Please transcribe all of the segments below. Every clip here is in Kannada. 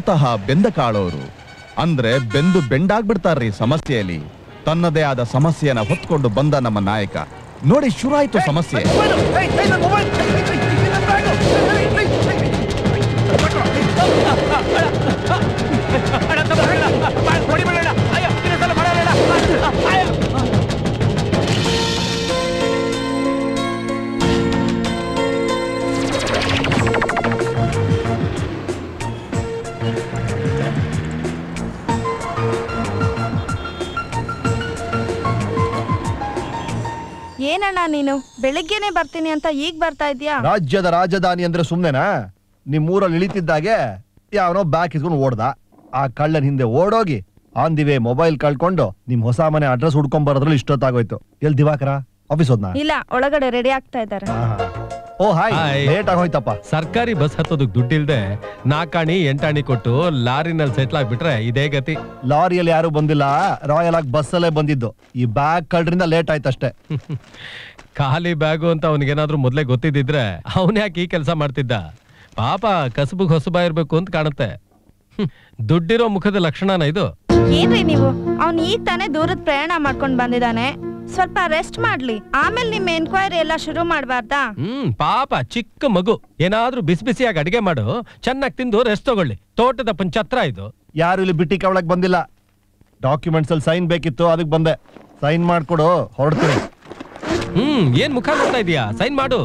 ಸ್ವತಃ ಬೆಂದ ಕಾಳೋರು ಅಂದ್ರೆ ಬೆಂದು ಬೆಂಡಾಗ್ಬಿಡ್ತಾರ್ರಿ ಸಮಸ್ಯೆಯಲ್ಲಿ ತನ್ನದೇ ಆದ ಸಮಸ್ಯೆಯನ್ನ ಹೊತ್ಕೊಂಡು ಬಂದ ನಮ್ಮ ನಾಯಕ ನೋಡಿ ಶುರುವಾಯ್ತು ಸಮಸ್ಯೆ ಏನಣ್ಣ ನೀನು ಬೆಳಿಗ್ಗೆನೆ ಬರ್ತೀನಿ ಅಂತ ಈಗ ಬರ್ತಾ ಇದ್ಯಾ ರಾಜ್ಯದ ರಾಜಧಾನಿ ಅಂದ್ರೆ ಸುಮ್ನೆನಾ ನಿಮ್ ಊರಲ್ಲಿ ಇಳಿತಿದ್ದಾಗೆ ಯಾವನೋ ಬ್ಯಾಗ್ ಇಸ್ಕೊಂಡು ಓಡ್ದ ಆ ಕಳ್ಳನ್ ಹಿಂದೆ ಓಡೋಗಿ ಆನ್ ದಿ ವೇ ಮೊಬೈಲ್ ಕಳ್ಕೊಂಡು ನಿಮ್ ಹೊಸ ಮನೆ ಅಡ್ರೆಸ್ ಹುಡ್ಕೊಂಡ್ ಬರೋದ್ರಲ್ಲಿ ಇಷ್ಟೊತ್ತಾಗೋಯ್ತು ಎಲ್ ದಿವಾಕರ ಆಫೀಸ್ ಹೋದ್ನಾ ಇಲ್ಲ ಒಳಗಡೆ ರೆಡಿ ಆಗ್ತಾ ಇದ್ದಾರೆ ಆಹಾ. ಓ ಹಾಯ್ ಹಾಯ್. ಲೇಟ್ ಆಗೋಯ್ತಪ್ಪ ಸರ್ಕಾರಿ ಬಸ್ ಹತ್ತೋದಕ್ ದುಡ್ಡಿಲ್ದೆ ನಾಕಾಣಿ ಎಂಟಾಣಿ ಕೊಟ್ಟು ಲಾರಿನಲ್ಲಿ ಸೆಟ್ಲ್ ಆಗ್ಬಿಟ್ರೆ ಇದೇ ಗತಿ ಲಾರಿಯಲ್ಲಿ ಯಾರು ಬಂದಿಲ್ಲ ರಾಯಲ್ ಆಗಿ ಬಸ್ಸಲ್ಲೇ ಬಂದಿದ್ದು ಈ ಬ್ಯಾಗ್ ಕಳ್ರಿಂದ ಲೇಟ್ ಆಯ್ತಷ್ಟೇ ಖಾಲಿ ಬ್ಯಾಗು ಅಂತ ಅವನಿಗೇನಾದ್ರೂ ಮೊದ್ಲೇ ಗೊತ್ತಿದ್ದಿದ್ರೆ ಅವನ್ ಯಾಕೆ ಈ ಕೆಲಸ ಮಾಡ್ತಿದ್ದ ಪಾಪ ಕಸಬುಗ್ ಹೊಸಬ ಇರ್ಬೇಕು ಅಂತ ಕಾಣುತ್ತೆ ಹ್ಮ್. ದುಡ್ಡಿರೋ ಮುಖದ ಲಕ್ಷಣನ ಇದು ಏನ್ರಿ ನೀವು ಅವ್ನ್ ಈಗ ತಾನೇ ದೂರದ ಪ್ರಯಾಣ ಮಾಡ್ಕೊಂಡ್ ಬಂದಿದ್ದಾನೆ ಸ್ವಲ್ಪ ರೆಸ್ಟ್ ಮಾಡ್ಲಿ ಆಮೇಲೆ ನಿಮ್ ಎನ್ಕ್ವೈರಿ ಎಲ್ಲ ಶುರು ಮಾಡ್ಬಾರ್ದಾ ಹ್ಮ್ ಪಾಪ ಚಿಕ್ಕ ಮಗು ಏನಾದ್ರೂ ಬಿಸಿ ಬಿಸಿಯಾಗಿ ಅಡಿಗೆ ಮಾಡು ಚೆನ್ನಾಗಿ ತಿಂದು ರೆಸ್ಟ್ ತಗೊಳ್ಳಿ ತೋಟದ ಛತ್ರ ಇದು ಯಾರು ಇಲ್ಲಿ ಬಿಟ್ಟಿ ಕವಳಕ್ ಬಂದಿಲ್ಲ ಡಾಕ್ಯುಮೆಂಟ್ಸ್ ಅಲ್ಲಿ ಸೈನ್ ಬೇಕಿತ್ತು ಅದಕ್ಕೆ ಬಂದೆ ಸೈನ್ ಮಾಡ್ಕೊಡು ಹೊರಡ್ತೀನಿ ಹ್ಮ್ ಏನ್ ಮುಖ ನೋಡ್ತಾ ಇದೀಯಾ ಸೈನ್ ಮಾಡು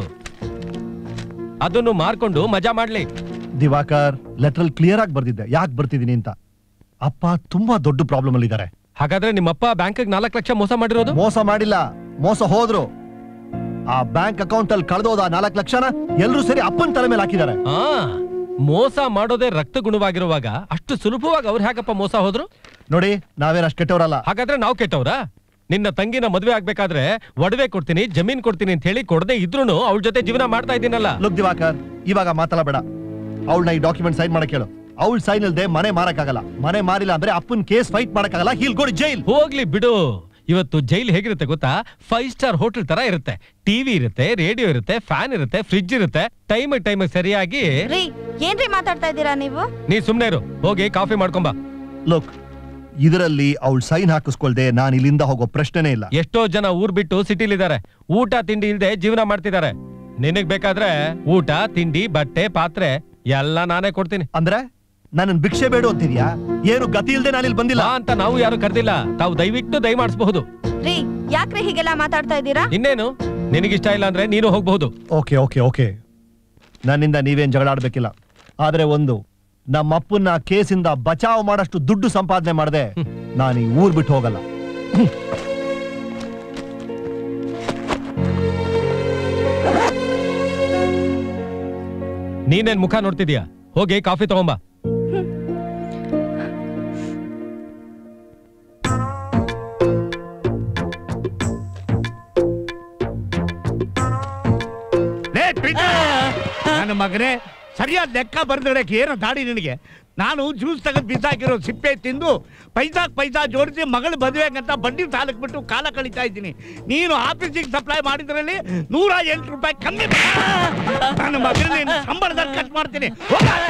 ಅದನ್ನು ಮಾರ್ಕೊಂಡು ಮಜಾ ಮಾಡ್ಲಿ ದಿವಾಕರ್ ಲೆಟರ್ ಕ್ಲಿಯರ್ ಆಗಿ ಬರ್ದಿದ್ದೆ ಯಾಕೆ ಬರ್ತಿದ್ದೀನಿ ಅಂತ ಅಪ್ಪ ತುಂಬಾ ದೊಡ್ಡ ಪ್ರಾಬ್ಲಮ್ ಅಲ್ಲಿ ಇದ್ದಾರೆ ಹಾಗಾದ್ರೆ ನಿಮ್ಮಪ್ಪ ಬ್ಯಾಂಕ್ ನಾಲ್ಕು ಲಕ್ಷ ಮೋಸ ಮಾಡಿರೋದು ಮೋಸ ಮಾಡಿಲ್ಲ ಮೋಸ ಹೋದ್ರು ಆ ಬ್ಯಾಂಕ್ ಅಕೌಂಟ್ ಅಲ್ಲಿ ಕಳೆದೋದ ನಾಲ್ಕು ಲಕ್ಷನ ಎಲ್ರು ಸೇರಿ ಅಪ್ಪನ ತಲೆ ಮೇಲೆ ಹಾಕಿದ್ದಾರೆ ಆ ಮೋಸ ಮಾಡೋದೇ ರಕ್ತ ಗುಣವಾಗಿರುವಾಗ ಅಷ್ಟು ಸುಲಭವಾಗಿ ಅವ್ರು ಹೇಗಪ್ಪ ಮೋಸ ಹೋದ್ರು ನೋಡಿ ನಾವೇನ್ ಅಷ್ಟು ಕೆಟ್ಟವರಲ್ಲ ಹಾಗಾದ್ರೆ ನಾವು ಕೆಟ್ಟವ್ರಾ ನಿನ್ನ ತಂಗಿನ ಮದ್ವೆ ಆಗ್ಬೇಕಾದ್ರೆ ಒಡವೆ ಕೊಡ್ತೀನಿ ಜಮೀನ್ ಕೊಡ್ತೀನಿ ಅಂತ ಹೇಳಿ ಕೊಡದೆ ಇದ್ರೂನು ಅವಳ ಜೊತೆ ಜೀವನ ಮಾಡ್ತಾ ಇದ್ದೀನಲ್ಲ ಲುಕ್ ದಿವಾಕರ್ ಇವಾಗ ಮಾತಾಡಬೇಡ ಅವಳನ್ನ ಈ ಡಾಕ್ಯುಮೆಂಟ್ ಸೈನ್ ಮಾಡಕ್ ಹೇಳು ಅವಳ ಸೈನ್ ಇಲ್ದೆ ಮನೆ ಮಾರಕ್ಕಾಗಲ್ಲ ಮನೆ ಮಾರಿಲ್ಲ ಅಂದ್ರೆ ಅಪ್ಪನ್ ಕೇಸ್ ಫೈಟ್ ಮಾಡಕ್ಕಾಗಲ್ಲ ಹೀಲ್ ಗೋಡಿ ಜೈಲ್ ಹೋಗ್ಲಿ ಬಿಡು ಇವತ್ತು ಜೈಲ್ ಹೇಗಿರುತ್ತೆ ಗೊತ್ತಾ ಫೈವ್ ಸ್ಟಾರ್ ಹೋಟೆಲ್ ತರ ಇರುತ್ತೆ ಟಿವಿ ಇರುತ್ತೆ ರೇಡಿಯೋ ಇರುತ್ತೆ ಫ್ಯಾನ್ ಇರುತ್ತೆ ಫ್ರಿಡ್ಜ್ ಇರುತ್ತೆ ಟೈಮ್ ಟೈಮ್ ಸರಿಯಾಗಿ ರೀ ಏನ್ರಿ ಮಾತಾಡ್ತಾ ಇದ್ದೀರಾ ನೀವು ನೀ ಸುಮ್ನೆ ಇರು ಹೋಗಿ ಕಾಫಿ ಮಾಡ್ಕೊಂಬಾ ಲುಕ್ ಇದರಲ್ಲಿ ಅವಳ ಸೈನ್ ಹಾಕಿಸ್ಕೊಳ್ದೆ ನಾನು ಇಲ್ಲಿಂದ ಹೋಗೋ ಪ್ರಶ್ನೆನೇ ಇಲ್ಲ ಎಷ್ಟೋ ಜನ ಊರ್ ಬಿಟ್ಟು ಸಿಟಿಲಿದ್ದಾರೆ ಊಟ ತಿಂಡಿ ಇಲ್ದೆ ಜೀವನ ಮಾಡ್ತಿದ್ದಾರೆ ನಿನಗ್ ಬೇಕಾದ್ರೆ ಊಟ ತಿಂಡಿ ಬಟ್ಟೆ ಪಾತ್ರೆ ಎಲ್ಲ ನಾನೇ ಕೊಡ್ತೀನಿ ಅಂದ್ರೆ ನನ್ನ ಭಿಕ್ಷೆ ಬೇಡು ಅಂತಿದ್ಯಾ ಏನು ಗತಿ ಇಲ್ದೆ ನಾನು ಇಲ್ಲಿ ಬಂದಿಲ್ಲ ಬಾ ಅಂತ ನಾವು ಯಾರು ಕರ್ದಿಲ್ಲ ತಾವು ದಯವಿಟ್ಟು ದಯ ಮಾಡಿಸಬಹುದು ರೀ ಯಾಕ್ರಿ ಹೀಗೆಲ್ಲ ಮಾತಾಡ್ತಾ ಇದ್ದೀರಾ ಇನ್ನೇನು ನಿನಗಿಷ್ಟ ಇಲ್ಲ ಅಂದ್ರೆ ನೀನು ಹೋಗ್ಬಹುದು ಓಕೆ ಓಕೆ ಓಕೆ ನನ್ನಿಂದ ನೀವೇನ್ ಜಗಳ ಆಡ್ಬೇಕಿಲ್ಲ ಆದ್ರೆ ಒಂದು ನಮ್ಮ ಅಪ್ಪನ್ನ ಕೇಸಿಂದ ಬಚಾವ್ ಮಾಡಷ್ಟು ದುಡ್ಡು ಸಂಪಾದನೆ ಮಾಡದೆ ನಾನು ಈ ಊರ್ ಬಿಟ್ಟು ಹೋಗಲ್ಲ ನೀನೇನ್ ಮುಖ ನೋಡ್ತಿದ್ಯಾ ಹೋಗಿ ಕಾಫಿ ತಗೊಂಬಾ ಲೇ, ಪೀಟರ್! ನನ್ನ ಮಗನೇ ಸರಿಯಾದ ಲೆಕ್ಕ ಬರ್ದಿಡಕ್ಕೆ ಏನೋ ದಾಡಿ ನಿನಗೆ ನಾನು ಜ್ಯೂಸ್ ತೆಗೆದು ಬಿಸಾಕಿರೋ ಸಿಪ್ಪೆ ತಿಂದು ಪೈಸಾಕ್ ಪೈಸಾ ಜೋಡಿಸಿ ಮಗಳು ಮದುವೆಗಂತ ಬಡ್ಡಿ ಸಾಲಕ್ಕೆ ಬಿಟ್ಟು ಕಾಲ ಕಳೀತಾ ಇದ್ದೀನಿ ನೀನು ಆಫೀಸಿಗೆ ಸಪ್ಲೈ ಮಾಡಿದ್ರಲ್ಲಿ ನೂರ ಎಂಟು ರೂಪಾಯಿ ಕಮ್ಮಿ ಬ- ನನ್ನ ಮಗನ ಸಂಬಳದಲ್ಲಿ ಕಟ್ ಮಾಡ್ತೀನಿ ಹೋಗಾಲೆ.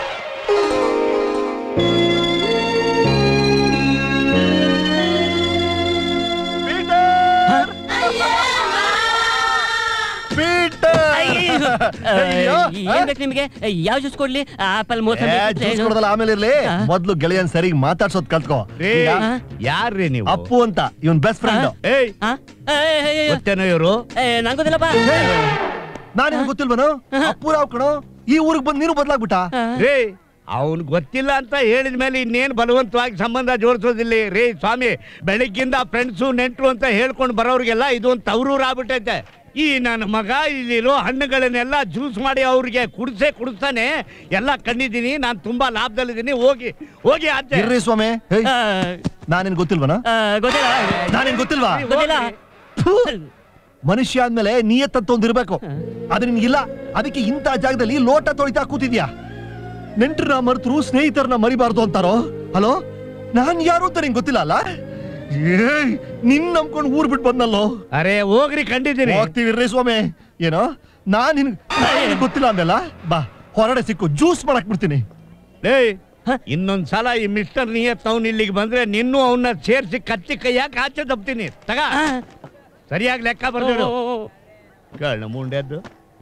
ಅಯ್ಯೋ, ಏನ್ ಬೇಕು ನಿಮ್ಗೆ ಯಾವ ಜ್ಯೂಸ್ ಕೊಡ್ಲಿ ಆಪಲ್ ಮೋಸ ಏ, ಜ್ಯೂಸ್ ಕೊಡೋದಲ್ಲ ಆಮೇಲೆ ಇರ್ಲಿ ಆ? ಮೊದ್ಲು ಗೆಳೆಯನ್ ಸರಿಗ್ ಮಾತಾಡ್ಸೋದ್ ಕಲ್ತ್ಕೋ ರೇ ಈಗ ಯಾರ್ರೀ ನೀವು ಅಪ್ಪು ಅಂತ ಇವನ್ ಬೆಸ್ಟ್ ಫ್ರೆಂಡ್ ಏಯ್ ಗೊತ್ತೇನೋ ಇವರು ನಂಗೋದಿಲ್ಲಪ್ಪ ನಾನು ಗೊತ್ತಿಲ್ವನು ಅಪ್ಪು ರಾವ್ ಕಣೋ ಈ ಊರಿಗೆ ಬಂದ್ ನೀನು ಬದಲಾಗ್ಬಿಟ್ಟ ರೇ ಅವನ್ ಗೊತ್ತಿಲ್ಲ ಅಂತ ಹೇಳಿದ ಮೇಲೆ ಇನ್ನೇನು ಬಲವಂತವಾಗಿ ಸಂಬಂಧ ಜೋಡಿಸೋದಿಲ್ಲ ರೇ ಸ್ವಾಮಿ ಬೆಳಿಗ್ಗಿಂದ ಫ್ರೆಂಡ್ಸು ನೆಂಟ್ರು ಅಂತ ಹೇಳ್ಕೊಂಡು ಬರೋರಿಗೆಲ್ಲ ಇದು ಒಂದು ತವರೂರು ಆಗ್ಬಿಟ್ಟೈತೆ ಈ ನನ್ನ ಮಗ ಇಲ್ಲಿರೋ ಹಣ್ಣುಗಳನ್ನೆಲ್ಲ ಜ್ಯೂಸ್ ಮಾಡಿ ಅವ್ರಿಗೆ ಕುಡಿಸೇ ಕುಡಿಸ್ತಾನೆ ಎಲ್ಲ ಕಂಡಿದ್ದೀನಿ ನಾನು ತುಂಬಾ ಲಾಭದಲ್ಲಿದ್ದೀನಿ ಹೋಗಿ ಹೋಗಿ ಆಚೆ ಇರ್ರಿ ಸ್ವಾಮಿ ಹೇಯ್, ನಾನೇನ್ ಗೊತ್ತಿಲ್ವನ ಗೊತ್ತಿಲ್ಲ ನಾನೇನ್ ಗೊತ್ತಿಲ್ವಾ ಗೊತ್ತಿಲ್ಲ ಥು, ಮನುಷ್ಯ ಅಂದ್ಮೇಲೆ ನಿಯತ್ತಂತ ಒಂದ್ ಇರ್ಬೇಕು ಅದು ನಿನ್ಗಿಲ್ಲ ಅದಕ್ಕೆ ಇಂಥ ಜಾಗದಲ್ಲಿ ಲೋಟ ತೊಳಿತಾ ಕೂತಿದ್ಯಾ ನೆಂಟ್ರನ್ನ ಮರ್ತರು ಸ್ನೇಹಿತರನ್ನ ಮರಿಬಾರ್ದು ಅಂತಾರೋ ಹಲೋ ನಾನ್ ಯಾರು ಅಂತ ನಿಂಗೆ ಗೊತ್ತಿಲ್ಲ ಅಲ್ಲ ಏಯ್, ನಿನ್ ನಂಬ್ಕೊಂಡು ಊರ್ ಬಿಟ್ಟು ಬಂದಲ್ಲೋ ಅರೆ ಹೋಗ್ರಿ ಕಂಡಿದ್ದೀನಿ ಹೋಗ್ತೀವಿ ಸ್ವಾಮಿ ಏನೋ ನಾನ್ ನಿನ್ ನಾನ್ ನಿನ್ಗ್ ಗೊತ್ತಿಲ್ಲ ಅಂದಲ್ಲ ಬಾ ಹೊರಗಡೆ ಸಿಕ್ಕು ಜ್ಯೂಸ್ ಮಾಡಕ್ ಬಿಡ್ತೀನಿ ಏಯ್ ಇನ್ನೊಂದ್ ಸಲ ಈ ಮಿಸ್ಟರ್ ನಿಯತ್ ಅವ್ನು ಇಲ್ಲಿಗೆ ಬಂದ್ರೆ ನಿನ್ನೂ ಅವನ್ನ ಸೇರಿಸಿ ಕಚ್ಚಿ ಕೈಯಾಕ ಆಚೆ ತಪ್ತೀನಿ ತಗ ಸರಿಯಾಗಿ ಲೆಕ್ಕ ಬರ್ದಿಡು ಕಳ್ಳ ಮುಂಡೆದ್ದು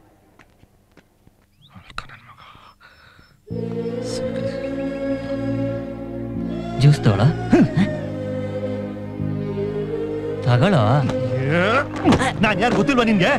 ಜ್ಯೂಸ್ ತಗೊಳ ತಗೊಳ್ಳೋ ನಾನ್ ಯಾರು ಗೊತ್ತಿಲ್ವಾ ನಿನ್ಗೆ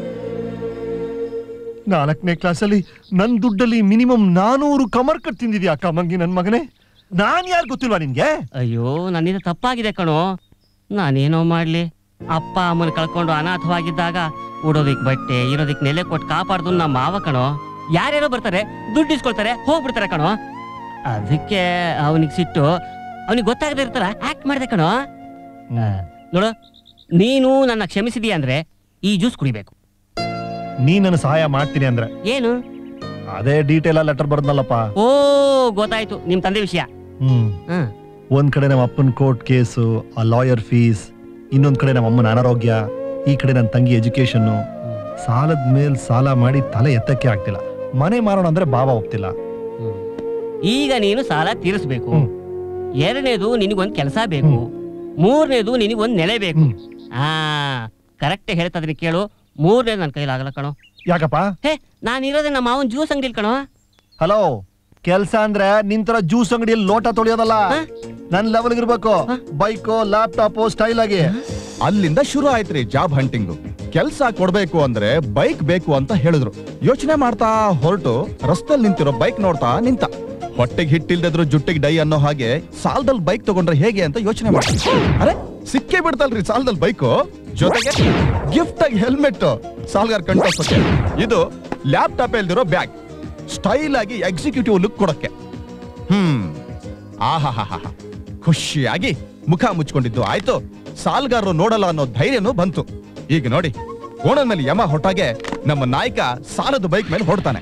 ನಾಲ್ಕನೇ ಕ್ಲಾಸಲ್ಲಿ ನನ್ ದುಡ್ಡಲ್ಲಿ ಮಿನಿಮಮ್ ನಾನೂರು ಕಮರ್ ಕಟ್ ತಿಂದಿದ್ಯಾ ಕಮಂಗಿ ನನ್ ಮಗನೇ ನಾನ್ ಯಾರು ಗೊತ್ತಿಲ್ವಾ ನಿನ್ಗೆ ಅಯ್ಯೋ ನನ್ನಿಂದ ತಪ್ಪಾಗಿದೆ ಕಣೋ ನಾನೇನೋ ಮಾಡ್ಲಿ ಅಪ್ಪ ಅಮ್ಮನ ಕಳ್ಕೊಂಡು ಅನಾಥವಾಗಿದ್ದಾಗ ಉಡೋದಿಕ್ ಬಟ್ಟೆ ಇರೋದಿಕ್ ನೆಲೆ ಕೊಟ್ಟು ಕಾಪಾಡ್ದು ನಮ್ಮ ಮಾವ ಕಣೋ ಯಾರ್ಯಾರೋ ಬರ್ತಾರೆ ದುಡ್ಡು ಇಸ್ಕೊಳ್ತಾರೆ ಹೋಗ್ಬಿಡ್ತಾರೆ ಕಣೋ ಅದಕ್ಕೆ ಅವನಿಗೆ ಸಿಟ್ಟು ಅವನಿಗೆ ಗೊತ್ತಾಗದೆ ಇರ್ತಾರ ಆಕ್ಟ್ ಮಾಡ್ದೆ ಕಣೋ ನೋಡು ನೀನು ನನ್ನ ಕ್ಷಮಿಸಿದೀಯ ಅಂದ್ರೆ ಈ ಜ್ಯೂಸ್ ಕುಡಿಬೇಕು ನೀ ನನ್ನ ಸಹಾಯ ಮಾಡ್ತೀನಿ ಅಂದ್ರೆ ಏನು ಅದೇ ಡೀಟೇಲ್ ಲೆಟರ್ ಬರ್ದಲ್ಲಪ್ಪ ಓ ಗೊತ್ತಾಯ್ತು ನಿಮ್ ತಂದೆ ವಿಷಯ ಹ್ಮ್ ಹ್ಮ್ ಒಂದ್ ಕಡೆ ನಮ್ಮ ಅಪ್ಪನ ಕೋರ್ಟ್ ಕೇಸು ಆ ಲಾಯರ್ ಫೀಸ್ ಇನ್ನೊಂದ್ ಕಡೆ ನಮ್ಮ ಅಮ್ಮನ ಅನಾರೋಗ್ಯ ಈ ಕಡೆ ನನ್ನ ತಂಗಿ ಎಜುಕೇಶನ್ ಸಾಲದ ಮೇಲ್ ಸಾಲ ಮಾಡಿ ತಲೆ ಎತ್ತಕ್ಕೆ ಆಗ್ತಿಲ್ಲ ಮನೆ ಮಾರೋಣ ಅಂದ್ರೆ ಬಾಬಾ ಒಪ್ತಿಲ್ಲ ಹ್ಮ್. ಈಗ ನೀನು ಸಾಲ ತೀರಿಸ್ಬೇಕು ಹ್ಮ್. ಎರಡನೇದು ನಿನಗೊಂದ್ ಕೆಲಸ ಬೇಕು ಮೂರನೇದು ನಿನಗೊಂದ್ ನೆಲೆ ಬೇಕು ಹ್ಮ್. ಆ ಕರೆಕ್ಟ್ ಹೇಳ್ತಾ ಇದೀನಿ ಕೇಳು ಮೂರನೇದು ನನ್ನ ಕೈಲಾಗಲ್ಲ ಕಣೋ ಯಾಕಪ್ಪ ಹೇ ನಾನು ಇರೋದೇ ನಮ್ಮ ಮಾವನ್ ಜ್ಯೂಸ್ ಅಂಗಡಿಲ್ ಕಣೋ ಹಲೋ ಕೆಲ್ಸ ಅಂದ್ರೆ ನಿಂತರ ಜ್ಯೂಸ್ ಅಂಗಡಿಯಲ್ಲಿ ಲೋಟ ತೊಳೆಯೋದಲ್ಲ ಹ? ನನ್ ಲೆವೆಲ್ ಇರ್ಬೇಕು ಬೈಕು ಲ್ಯಾಪ್ಟಾಪ್ ಸ್ಟೈಲ್ ಆಗಿ ಅಲ್ಲಿಂದ ಶುರು ಆಯ್ತ್ರಿ ಜಾಬ್ ಹಂಟಿಂಗು ಕೆಲ್ಸ ಕೊಡ್ಬೇಕು ಅಂದ್ರೆ ಬೈಕ್ ಬೇಕು ಅಂತ ಹೇಳಿದ್ರು ಯೋಚನೆ ಮಾಡ್ತಾ ಹೊರಟು ರಸ್ತೆಲ್ ನಿಂತಿರೋ ಬೈಕ್ ನೋಡ್ತಾ ನಿಂತ ಹೊಟ್ಟೆಗೆ ಹಿಟ್ಟಿಲ್ದಿದ್ರು ಜುಟ್ಟಿಗೆ ಡೈ ಅನ್ನೋ ಹಾಗೆ ಸಾಲದಲ್ಲಿ ಬೈಕ್ ತಗೊಂಡ್ರೆ ಹೇಗೆ ಅಂತ ಯೋಚನೆ ಮಾಡಿ ಅರೆ ಸಿಕ್ಕೇ ಬಿಡ್ತಲ್ರಿ ಸಾಲದಲ್ಲಿ ಬೈಕು ಜೊತೆಗೆ ಗಿಫ್ಟ್ ಆಗಿ ಹೆಲ್ಮೆಟ್ ಸಾಲ್ಗಾರ್ ಕಣ್ತೋಸಕ್ಕೆ ಇದು ಲ್ಯಾಪ್ಟಾಪ್ ಎಲ್ದಿರೋ ಬ್ಯಾಗ್ ಸ್ಟೈಲ್ ಆಗಿ ಎಕ್ಸಿಕ್ಯೂಟಿವ್ ಲುಕ್ ಕೊಡಕ್ಕೆ ಹ್ಮ್ ಆಹಾಹಾಹಾ ಖುಷಿಯಾಗಿ ಮುಖ ಮುಚ್ಕೊಂಡಿದ್ದು ಆಯ್ತು ಸಾಲ್ಗಾರರು ನೋಡಲ್ಲ ಅನ್ನೋ ಧೈರ್ಯನೂ ಬಂತು ಈಗ ನೋಡಿ ಕೋಣದ ಮೇಲೆ ಯಮ ಹೊಟ್ಟಾಗೆ ನಮ್ಮ ನಾಯಕ ಸಾಲದ ಬೈಕ್ ಮೇಲೆ ಹೊಡ್ತಾನೆ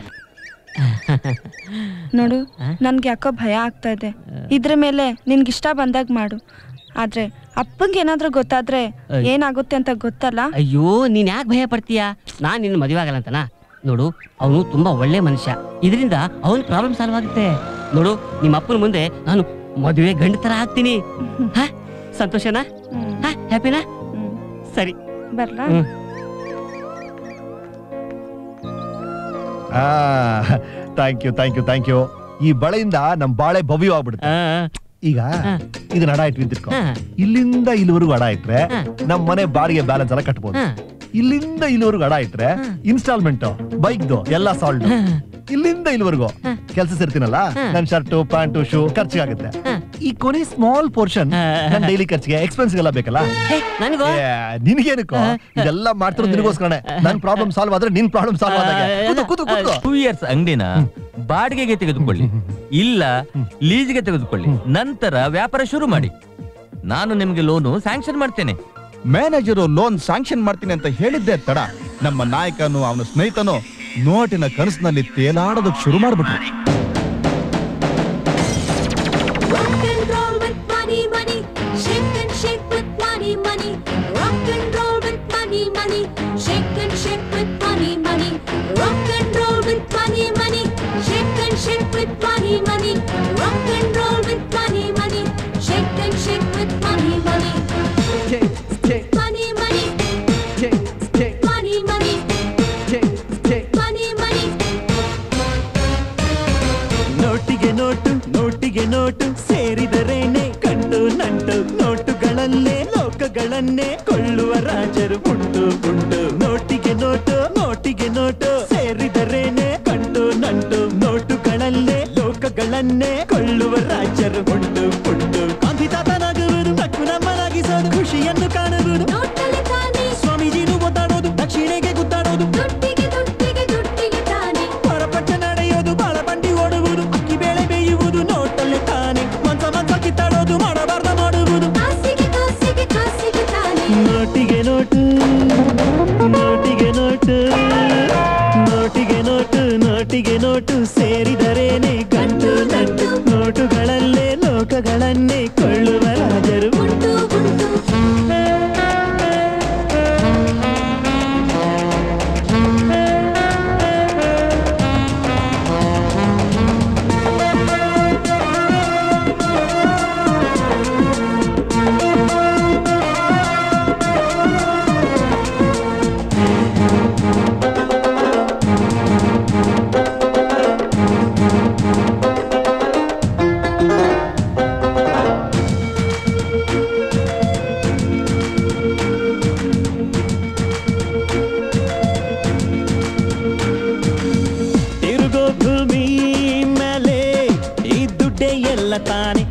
ನೋಡು ನನ್ಗೆ ಯಾಕೋ ಭಯ ಆಗ್ತಾ ಇದೆ ಇದ್ರ ಮೇಲೆ ನಿನ್ಗೆ ಇಷ್ಟ ಬಂದಾಗ ಮಾಡು ಆದ್ರೆ ಅಪ್ಪಂಗೆ ಏನಾದ್ರೂ ಗೊತ್ತಾದ್ರೆ ಅಯ್ಯ್. ಏನಾಗುತ್ತೆ ಅಂತ ಗೊತ್ತಲ್ಲ ಅಯ್ಯೋ ನೀನ್ ಯಾಕೆ ಭಯ ಪಡ್ತೀಯಾ ನಾನ್ ನಿನ್ನ ಮದುವೆ ಆಗಲ್ಲ ಅಂತನಾ ನೋಡು ಅವನು ತುಂಬಾ ಒಳ್ಳೆ ಮನುಷ್ಯ ಇದರಿಂದ ಅವನ ಪ್ರಾಬ್ಲಮ್ ಸಾಲ್ವ್ ಆಗುತ್ತೆ ನೋಡು ನಿಮ್ಮ ಅಪ್ಪನ ಮುಂದೆ ನಾನು ಮದುವೆ ಗಂಡ ತರ ಆಗ್ತೀನಿ ಹ? ಸಂತೋಷನಾ ಹ್ಮ್. ಹ? ಹ್ಯಾಪಿನಾ ಹ್ಮ್. ಸರಿ ಬರ್ಲಾ hmm. Thank you thank you thank you ಈ ಬಳೆಯಿಂದ ನಮ್ ಬಾಳೆ ಭವ್ಯವಾಗ್ಬಿಡುತ್ತೆ ಆ, ಈಗ ಹ. ಇದನ್ನ ಅಡ ಇಟ್ಟು ನಿಂತಿರ್ಕೊ ಹ. ಇಲ್ಲಿಂದ ಇಲ್ಲಿವರೆಗೂ ಅಡ ಇಟ್ರೆ ಹ. ನಮ್ ಮನೆ ಬಾಡಿಗೆ ಬ್ಯಾಲೆನ್ಸ್ ಎಲ್ಲ ಕಟ್ಬೋದು ಹ. ಇಲ್ಲಿಂದ ಇಲ್ಲಿವರೆಗೂ ಅಡ ಇಟ್ರೆ ಹ. ಇನ್ಸ್ಟಾಲ್ಮೆಂಟ್ ಬೈಕ್ದು ಎಲ್ಲ ಸಾಲ್ಡ್ ಹ. ಇಲ್ಲಿಂದ ಇಲ್ಲಿವರೆಗೂ ಕೆಲಸ ಸೇರ್ತೀನಲ್ಲ ಹ. ನನ್ ಶರ್ಟ್ ಪ್ಯಾಂಟು ಶೂ ಖರ್ಚಿಗಾಗುತ್ತೆ ಹ. ಈ ಕೊನೆ ಸ್ಮಾಲ್ ಪೋರ್ಷನ್ ಹ. ನನ್ ಡೈಲಿ ಖರ್ಚಿಗೆ ಎಕ್ಸ್ಪೆನ್ಸ್ ಎಲ್ಲ ಬೇಕಲ್ಲ ಹೇ, ನನಗೂ ಏ, ನಿನಗೇನಕ್ಕೋ ಇದೆಲ್ಲ ಮಾಡ್ತಿರೋದು ನಿನಗೋಸ್ಕರನೇ ನನ್ ಪ್ರಾಬ್ಲಮ್ ಸಾಲ್ವ್ ಆದ್ರೆ ನಿನ್ ಪ್ರಾಬ್ಲಮ್ ಸಾಲ್ವ್ ಆದಾಗ ಕೂತು ಕೂತು ಕೂತು ಟೂ ಇಯರ್ಸ್ ಅಂಗಡಿನ ಬಾಡಿಗೆಗೆ ತೆಗೆದುಕೊಳ್ಳಿ ಇಲ್ಲ ಲೀಸ್ಗೆ ತೆಗೆದುಕೊಳ್ಳಿ ನಂತರ ವ್ಯಾಪಾರ ಶುರು ಮಾಡಿ ನಾನು ನಿಮ್ಗೆ ಲೋನು ಸ್ಯಾಂಕ್ಷನ್ ಮಾಡ್ತೇನೆ ಮ್ಯಾನೇಜರು ಲೋನ್ ಸ್ಯಾಂಕ್ಷನ್ ಮಾಡ್ತೀನಿ ಅಂತ ಹೇಳಿದ್ದೆ ತಡ ನಮ್ಮ ನಾಯಕನು ಅವನ ಸ್ನೇಹಿತನು ನೋಟಿನ ಕನಸಿನಲ್ಲಿ ತೇಲಾಡೋದಕ್ ಶುರು ಮಾಡ್ಬಿಟ್ರು Rock and roll with money, money. Shake and shake with money, money. Rock and roll with money, money. Shake and shake with money, money. Rock and roll with money, money. Shake and shake with money, money. Rock and roll with money, money. Shake and shake with money, money. Money, money. Money, money. Money, money. ನೋಟಿಗೆ ನೋಟು ನೋಟಿಗೆ ನೋಟು ಸೇರಿದರೇನೆ ಕಂಡು ನಂಟು ನೋಟುಗಳಲ್ಲೇ ಲೋಕಗಳನ್ನೇ ಕೊಳ್ಳುವ ರಾಜರು ಉಂಟು ಉಂಟು ನೋಟಿಗೆ ನೋಟು ನೋಟಿಗೆ ನೋಟು ಸೇರಿದರೇನೆ ಕಂಡು ನಂಟು ನೋಟುಗಳಲ್ಲೇ ಲೋಕಗಳನ್ನೇ ಕೊಳ್ಳುವ ರಾಜರು ಉಂಟು ಉಂಟು ಕಾಂತಿತಾತನಾಗುವುದು ತಕ್ಕು ನಮ್ಮನಾಗಿಸೋದು ಖುಷಿಯನ್ನು ಕಾಣುವುದು ನೋಟಲ್ಲಿ ತಾನೇ ಸ್ವಾಮೀಜಿನು ಒದ್ದಾಡೋದು ದಕ್ಷಿಣೆಗೆ ಗುದ್ದಾಡೋದು ದುಡ್ಡಿಗೆ ದುಡ್ಡಿಗೆ ದುಡ್ಡಿಗೆ ತಾನೇ ಹೊರಪಟ್ಟ ನಡೆಯೋದು ಬಾಳ ಬಂಡಿ ಓಡುವುದು ಅಕ್ಕಿ ಬೇಳೆ ಬೇಯುವುದು ನೋಟಲ್ಲೇ ತಾನೆ ಮಂಚ ಮಂಚ ಕಿತ್ತಾಡೋದು ಮಾಡಬಾರ್ದ ಮಾಡುವುದು ಕಾಸಿಗೆ ಕಾಸಿಗೆ ಕಾಸಿಗೆ ತಾನೇ ನೋಟಿಗೆ ನೋಟು ನೋಟಿಗೆ ನೋಟು ನೋಟಿಗೆ ನೋಟು ನೋಟಿಗೆ ನೋಟು ಸೇರಿದರೇನೆ ಗಂಟು ನಂಟು ನೋಟುಗಳಲ್ಲೇ ಲೋಕಗಳನ್ನೇ ಕೊಳ್ಳುವ ರಾಜರು ಉಂಟು ಉಂಟು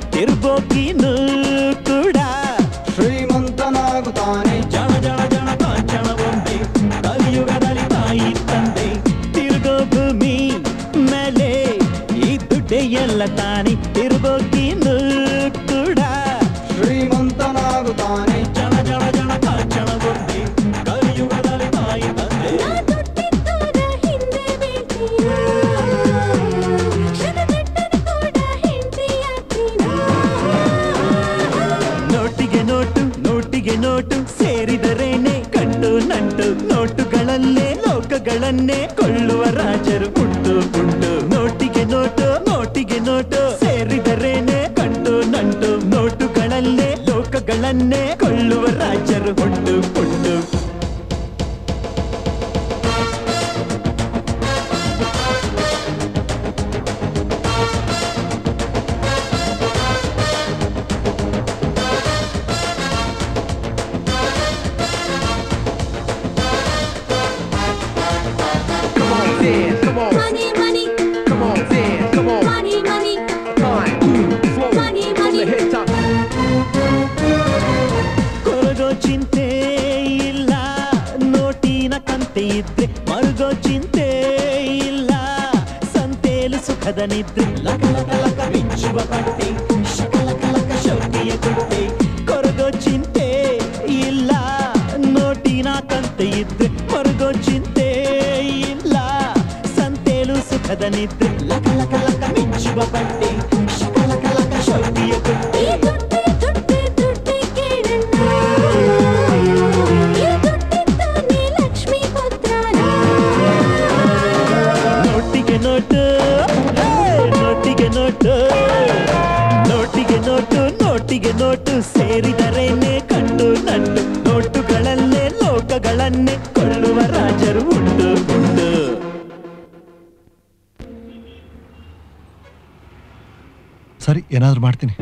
ತಿರುಗೋಕಿನೂ ಕೂಡ ಶ್ರೀಮಂತನಾಗುತ್ತಾನೆ ಜನ ಜನ ಜನ ಕಾಂಚನ ಬೊಂಬೆ ಕಲಿಯುಗದಲ್ಲಿ ತಾಯಿ ತಂದೆ ತಿರುಗೋ ಭೂಮಿ ಮೇಲೆ ಈ ದುಡ್ಡೆ ಎಲ್ಲ ತಾನೆ ತಿರುಗೋಕಿನೂ ಕೂಡ ಶ್ರೀಮಂತನಾಗುತ್ತಾನೆ ಜನ ಜನ ಜನ ಕಾಂಚನ ಬೊಂಬೆ ಕಲಿಯುಗದಲ್ಲಿ ತಾಯಿ ತಂದೆ ನಾ ದುಡ್ಡಿದ್ದೋರ ಹಿಂದೆ ಬೀಳ್ತೀನಾ ಶ್ರಮಪಟ್ಟರೆ ಕೂಡ ಹೆಂಡ್ತಿಯಾಗ್ತೀನಾ ನೋಟಿಗೆ ನೋಟು ನೋಟಿಗೆ ನೋಟು ಸೇರಿದರೇನೆ ಕಂಡು ನಂಟು ನೋಟುಗಳಲ್ಲೇ ಲೋಕಗಳನ್ನೇ ಕೊಳ್ಳುವ ರಾಜರು ಉಂಟು ಉಂಟು ನೋಟಿಗೆ ನೋಟು ನೋಟಿಗೆ ನೋಟು ಸೇರಿದರೇನೆ ಕಂಡು ನಂಟು ನೋಟುಗಳಲ್ಲೇ ಲೋಕಗಳನ್ನೇ ಕೊಳ್ಳುವ ರಾಜರು ಉಂಟು ಉಂಟು Money, money. Come on, dance. Come on. Money, money. Money, money. ಕೊರಗೋ ಚಿಂತೆ ಇಲ್ಲ ನೋಟಿನ ಕಂತೆ ಇದ್ರೆ ಮರುಗೋ ಚಿಂತೆ ಇಲ್ಲ ಸಂತೇಲು ಸುಖದ ನಿದ್ರೆ ಲಕ ಲಕ ಲಕ ಮಿಂಚುವ ಪಟ್ಟಿ ಶಕ ಲಕ ಲಕ ಶೌಕಿಯ ಕುಟ್ಟಿ ಕೊರಗೋ ಚಿಂತೆ ಇಲ್ಲ ನೋಟಿನ ಕಂತೆ ಇದ್ರೆ ಮರುಗೋ ಚಿಂತೆ ಇಲ್ಲ ಸಂತೇಲು ಸುಖದ ನಿದ್ರೆ ಲಕ ಲಕ ಲಕ ಮಿಂಚುವ ಪಟ್ಟಿ ಶಕ ಲಕ ಲಕ ಶೌಕಿಯ ಕುಟ್ಟಿ ಈ ದುಡ್ಡೆ ದುಡ್ಡೆ ದುಡ್ಡೆ ಕೇಳಣ್ಣ ಈ ದುಡ್ಡಿದ್ದಾನೆ ಲಕ್ಷ್ಮೀ ಪುತ್ರನ ನೋಟಿಗೆ ನೋಟು ಹೇ, ನೋಟಿಗೆ ನೋಟು ನೋಟಿಗೆ ನೋಟು ನೋಟಿಗೆ ನೋಟು ಸೇರಿದರೇನೆ ಕಂಡು ನಂಟು ನೋಟುಗಳಲ್ಲೇ ಲೋಕಗಳನ್ನೇ ಕೊಳ್ಳುವ ರಾಜರು ಉಂಟು ಉಂಟು ಸರಿ ಏನಾದ್ರೂ ಮಾಡ್ತೀನಿ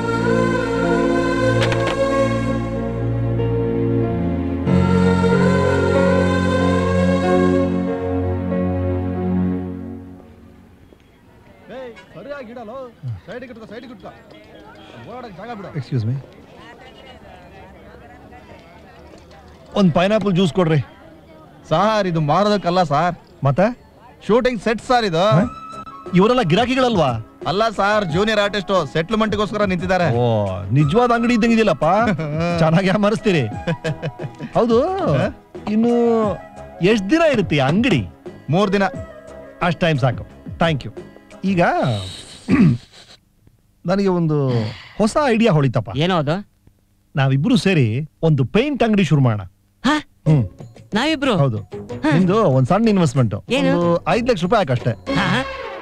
ಸರಿಯಾಗಿ ಇಡಲು ಸೈಡಿಗೆ ಇಟ್ಕೋ ಸೈಡಿಗೆ ಇಟ್ಕೋ ಓಡಾಡಕ್ ಜಾಗ ಬಿಡು ಎಕ್ಸ್ಕ್ಯೂಸ್ ಮೀ ಒಂದು ಪೈನಾಪಲ್ ಜ್ಯೂಸ್ ಕೊಡ್ರಿ ಸಾರ್ ಇದು ಮಾರೋದಕ್ಕಲ್ಲ ಸಾರ್ ಮತ್ತೆ ಶೂಟಿಂಗ್ ಸೆಟ್ ಸಾರ್ ಇದು ಇವರೆಲ್ಲ ಗಿರಾಕಿಗಳಲ್ವಾ ಅಲ್ಲ ಸಾರ್ ಜೂನಿಯರ್ ಆರ್ಟಿಸ್ಟ್ ಸೆಟ್ಲ್ಮೆಂಟ್ಗೋಸ್ಕರ ನಿಂತಿದ್ದಾರೆ ಓ ನಿಜವಾದ ಅಂಗಡಿ ಇದ್ದಂಗಿದಿಲ್ಲಪ್ಪ ಚೆನ್ನಾಗಿ ಮರೆಸ್ತೀರಿ ಹೌದು ಇನ್ನು ಎಷ್ಟ್ ದಿನ ಇರುತ್ತೆ ಈ ಅಂಗಡಿ ಮೂರ್ ದಿನ ಅಷ್ಟು ಟೈಮ್ ಸಾಕು ಥ್ಯಾಂಕ್ ಯು ಈಗ ನನಗೆ ಒಂದು ಹೊಸ ಐಡಿಯಾ ಹೊಳಿತಪ್ಪ ಏನೋ ಅದು ನಾವಿಬ್ರು ಸೇರಿ ಒಂದು ಪೇಂಟ್ ಅಂಗಡಿ ಶುರು ಮಾಡೋಣ ಹ? ಹ್ಮ್ ನಾವಿಬ್ರು ಹೌದು ನಿಮ್ದು ಒಂದ್ ಸಣ್ಣ ಇನ್ವೆಸ್ಟ್ಮೆಂಟ್ ಏನು? ಒಂದು ಐದ್ ಲಕ್ಷ ರೂಪಾಯಿ ಹಾಕಷ್ಟೇ ಹ?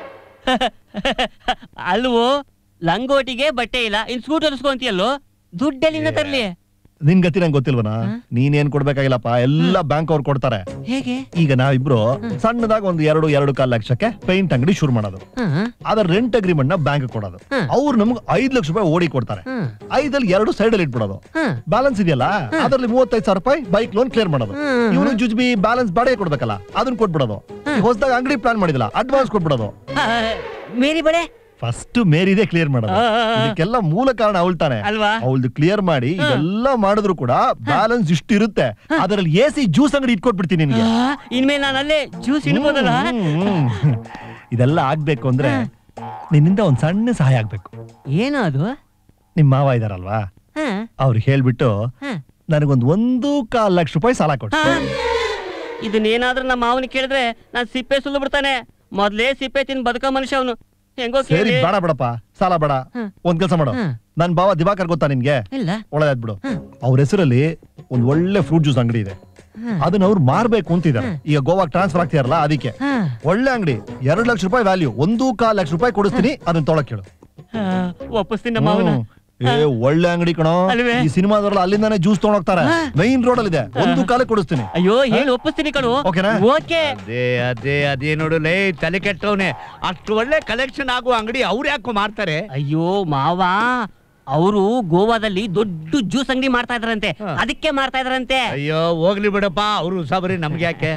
ಅಲ್ವೋ ಲಂಗೋಟಿಗೆ ಬಟ್ಟೆ ಇಲ್ಲ ಇನ್ ಸ್ಕೂಟರ್ ಹೊಲಿಸ್ಕೊಂತಿಯಲ್ಲೋ ದುಡ್ಡೆಲ್ಲಿಂದ ತರ್ಲಿ ನಿನ್ ಗತಿ ನಂಗೆ ಗೊತ್ತಿಲ್ವನ ನೀನೇನ್ ಕೊಡ್ಬೇಕಾಗಿಲ್ಲಪ್ಪ ಎಲ್ಲ ಬ್ಯಾಂಕ್ ಅವ್ರು ಕೊಡ್ತಾರೆ ಹೇಗೆ ಈಗ ನಾವಿಬ್ರು ಸಣ್ಣದಾಗ ಒಂದು ಎರಡು ಎರಡು ಕಾಲ್ ಲಕ್ಷಕ್ಕೆ ಪೇಂಟ್ ಅಂಗಡಿ ಶುರು ಮಾಡೋದು ಹ? ಅದರ ರೆಂಟ್ ಅಗ್ರಿಮೆಂಟ್ ನ ಬ್ಯಾಂಕ್ ಕೊಡೋದು ಹ್ಮ್. ಅವ್ರು ನಮ್ಗೆ ಐದ್ ಲಕ್ಷ ರೂಪಾಯಿ ಓಡಿ ಕೊಡ್ತಾರೆ ಹ್ಮ್. ಐದಲ್ಲಿ ಎರಡು ಸೈಡ್ ಅಲ್ಲಿ ಇಟ್ಬಿಡೋದು ಹ್ಮ್. ಬ್ಯಾಲೆನ್ಸ್ ಇದೆಯಲ್ಲ ಅದರಲ್ಲಿ ಮೂವತ್ತೈದು ಸಾವಿರ ರೂಪಾಯಿ ಬೈಕ್ ಲೋನ್ ಕ್ಲಿಯರ್ ಮಾಡೋದು ಹ್ಮ್. ಇವನು ಜುಜ್ಬಿ ಬ್ಯಾಲೆನ್ಸ್ ಬಾಡಿಗೆ ಕೊಡ್ಬೇಕಲ್ಲ ಅದನ್ನ ಕೊಟ್ಬಿಡೋದು ಹೊಸದಾಗ ಅಂಗಡಿ ಪ್ಲಾನ್ ಮಾಡಿದಿಲ್ಲ ಅಡ್ವಾನ್ಸ್ ಕೊಟ್ಬಿಡೋದು ಹ, ಮೇರಿ ಬಳೆ ಫಸ್ಟ್ ಮೇರಿದೆ ಕ್ಲಿಯರ್ ಮಾಡೋದು ಆ, ಆ, ಆ. ಇದಕ್ಕೆಲ್ಲ ಮೂಲ ಕಾರಣ ಅವಳು ತಾನೆ ಅಲ್ವಾ? ಅವಳ್ದು ಕ್ಲಿಯರ್ ಮಾಡಿ ಇದೆಲ್ಲ ಮಾಡಿದ್ರು ಕೂಡ ಬ್ಯಾಲೆನ್ಸ್ ಇಷ್ಟು ಇರುತ್ತೆ ಅದರಲ್ಲಿ ಎ ಸಿ ಜ್ಯೂಸ್ ಅಂಗಡಿ ಇಟ್ಕೊಟ್ಬಿಡ್ತೀನಿ ನಿನ್ಗೆ ಆ, ಇನ್ಮೇಲೆ ನಾನು ಅಲ್ಲೇ ಜ್ಯೂಸ್ ಇಡ್ಬೋದಲ್ಲ ಹ್ಮ್, ಹ್ಮ್. ಇದೆಲ್ಲ ಆಗ್ಬೇಕು ಅಂದ್ರೆ ನಿನ್ನಿಂದ ಒಂದ್ ಸಣ್ಣ ಸಹಾಯ ಆಗ್ಬೇಕು ಏನೋ ಅದು ನಿಮ್ ಮಾವ ಇದಾರಲ್ವಾ ಹ? ಅವ್ರಿಗೆ ಹೇಳ್ಬಿಟ್ಟು ಹ. ನನಗೊಂದು ಒಂದು ಕಾಲ್ ಲಕ್ಷ ರೂಪಾಯಿ ಸಾಲ ಕೊಟ್ಟು ಹ? ಇದನ್ನೇನಾದ್ರೂ ನಮ್ಮ ಮಾವನ ಕೇಳಿದ್ರೆ ನಾನ್ ಸಿಪ್ಪೆ ಸುಲ್ಲು ಬಿಡ್ತಾನೆ ಮೊದ್ಲೇ ಸಿಪ್ಪೆ ತಿನ್ ಬದುಕೋ ಮನುಷ್ಯ ಅವನು ಹೆಂಗೋ ಸರಿ ಕೇಳಿ ಬೇಡ ಬೇಡಪ್ಪ ಸಾಲ ಬೇಡ ಹ್ಮ್. ಒಂದ್ ಕೆಲಸ ಮಾಡು ಹ್ಮ್. ನನ್ ಬಾವ ದಿವಾಕರ್ ಗೊತ್ತಾ ನಿನ್ಗೆ ಇಲ್ಲ ಒಳ್ಳೆದಾದ್ ಬಿಡು ಅವ್ರ ಹೆಸರಲ್ಲಿ ಒಂದ್ ಒಳ್ಳೆ ಫ್ರೂಟ್ ಜ್ಯೂಸ್ ಅಂಗಡಿ ಇದೆ ಅದನ್ನ ಅವ್ರು ಮಾರ್ಬೇಕು ಅಂತಿದ್ದಾರೆ ಈಗ ಗೋವಾಗ್ ಟ್ರಾನ್ಸ್ಫರ್ ಆಗ್ತಿದಾರಲ್ಲ ಅದಕ್ಕೆ ಹ. ಒಳ್ಳೆ ಅಂಗಡಿ ಎರಡ್ ಲಕ್ಷ ರೂಪಾಯಿ ವ್ಯಾಲ್ಯೂ ಒಂದು ಕಾಲ್ ಲಕ್ಷ ರೂಪಾಯಿ ಕೊಡಿಸ್ತೀನಿ ಅದನ್ನ ತೊಳಕ್ ಕೇಳು ಹ, ಒಪ್ಪಿಸ್ತೀನಿ ನಮ್ಮ ಮಾವನ ಹ್ಮ್. ಏ ಒಳ್ಳೆ ಅಂಗಡಿ ಕಣೋ ಅಲ್ವೇ? ಈ ಸಿನಿಮಾದವ್ರಲ್ಲ ಅಲ್ಲಿಂದಾನೆ ಜ್ಯೂಸ್ ತಗೊಂಡೋಗ್ತಾರೆ ಮೈನ್ ರೋಡ್ ಅಲ್ಲಿ ಇದೆ ಒಂದು ಕಾಲೇ ಕೊಡಿಸ್ತೀನಿ ಅಯ್ಯೋ ಹೇಳಿ ಒಪ್ಪಿಸ್ತೀನಿ ಕಣು ಓಕೆನಾ? ಓಕೆ ಅದೇ ಅದೇ ಅದೇ ನೋಡು ಲೇ ತಲೆ ಕೆಟ್ಟವನೆ ಅಷ್ಟು ಒಳ್ಳೆ ಕಲೆಕ್ಷನ್ ಆಗುವ ಅಂಗಡಿ ಅವ್ರು ಯಾಕೋ ಮಾಡ್ತಾರೆ ಅಯ್ಯೋ ಮಾವ ಅವರು ಗೋವಾದಲ್ಲಿ ದೊಡ್ಡ ಜ್ಯೂಸ್ ಅಂಗಡಿ ಮಾಡ್ತಾ ಇದ್ರಂತೆ ಅದಕ್ಕೆ ಮಾಡ್ತಾ ಇದ್ರಂತೆ ಅಯ್ಯೋ ಹೋಗ್ಲಿ ಬಿಡಪ್ಪ ಅವರು ಸಾಬರಿ ನಮ್ಗೆ ಯಾಕೆ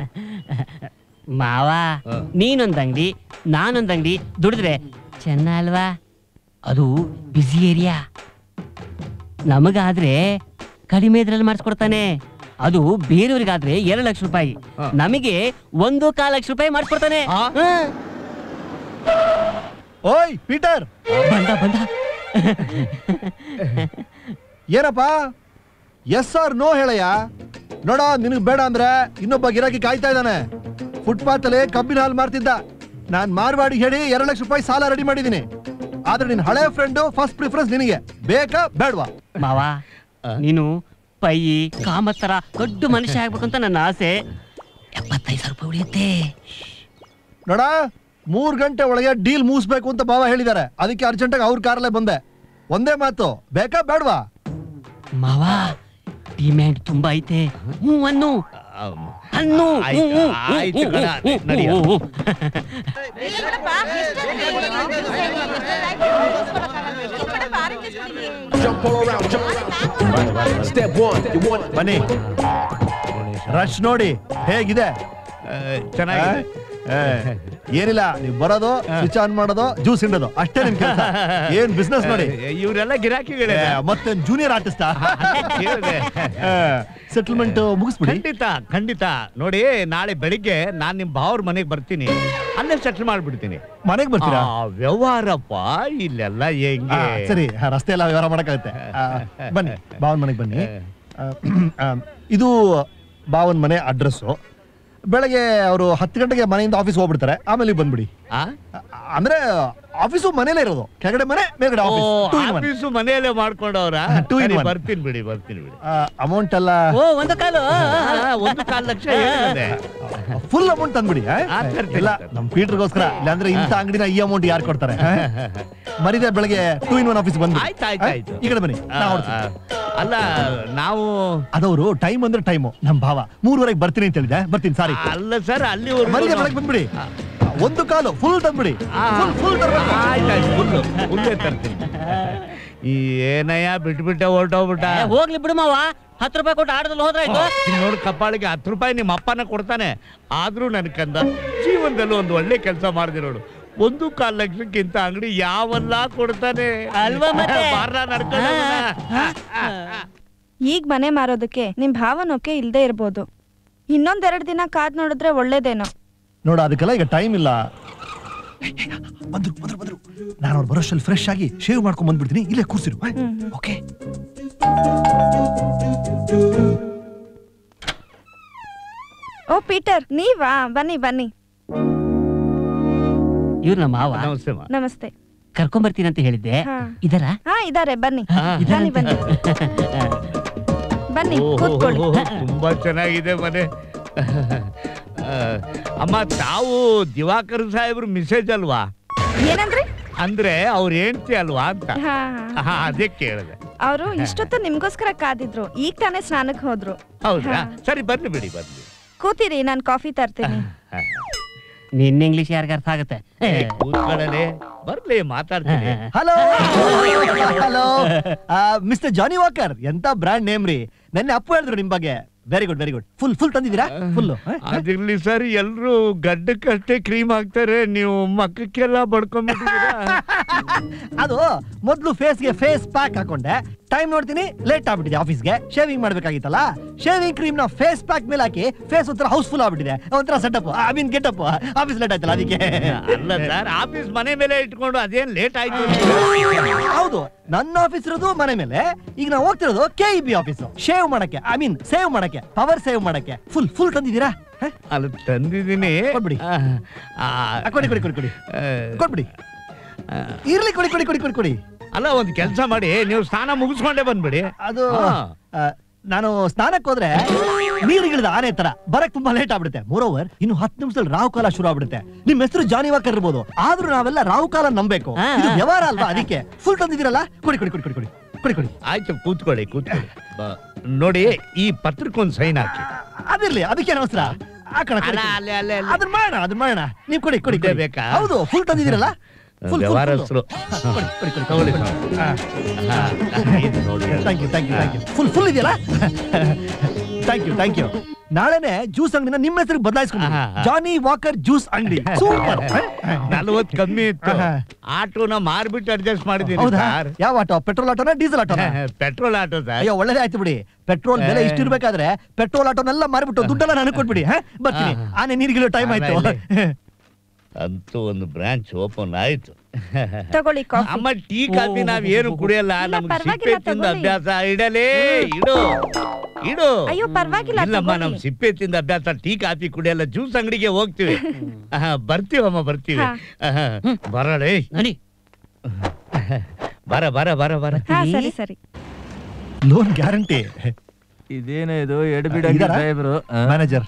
ಮಾವ ನೀನೊಂದ್ ಅಂಗಡಿ ನಾನೊಂದ್ ಅಂಗಡಿ ದುಡಿದ್ರೆ ಚೆನ್ನ ಅಲ್ವಾ ಅದು ಬಿಸಿ ಏರಿಯಾ ನಮಗಾದ್ರೆ ಕಡಿಮೆ ಇದ್ರಲ್ಲಿ ಮಾಡಿಸ್ಕೊಡ್ತಾನೆ ಅದು ಬೇರೆಯವ್ರಿಗಾದ್ರೆ ಎರಡು ಲಕ್ಷ ರೂಪಾಯಿ ನಮಗೆ ಒಂದು ಕಾಲ್ ಲಕ್ಷ ರೂಪಾಯಿ ಮಾಡಿಸ್ಕೊಡ್ತಾನೆ ಹ್ಮ್. ಓಯ್ ಪೀಟರ್ ಬಂದ ಬಂದ ಏನಪ್ಪ ಎಸ್ ಆರ್ ನೋ ಹೇಳಯ್ಯ ನೋಡ ನಿನಗ್ ಬೇಡ ಅಂದ್ರೆ ಇನ್ನೊಬ್ಬ ಗಿರಾಕಿ ಕಾಯ್ತಾ ಇದ್ದಾನೆ ಫುಟ್ಪಾತ್ ಅಲ್ಲಿ ಕಬ್ಬಿನ ಹಾಲು ಮಾರ್ತಿದ್ದ ನಾನ್ ಮಾರ್ವಾಡಿ ಹೇಳಿ ಎರಡು ಲಕ್ಷ ರೂಪಾಯಿ ಸಾಲ ರೆಡಿ ಮಾಡಿದೀನಿ ಆದ್ರೆ ನಿನ್ ಹಳೆ ಫ್ರೆಂಡ್ ಫಸ್ಟ್ ಪ್ರಿಫರೆನ್ಸ್ ನಿನಗೆ ಬೇಕಾ ಬೇಡವಾ ಮಾವ ನೀನು ಪೈ ಕಾಮತ್ತರ ದೊಡ್ಡ ಮನುಷ್ಯ ಆಗ್ಬೇಕಂತ ನನ್ನ ಆಸೆ ಎಪ್ಪತ್ತೈದು ಸಾವಿರ ರೂಪಾಯಿ ಉಳಿಯುತ್ತೆ ನೋಡ ಮೂರ್ ಗಂಟೆ ಒಳಗೆ ಡೀಲ್ ಮುಗಿಸ್ಬೇಕು ಅಂತ ಬಾವ ಹೇಳಿದ್ದಾರೆ ಅದಕ್ಕೆ ಅರ್ಜೆಂಟಾಗಿ ಅವ್ರ ಕಾರಲ್ಲೇ ಬಂದೆ ಒಂದೇ ಮಾತು ಬೇಕಾ ಬೇಡವಾ ಮಾವ ಡಿಮ್ಯಾಂಡ್ ತುಂಬಾ ಐತೆ ಹ್ಞೂ ಅನ್ನು ಅನ್ನು ಹ್ಞೂ, ಹ್ಞೂ, ಹ್ಞೂ, ಆಯ್ತು ಹ್ಞೂ, ಕಣ, ಹ್ಞೂ, ನಡಿಯ. ಹ್ಞೂ, ಹ್ಞೂ. ಬನ್ನಿ ರಶ್ ನೋಡಿ ಹೇಗಿದೆ ಆ, ಚೆನ್ನಾಗಿದೆ ಏ, ಏನಿಲ್ಲ ನೀವು ಬರೋದು ಸ್ವಿಚ್ ಆನ್ ಮಾಡೋದು ಜ್ಯೂಸ್ ಹಿಂಡೋದು ಅಷ್ಟೇ ನಿಮ್ ಕೆಲಸ ಏನ್ ಬಿಸ್ನೆಸ್ ನೋಡಿ ಇವರೆಲ್ಲ ಗಿರಾಕಿಗಳೇ ಏ, ಮತ್ತೆ ಜೂನಿಯರ್ ಆರ್ಟಿಸ್ಟ್ ಸೆಟಲ್ಮೆಂಟ್ ಮುಗಿಸ್ಬಿಡಿ ಖಂಡಿತ ಖಂಡಿತ ನೋಡಿ ನಾಳೆ ಬೆಳಿಗ್ಗೆ ನಾನ್ ನಿಮ್ ಭಾವ್ರ ಮನೆಗೆ ಬರ್ತೀನಿ ಅಲ್ಲೇ ಸೆಟ್ಲ್ ಮಾಡ್ಬಿಡ್ತೀನಿ ಮನೆಗೆ ಬರ್ತೀರಾ ಆ, ವ್ಯವಹಾರಪ್ಪ ಇಲ್ಲೆಲ್ಲ ಆ, ಹೆಂಗೆ ಸರಿ ಆ, ರಸ್ತೆ ಎಲ್ಲ ವ್ಯವಹಾರ ಮಾಡಕ್ಕಾಗುತ್ತೆ ಆ, ಬನ್ನಿ ಬಾವನ್ ಮನೆಗೆ ಬನ್ನಿ ಆ, ಆ, ಇದು ಬಾವನ್ ಮನೆ ಅಡ್ರೆಸ್ಸು ಬೆಳಗ್ಗೆ ಅವರು ಹತ್ತು ಗಂಟೆಗೆ ಮನೆಯಿಂದ ಆಫೀಸ್ ಹೋಗ್ಬಿಡ್ತಾರೆ ಆಮೇಲೆ ಇಲ್ಲಿ ಬಂದ್ಬಿಡಿ ಆ? ಆ, ಅಂದ್ರೆ ಆಫೀಸು ಮನೇಲೇ ಇರೋದು ಕೆಳಗಡೆ ಮನೆ ಮೇಲ್ಗಡೆ ಓ, office two in one office ಮನೆಯಲ್ಲೇ ಮಾಡ್ಕೊಂಡವ್ರ Two in one. ಬರ್ತೀನಿ ಬಿಡಿ ಬರ್ತೀನಿ ಬಿಡಿ ಅಮೌಂಟ್ ಎಲ್ಲ ಓ ಒಂದು ಕಾಲು ಆ, ಒಂದು ಕಾಲ್ ಲಕ್ಷ ಹೇಳಿದೆ. ಫುಲ್ ಅಮೌಂಟ್ ತಂದ್ಬಿಡಿ ಆ? ಆ, ತರ್ತೀನಿ, ಇಲ್ಲ ತರ್ತೀನಿ. ನಮ್ ಪೀಟರ್ಗೋಸ್ಕರ ಇಲ್ಲಾಂದ್ರೆ ಇಂಥ ಅಂಗಡಿನ ಈ ಅಮೌಂಟ್ ಯಾರು ಕೊಡ್ತಾರೆ ಆ? ಮರಿದೆ ಬೆಳಗ್ಗೆ ಟೂ ಇನ್ ಒನ್ ಆಫೀಸ್ ಬಂದು ಆಯ್ತು, ಆಯ್ತು, ಆಯ್ತು. ಈ ಕಡೆ ಬನ್ನಿ ಆ, ನಾ ಹೊರಡ್ತೀನಿ. ಆ, ಅಲ್ಲ ನಾವು ಅದವರು ಟೈಮ್ ಅಂದ್ರೆ ಟೈಮು ನಮ್ ಭಾವ ಮೂರುವರೆಗೆ ಬರ್ತೀನಿ ಅಂತ ಹೇಳಿದೆ ಬರ್ತೀನಿ ಸಾರಿ ಅಲ್ಲ ಸರ್ ಅಲ್ಲಿ ಮರಿದೆ ಬೆಳಗ್ಗೆ ಬಂದ್ಬಿಡಿ ಒಂದು ಕಾಲು ಫುಲ್ ತಂದ್ಬಿಡಿ ಫುಲ್ ಫುಲ್ ತರ್ಬೇಕು ಆಯ್ತಾಯ್ತು ಫುಲ್ಲು ಫುಲ್ಲೇ ತರ್ತೀನಿ ಈ ಏನಯ್ಯ ಬಿಟ್ಬಿಟ್ಟೆ ಹೊರಟೋಗ್ಬಿಟ್ಟ ಏ, ಹೋಗ್ಲಿ ಬಿಡು ಮಾವ ಹತ್ತು ರೂಪಾಯಿ ಕೊಟ್ಟು ಆಡದಲ್ಲಿ ಹೋದ್ರಾಯ್ತು ನೋಡು ಕಪ್ಪಾಳಿಗೆ ಹತ್ತು ರೂಪಾಯಿ ನಿಮ್ಮ ಅಪ್ಪನ ಕೊಡ್ತಾನೆ ಆದ್ರೂ ನನ್ ಕಂದ ಜೀವನದಲ್ಲೂ ಒಂದು ಒಳ್ಳೆ ಕೆಲಸ ಮಾಡಿದೆ ನೋಡು ಒಂದು ಕಾಲ್ ಲಕ್ಷಕ್ಕಿಂತ ಅಂಗಡಿ ಯಾವಲ್ಲ ಕೊಡ್ತಾನೆ ಅಲ್ವಾ ಮತ್ತೆ? ಬಾರ ನಡ್ಕೊಂಡು ಈಗ ಮನೆ ಮಾರೋದಕ್ಕೆ ನಿಮ್ ಭಾವನೋಕೆ ಇಲ್ದೇ ಇರ್ಬೋದು ಇನ್ನೊಂದೆರಡು ದಿನ ಕಾದ್ ನೋಡಿದ್ರೆ ಒಳ್ಳೇದೇನೋ ನೋಡ ಅದಕ್ಕೆಲ್ಲ ಈಗ ಟೈಮ್ ಇಲ್ಲ ಬಂದ್ರು ಬಂದ್ರು ಬಂದ್ರು ನಾನು ಅವ್ರು ಬರೋಷ್ಟಲ್ಲಿ ಫ್ರೆಶ್ ಆಗಿ ಶೇವ್ ಮಾಡ್ಕೊಂಡ್ ಬಂದ್ಬಿಡ್ತೀನಿ ಇಲ್ಲೇ ಕೂರ್ಸಿರು ಓಕೆ ಓ ಪೀಟರ್ ನೀವಾ ಬನ್ನಿ ಬನ್ನಿ ಇವ್ರು ನಮ್ಮ ಮಾವ ನಮಸ್ತೆ ಮಾ. ನಮಸ್ತೆ ಕರ್ಕೊಂಡ್ ಬರ್ತೀನಿ ಅಂತ ಹೇಳಿದ್ದೆ ಹಾ. ಇದರ ಹಾ ಇದಾರೆ ಬನ್ನಿ ಹಾ. ಬನ್ನಿ ಬನ್ನಿ ಬನ್ನಿ ಓಹೋ, ಕೂತ್ಕೊಳ್ಳಿ ತುಂಬಾ ಚೆನ್ನಾಗಿದೆ ಮನೆ ಆ, ಅಮ್ಮ ತಾವು ದಿವಾಕರ್ ಸಾಹೇಬ್ರ ಮಿಸೇಜ್ ಅಲ್ವಾ ಏನಂದ್ರಿ ಅಂದ್ರೆ ಅವ್ರ ಹೆಂಡ್ತಿ ಅಲ್ವಾ ಅಂತ ಹಾ ಹಾ, ಅದೇ ಕೇಳಿದೆ ಅವರು ಇಷ್ಟೊತ್ತು ನಿಮ್ಗೋಸ್ಕರ ಕಾದಿದ್ರು ಈಗ ತಾನೇ ಸ್ನಾನಕ್ ಹೋದ್ರು ಹೌದಾ ಹಾ. ಸರಿ ಬರ್ಲಿ ಬಿಡಿ ಬರ್ಲಿ ಕೂತಿರಿ ನಾನ್ ಕಾಫಿ ತರ್ತೀನಿ ನಿನ್ನ ಇಂಗ್ಲಿಷ್ ಯಾರಿಗ ಅರ್ಥ ಆಗುತ್ತೆ ಕೂತ್ಕೊಳ್ಳಲೆ ಬರ್ಲಿ ಮಾತಾಡ್ತೀನಿ hello hello mister Johnnie Walker ಎಂತ ಬ್ರ್ಯಾಂಡ್ ನೇಮ್ ರೀ ನೆನ್ನೆ ಅಪ್ಪು ಹೇಳಿದ್ರು ನಿಮ್ ಬಗ್ಗೆ very good very good full full ತಂದಿದ್ದೀರಾ ಫುಲ್ ಅದಿರ್ಲಿ ಸರ್ ಎಲ್ರು ಗಡ್ಡಕ್ಕಷ್ಟೇ ಕ್ರೀಮ್ ಹಾಕ್ತಾರೆ ನೀವು ಮಕ್ಕಕ್ಕೆಲ್ಲ ಬಡ್ಕೊಂಡ್ಬಿಟ್ಟಿದ್ದೀರಾ ಅದು ಮೊದ್ಲು ಫೇಸ್ಗೆ ಫೇಸ್ ಪ್ಯಾಕ್ ಹಾಕೊಂಡೆ ಟೈಮ್ ನೋಡ್ತೀನಿ ಲೇಟ್ ಆಗ್ಬಿಟ್ಟಿದೆ ಆಫೀಸ್ಗೆ ಶೇವಿಂಗ್ ಮಾಡ್ಬೇಕಾಗಿತ್ತಲ್ಲ ಶೇವಿಂಗ್ ಕ್ರೀಮ್ ನ ಫೇಸ್ ಪ್ಯಾಕ್ ಮೇಲೆ ಹಾಕಿ ಫೇಸ್ ಒಂಥರ ಹೌಸ್ಫುಲ್ ಆಗ್ಬಿಟ್ಟಿದೆ ಒಂಥರ setup I mean getup office late ಆಯ್ತಲ್ಲ ಅದಕ್ಕೆ ಅಲ್ಲ ಸರ್ ಆಫೀಸ್ ಮನೆ ಮೇಲೆ ಇಟ್ಕೊಂಡು ಅದೇನ್ ಲೇಟ್ ಆಯ್ತು ಹೌದು ನನ್ನ ಆಫೀಸ್ ಇರೋದು ಮನೆ ಮೇಲೆ ಈಗ ನಾವು ಹೋಗ್ತಿರೋದು K E B office shave ಮಾಡಕ್ಕೆ ಐ ಮೀನ್ ಸೇವ್ ಮಾಡಕ್ಕೆ ಪವರ್ ಸೇವ್ ಮಾಡಕ್ಕೆ ಫುಲ್ ಫುಲ್ ತಂದಿದ್ದೀರಾ ಹ? ಅಲ್ಲಿ ತಂದಿದ್ದೀನಿ ಕೊಡ್ಬಿಡಿ. ಆ, ಆ, ಆ, ಕೊಡಿ ಕೊಡಿ ಕೊಡಿ ಕೊಡಿ ಆ, ಕೊಡ್ಬಿಡಿ ಇರ್ಲಿ ಕೊಡಿ ಕೊಡಿ ಕೊಡಿ ಕೊಡಿ ಕೊಡಿ ಅಲ್ಲ ಒಂದ್ ಕೆಲಸ ಮಾಡಿ ನೀವು ಸ್ನಾನ ಮುಗಿಸ್ಕೊಂಡೇ ಬಂದ್ಬಿಡಿ ಅದು ಹಾ. ಆ, ನಾನು ಸ್ನಾನಕ್ಕೆ ಹೋದ್ರೆ ನೀರಿಗಿಳಿದ ಆನೆ ತರ ಬರಕ್ ತುಂಬಾ ಲೇಟ್ ಆಗ್ಬಿಡುತ್ತೆ ಮೂರೋವರ್ ಇನ್ನು ಹತ್ತು ನಿಮಿಷದಲ್ಲಿ ರಾವು ಕಾಲ ಶುರು ಆಗ್ಬಿಡುತ್ತೆ ನಿಮ್ ಹೆಸರು ಜಾನಿ ವಾಕರ್ ಇರ್ಬೋದು ಆದ್ರೂ ನಾವೆಲ್ಲ ರಾವು ಕಾಲ ನಂಬೇಕು ಹಾ, ಇದು ಹಾ. ವ್ಯವಹಾರ ಅಲ್ವಾ ಅದಕ್ಕೆ ಫುಲ್ ತಂದಿದ್ದೀರಲ್ಲ ಕೊಡಿ ಕೊಡಿ ಕೊಡಿ ಕೊಡಿ ಕೊಡಿ ಕೊಡಿ ಕೊಡಿ ಆಯ್ತು ಕೂತ್ಕೊಳ್ಳಿ ಕೂತ್ಕೊಳ್ಳಿ ಬ- ನೋಡಿ ಈ ಪತ್ರಕ್ಕೊಂದು ಸೈನ್ ಹಾಕಿ ಅದಿರ್ಲಿ ಅದಕ್ಕೆ ಅವಸರ ಹಾಕೋಣ ಕೊಡಿ, ಅಲ್ಲ, ಕೊಡಿ. ಅಲ್ಲೇ, ಅಲ್ಲೇ, ಅಲ್ಲೇ. ಅದನ್ನ ಮಾಡೋಣ ಅದನ್ನ ಮಾಡೋಣ ನೀವು ಕೊಡಿ ಕೊಡಿ ಇದೇ ಕೊಡಿ ಬೇಕಾ? ಹೌದು ಫುಲ್ ತಂದಿದ್ದೀರಲ್ಲ ಫುಲ್ ವ್ಯವಹಾರಸ್ಥರು ಕೊಡಿ ಕೊಡಿ ಕೊಡಿ ತಗೊಳ್ಳಿ ಹಾ ಹಾ, ಇದು ನೋಡಿ thank you thank you thank you full full ಇದೆಯಲ್ಲ ಥ್ಯಾಂಕ್ ಯು ಥ್ಯಾಂಕ್ ಯು ನಾಳೆನೆ ಜ್ಯೂಸ್ ಅಂಗಡಿನ ನಿಮ್ಮ ಹೆಸರಿಗೆ ಬದಲಾಯಿಸ್ಕೊಂಡು ಆಹಾ. ಜಾನಿ ವಾಕರ್ ಜ್ಯೂಸ್ ಅಂಗಡಿ ಸೂಪರ್ ನಲ್ವತ್ ಕಮ್ಮಿ ಇತ್ತು ಆಹಾ. ಆಟೋನ ಮಾರ್ಬಿಟ್ಟು ಅಡ್ಜಸ್ಟ್ ಮಾಡಿದೀನಿ ಹೌದಾ ಸರ್ ಯಾವ ಆಟೋ ಪೆಟ್ರೋಲ್ ಆಟೋನ ಡೀಸೆಲ್ ಆಟೋನ ಪೆಟ್ರೋಲ್ ಆಟೋ ಸರ್ ಅಯ್ಯೋ ಒಳ್ಳೇದೇ ಆಯ್ತು ಬಿಡಿ ಪೆಟ್ರೋಲ್ ಬೆಲೆ ಇಷ್ಟ ಇರ್ಬೇಕಾದ್ರೆ ಪೆಟ್ರೋಲ್ ಆಟೋನೆಲ್ಲ ಮಾರ್ಬಿಟ್ಟು ದುಡ್ಡೆಲ್ಲ ನನಗೆ ಕೊಟ್ಬಿಡಿ ಹಾ? ಬರ್ತೀನಿ ಆನೆ ನೀರಿಗಿರೋ ಟೈಮ್ ಆಯ್ತು ಅಂತೂ ಒಂದು ಬ್ರಾಂಚ್ ಓಪನ್ ಆಯ್ತು ತಗೊಳ್ಳಿ ಕಾಫಿ ಅಮ್ಮ ಟೀ ಕಾಫಿ ನಾವ್ ಏನು ಕುಡಿಯಲ್ಲ ಇಲ್ಲ, ನಮ್ಗೆ ಪರ್ವಾಗಿಲ್ಲ, ಸಿಪ್ಪೆ ತಿಂದ ತಗೊಳ್ಳಿ. ಅಭ್ಯಾಸ ಇಡಲೇ ಇಡು ಇಡು ಅಯ್ಯೋ ಪರವಾಗಿಲ್ಲ ಇಲ್ಲಮ್ಮ ನಮ್ ಸಿಪ್ಪೆ ತಿಂದ ಅಭ್ಯಾಸ ಟೀ ಕಾಫಿ ಕುಡಿಯಲ್ಲ ಜ್ಯೂಸ್ ಅಂಗಡಿಗೆ ಹೋಗ್ತೀವಿ ಆಹಾ, ಬರ್ತೀವಮ್ಮ ಬರ್ತೀವಿ ಹಾ. ಆಹಾ, ಬರಲೇ ನಡಿ ಬರ ಬರ ಬರ ಬರ ಹಾ ಸರಿ ಸರಿ ಲೋನ್ ಗ್ಯಾರಂಟಿ ಇದೇನ ಇದು ಎಡ್ಬಿಡ ಇದಾರಾ? ಸಾಹೇಬ್ರು ಮ್ಯಾನೇಜರ್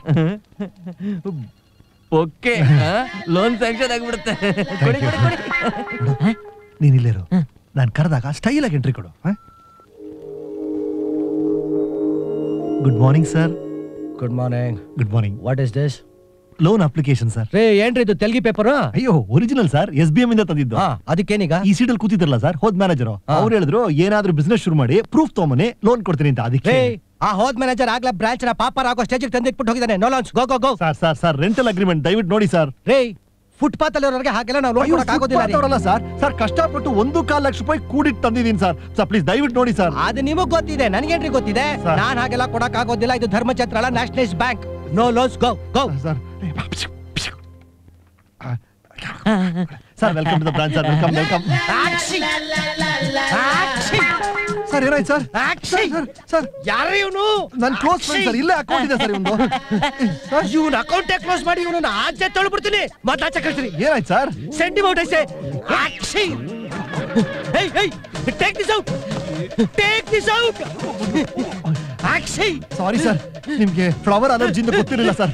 ಓಕೆ ಲೋನ್ ಸ್ಯಾಂಕ್ಷನ್ ಆಗ್ಬಿಡುತ್ತೆ ಕೊಡಿ ಕೊಡಿ ಕೊಡಿ ನೀನ್ ಇಲ್ಲೇರು ನಾನು ಕರೆದಾಗ ಸ್ಟೈಲ್ ಆಗಿ ಎಂಟ್ರಿ ಕೊಡು good morning sir good morning good morning what is this loan application sir ರೇ ಏನ್ರಿ ಇದು ತೆಲ್ಗಿ ಪೇಪರ್ ಅಯ್ಯೋ original sir S B M ಇಂದ ತಂದಿದ್ದು ಅದಕ್ಕೇನೀಗ ಈ ಸೀಟಲ್ಲಿ ಕೂತಿದ್ರಲ್ಲ ಸರ್ ಹೋದ್ ಮ್ಯಾನೇಜರ್ ಅವ್ರು ಹೇಳಿದ್ರು ಏನಾದ್ರೂ ಬಿಸ್ನೆಸ್ ಶುರು ಮಾಡಿ ಪ್ರೂಫ್ ತಗೊಂಬನಿ ಲೋನ್ ಕೊಡ್ತೀನಿ ಅಂತ ಅದಕ್ಕೆ ರೇ ಆ ಹೋದ್ ಮ್ಯಾನೇಜರ್ ಆಗ್ಲಾ ಬ್ರಾಂಚ್ ನ ಪಾಪರ್ ಆಗೋ ಸ್ಟೇಜ್ ತಂದಿಟ್ಬಿಟ್ಟು ಹೋಗಿದ್ದಾನೆ no loans go go go sir sir sir rental agreement ದಯವಿಟ್ಟು ನೋಡಿ ಸರ್ ರೇ ಫುಟ್ಪಾತ್ ಅಲ್ಲಿರೋರಿಗೆ ಹಾಗೆಲ್ಲ ನಾವು ಲೋನ್ ಕೊಡಕ್ ಆಗೋದಿಲ್ಲ ರೀ. ಅವರಲ್ಲ ಸರ್ ಸರ್ ಕಷ್ಟಪಟ್ಟು ಒಂದು ಕಾಲ್ ಲಕ್ಷ ರೂಪಾಯಿ ಕೂಡಿಟ್ಟು ತಂದಿದ್ದೀನಿ ಸರ್ ಸರ್ ಪ್ಲೀಸ್ ದಯವಿಟ್ಟು ನೋಡಿ ಸರ್ ಅದು ನಿಮಗ್ ಗೊತ್ತಿದೆ ನನ್ಗೇನ್ರಿ ಗೊತ್ತಿದೆ ನಾನ್ ಹಾಗೆಲ್ಲ ಕೊಡಕ್ ಆಗೋದಿಲ್ಲ ಇದು ಧರ್ಮಛತ್ರ nationalise bank no loans go go sir sir welcome to the branch sir welcome welcome sir ಏನಾಯ್ತು ಸರ್ ಸರ್ ಸರ್ ಯಾರು ಇವನು ನನ್ನ ಕ್ಲೋಸ್ ಫ್ರೆಂಡ್ ಸರ್ ಇಲ್ಲೇ ಅಕೌಂಟ್ ಇದೆ ಸರ್ ಇವಂದು ಇವನ್ ಅಕೌಂಟೇ ಕ್ಲೋಸ್ ಮಾಡಿ ಇವನು ಆಚೆ ತೊಳ್ಬಿಡ್ತೀನಿ ಮತ್ತೆ ಆಚೆ ಕಳ್ಸಿರಿ ಏನಾಯ್ತು ಸರ್ ಸೆಂಟಿಮೌಟ್ ಐಸೆ ಆಕ್ಷಿ hey hey take this out take this out ಆಕ್ಷಿ ಸಾರಿ ಸರ್ ನಿಮ್ಗೆ ಫ್ಲವರ್ ಅಲರ್ಜಿಯಿಂದ ಗೊತ್ತಿರಲಿಲ್ಲ ಸರ್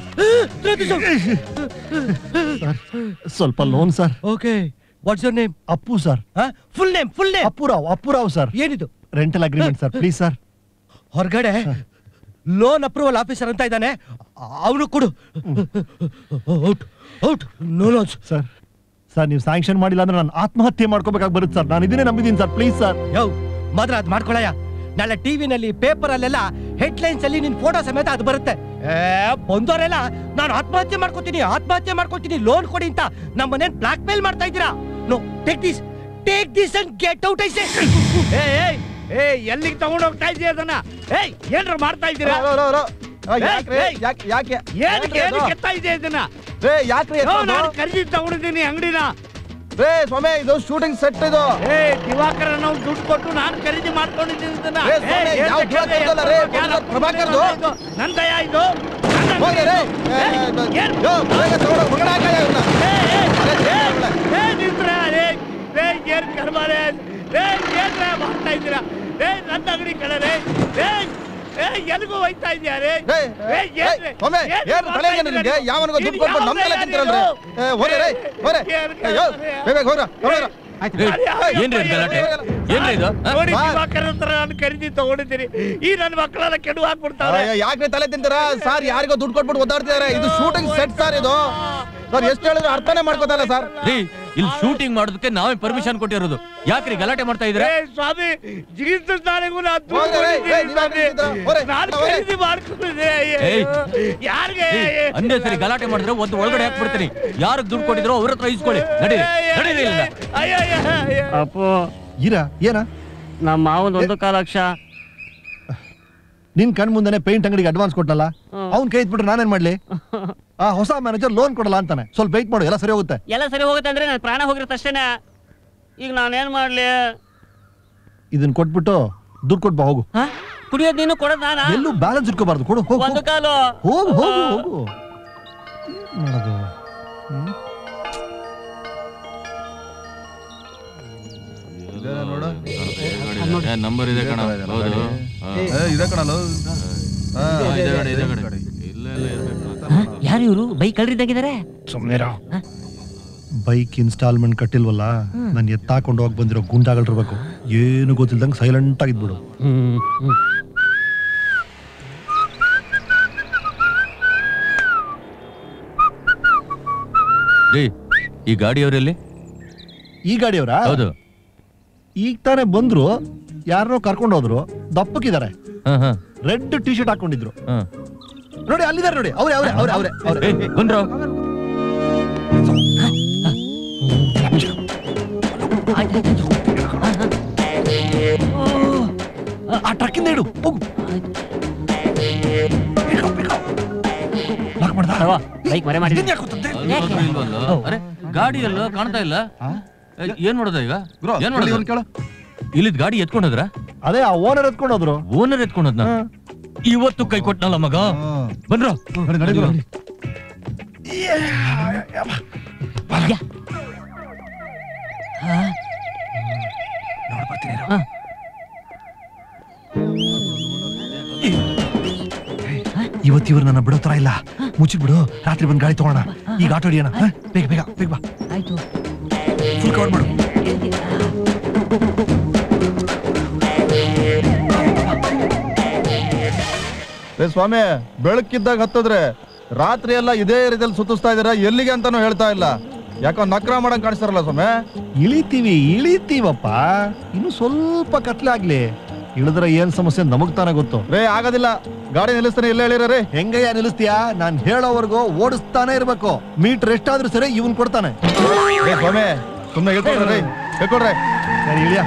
ಸ್ವಲ್ಪ loan sir okay what's your name Appu sir full name full name Appurao Appurao sir ಏನಿದು rental agreement sir please sir ಹೊರಗಡೆ ಲೋನ್ ಅಪ್ರೂವಲ್ ಆಫೀಸರ್ ಅಂತ ಇದ್ದಾನೆ ಅವನು ಕೊಡು out out no loans sir sir ನೀವು ಸ್ಯಾಂಕ್ಷನ್ ಮಾಡಿಲ್ಲ ಅಂದ್ರೆ ನಾನು ಆತ್ಮಹತ್ಯೆ ಮಾಡ್ಕೋಬೇಕಾಗಿ ಬರುತ್ತೆ ಸರ್ ನಾನು ಇದನ್ನೇ ನಂಬಿದ್ದೀನಿ ಸರ್ ಪ್ಲೀಸ್ ಸರ್ ಯೋ ಮಾತ್ರ ಅದ್ ಮಾಡ್ಕೊಳಯ್ಯ ನಾಳೆ ಟಿವಿನಲ್ಲಿ ಪೇಪರ್ ಅಲ್ಲೆಲ್ಲ ಹೆಡ್ಲೈನ್ಸ್ ಅಲ್ಲಿ ನಿನ್ ಫೋಟೋ ಸಮೇತ ಅದು ಬರುತ್ತೆ ಏ ಬಂದವರೆಲ್ಲ ನಾನು ಆತ್ಮಹತ್ಯೆ ಮಾಡ್ಕೋತೀನಿ ಆತ್ಮಹತ್ಯೆ ಮಾಡ್ಕೋತೀನಿ ಲೋನ್ ಕೊಡಿ ಅಂತ ನಮ್ಮ ಮನೇನ್ ಬ್ಲಾಕ್ ಮೇಲ್ ಮಾಡ್ತಾ ಇದ್ದೀರಾ no take this take this and get out ಐಸೆ ಏ ಏಯ್ ಏ ಎಲ್ಲಿಗೆ ತಗೊಂಡ್ ಹೋಗ್ತಾ ಇದೀಯ ಅದನ್ನ ಏಯ್ ಏನ್ರ ಮಾಡ್ತಾ ಇದ್ದೀರಾ ಯಾಕ್ರಿ? ಏಯ್, ಯಾಕ್- ಯಾಕೆ ಏನಕ್ಕೆ ಏನಕ್ಕೆ ಎತ್ತಾ ಇದೆ ಇದನ್ನ ರೇ ಯಾಕ್ರಿ ಯೋ, ಎತ್ತೋದು? ನಾನು ಖರೀದಿ ತಗೊಂಡಿದ್ದೀನಿ ಅಂಗಡಿನ ರೇ ಸ್ವಾಮಿ ಇದು ಶೂಟಿಂಗ್ ಸೆಟ್ ಇದು ಏ ದಿವಾಕರ ನಾವು ದುಡ್ಡು ಕೊಟ್ಟು ನಾನು ಖರೀದಿ ಮಾಡ್ಕೊಂಡಿದ್ದೀನಿ ಇದನ್ನ ಏ, ಸ್ವಾಮಿ, ಏ, ಏನ್ ಯಾವ ಕೇಳ್ದೆ? ದಿವಾಕರ್ದಲ್ಲ ರೇ, ಯಾರು ಬಂದ ಪ್ರಭಾಕರ್ದು? ಇದು? ನನ್ ದಯ ಇದು ನನ್ನ ಹೋಗಿ ರೇ ಅಂಗಡಿ ಏ, ಇದು. ಏ, ಏನ್? ಯೋ, ಬೇಗ ತಗೊಂಡು ಹೋಗ್, ಹೊರಗಡೆ ಹಾಕಯ್ಯ ಇವ್ನ. ಏ, ಏ, ಏ, ಏ, ನಿಂತ್ರ, ಏ, ಏ, ಏನ್ ಕರ್ಮಾರೆ? ಏ, ಏನ್ರ ಮಾಡ್ತಾ ಇದ್ದೀರಾ ಏ ನನ್ನ ಅಂಗಡಿ ಕಡೆ ರೇ ಏ ಏ ಎಲ್ಗೂ ಹೋಯ್ತಾ ಇದ್ಯಾ ರೇ ರೇ, ಏ, ಏ, ಏನ್ರಿ? ಸ್ವಾಮಿ, ಏನ್ ಏನ್ ತಲೆ ಇದೆ ನಿನ್ಗೆ? ಮಾಡ್ತಾ ಯಾವನಿಗೋ ದುಡ್ಡು ಇದು ಕೊಟ್ಬಿಟ್ಟು ಯಾವ ನಮ್ ತಲೆ ಯಾರು ತಿಂತೀರಲ್ರಿ? ಇದು? ಏ, ಹೋಗ್ರಿ ರೇ, ಹೋಗ್ರಿ. ಏನ್ ಏ, ಯೋ, ಬೇಗ ಬೇಗ ಹೋಗ್ರ, ಹೋಗ್ರ. ಏಯ್, ಏನ್ರಿ ಇದು ಗಲಾಟೆ ಏನ್ರಿ ಇದು ಆ? ನೋಡಿ ಬಾ. ದಿವಾಕರ್ ಹತ್ರ ನಾನು ಖರೀದಿ ತಗೊಂಡಿದ್ದೀನಿ ಈ ನನ್ನ ಮಕ್ಕಳೆಲ್ಲ ಕೆಡು ಹಾಕ್ಬಿಡ್ತಾರೆ ಅಯ್ಯೋ, ಯಾಕ್ರಿ ತಲೆ ತಿಂತೀರಾ ಸರ್ ಯಾರಿಗೋ ದುಡ್ಡು ಕೊಟ್ಬಿಟ್ಟು ಒದ್ದಾಡ್ತಿದಾರೆ ಇದು ಶೂಟಿಂಗ್ ಸೆಟ್ ಸರ್ ಇದು ಸರ್ ಎಷ್ಟು ಹೇಳಿದ್ರು ಅರ್ಥನೇ ಮಾಡ್ಕೋತಲ್ಲ ಸರ್ ರೀ ಇಲ್ಲಿ ಶೂಟಿಂಗ್ ಮಾಡೋದಕ್ಕೆ ನಾವೇ ಪರ್ಮಿಷನ್ ಕೊಟ್ಟಿರೋದು ಯಾಕ್ರಿ ಗಲಾಟೆ ಮಾಡ್ತಾ ಇದ್ದೀರಾ ಏ ಸ್ವಾಮಿ ಜೀವಿತ ನಾಳೆಗೂ ನಾನು ದುಡ್ಡು ಹೋಗ್ರಿ, ಏ, ಕೊಟ್ಟಿದ್ದೀನಿ ನೀವ್ ಸ್ವಾಮಿ. ಹಾಕಿದ್ದೀರಾ? ಹೋಗ್ರಿ, ನಾನು ಹೋಗ್ರಿ. ಖರೀದಿ ಮಾಡ್ಕೊಂಡಿದ್ದೆ ಏಯ್. ಯಾರಿಗೆ ಅಂದೇ ಸರಿ ಗಲಾಟೆ ಮಾಡಿದ್ರೆ ಒಂದು ಒಳಗಡೆ ಹಾಕ್ಬಿಡ್ತೀನಿ ಯಾರಿಗೆ ದುಡ್ಡು ಕೊಟ್ಟಿದ್ರು ಅವ್ರ ಹತ್ರ ಇಸ್ಕೊಳ್ಳಿ ನಡೀರಿ ನಡೀರಿ ಇಲ್ಲಿಂದ ಅಯ್ಯೋ ಅಯ್ಯೋ, ಅಯ್ಯೋ. ಅಪ್ಪು ಇರಾ ಏನ ನಮ್ಮ ಮಾವನ್ ಒಂದು ಕಾಲ ಲಕ್ಷ ನಿನ್ ಕಣ್ ಮುಂದೆನೆ ಪೇಂಟ್ ಅಂಗಡಿಗೆ ಅಡ್ವಾನ್ಸ್ ಕೊಟ್ಟಲ್ಲ ಅವ್ನ್ ಕೈ ಇಟ್ಬಿಟ್ರೆ ನಾನೇನ್ ಮಾಡ್ಲಿ ಆ ಹೊಸ ಮ್ಯಾನೇಜರ್ ಲೋನ್ ಕೊಡಲ್ಲ ಅಂತಾನೆ ಸ್ವಲ್ಪ ವೆಯ್ಟ್ ಮಾಡು ಎಲ್ಲ ಸರಿ ಹೋಗುತ್ತೆ ಎಲ್ಲ ಸರಿ ಹೋಗುತ್ತೆ ಅಂದ್ರೆ ನನ್ನ ಪ್ರಾಣ ಹೋಗಿರುತ್ತೆ ಅಷ್ಟೇನೆ ಈಗ ನಾನೇನ್ ಮಾಡ್ಲಿ ಇದನ್ನ ಕೊಟ್ಬಿಟ್ಟು ದುಡ್ಡು ಕೊಟ್ಟು ಬಾ ಹೋಗು ಹ? ಕುಡಿಯೋದ್ ನೀನು ಕೊಡೋದ್ ನಾನಾ ಎಲ್ಲೂ ಬ್ಯಾಲೆನ್ಸ್ ಇಟ್ಕೋಬಾರ್ದು ಕೊಡು ಹೋಗು ಒಂದು ಕಾಲು ಹೋಗು ಹೋಗು ಹೋಗು ಏನ್ ಮಾಡೋದು ಹ್ಮ್? ನಂಬರ್ ಇದೆ ಕಣ ಹೌದು ಇದೆ ಕಣಲ್ಲ ಇದೆ ಕಡೆ ಇದೆ ಕಡೆ ಇಲ್ಲ ಇಲ್ಲ ಇರ್ಬೇಕು ಯಾರು ಇವರು ಬೈಕ್ ಕಳ್ರಿದ್ದಾಗಿದ್ದಾರೆ ಸುಮ್ನೆರಾ ಬೈಕ್ ಇನ್ಸ್ಟಾಲ್ಮೆಂಟ್ ಕಟ್ಟಿಲ್ವಲ್ಲ ನಾನು ಎತ್ತಾಕೊಂಡು ಹೋಗಿ ಬಂದಿರೋ ಗುಂಡಾಗಳಿರ್ಬೇಕು ಏನು ಗೊತ್ತಿಲ್ದಂಗೆ ಸೈಲೆಂಟ್ ಆಗಿದ್ಬಿಡು ರೀ ಈ ಗಾಡಿಯವರಲ್ಲಿ ಈ ಗಾಡಿಯವರ ಹೌದು ಈಗ ತಾನೇ ಬಂದ್ರು ಯಾರನ್ನೋ ಕರ್ಕೊಂಡು ಹೋದ್ರು ದಪ್ಪಕ್ಕಿದ್ದಾರೆ ಹಾ ಹಾ ರೆಡ್ ಟಿ ಶರ್ಟ್ ಹಾಕೊಂಡಿದ್ರು ಹಾ. ನೋಡಿ ಅಲ್ಲಿದ್ದಾರೆ ನೋಡಿ ಅವ್ರೆ ಅವ್ರೆ ಅವ್ರೆ ಅವ್ರೆ ಅವ್ರೆ ಏ, ಬಂದ್ರೋ ಆ ಟ್ರಕ್ಕಿಂದ ಇಡು ಹೋಗು ಲಾಕ್ ಮಾಡ್ದ ಬೈಕ್ ಮರೆ ಮಾಡಿ ಇದ್ಯಾಕ್ ಗೊತ್ತಂತೆ? ಅಲ್ವಾದ್ರೂ ಇಲ್ವಲ್ಲ? ಅರೆ ಗಾಡಿ ಎಲ್ಲ ಕಾಣ್ತಾ ಇಲ್ಲ ಏ, ಏನ್ ಮಾಡೋದ ಈಗ ಏನ್ ಮಾಡೋದು ಇಲ್ಲಿದ್ ಗಾಡಿ ಎತ್ಕೊಂಡದ್ರ ಅದೇ ಆ ಓನರ್ ಎತ್ಕೊಂಡು ಹೋದ್ರು ಓನರ್ ಎತ್ಕೊಂಡದ್ನ ಇವತ್ತು ಕೈ ಕೊಟ್ನಲ್ಲ ಮಗ ಬಂದ್ರ ಇವತ್ತು ಇವ್ರು ನನ್ನ ಬಿಡೋ ತರ ಇಲ್ಲ ಮುಚ್ಚಿಟ್ ಬಿಡು ರಾತ್ರಿ ಬಂದ್ ಗಾಡಿ ತಗೋಣ ಈಗ ಆಟೋ ಹಿಡಿಯೋಣ ಹ? ಬೇಗ ಬೇಗ ಬೇಗ ಬಾ ಆಯ್ತು ಫುಲ್ ಕವರ್ ಮಾಡು ಏ ಸ್ವಾಮಿ ಬೆಳಕಿದ್ದಾಗ ಹತ್ತದ್ರೆ ರಾತ್ರಿ ಎಲ್ಲ ಇದೇ ರೀತಿಯಲ್ಲಿ ಸುತ್ತಿಸ್ತಾ ಇದೀರ ಎಲ್ಲಿಗೆ ಅಂತಾನು ಹೇಳ್ತಾ ಇಲ್ಲ ಯಾಕೋ ನಕ್ರ ಮಾಡಂಗ್ ಕಾಣಿಸ್ತಾರಲ್ಲ ಸ್ವಾಮಿ ಇಳಿತೀವಿ ಇಳಿತೀವಪ್ಪ ಇನ್ನು ಸ್ವಲ್ಪ ಕತ್ಲೆ ಆಗ್ಲಿ ಇಳಿದ್ರೆ ಏನ್ ಸಮಸ್ಯೆ ನಮಗ್ ತಾನೇ ಗೊತ್ತು ರೇ ಆಗೋದಿಲ್ಲ ಗಾಡಿ ನಿಲ್ಲಿಸ್ತಾನೆ ಇಲ್ಲೇ ಹೇಳಿರ ರೀ ಹೆಂಗಯ್ಯ ನಿಲ್ಲಿಸ್ತೀಯಾ ನಾನ್ ಹೇಳೋವರೆಗೂ ಓಡಿಸ್ತಾನೆ ಇರ್ಬೇಕು ಮೀಟರ್ ಎಷ್ಟಾದ್ರೂ ಸರಿ ಇವನ್ ಕೊಡ್ತಾನೆ ಏ ಸ್ವಾಮಿ ಸುಮ್ಮನೆ ಹೇಳ್ಕೊಡ್ರಿ ರೀ ಹೇಳ್ಕೊಡ್ರಿ ಸರಿ ಇಳಿಯ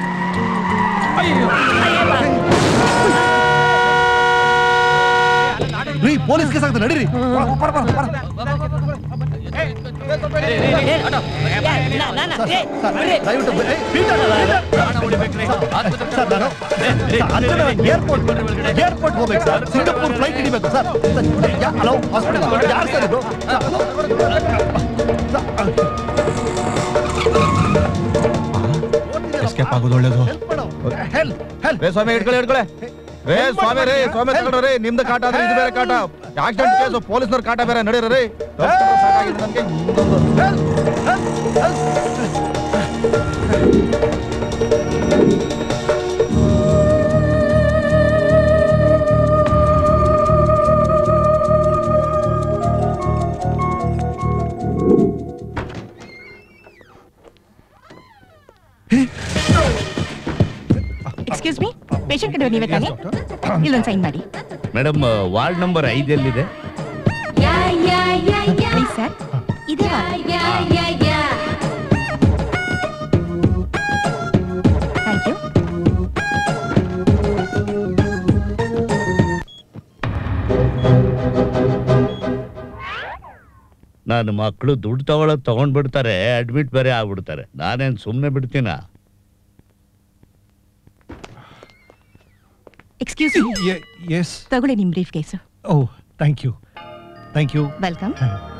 ರೀ ಪೊಲೀಸ್ ಕೇಸ್ ಆಗ್ತದೆ ನಡೀರಿ ಬರ, ಬರ, ಬರ, ಬರ. ಸರ್, ದಯವಿಟ್ಟು ಬ- ಏಯ್, ಪೀಟರ್, ಪೀಟರ್. ಸರ್, ನಾನು ಏರ್ಪೋರ್ಟ್ ಏರ್ಪೋರ್ಟ್ ಹೋಗ್ಬೇಕು ಸರ್ ಸಿಂಗಾಪುರ್ ಫ್ಲೈಟ್ ಹಿಡಿಬೇಕು ಸರ್ ಸರ್, ಯಾ- ಹಲೋ ಹಾಸ್ಪಿಟಲ್ ಯಾರು ಸರ್ ಇದು ಸರ್, ಹಲೋ. ಎಸ್ಕೇಪ್ ಆಗೋದು ಒಳ್ಳೇದು ಹೆಲ್ಪ್ ಮಾಡು ಹೆಲ್ಪ್ ಹೆಲ್ಪ್ ರೇ ಸ್ವಾಮಿ ಹಿಡ್ಕೊಳ್ಳಿ ಹಿಡ್ಕೊಳ್ಳಿ ರೇ ಸ್ವಾಮಿ ರೇ ಸ್ವಾಮಿ ತಗೊಳ್ರಿ ನಿಮ್ದು ಕಾಟ ಆದ್ರೆ ಇದು ಬೇರೆ ಕಾಟ ಆಕ್ಸಿಡೆಂಟ್ ಕೇಸು ಪೊಲೀಸ್ನವ್ರ ಕಾಟ ಬೇರೆ ನಡೀರಿ ರೀ ಸಾಕಾಗಿದೆ ನನ್ಗೆ ಇನ್ನೊಂದು ಎಕ್ಸ್ಕ್ಯೂಸ್ ಮೀ ಪೇಷಂಟ್ ಕಡೆ ನೀವೇ ತಾನೆ ಇಲ್ಲೊಂದು ಸೈನ್ ಮಾಡಿ ಮೇಡಮ್ ವಾರ್ಡ್ ನಂಬರ್ ಐದೆಲ್ಲಿದೆ Yeah, yeah, yeah, yeah. Please sir ಇದೇ Yeah, yeah, yeah, yeah. Thank you ನನ್ನ ಮಕ್ಕಳು ದುಡ್ಡು ತಗೊಳಕ್ ತಗೊಂಡ್ಬಿಡ್ತಾರೆ ಅಡ್ಮಿಟ್ ಬೇರೆ ಆಗ್ಬಿಡ್ತಾರೆ ನಾನೇನ್ ಸುಮ್ಮನೆ ಬಿಡ್ತೀನ ಎಕ್ಸ್ಕ್ಯೂಸ್ ಮೀ ಎಸ್ ತಗೊಳ್ಳಿ ನಿಮ್ಮ ಬ್ರೀಫ್ ಕೇಸು ಓ thank you thank you welcome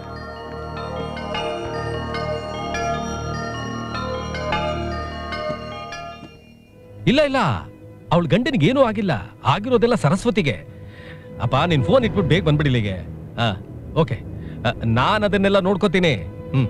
ಇಲ್ಲ ಇಲ್ಲ ಅವಳ ಗಂಡನಿಗೆ ಏನೂ ಆಗಿಲ್ಲ ಆಗಿರೋದೆಲ್ಲ ಸರಸ್ವತಿಗೆ ಅಪ್ಪ ನಿನ್ ಫೋನ್ ಇಟ್ಬಿಟ್ಟು ಬೇಗ ಬಂದ್ಬಿಡಿ ಇಲ್ಲಿಗೆ ಹಾ ಓಕೆ ನಾನು ಅದನ್ನೆಲ್ಲ ನೋಡ್ಕೋತೀನಿ ಹ್ಮ್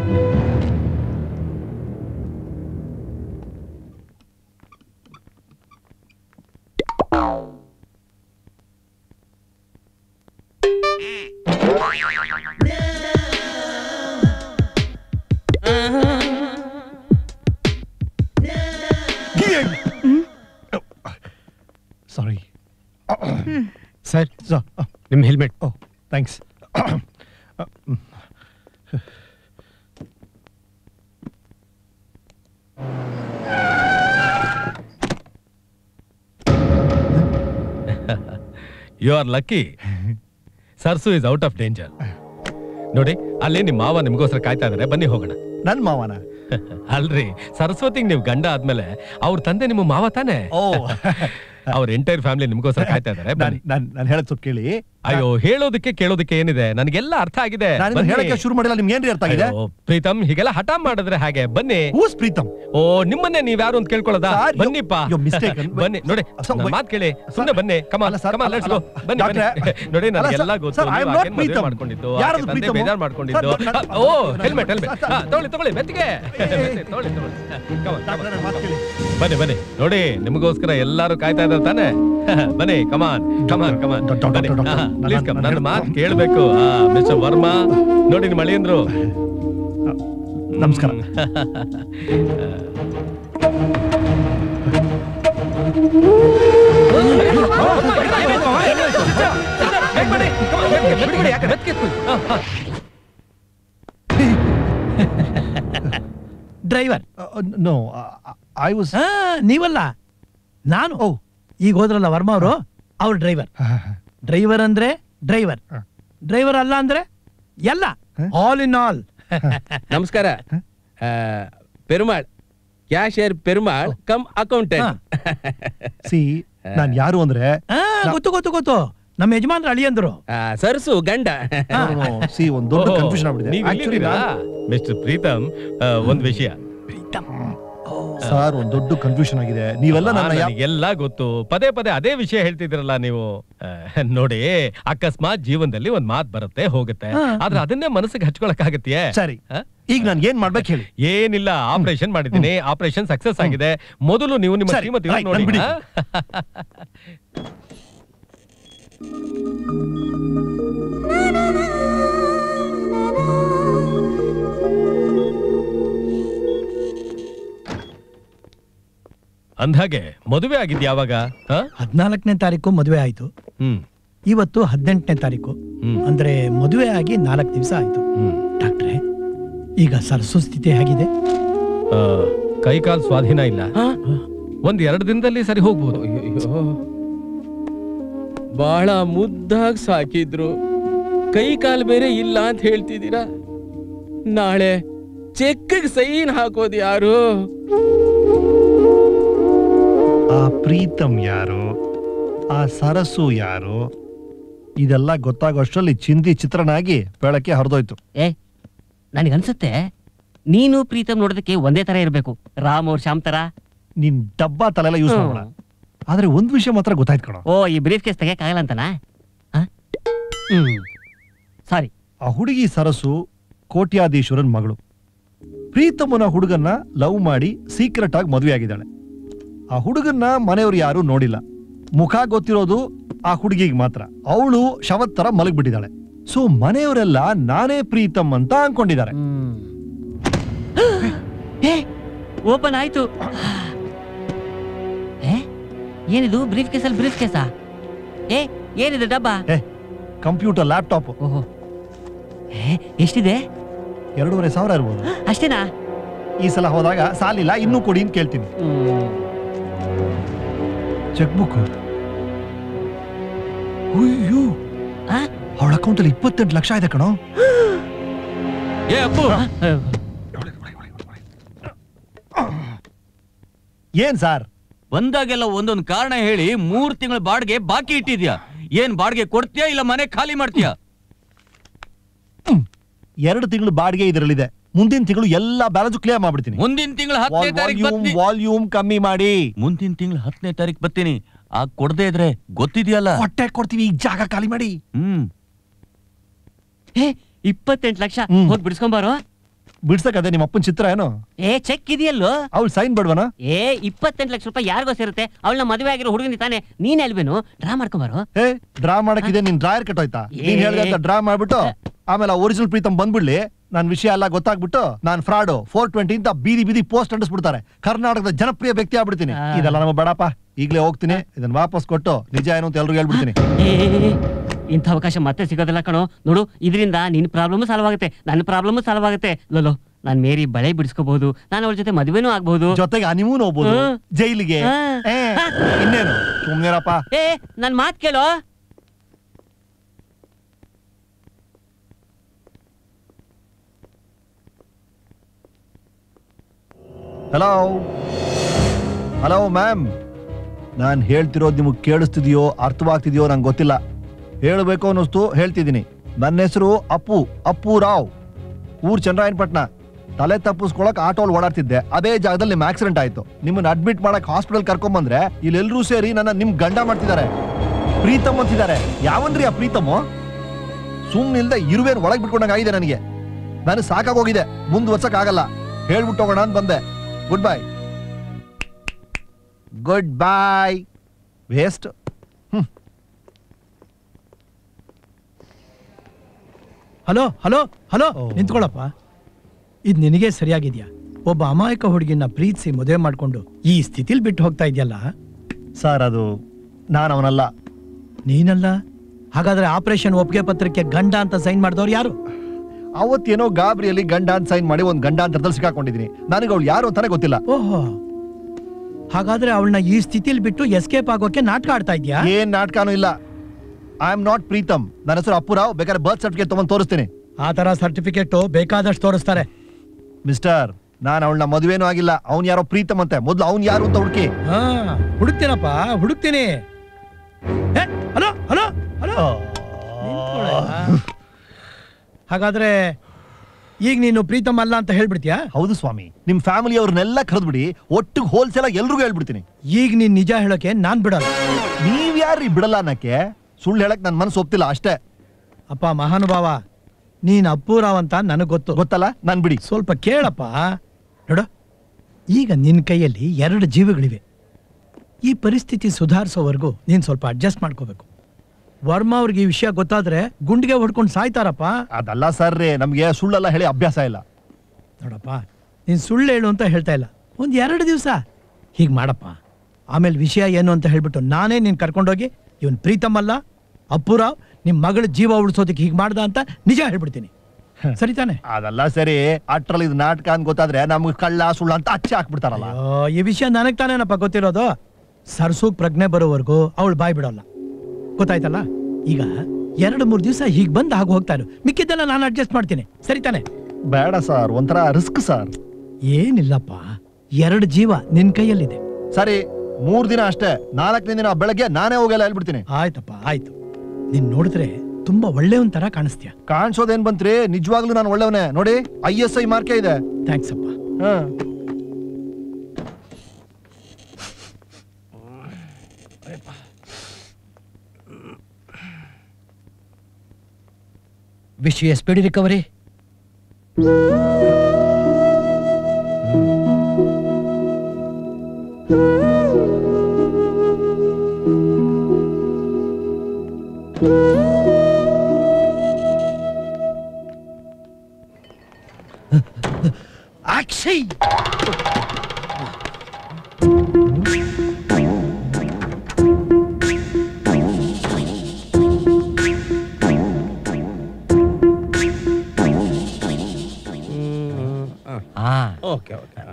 ಸಾರಿ ಸರ್ ಸರ್ ನಿಮ್ಮ ಹೆಲ್ಮೆಟ್ ಓ ಥ್ಯಾಂಕ್ಸ್ ಯು ಆರ್ ಲಕ್ಕಿ ಸರ್ಸು ಇಸ್ ಔಟ್ ಆಫ್ ಡೇಂಜರ್ ನೋಡಿ ಅಲ್ಲಿ ನಿಮ್ಮ ಮಾವ ನಿಮ್ಗೋಸ್ಕರ ಕಾಯ್ತಾ ಇದಾರೆ ಬನ್ನಿ ಹೋಗೋಣ ನನ್ ಮಾವನ ಅಲ್ರಿ ಸರಸ್ವತಿಗೆ ನೀವು ಗಂಡ ಆದ್ಮೇಲೆ ಅವ್ರ ತಂದೆ ನಿಮ್ಮ ಮಾವ ತಾನೆ ಓ ಅವ್ರ ಎಂಟೈರ್ ಫ್ಯಾಮಿಲಿ ನಿಮ್ಗೋಸ್ಕರ ಕಾಯ್ತಾ ಇದಾರೆ ನಾನ್ ಬನ್ನಿ ನಾನ್ ನಾನು ಹೇಳದ್ ಸ್ವಲ್ಪ ಕೇಳಿ ಅಯ್ಯೋ ಹೇಳೋದಕ್ಕೆ ಕೇಳೋದಕ್ಕೆ ಏನಿದೆ ನನಗೆಲ್ಲ ಅರ್ಥ ಆಗಿದೆ ನಾನು ಬನ್ನಿ. ಹೇಳಕ್ಕೆ ಶುರು ಮಾಡಿಲ್ಲ ನಿಮ್ಗೆ ಏನ್ರಿ ಅರ್ಥ ಆಗಿದೆ ಅಯ್ಯೋ, ಪ್ರೀತಮ್ ಹೀಗೆಲ್ಲ ಹಠ ಮಾಡಿದ್ರೆ ಹಾಗೆ ಬನ್ನಿ ಹೂಸ್ ಪ್ರೀತಮ್ ಓ ನಿಮ್ಮನ್ನೇ ನೀವ್ ಯಾರು ಅಂತ ಕೇಳ್ಕೊಳ್ಳೋದಾ Sir, you- ಬನ್ನಿಪ್ಪ you're mistaken. ಬನ್ನಿ ನೋಡಿ Sir, ನನ್ wait. ಮಾತ್ ಕೇಳಿ ಸುಮ್ನೆ ಬನ್ನಿ ಕಮ ಅಲ್ಲ, sir, ಕಮ ಅಲ್ಲ, ಲೆಟ್ಸ್ ಗೋ ಅಲ್ಲ. ಬನ್ನಿ ಬನ್ನಿ ಡಾಕ್ಟ್ರೆ, ನೋಡಿ ಅಲ್ಲ, ನನಗೆಲ್ಲ sir, ಗೊತ್ತು sir, I am ನೀವು not ಆಕೆನ್ ಮದುವೆ ಪ್ರೀತಮ್. ಮಾಡ್ಕೊಂಡಿದ್ದು ಯಾರದು ಆಕೆ ತಂದೆ ಪ್ರೀತಮ್? ಬೇಜಾರ್ ಮಾಡ್ಕೊಂಡಿದ್ದು Sir, ನನ್ನ- ಓ ನನ್ನ- ಹೆಲ್ಮೆಟ್ ಹೆಲ್ಮೆಟ್ sir, sir. ತಗೊಳ್ಳಿ ತಗೊಳ್ಳಿ ಮೆತ್ತಿಗೆ ಮೆತ್ತಿಗೆ, ತಗೊಳ್ಳಿ ತಗೊಳ್ಳಿ Come on, come on, ಡಾಕ್ಟ್ರೆ, ನನ್ನ ಮಾತು ಕೇಳಿ ಬನ್ನಿ ಬನ್ನಿ ನೋಡಿ ನಿಮಗೋಸ್ಕರ ಎಲ್ಲಾರು ಕಾಯ್ತಾ ಇದ್ದಾರೆ ತಾನೆ ಬನ್ನಿ ಕಮಾನ್ ಕಮಾನ್ ಕಮಾನ್ ಡಾಕ್ಟರ್, ಬನ್ನಿ ಡಾಕ್ಟರ್, ಡಾಕ್ಟರ್, ಪ್ಲೀಸ್ ನಾನು- ಕಮ್ ನಾನು ನನ್ನ ಮಾತು ಕೇಳಬೇಕು ಮಿಸ್ಟರ್ ವರ್ಮಾ ನೋಡಿ ನಿಮ್ಮ ಅಳಿಯಂದ್ರು ನಮಸ್ಕಾರ ಡ್ರೈವರ್ ನೋ ಐ ವಾಸ್ ನೀವಲ್ಲ ನಾನು ಈಗ ಹೋದ್ರಲ್ಲ ವರ್ಮಾ ಅವರು ಅವ್ರ ಡ್ರೈವರ್ ಡ್ರೈವರ್ ಅಂದ್ರೆ ಡ್ರೈವರ್ ಡ್ರೈವರ್ ಅಲ್ಲ ಅಂದ್ರೆ ಎಲ್ಲ ಆಲ್ ಇನ್ ಆಲ್ ನಮಸ್ಕಾರ ಆ, Perumal cashier Perumal cum accountant ಸಿ ನಾನ್ ಯಾರು ಅಂದ್ರೆ ಗೊತ್ತು ಗೊತ್ತು ಗೊತ್ತು ನಮ್ಮ ಯಜಮಾನ್ರು ಅಳಿಯಂದ್ರು ಸರ್ಸು ಗಂಡ ಸಿ ಒಂದ್ ದೊಡ್ಡ ಕನ್ಫ್ಯೂಷನ್ ಆಗ್ಬಿಟ್ಟಿದೆ ನೀವ್ ಆಕ್ಚುಲಿ ಇಲ್ಲಿದ್ದೀರಾ? ಮಿಸ್ಟರ್ ಪ್ರೀತಮ್ ಆ, ಒಂದ್ ವಿಷಯ ಸರ್ ಒಂದ್ ದೊಡ್ಡ ಕನ್ಫ್ಯೂಷನ್ ಆಗಿದೆ ನೀವೆಲ್ಲ ನನ್ನ ಯಾ- ಎಲ್ಲ ಗೊತ್ತು ಪದೇ ಪದೇ ಅದೇ ವಿಷಯ ಹೇಳ್ತಿದ್ರಲ್ಲ ನೀವು ಆ, ನೋಡಿ ಅಕಸ್ಮಾತ್ ಜೀವನದಲ್ಲಿ ಒಂದ್ ಮಾತ್ ಬರುತ್ತೆ ಹೋಗುತ್ತೆ ಹಾ. ಆದ್ರೆ ಅದನ್ನೇ ಮನಸ್ಸಿಗೆ ಹಚ್ಕೊಳಕ್ ಆಗತ್ತೆಯೇ ಸರಿ ಈಗ ನಾನು ಏನ್ ಮಾಡ್ಬೇಕು ಹೇಳಿ ಏನಿಲ್ಲ ಆಪರೇಷನ್ ಮಾಡಿದ್ದೀನಿ ಆಪರೇಷನ್ ಸಕ್ಸಸ್ ಆಗಿದೆ ಮೊದಲು ನೀವು ನಿಮ್ಮ ಸರಿ, ಶ್ರೀಮತಿ right, ನೋಡಿ ನನ್ ಬಿಡಿ. ಹಾ? ಅಂದ್ಹಾಗೆ ಮದುವೆ ಆಗಿದ್ ಯಾವಾಗ ಹಾ? ಹದಿನಾಲ್ಕನೇ ತಾರೀಕು ಮದುವೆ ಆಯ್ತು ಹ್ಮ್ ಇವತ್ತು ಹದಿನೆಂಟನೇ ತಾರೀಕು ಅಂದ್ರೆ ಮದುವೆ ಆಗಿ ನಾಲ್ಕು ದಿವಸ ಆಯ್ತು ಡಾಕ್ಟ್ರೆ ಈಗ ಸರಸು ಸ್ಥಿತಿ ಹೇಗಿದೆ ಆ, ಕೈ ಕಾಲ್ ಸ್ವಾಧೀನ ಇಲ್ಲ ಒಂದ್ ಎರಡು ದಿನದಲ್ಲಿ ಸರಿ ಹೋಗ್ಬೋದು ಬಹಳ ಮುದ್ದಾಗಿ ಸಾಕಿದ್ರು ಕೈ ಕಾಲು ಬೇರೆ ಇಲ್ಲ ಅಂತ ಹೇಳ್ತಿದ್ದೀರಾ ನಾಳೆ ಚೆಕ್ಗೆ ಸೈನ್ ಹಾಕೋದು ಯಾರು ಆ ಪ್ರೀತಮ್ ಯಾರು ಆ ಸರಸು ಯಾರು ಇದೆಲ್ಲ ಗೊತ್ತಾಗೋಷ್ಟರಲ್ಲಿ ಚಿಂದಿ ಚಿತ್ರನಾಗಿ ಬೆಳಕ್ಕೆ ಹರಿದೋಯ್ತು ಏ ನನಗನ್ಸುತ್ತೆ ನೀನು ಪ್ರೀತಮ್ ನೋಡೋದಕ್ಕೆ ಒಂದೇ ತರ ಇರ್ಬೇಕು ರಾಮ್ ಅವ್ರ ಶ್ಯಾಮ್ ತರ ನಿನ್ ಡಬ್ಬಾ ತಲೆಲ್ಲ ಯೂಸ್ ಹ್ಮ್. ಮಾಡೋಣ ಆದ್ರೆ ಒಂದ್ ವಿಷಯ ಮಾತ್ರ ಗೊತ್ತಾಯ್ತು ಕಣ ಓ ಈ ಬ್ರೀಫ್ ಕೇಸ್ ತೆಗಿಯಕ್ಕಾಗಲ್ಲ ಅಂತನಾ ಸಾರಿ ಆ ಹುಡುಗಿ ಸರಸು ಕೋಟ್ಯಾಧೀಶ್ವರನ್ ಮಗಳು ಪ್ರೀತಮನ ಹುಡುಗನ್ನ ಲವ್ ಮಾಡಿ ಸೀಕ್ರೆಟ್ ಆಗಿ ಮದುವೆ ಆಗಿದ್ದಾಳೆ ಆ ಹುಡುಗನ್ನ ಮನೆಯವ್ರು ಯಾರು ನೋಡಿಲ್ಲ ಮುಖ ಗೊತ್ತಿರೋದು ಆ ಹುಡುಗಿಗೆ ಮಾತ್ರ ಅವಳು ಶವತ್ ತರ ಮಲಗ್ಬಿಟ್ಟಿದ್ದಾಳೆ ಸೊ ಮನೆಯವರೆಲ್ಲ ನಾನೇ ಪ್ರೀತಮ್ ಅಂತ ಅನ್ಕೊಂಡಿದ್ದಾರೆ ಓಪನ್ ಆಯ್ತು ಏ ಏನಿದು ಬ್ರೀಫ್ ಕೇಸಲ್ಲಿ ಬ್ರೀಫ್ ಕೇಸಾ ಏ ಏನಿದೆ ಡಬ್ಬ ಕಂಪ್ಯೂಟರ್ ಲ್ಯಾಪ್ಟಾಪ್ ಓಹೋ ಎಷ್ಟಿದೆ ಎರಡೂವರೆ ಸಾವಿರ ಇರ್ಬೋದು ಅಷ್ಟೇನಾ ಈ ಸಲ ಹೋದಾಗ ಸಾಲಿಲ್ಲ ಇನ್ನೂ ಕೊಡಿ ಅಂತ ಕೇಳ್ತೀನಿ ಚೆಕ್ ಬುಕ್ ಅಯ್ಯೋ ಅವಳ ಅಕೌಂಟಲ್ಲಿ ಇಪ್ಪತ್ತೆಂಟು ಲಕ್ಷ ಇದೆ ಕಣೋ ಏ ಅಪ್ಪು ಏನ್ ಸಾರ್ ಬಂದಾಗೆಲ್ಲ ಒಂದೊಂದು ಕಾರಣ ಹೇಳಿ ಮೂರ್ ತಿಂಗಳ ಬಾಡಿಗೆ ಬಾಕಿ ಇಟ್ಟಿದ್ಯಾ ಏನ್ ಬಾಡಿಗೆ ಕೊಡ್ತೀಯಾ ಇಲ್ಲ ಮನೆ ಖಾಲಿ ಮಾಡ್ತೀಯಾ ಎರಡು ತಿಂಗಳು ಬಾಡಿಗೆ ಇದರಲ್ಲಿದೆ ಮುಂದಿನ ತಿಂಗಳು ಎಲ್ಲಾ ಬ್ಯಾಲೆನ್ಸ್ ಕ್ಲಿಯರ್ ಮಾಡ್ಬಿಡ್ತೀನಿ ಮುಂದಿನ ತಿಂಗಳ ಹತ್ತನೇ ತಾರೀಕು ಬರ್ತೀನಿ ವಾಲ್ಯೂಮ್ ಕಮ್ಮಿ ಮಾಡಿ ಮುಂದಿನ ತಿಂಗಳ ಹತ್ತನೇ ತಾರೀಕು ಬರ್ತೀನಿ ಆ ಕೊಡದೇ ಇದ್ರೆ ಗೊತ್ತಿದ್ಯಲ್ಲ ಹೊಟ್ಟೆ ಕೊಡ್ತೀವಿ ಈಗ ಜಾಗ ಖಾಲಿ ಮಾಡಿ ಹ್ಮ್ ಏ ಇಪ್ಪತ್ತೆಂಟು ಲಕ್ಷ ಹೋಗಿ ಬಿಡಿಸ್ಕೊಂಬಾರೋ ಬಿಡ್ಸಕ್ ನಿಮ್ಮ ಅಪ್ಪನ ಚಿತ್ರ ಏನು ಏ ಚೆಕ್ ಇದೆಯಲ್ಲೋ ಅವ್ಳು ಸೈನ್ ಬೇಡವನ ಏ ಇಪ್ಪತ್ತೆಂಟು ಲಕ್ಷ ರೂಪಾಯಿ ಯಾರಿಗೋ ಸೇರುತ್ತೆ ಅವಳನ್ನ ಮದುವೆ ಆಗಿರೋ ಹುಡುಗನಿ ತಾನೆ ನೀನ್ ಎಲ್ಬೇನು ಡ್ರಾ ಮಾಡ್ಕೊಂಬಾರೋ ಏ ಡ್ರಾ ಮಾಡಕ್ಕಿದೆ ನಿನ್ ಡ್ರಾಯರ್ ಕೆಟ್ಟೋಯ್ತಾ ನೀನ್ ಹೇಳ್ದೆ ಅಂತ ಡ್ರಾ ಮಾಡ್ಬಿಟ್ಟು ಆಮೇಲೆ ಒರಿಜಿನಲ್ ಪ್ರೀತಮ್ ಬಂದ್ಬಿಡ್ಲಿ ನನ್ ವಿಷಯ ಎಲ್ಲ ಗೊತ್ತಾಗ್ಬಿಟ್ಟು ನಾನ್ ಫ್ರಾಡು ಫೋರ್ ಟ್ವೆಂಟಿ ಅಂತ ಬೀದಿ ಬೀದಿ ಪೋಸ್ಟ್ ಅಂಟಿಸ್ಬಿಡ್ತಾರೆ ಕರ್ನಾಟಕದ ಜನಪ್ರಿಯ ವ್ಯಕ್ತಿ ಆಗ್ಬಿಡ್ತೀನಿ ಇದೆಲ್ಲ ನಮಗೆ ಬೇಡಪ್ಪ ಈಗಲೇ ಹೋಗ್ತೀನಿ ಇದನ್ನ ವಾಪಸ್ ಕೊಟ್ಟು ನಿಜ ಏನು ಅಂತ ಎಲ್ರಿಗೂ ಹೇಳ್ಬಿಡ್ತೀನಿ ಏ ಇಂಥ ಅವಕಾಶ ಮತ್ತೆ ಸಿಗೋದಿಲ್ಲ ಕಣೋ ನೋಡು ಇದರಿಂದ ನಿನ್ ಪ್ರಾಬ್ಲಮ್ ಸಾಲ್ವ್ ಆಗುತ್ತೆ ನನ್ನ ಪ್ರಾಬ್ಲಮ್ ಸಾಲ್ವ್ ಆಗುತ್ತೆ ಲೋಲೋ ನಾನ್ ಮೇರಿ ಬಳೆ ಬಿಡಿಸ್ಕೋಬಹುದು ನಾನು ಅವಳ ಜೊತೆ ಮದುವೆನೂ ಆಗ್ಬಹುದು ಜೊತೆಗೆ ಹನಿಮೂನ್ ಹೋಗ್ಬೋದು ಹ್ಮ್. ಜೈಲಿಗೆ ಹಾ. ಏ, ಇನ್ನೇನು ಸುಮ್ನೇರಪ್ಪ ಏ ನನ್ ಮಾತ್ ಕೇಳೋ ಹಲೋ ಹಲೋ ಮ್ಯಾಮ್ ನಾನು ಹೇಳ್ತಿರೋದು ನಿಮಗೆ ಕೇಳಿಸ್ತಿದೆಯೋ ಅರ್ಥವಾಗ್ತಿದೆಯೋ ನಂಗೆ ಗೊತ್ತಿಲ್ಲ ಹೇಳಬೇಕು ಅನ್ನಿಸ್ತು ಹೇಳ್ತಿದ್ದೀನಿ ನನ್ನ ಹೆಸರು ಅಪ್ಪು ಅಪ್ಪು ರಾವ್ ಊರ್ ಚಂದ್ರಾಯನಪಟ್ನ ತಲೆ ತಪ್ಪಿಸ್ಕೊಳಕ್ ಆಟೋಲ್ ಓಡಾಡ್ತಿದ್ದೆ ಅದೇ ಜಾಗದಲ್ಲಿ ನಿಮ್ ಆಕ್ಸಿಡೆಂಟ್ ಆಯ್ತು ನಿಮ್ಮನ್ನ ಅಡ್ಮಿಟ್ ಮಾಡಕ್ ಹಾಸ್ಪಿಟಲ್ ಕರ್ಕೊಂಬಂದ್ರೆ ಇಲ್ಲೆಲ್ಲರೂ ಸೇರಿ ನನ್ನ ನಿಮ್ ಗಂಡ ಮಾಡ್ತಿದ್ದಾರೆ ಪ್ರೀತಮ್ ಅಂತಿದ್ದಾರೆ ಯಾವನ್ರಿ ಆ ಪ್ರೀತಮ್ ಸುಮ್ಮನಿಲ್ದೆ ಇರುವೇನ್ ಒಳಗ್ ಬಿಟ್ಕೊಂಡಂಗ ಆಗಿದೆ ನನಗೆ ನಾನು ಸಾಕಾಗೋಗಿದೆ ಮುಂದುವರ್ಸಕ್ ಆಗಲ್ಲ ಹೇಳ್ಬಿಟ್ಟು ಹೋಗೋಣ ಅಂತ ಬಂದೆ good bye good bye waste hello hello hello ನಿಂತ್ಕೊಳ್ಳಪ್ಪ ಇದು ನಿನಗೆ ಸರಿಯಾಗಿದ್ಯಾ ಒಬ್ಬ ಅಮಾಯಕ ಹುಡುಗಿನ ಪ್ರೀತಿಸಿ ಮದುವೆ ಮಾಡ್ಕೊಂಡು ಈ ಸ್ಥಿತಿಲ್ ಬಿಟ್ಟು ಹೋಗ್ತಾ ಇದೆಯಲ್ಲ ಸರ್ ಅದು ನಾನು ಅವನಲ್ಲ ನೀನಲ್ಲ ಹಾಗಾದ್ರೆ ಆಪರೇಷನ್ ಒಪ್ಪಿಗೆ ಪತ್ರಕ್ಕೆ ಗಂಡ ಅಂತ ಸೈನ್ ಮಾಡಿದವ್ರು ಯಾರು ಅವತ್ತೇನೋ ಗಾಬರಿಯಲ್ಲಿ ಗಂಡ ಅಂತ ಸೈನ್ ಮಾಡಿ ಒಂದ್ ಗಂಡ ಅಂತರದಲ್ಲಿ ಸಿಕ್ಕಾಕೊಂಡಿದೀನಿ ನನಗೆ ಅವಳು ಯಾರು ಅಂತಾನೆ ಗೊತ್ತಿಲ್ಲ ಓಹೋ ಹಾಗಾದ್ರೆ ಅವಳನ್ನ ಈ ಸ್ಥಿತಿಲಿ ಬಿಟ್ಟು ಎಸ್ಕೇಪ್ ಆಗೋಕೆ ನಾಟಕ ಆಡ್ತಾ ಇದ್ಯಾ ಏನ್ ನಾಟಕನೂ ಇಲ್ಲ ಐ ಆಮ್ ನಾಟ್ ಪ್ರೀತಮ್ ನನ್ನ ಹೆಸರು ಅಪ್ಪುರಾವ್ ಬೇಕಾದ್ರೆ ಬರ್ತ್ ಸರ್ಟಿಫಿಕೇಟ್ ತಗೊಂಡ್ ತೋರಿಸ್ತೀನಿ ಆ ತರ ಸರ್ಟಿಫಿಕೇಟ್ ಬೇಕಾದಷ್ಟು ತೋರಿಸ್ತಾರೆ ಮಿಸ್ಟರ್ ನಾನು ಅವಳನ್ನ ಮದುವೆನೂ ಆಗಿಲ್ಲ ಅವ್ನ್ ಯಾರೋ ಪ್ರೀತಮ್ ಅಂತೆ ಮೊದ್ಲು ಅವ್ನ್ ಯಾರು ಅಂತ ಹುಡುಕಿ ಹಾ ಹುಡುಕ್ತೀನಪ್ಪ ಹುಡುಕ್ತೀನಿ ಏ, ಹಲೋ ಹಲೋ ಹಲೋ ನಿಂತ್ಕೊಳ್ಳಯ್ಯ. ಹಾಗಾದ್ರೆ ಈಗ ನೀನು ಪ್ರೀತಮ್ ಅಲ್ಲ ಅಂತ ಹೇಳ್ಬಿಡ್ತೀಯಾ ಹೌದು ಸ್ವಾಮಿ ನಿಮ್ ಫ್ಯಾಮಿಲಿ ಅವ್ರನ್ನೆಲ್ಲ ಕರೆದ್ಬಿಡಿ ಒಟ್ಟಿಗೆ ಹೋಲ್ಸೇಲ್ ಆಗಿ ಎಲ್ರಿಗೂ ಹೇಳ್ಬಿಡ್ತೀನಿ ಈಗ ನೀನ್ ನಿಜ ಹೇಳೋಕೆ ನಾನ್ ಬಿಡಲ್ಲ ನೀವ್ ಯಾರ್ರಿ ಬಿಡಲ್ಲ ಅನ್ನಕ್ಕೆ ಸುಳ್ಳು ಹೇಳಕ್ ನನ್ ಮನಸ್ಸು ಒಪ್ತಿಲ್ಲ ಅಷ್ಟೇ ಅಪ್ಪ ಮಹಾನುಭಾವ ನೀನ್ ಅಪ್ಪೂರಾವ್ ಅಂತ ನನಗ್ ಗೊತ್ತು ಗೊತ್ತಲ್ಲ ನಾನ್ ಬಿಡಿ ಸ್ವಲ್ಪ ಕೇಳಪ್ಪ ನೋಡು ಈಗ ನಿನ್ನ ಕೈಯಲ್ಲಿ ಎರಡು ಜೀವಗಳಿವೆ ಈ ಪರಿಸ್ಥಿತಿ ಸುಧಾರಿಸೋವರೆಗೂ ನೀನ್ ಸ್ವಲ್ಪ ಅಡ್ಜಸ್ಟ್ ಮಾಡ್ಕೋಬೇಕು ವರ್ಮಾ ಅವ್ರಿಗೆ ಈ ವಿಷಯ ಗೊತ್ತಾದ್ರೆ ಗುಂಡಿಗೆ ಹೊಡ್ಕೊಂಡು ಸಾಯ್ತಾರಪ್ಪ ಅದಲ್ಲ ಸರ್ ನಮ್ಗೆ ಸುಳ್ಳೆಲ್ಲ ಹೇಳಿ ಅಭ್ಯಾಸ ಇಲ್ಲ ನೋಡಪ್ಪ ನೀನ್ ಸುಳ್ಳು ಹೇಳು ಅಂತ ಹೇಳ್ತಾ ಇಲ್ಲ ಒಂದ್ ಎರಡು ದಿವಸ ಹೀಗೆ ಮಾಡಪ್ಪ ಆಮೇಲೆ ವಿಷಯ ಏನು ಅಂತ ಹೇಳ್ಬಿಟ್ಟು ನಾನೇ ನೀನ್ ಕರ್ಕೊಂಡೋಗಿ ಇವನ್ ಪ್ರೀತಮ್ ಅಲ್ಲ ಅಪ್ಪುರಾವ್ ನಿಮ್ ಮಗಳ ಜೀವ ಉಳಿಸೋದಕ್ಕೆ ಹೀಗೆ ಮಾಡ್ದ ಅಂತ ನಿಜ ಹೇಳ್ಬಿಡ್ತೀನಿ ಸರಿ ತಾನೆ ಅದಲ್ಲ ಸರಿ ಅಟ್ರಲ್ಲಿ ಇದು ನಾಟಕ ಅಂತ ಗೊತ್ತಾದ್ರೆ ನಮ್ಗೆ ಕಳ್ಳ ಸುಳ್ಳು ಅಂತ ಅಚ್ಚೆ ಹಾಕ್ಬಿಡ್ತಾರಲ್ಲ ಅಯ್ಯೋ, ಈ ವಿಷಯ ನನಗ್ ತಾನೇನಪ್ಪ ಗೊತ್ತಿರೋದು ಸರ್ಸೂಗ್ ಪ್ರಜ್ಞೆ ಬರೋವರೆಗೂ ಅವಳು ಬಾಯ್ ಬಿಡೋಲ್ಲ ಗೊತ್ತಾಯ್ತಲ್ಲ ಈಗ ಎರಡು ಮೂರು ದಿವಸ ಹೀಗೆ ಬಂದು ಹಾಗೆ ಹೋಗ್ತಾ ಇರು ಮಿಕ್ಕಿದ್ದೆಲ್ಲ ನಾನು ಅಡ್ಜಸ್ಟ್ ಮಾಡ್ತೀನಿ ಸರಿ ತಾನೆ ಬೇಡ ಸರ್ ಒಂಥರ ರಿಸ್ಕ್ ಸರ್ ಏನಿಲ್ಲಪ್ಪ ಎರಡು ಜೀವ ನಿನ್ ಕೈಯಲ್ಲಿದೆ ಸರಿ ಮೂರ್ ದಿನ ಅಷ್ಟೇ ನಾಲ್ಕನೇ ದಿನ ಬೆಳಗ್ಗೆ ನಾನೇ ಹೋಗೆಲ್ಲ ಹೇಳ್ಬಿಡ್ತೀನಿ ಆಯ್ತಪ್ಪ ಆಯ್ತು ನೀನ್ ನೋಡಿದ್ರೆ ತುಂಬಾ ಒಳ್ಳೆಯವನ್ ತರ ಕಾಣಿಸ್ತೀಯ ಕಾಣಿಸೋದೇನ್ ಬಂತ್ರಿ ನಿಜವಾಗ್ಲೂ ನಾನು ಒಳ್ಳೆಯವನೇ ನೋಡಿ ಐ ಎಸ್ ಐ ಮಾರ್ಕೆ ಇದೆ ಥ್ಯಾಂಕ್ಸ್ ಅಪ್ಪ ಹಾ wish you speedy recovery Akshay okay okay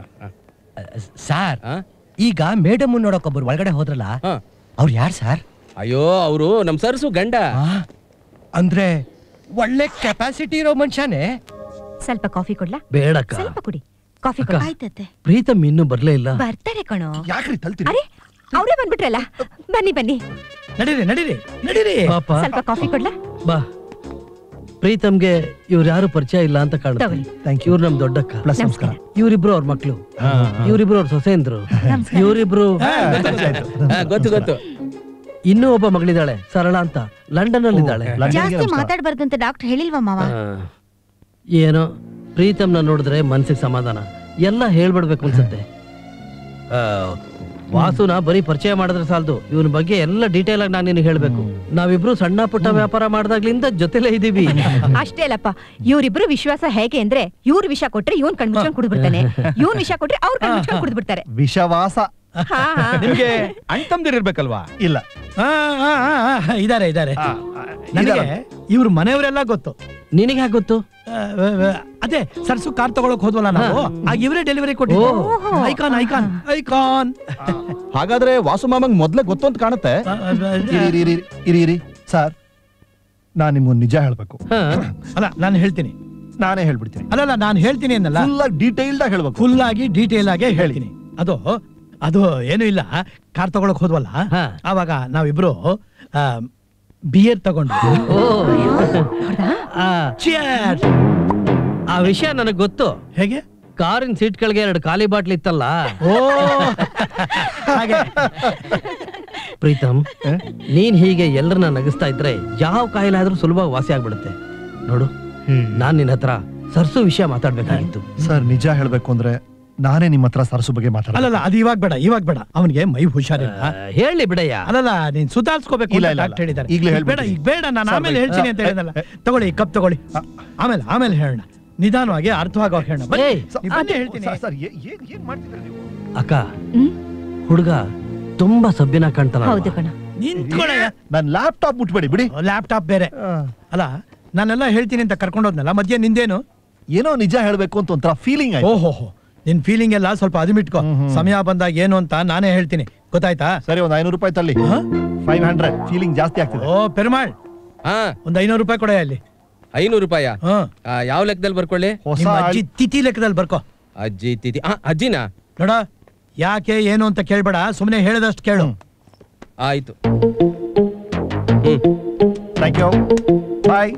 sir ಈಗ ಮೇಡಮ್ ನೋಡೋಕೊಬ್ಬರು ಒಳಗಡೆ ಹೋದ್ರಲ್ಲ ಅವ್ರು ಯಾರು ಸರ್ ಅಯ್ಯೋ ಅವರು ನಮ್ ಸರ್ಸು ಗಂಡ ಅಂದ್ರೆ ಒಳ್ಳೆ ಕೆಪಾಸಿಟಿ ಇರೋ ಮನುಷ್ಯನೇ ಸ್ವಲ್ಪ ಕಾಫಿ ಕೊಡ್ಲಾ ಬೇಡಕ್ಕ ಸ್ವಲ್ಪ ಕುಡಿ ಕಾಫಿ ಅಕ್ಕ. ಕೊಡ ಆಯ್ತತ್ತೆ ಪ್ರೀತಮ್ ಇನ್ನೂ ಬರ್ಲೇ ಇಲ್ಲ ಬರ್ತಾರೆ ಕಣೋ ಯಾಕ್ರಿ ತಲ್ತೀರಿ ಅರೆ ಅವರೇ ಬಂದ್ಬಿಟ್ರಲ್ಲ ಬನ್ನಿ ಬನ್ನಿ ನಡೀರಿ ನಡೀರಿ ನಡೀರಿ ಪಾಪ ಸ್ವಲ್ಪ ಕಾಫಿ ಕೊಡ್ಲಾ ಬಾ ಪ್ರೀತಮ್ಗೆ ಇವ್ರು ಯಾರು ಪರಿಚಯ ಇಲ್ಲ ಅಂತ ಕಾಣುತ್ತೆ ತಗೊಳ್ಳಿ. ಇವ್ರು ನಮ್ ದೊಡ್ಡಕ್ಕ ಪ್ಲಸ್ ನಮಸ್ಕಾರ ಇವ್ರಿಬ್ರು ಅವ್ರ ಮಕ್ಳು ಇವ್ರಿಬ್ರು ಅವ್ರ ಸೊಸೆಂದ್ರು ಇವ್ರಿಬ್ರು ಗೊತ್ತು ಗೊತ್ತು ಇನ್ನೂ ಒಬ್ಬ ಮಗಳಿದ್ದಾಳೆ ಸರಳ ಅಂತ ಲಂಡನ್ ಅಲ್ಲಿ ಇದ್ದಾಳೆ ಜಾಸ್ತಿ ಮಾತಾಡ್ಬಾರ್ದಂತ ಡಾಕ್ಟರ್ ಹೇಳಿಲ್ವಾ ಮಾವ ಏನೋ ಪ್ರೀತಮ್ನ ನೋಡಿದ್ರೆ ಮನ್ಸಿಗೆ ಸಮಾಧಾನ ಎಲ್ಲ ಹೇಳ್ಬಿಡ್ಬೇಕು ಅನ್ಸುತ್ತೆ ಆ, ವಾಸುನ ಬರೀ ಪರಿಚಯ ಮಾಡಿದ್ರೆ ಸಾಲದು ಇವನ ಬಗ್ಗೆ ಎಲ್ಲ ಡೀಟೇಲ್ ಆಗಿ ನಾನು ನಿನಗೆ ಹೇಳ್ಬೇಕು ನಾವಿಬ್ರು ಸಣ್ಣ ಪುಟ್ಟ ವ್ಯಾಪಾರ ಮಾಡ್ದಾಗ್ಲಿಂದ ಜೊತೆಲೇ ಇದೀವಿ ಅಷ್ಟೇ ಅಲ್ಲಪ್ಪ ಇವ್ರಿಬ್ರು ವಿಶ್ವಾಸ ಹೇಗೆ ಅಂದ್ರೆ ಇವ್ರ ವಿಷ ಕೊಟ್ರೆ ಇವನ್ ಕಣ್ ಮುಚ್ಕೊಂಡ್ ಕುಡ್ಬಿಡ್ತಾನೆ ಇವನ್ ವಿಷ ಕೊಟ್ರೆ ಅವ್ರ ಕಣ್ ಮುಚ್ಕೊಂಡ್ ಕುಡ್ಬಿಡ್ತಾರೆ ವಿಷವಾಸ ಹಾ ಹಾ ನಿಮ್ಗೆ ಅಣ್ತಮ್ದಿರ್ ಇರ್ಬೇಕಲ್ವಾ ಇಲ್ಲ ಇದಾರೆ ಇದಾರೆ ಆ, ನನಗೆ ಇದಾರಲ್ಲ. ಇವ್ರ ಮನೆಯವರೆಲ್ಲ ಗೊತ್ತು ನಿನಗೆ ಹೇಗೆ ಗೊತ್ತು ಆ, ಆ, ಆ, ಅದೇ ಸರ್ಸು ಕಾರ್ ತಗೊಳಕ್ ಹೋದ್ವಲ್ಲ ನಾವು ಆಗ ಇವರೇ ಡೆಲಿವರಿ ಕೊಟ್ಟಿದ್ದು ಓಹೋ. ಐಕಾನ್ ಐಕಾನ್ ಐಕಾನ್ ಹಾಗಾದ್ರೆ ವಾಸು ಮಾಮಂಗ್ ಮೊದ್ಲೇ ಗೊತ್ತು ಅಂತ ಕಾಣುತ್ತೆ ಇರಿ ಇರಿ ಇರಿ ಇರಿ ಇರಿ ಸರ್ ನಾನ್ ನಿಮ್ಗೊಂದು ನಿಜ ಹೇಳ್ಬೇಕು ಹಾ ಅಲ್ಲ ನಾನು ಹೇಳ್ತೀನಿ ನಾನೇ ಹೇಳ್ಬಿಡ್ತೀನಿ ಅಲ್ಲಲ್ಲ ನಾನು ಹೇಳ್ತೀನಿ ಅನ್ನಲ್ಲ ಫುಲ್ ಆಗಿ ಡೀಟೇಲ್ಡ್ ಆಗಿ ಹೇಳ್ಬೇಕು ಫುಲ್ ಆಗಿ ಡೀಟೇಲ್ ಆಗಿ ಹೇಳ್ತೀನಿ ಅದು ಅದು ಏನು ಇಲ್ಲ ಕಾರ್ ತಗೊಳಕ್ ಹೋದ್ವಲ್ಲ ಹಾ. ಆವಾಗ ನಾವಿಬ್ರು ಬಿಯರ್ ತಗೊಂಡು ಓ ಆ, Cheers! ಆ ವಿಷಯ ನನಗೆ ಗೊತ್ತು ಹೇಗೆ ಕಾರಿನ ಸೀಟ್ ಕೆಳಗೆ ಎರಡು ಖಾಲಿ ಬಾಟ್ಲಿ ಇತ್ತಲ್ಲ ಓ ಹಾಗೆ ಪ್ರೀತಮ್ ನೀನ್ ಹೀಗೆ ಎಲ್ಲರನ್ನ ನಗಿಸ್ತಾ ಇದ್ರೆ ಯಾವ ಕಾಯಿಲೆ ಆದ್ರೂ ಸುಲಭವಾಗಿ ವಾಸಿ ಆಗ್ಬಿಡುತ್ತೆ ನೋಡು ನಾನ್ ನಿನ್ನ ಹತ್ರ ಸರ್ಸು ವಿಷಯ ಮಾತಾಡ್ಬೇಕಾಗಿತ್ತು ಸರ್ ನಿಜ ಹೇಳ್ಬೇಕು ಅಂದ್ರೆ ನಾನೇ ನಿಮ್ಮ ಹತ್ರ ಸರಸು ಬಗ್ಗೆ ಮಾತಾಡ ಅಲ್ಲಲ್ಲ ಅದು ಇವಾಗ ಬೇಡ ಇವಾಗ ಬೇಡ ಅವನಿಗೆ ಮೈ ಹುಷಾರಿಲ್ಲ ಆ, ಹೇಳಿ ಬಿಡಯ್ಯ ಅಲ್ಲಲ್ಲ ನೀನ್ ಸುಧಾರಿಸ್ಕೋಬೇಕು ಇಲ್ಲ, ಅಂತ ಇಲ್ಲ, ಡಾಕ್ಟರ್ ಹೇಳಿದ್ದಾರೆ ಈಗ್ಲೇ ಈಗ ಹೇಳ್ಬಿಡಿ. ಬೇಡ ಈಗ ಬೇಡ ನಾನು ಸರ್, ಆಮೇಲೆ ಬೈ- ಹೇಳ್ತೀನಿ ಅಂತ ಆ, ಹೇಳಿದಲ್ಲ ತಗೊಳ್ಳಿ ಈ ಕಪ್ ತಗೊಳ್ಳಿ ಆಮೇಲೆ ಆಮೇಲೆ ಹೇಳೋಣ ನಿಧಾನವಾಗಿ ಅರ್ಥವಾಗ ಹೇಳೋಣ ಬನ್ನಿ. ಏಯ್, ನೀವ್ ಬನ್ನಿ ಹೇಳ್ತೀನಿ ಸರ್, ಸರ್ ಏ- ಏನ್ ಏನ್ ಮಾಡ್ತಿದ್ದೀರಾ ನೀವು ಅಕ್ಕ ಹ್ಮ್? ಹುಡುಗ ತುಂಬಾ ಸಭ್ಯನ ಕಾಣ್ತಾನ ಹೌದು ಕಣ ನಿಂತ್ಕೊಳ್ಳಯ್ಯ ನನ್ ಲ್ಯಾಪ್ಟಾಪ್ ಮುಟ್ಬೇಡಿ ಬಿಡಿ ಲ್ಯಾಪ್ಟಾಪ್ ಬೇರೆ ಅಲ್ಲ ನಾನೆಲ್ಲ ಹೇಳ್ತೀನಿ ಅಂತ ಕರ್ಕೊಂಡೋದ್ನಲ್ಲ ಮಧ್ಯ ನಿಂದೇನು ಏನೋ ನಿಜ ಹೇಳ್ಬೇಕು ಅಂತ ಒಂಥರ ಫೀಲಿಂಗ್ ಆಯ್ತು ಓಹೋ ನಿನ್ ಫೀಲಿಂಗ್ ಎಲ್ಲ ಸ್ವಲ್ಪ ಅದುಮಿಟ್ಕೋ ಸಮಯ ಬಂದಾಗ ಏನು ಅಂತ ನಾನೇ ಹೇಳ್ತೀನಿ ಗೊತ್ತಾಯ್ತಾ ಸರಿ ಒಂದ್ ಐನೂರು ರೂಪಾಯಿ ತಲ್ಲಿ ಫೈವ್ ಹಂಡ್ರೆಡ್ ಫೀಲಿಂಗ್ ಜಾಸ್ತಿ ಆಗ್ತಿದೆ ಓ ಪೆರುಮಾಳ್ ಹಾ ಒಂದ್ ಐನೂರು ರೂಪಾಯಿ ಕೊಡ ಅಲ್ಲಿ ಐನೂರು ರೂಪಾಯ ಹಾ ಯಾವ ಲೆಕ್ಕದಲ್ಲಿ ಬರ್ಕೊಳ್ಳಿ ಹೊಸ ನಿಮ್ಮ ಅಜ್ಜಿ ತಿಥಿ ಲೆಕ್ಕದಲ್ಲಿ ಬರ್ಕೋ ಅಜ್ಜಿ ತಿಥಿ ಆ, ಅಜ್ಜಿನಾ ನೋಡ ಯಾಕೆ ಏನು ಅಂತ ಕೇಳ್ಬೇಡ ಸುಮ್ಮನೆ ಹೇಳದಷ್ಟು ಕೇಳು ಆಯ್ತು thank you bye